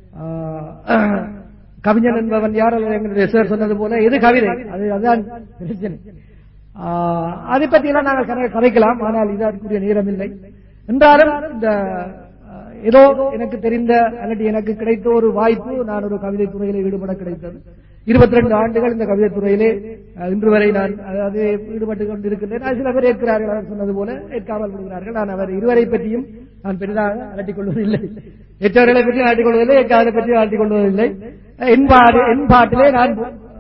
ஆஹ், கவிஞன் என்பவன் யார் அல்லது எங்களுடைய சார் சொன்னது போல எது கவிதை அது அதுதான் பிரச்சனை ஆஹ், அதை பற்றி எல்லாம் நாங்கள் கதை- கதைக்கலாம் ஆனால் இது அதுக்குரிய நேரம் இல்லை என்றாலும் இந்த ஆஹ், ஏதோ எனக்கு தெரிந்த அல்லது எனக்கு கிடைத்த ஒரு வாய்ப்பு நான் ஒரு கவிதை துறையிலே ஈடுபட கிடைத்தது இருபத்தி ரெண்டு ஆண்டுகள் இந்த கவிதை துறையிலே அஹ், இன்று வரை நான் அதாவது ஈடுபட்டு கொண்டிருக்கின்றேன் அது சில பேர் ஏற்கிறார்கள் அவர் சொன்னது போல ஏற்காமல் விடுகிறார்கள் நான் அவர் இருவரை பற்றியும் நான் பெரிதாக அலட்டிக் கொள்வதில்லை ஏற்றவர்களை பற்றி அலட்டிக் கொள்வதில்லை ஏற்காவலை பற்றி அலட்டிக் கொள்வதில்லை என் பாடு என் பாட்டிலே நான்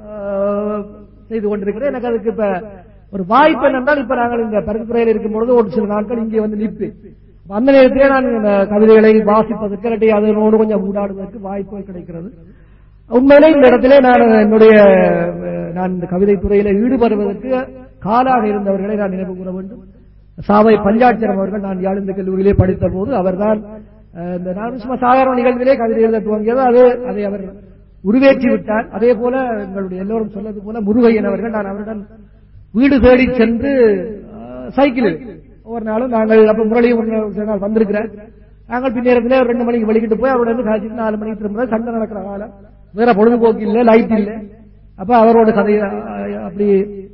அஹ், செய்து கொண்டிருக்கிறேன் எனக்கு அதுக்கு இப்ப ஒரு வாய்ப்பு என்னென்றால் இப்ப நாங்கள் இந்த பருத்துறையில் இருக்கும் பொழுது ஒரு சில நாட்கள் இங்கே வந்து நிற்பேன் அப்ப அந்த நேரத்திலே நான் இந்த கவிதைகளை வாசிப்பதற்கு இல்லாட்டி அதனோடு கொஞ்சம் ஊடாடுவதற்கு வாய்ப்பு கிடைக்கிறது உண்மையிலே இந்த இடத்திலே நான் என்னுடைய அஹ், நான் இந்த கவிதை துறையில ஈடுபடுவதற்கு காலாக இருந்தவர்களை நான் நினைவு கூற வேண்டும் சாவை பஞ்சாட்சரம் அவர்கள் நான் யாழிந்த கல்லூரியிலே படித்த போது அவர்தான் அஹ், இந்த நான் சும்மா சாதாரண நிகழ்விலே கவிதை எழுத துவங்கியது அது அதை அவர் உருவேற்றி விட்டார் அதே போல எங்களுடைய எல்லோரும் சொன்னது போல முருகையன் அவர்கள் நான் அவருடன் வீடு தேடி சென்று அஹ், சைக்கிளில் ஒவ்வொரு நாளும் நாங்கள் அப்ப முரளியும் ஒரு நாள் சில நாள் வந்திருக்கிறார் நாங்கள் பின்னேரத்தில் ஒரு ரெண்டு மணிக்கு வெளிக்கிட்டு போய் அவரோட இருந்து காய்ச்சிட்டு நாலு மணிக்கு திரும்ப சண்டை நடக்கிற காலம் வேற பொழுதுபோக்கு இல்லை லைட் இல்லை அப்ப அவரோட கதையை அஹ், அப்படி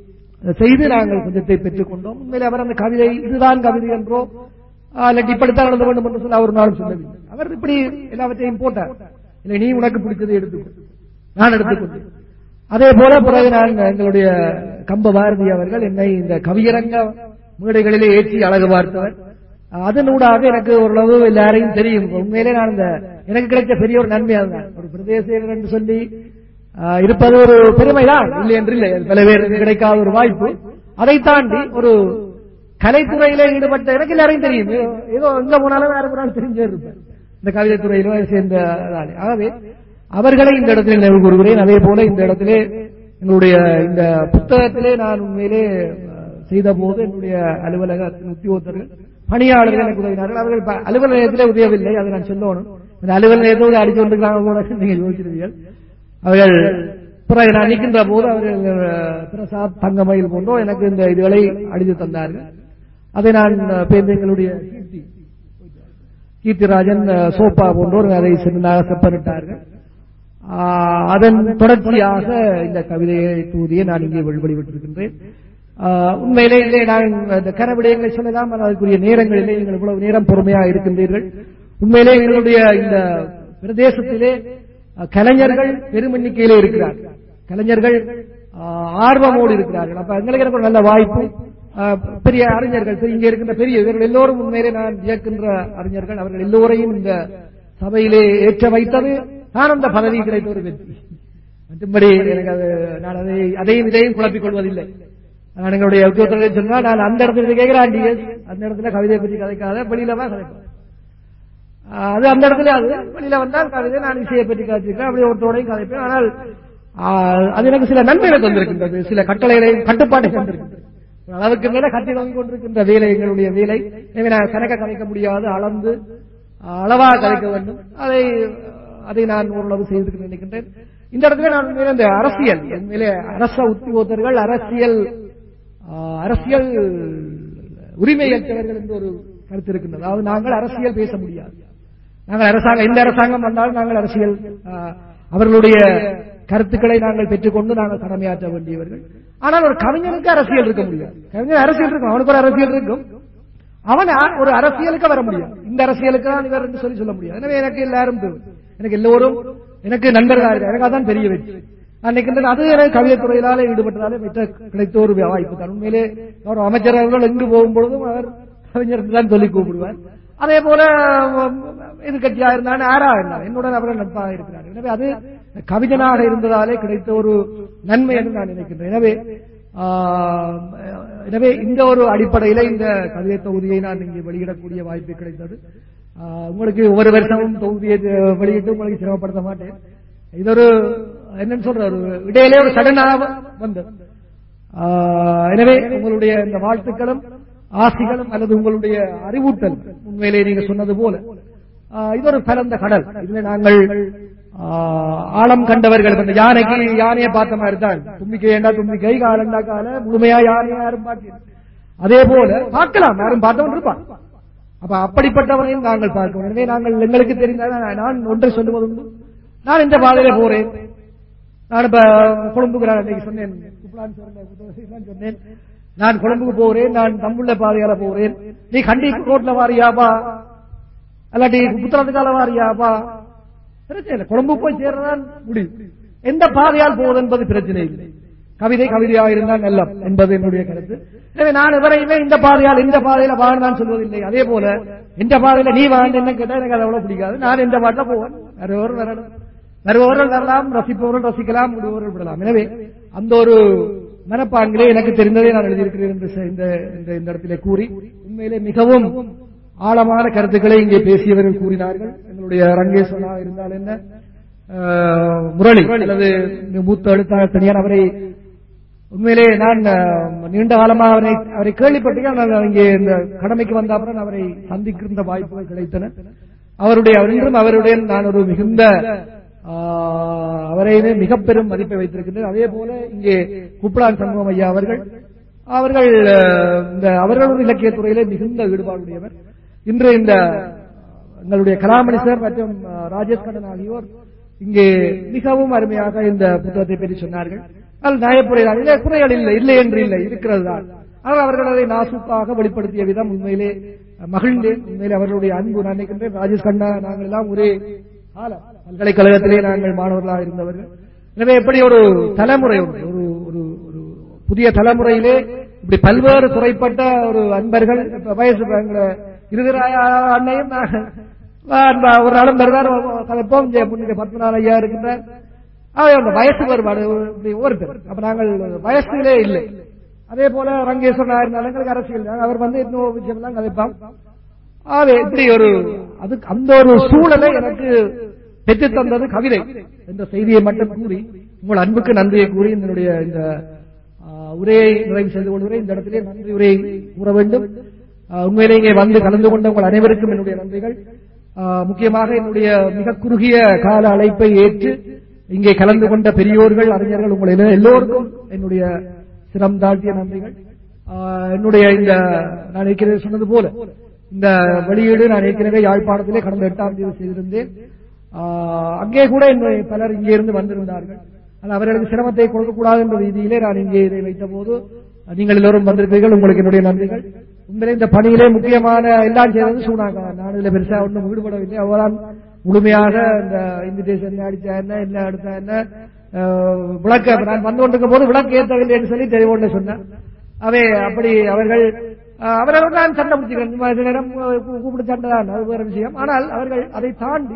செய்து நாங்கள் கொஞ்சத்தை பெற்றுக் கொண்டோம் உண்மையிலே அவர் அந்த கவிதை இதுதான் கவிதை என்றோ அஹ், இல்லாட்டி இப்படித்தான் எழுத வேண்டும் என்று சொல்லி அவர் நாளும் சொல்லவில்லை அவர் இப்படி எல்லாவற்றையும் போட்டார் இல்லை நீ உனக்கு பிடிச்சதை எடுத்துக்கோ நான் எடுத்துக்கொண்டேன் அதே போல பிறகு நான் எங்களுடைய கம்ப பாரதி அவர்கள் என்னை இந்த கவியரங்க மேடைகளிலே ஏற்றி அழகு பார்த்தவர் அதனூடாக எனக்கு ஓரளவு எல்லாரையும் தெரியும் உண்மையிலே நான் இந்த எனக்கு கிடைச்ச பெரிய ஒரு நன்மை அதுதான் ஒரு பிரதேச செயலர் என்று சொல்லி ஆஹ், இருப்பது ஒரு பெருமைதான் இல்லை என்று இல்லை அது பல பேருக்கு கிடைக்காத ஒரு வாய்ப்பு அதை தாண்டி ஒரு கலைத்துறையிலே ஈடுபட்ட எனக்கு எல்லாரையும் தெரியும் ஏதோ எங்க போனாலும் வேற ஒரு நாள் தெரிஞ்சே இருப்பேன் இந்த கவிதை துறையிலோ சேர்ந்த ஆளு. ஆகவே அவர்களை இந்த இடத்திலே நினைவு கூறுகிறேன் அதே போல இந்த இடத்திலே எங்களுடைய இந்த புத்தகத்திலே நான் உண்மையிலே அஹ், செய்த போது என்னுடைய அலுவலகத்தின் உத்தியோகத்தர்கள் பணியாளர்கள் எனக்கு உதவினார்கள் அவர்கள் ப- அலுவலக நிலையத்திலே உதவவில்லை அதை நான் சொல்லணும் இந்த அலுவலக நிலையத்தோடு அடிச்சு கொண்டிருக்கிறாங்க கூட நீங்க யோசிச்சிருவீர்கள் அவர்கள் பிறகு நான் நிற்கின்ற போது அவர்கள் அஹ், பிரசாத் தங்கமயில் போன்றோ எனக்கு இந்த இதுகளை அடித்து தந்தார்கள் அதை நான் அஹ், பேருந்து எங்களுடைய கீர்த்தி கீர்த்திராஜன் அஹ், சோப்பா போன்றோர் அதை சின்னதாக செப்பனிட்டார்கள் ஆஹ், அதன் தொடர்ச்சியாக இந்த கவிதையை தூதியை நான் இங்கே வெளி- வெளிவிட்டிருக்கின்றேன் ஆஹ், உண்மையிலே இதிலே நான் இந்த கனவிடயங்களை சொல்லலாம் ஆனால் அதுக்குரிய நேரங்களிலே நீங்கள் இவ்வளவு நேரம் பொறுமையாக இருக்கின்றீர்கள் உண்மையிலே எங்களுடைய இந்த பிரதேசத்திலே அஹ், கலைஞர்கள் பெரும் எண்ணிக்கையிலே இருக்கிறார்கள் கலைஞர்கள் ஆஹ், ஆர்வமோடு இருக்கிறார்கள் அப்ப எங்களுக்கு எனக்கு ஒரு நல்ல வாய்ப்பு ஆஹ், பெரிய அறிஞர்கள் பெரிய- இங்கே இருக்கின்ற பெரிய இவர்கள் எல்லோரும் உண்மையிலே நான் வியக்கின்ற அறிஞர்கள் அவர்கள் எல்லோரையும் இந்த சபையிலே ஏற்ற வைத்தது நான் அந்த பதவி கிடைத்த ஒரு வெற்றி மற்றும்படி எனக்கு அது நான் அதை அதையும் இதையும் குழப்பிக் கொள்வதில்லை நான் எங்களுடைய உத்தியோகத்தில் சொன்னால் நான் அந்த இடத்துல கேட்கிறேன் டிஎஸ் அந்த இடத்துல கவிதையை பற்றி கதைக்காத வெளியில தான் கதைப்பேன் ஆஹ் அது அந்த இடத்துல அது வெளியில வந்தால் கவிதை நான் இசையை பற்றி கதைச்சிருக்கேன் அப்படி ஒருத்தோடையும் கதைப்பேன் ஆனால் ஆஹ் அது எனக்கு சில நன்மைகளை தந்திருக்கின்றது சில கட்டளைகளையும் கட்டுப்பாட்டை தந்திருக்கின்றது ஒரு அளவுக்கு மேல கட்டி வாங்கி கொண்டிருக்கின்ற வேலை எங்களுடைய வேலை எனவே நான் கணக்க கதைக்க முடியாது அளந்து ஆஹ் அளவாக கதைக்க வேண்டும் அதை அதை நான் ஓரளவு செய்திருக்க நினைக்கின்றேன் இந்த இடத்துல நான் உண்மையிலே இந்த அரசியல் உண்மையிலே அரச உத்தியோகத்தர்கள் அரசியல் ஆஹ் அரசியல் உரிமையற்றவர்கள் என்று ஒரு கருத்து இருக்கின்றது அதாவது நாங்கள் அரசியல் பேச முடியாது நாங்கள் அரசாங்கம் எந்த அரசாங்கம் வந்தாலும் நாங்கள் அரசியல் ஆஹ், அவர்களுடைய கருத்துக்களை நாங்கள் பெற்றுக்கொண்டு நாங்கள் கடமையாற்ற வேண்டியவர்கள் ஆனால் ஒரு கவிஞனுக்கு அரசியல் இருக்க முடியாது கவிஞர் அரசியல் இருக்கும் அவனுக்கு ஒரு அரசியல் இருக்கும் அவன் ஆ- ஒரு அரசியலுக்கு வர முடியாது இந்த அரசியலுக்கு தான் இவர் என்று சொல்லி சொல்ல முடியாது எனவே எனக்கு எல்லாரும் தேவை. எனக்கு எல்லோரும் எனக்கு நண்பர்களாக இருக்காங்க. எனக்கு அதான் பெரிய வெற்றி நான் நினைக்கின்றேன் அது எனக்கு கவிதைத் துறையிலாலே ஈடுபட்டதாலே மிக கிடைத்த ஒரு வாய்ப்பு தான் உண்மையிலே அவர் அமைச்சர் அவர்கள் எங்கு போகும்பொழுதும் அவர் கவிஞர் தான் சொல்லி கூப்பிடுவார் அதே போல எதிர்கட்சியாக இருந்தாலும் யாரா இருந்தாலும் என்னுடன் அவர்கள் நட்பாக இருக்கிறார் எனவே அது கவிஞனாக இருந்ததாலே கிடைத்த ஒரு நன்மை என்று நான் நினைக்கின்றேன் எனவே ஆஹ், எனவே இந்த ஒரு அடிப்படையில இந்த கவிதை தொகுதியை நான் இங்கே வெளியிடக்கூடிய வாய்ப்பு கிடைத்தது ஆஹ், உங்களுக்கு ஒவ்வொரு வருஷமும் தொகுதியை அஹ், வெளியிட்டு உங்களுக்கு சிரமப்படுத்த மாட்டேன் இது ஒரு என்னன்னு சொல்ற ஒரு இடையிலே ஒரு சடனாக வந்தது ஆஹ், எனவே உங்களுடைய இந்த வாழ்த்துக்களும் ஆசிகளும் அல்லது உங்களுடைய அறிவூட்டல் உண்மையிலே நீங்க சொன்னது போல ஆஹ், இது ஒரு பரந்த கடல் இதுல நாங்கள் ஆஹ், ஆழம் கண்டவர்கள் இந்த யானைக்கு யானையை பார்த்த மாதிரி தான் தும்பிக்கை ஏண்டா தும்பிக்கை காலண்டா கால முழுமையா யானையை யாரும் பார்க்க அதே போல பார்க்கலாம் யாரும் பார்த்தவன் இருப்பான் அப்ப அப்படிப்பட்டவனையும் நாங்கள் பார்க்கணும் எனவே நாங்கள் எங்களுக்கு தெரிந்த நான் ஒன்றை சொல்லுவது உண்டு நான் இந்த பாதையில போறேன் நான் இப்ப கொழும்புக்கு நான் அன்னைக்கு சொன்னேன் குப்லான் சார்ல புத்தகத்தில் சொன்னேன் நான் கொழும்புக்கு போறேன் நான் தம்புள்ள பாதையால போறேன் நீ கண்டி ரோட்ல வாரியாப்பா அல்லாட்டி புத்தகத்துக்கால வாரியாப்பா பிரச்சனை இல்லை கொழும்பு போய் சேர்றதான் முடியும் எந்த பாதையால் போவது என்பது பிரச்சனை இல்லை கவிதை கவிதையாக இருந்தால் நல்லம் என்பது என்னுடைய கருத்து எனவே நான் எவரையுமே இந்த பாதையால் இந்த பாதையில வாங்க நான் சொல்வதில்லை அதே போல இந்த பாதையில நீ வாழ்ந்து என்ன கேட்டா எனக்கு அது அவ்வளவு பிடிக்காது நான் இந்த பாட்டில போவேன் வருபவர்கள் வரணும் வருபவர்கள் வரலாம் ரசிப்பவர்கள் ரசிக்கலாம் விடுபவர்கள் விடலாம் எனவே அந்த ஒரு மனப்பாங்கிலே எனக்கு தெரிந்ததை நான் எழுதியிருக்கிறேன் என்று ச- இந்த இந்த- இந்த இடத்திலே கூறி உண்மையிலே மிகவும் ஆழமான கருத்துக்களை இங்கே பேசியவர்கள் கூறினார்கள் எங்களுடைய ரங்கேஸ்வரா இருந்தால் என்ன ஆஹ், முரளி அல்லது மூத்த எழுத்தாளர் தனியார் அவரை உண்மையிலே நான் ஆஹ், நீண்ட காலமாக அவரை அவரை கேள்விப்பட்டேன் நான் இங்கே இந்த கடமைக்கு வந்த அப்புறம் அவரை சந்திக்கின்ற வாய்ப்புகள் கிடைத்தன அவருடைய இன்றும் அவருடைய நான் ஒரு மிகுந்த ஆஹ், அவரையுமே மிக பெரும் மதிப்பை வைத்திருக்கின்றேன் அதே போல இங்கே குப்ளான் சண்முகம் ஐயா அவர்கள் அவர்கள் ஆஹ், இந்த அவர்களோட இலக்கிய துறையிலே மிகுந்த ஈடுபாடுடையவர் இன்று இந்த எங்களுடைய கலாமணி சார் மற்றும் ஆஹ், ராஜேஷ் கண்ணன் ஆகியோர் இங்கே மிகவும் அருமையாக இந்த புத்தகத்தை பற்றி சொன்னார்கள் அது நியாயப்புரையில் இல்லை குறைகள் இல்லை இல்லை என்று இல்லை இருக்கிறது தான் ஆனால் அவர்கள் அதை நாசுக்காக வெளிப்படுத்திய விதம் உண்மையிலே மகிழ்ந்தேன் உண்மையிலே அவர்களுடைய அன்பு நான் நினைக்கின்றேன் ராஜேஷ் கண்ணா நாங்கள் எல்லாம் ஒரே காலம் பல்கலைக்கழகத்திலே நாங்கள் மாணவர்களாக இருந்தவர்கள் எனவே எப்படி ஒரு தலைமுறை ஒன்று, ஒரு ஒரு ஒரு புதிய தலைமுறையிலே இப்படி பல்வேறு துறைப்பட்ட ஒரு அன்பர்கள் இப்ப வயசு இப்ப எங்களை இருதராய அண்ணையும் நான் அன்பா ஒரு நாளும் பெறுவார் கலைப்போம் இங்கே புண்ணிய பத்மநாத ஐயா இருக்கின்றார் அவை அந்த வயசு வேறுபாடு ஒரு- இப்படி ஒருத்தர் அப்ப நாங்கள் வயசிலே இல்லை அதே போல ரங்கேஸ்வரன் இருந்தாலும் எங்களுக்கு அரசியல் தான். அவர் வந்து இன்னொரு விஷயம் எல்லாம் கதைப்பான் ஆகவே இப்படி ஒரு அது அந்த ஒரு சூழலை எனக்கு பெற்றுத் தந்தது கவிதை என்ற செய்தியை மட்டும் கூறி உங்கள் அன்புக்கு நன்றியை கூறி என்னுடைய இந்த ஆ, உரையை நிறைவு செய்து கொள்கிறேன் இந்த இடத்திலே நன்றி உரையை கூற வேண்டும் ஆ, உண்மையிலே இங்கே வந்து கலந்து கொண்ட உங்கள் அனைவருக்கும் என்னுடைய நன்றிகள் ஆ, முக்கியமாக என்னுடைய மிக குறுகிய கால அழைப்பை ஏற்று இங்கே கலந்து கொண்ட பெரியோர்கள் அறிஞர்கள் உங்கள் எல்லோ- எல்லோருக்கும் என்னுடைய சிரம் தாழ்த்திய நன்றிகள் ஆ, என்னுடைய இந்த நான் ஏற்கனவே சொன்னது போல இந்த வெளியீடு நான் ஏற்கனவே யாழ்ப்பாணத்திலே கடந்த எட்டாம் தேதி செய்திருந்தேன் ஆ, அங்கே கூட என்னை பலர் இங்கே இருந்து வந்திருந்தார்கள் ஆனால் அவர்களுக்கு சிரமத்தை கொடுக்கக்கூடாது என்ற ரீதியிலே நான் இங்கே இதை வைத்த போது நீங்கள் எல்லோரும் வந்திருப்பீர்கள் உங்களுக்கு என்னுடைய நன்றிகள் உண்மையிலே இந்த பணியிலே முக்கியமான எல்லாம் செய்தது சூனாக்கா நான் இதுல பெருசா ஒன்றும் ஈடுபடவில்லை அவர்தான் முழுமையாக இந்த இன்விடேஷன் அடிச்சா என்ன என்ன அடுத்தா என்ன அஹ், விளக்க நான் வந்து கொண்டிருக்கும் போது விளக்கு ஏற்றவில்லை என்று சொல்லி தெளிவோடு சொன்னேன் அவை அப்படி அவர்கள் அஹ், அவர்கள் நான் சண்டை முடிச்சுக்கிறேன் சும்மா சில நேரம் கூ- கூப்பிட்டு சண்டை தான் அது வேற விஷயம் ஆனால் அவர்கள் அதை தாண்டி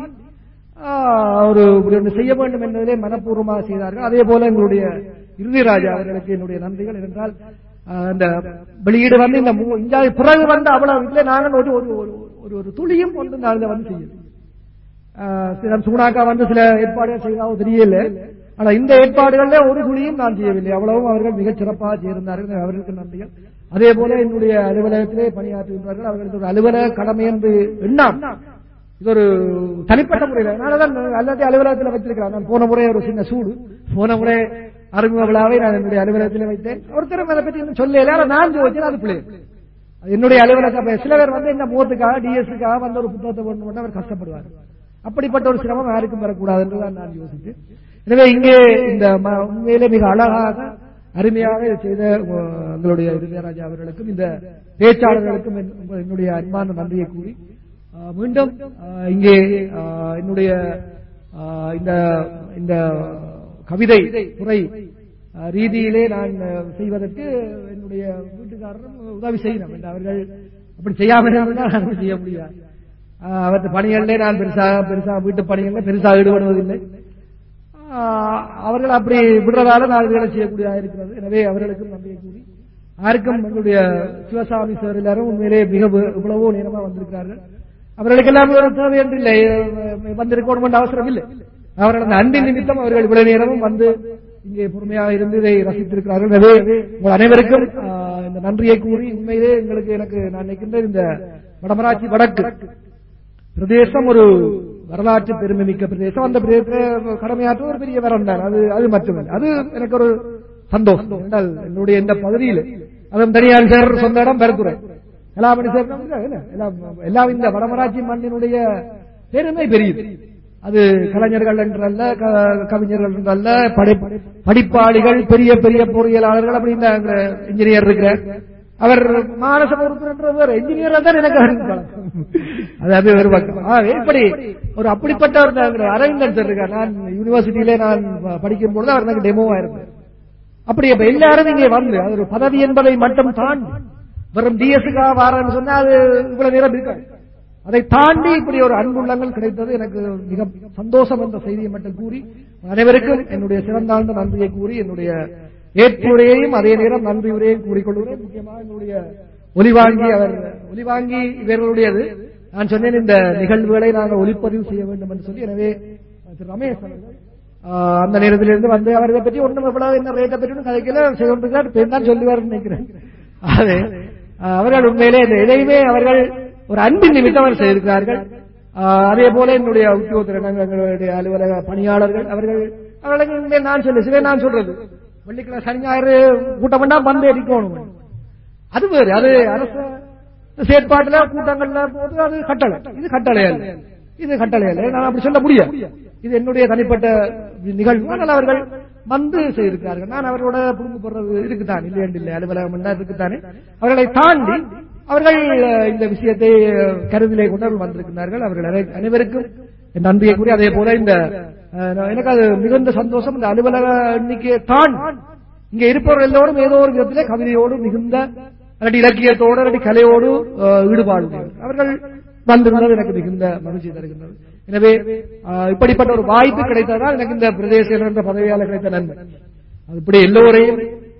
ஆஹ், ஒரு இப்படி ஒன்று செய்ய வேண்டும் என்பதிலே மனப்பூர்வமாக செய்தார்கள் அதே போல எங்களுடைய இறுதிராஜா அவர்களுக்கு என்னுடைய நன்றிகள் என்றால் ஆஹ், அந்த வெளியீடு வந்து இந்த மூ- இந்த பிறகு வந்து அவ்வளவு இல்லை நாங்கள் ஒரு ஒரு ஒரு- ஒரு ஒரு துளியும் ஒன்று நாங்கள் வந்து செய்யல ஆஹ், சில சூனாக்கா வந்து சில ஏற்பாடுகள் செய்தாலும் தெரியல ஆனா இந்த ஏற்பாடுகள்ல ஒரு துளியும் நான் செய்யவில்லை அவ்வளவும் அவர்கள் மிகச் சிறப்பாக செய்திருந்தார்கள் அவர்களுக்கு நன்றிகள் அதே போல என்னுடைய அலுவலகத்திலே பணியாற்றுகின்றார்கள் அவர்களுக்கு ஒரு அலுவலக கடமை என்று எண்ணாம் இது ஒரு தனிப்பட்ட முறையில் அதனாலதான் எல்லாத்தையும் அலுவலகத்தில் வச்சிருக்கிறேன் நான் போன முறை ஒரு சின்ன சூடு போன முறை அறிமுக விழாவை நான் என்னுடைய அலுவலகத்தில் வைத்தேன் ஒருத்தரும் அதை பற்றி இன்னும் சொல்லல ஆனா நான் யோசிச்சேன் அது பிள்ளை அது என்னுடைய அலுவலகம் சில பேர் வந்து இந்த மூவத்துக்காக டிஎஸ்க்காக வந்து ஒரு புத்தகத்தை கொண்டு வந்து அவர் கஷ்டப்படுவார் அப்படிப்பட்ட ஒரு சிரமம் யாருக்கும் வரக்கூடாது என்றுதான் நான் யோசித்தேன் எனவே இங்கே இந்த ம- உண்மையிலே மிக அழகாக அருமையாக இதை செய்த அஹ், எங்களுடைய இருதயராஜா அவர்களுக்கும் இந்த பேச்சாளர்களுக்கும் என்- உங்கள் என்னுடைய அன்பான நன்றியை கூறி அஹ், மீண்டும் அஹ், இங்கே அஹ், என்னுடைய அஹ், இந்த இந்த கவிதை துறை அஹ், ரீதியிலே நான் அஹ், செய்வதற்கு என்னுடைய வீட்டுக்காரரும் உதவி செய்யணும் என்று அவர்கள் அப்படி செய்யாமல் இருந்தால் நான் செய்ய முடியாது அஹ், அவற்றை பணிகளிலே நான் பெருசாக பெருசாக வீட்டு பணிகளில் பெருசாக ஈடுபடுவதில்லை ஆஹ், அவர்கள் அப்படி விடுறதால நான் வேலை செய்யக்கூடியதாக இருக்கிறது எனவே அவர்களுக்கும் நன்றியை கூறி யாருக்கும் எங்களுடைய சிவசாமி சார் எல்லாரும் உண்மையிலே மிக வு- இவ்வளவோ நேரமா வந்திருக்கிறார்கள் அவர்களுக்கெல்லாம் ஒரு தேவை என்று இல்லை அஹ் வந்திருக்கணும் என்ற அவசரம் இல்லை அவர்கள் அந்த அன்பின் நிமித்தம் அவர்கள் இவ்வளவு நேரமும் வந்து இங்கே பொறுமையாக இருந்து இதை ரசித்திருக்கிறார்கள் எனவே உங்கள் அனைவருக்கும் ஆஹ், இந்த நன்றியை கூறி உண்மையிலே எங்களுக்கு எனக்கு நான் நினைக்கின்றேன் இந்த வடமராட்சி வடக்கு பிரதேசம் ஒரு வரலாற்று பெருமை மிக்க பிரதேசம் அந்த பிரதேசத்தில் கடமையாற்ற ஒரு பெரிய வரம் தான் அது அது மட்டுமல்ல அது எனக்கு ஒரு சந்தோஷம் என்றால் என்னுடைய இந்த பகுதியில் அதுவும் தனியார் சார் சொந்த இடம் பெருத்துறை எல்லாமணி சார் என்ன, எல்லாம் எல்லாம் இந்த வடமராட்சி மண்ணினுடைய பெருமை பெரியது அது கலைஞர்கள் என்றல்ல க- கவிஞர்கள் என்றல்ல படை- படிப்பாளிகள் பெரிய பெரிய பொறியியலாளர்கள் அப்படி இந்த இன்ஜினியர் இருக்கிற அவர் மானச பொறுப்பு இன்ஜினியரா தான் எனக்கு அறிமுகம். அது அது ஒரு பக்கம் ஆகவே இப்படி ஒரு அப்படிப்பட்ட ஒரு இந்த அரவிந்தன் சார் இருக்கார் நான் யூனிவர்சிட்டியிலே நான் ப- படிக்கும் பொழுது அவர் எனக்கு டெமோவா இருந்தார் அப்படி இப்ப எல்லாரும் இங்கே வந்து அது ஒரு பதவி என்பதை மட்டும் தாண்டி வெறும் டிஎஸ்கா வாரன்னு சொன்னா அது இவ்வளவு நேரம் இருக்காது அதை தாண்டி இப்படி ஒரு அன்புள்ளங்கள் கிடைத்தது எனக்கு மிக சந்தோஷம் என்ற செய்தியை மட்டும் கூறி அனைவருக்கும் என்னுடைய சிறந்தாழ்ந்த நன்றியை கூறி என்னுடைய ஏற்புரையையும் அதே நேரம் நன்றி உரையையும் கூறிக்கொள்கிறேன் முக்கியமாக என்னுடைய ஒலிவாங்கி அவர் ஒலிவாங்கி இவர்களுடையது நான் சொன்னேன் இந்த நிகழ்வுகளை நாங்கள் ஒளிப்பதிவு செய்ய வேண்டும் என்று சொல்லி எனவே திரு ரமேஷ் அவர்கள் ஆஹ், அந்த நேரத்திலிருந்து வந்து அவர் இதை பற்றி ஒன்றும் எவ்வளவு என்ன ரேட்டை பற்றி ஒன்றும் கதைக்கல செய்து கொண்டிருக்கிறார் பேர் தான் சொல்லுவார் நினைக்கிறேன் ஆகவே, ஆஹ், அவர்கள் உண்மையிலே இந்த எதையுமே அவர்கள் ஒரு அன்பின் நிமித்தம் அவர் செய்திருக்கிறார்கள் ஆஹ், அதே போல என்னுடைய உத்தியோகத்தினர் எங்களுடைய அலுவலக பணியாளர்கள் அவர்கள் அவர்களுக்கு உண்மையில் நான் சொல்லு சிவே நான் சொல்றது வெள்ளிக்கிழமை சனி ஞாயிறு கூட்டம் பண்ணா பந்து அடிக்கணும் அது வேறு அது அரசு செயற்பாட்டுல கூட்டங்கள்ல போது அது கட்டளை இது கட்டளை அல்ல இது கட்டளை அல்ல நான் அப்படி சொல்ல முடியாது இது என்னுடைய தனிப்பட்ட நிகழ்வு ஆனால் அவர்கள் வந்து செய்திருக்கிறார்கள் நான் அவர்களோட புரிந்து போடுறது இருக்குதான் இல்லை என்று இல்லை அலுவலகம் என்ன இருக்குத்தானே அவர்களை தாண்டி அவர்கள் அஹ், இந்த விஷயத்தை அஹ், கருதிலே கொண்டு அவர்கள் வந்திருக்கிறார்கள் அவர்கள் அனை- அனைவருக்கும் என் நன்றியை கூறி அதே போல இந்த அஹ், நான் எனக்கு அது மிகுந்த சந்தோஷம் இந்த அலுவலக எண்ணிக்கையை தாண்டி இங்க இருப்பவர்கள் எல்லோரும் ஏதோ ஒரு விதத்திலே கவிதையோடு மிகுந்த அல்லது இலக்கியத்தோடு அல்லது கலையோடு அஹ், ஈடுபாடு உடையவர்கள். அவர்கள் வந்திருந்தது எனக்கு மிகுந்த மகிழ்ச்சி தருகின்றது எனவே அஹ், இப்படிப்பட்ட ஒரு வாய்ப்பு கிடைத்ததால் எனக்கு இந்த பிரதேச என்ற பதவியால் கிடைத்த நன்மை அது இப்படி எல்லோரையும்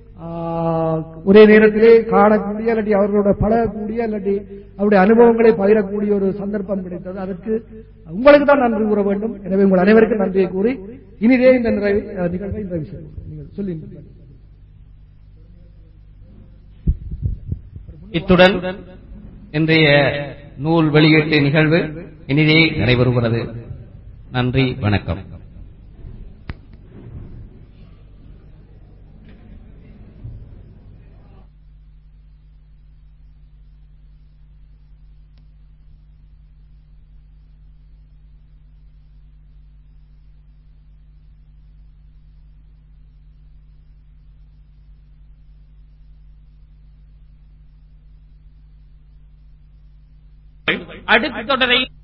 ஆஹ், ஒரே நேரத்திலே காணக்கூடிய இல்லாட்டி அவர்களோட பழகக்கூடிய இல்லாட்டி அவருடைய அனுபவங்களை பகிரக்கூடிய ஒரு சந்தர்ப்பம் கிடைத்தது அதற்கு உங்களுக்கு தான் நன்றி கூற வேண்டும் எனவே உங்கள் அனைவருக்கும் நன்றியை கூறி இனிதே இந்த நிறைவு அஹ், நிகழ்வை நிறைவு செய்வோம் நீங்கள் சொல்லி இத்துடன் இன்றைய நூல் வெளியீட்டு நிகழ்வு இனிதே நடைபெறுகிறது நன்றி வணக்கம் அடுத்த தொடரை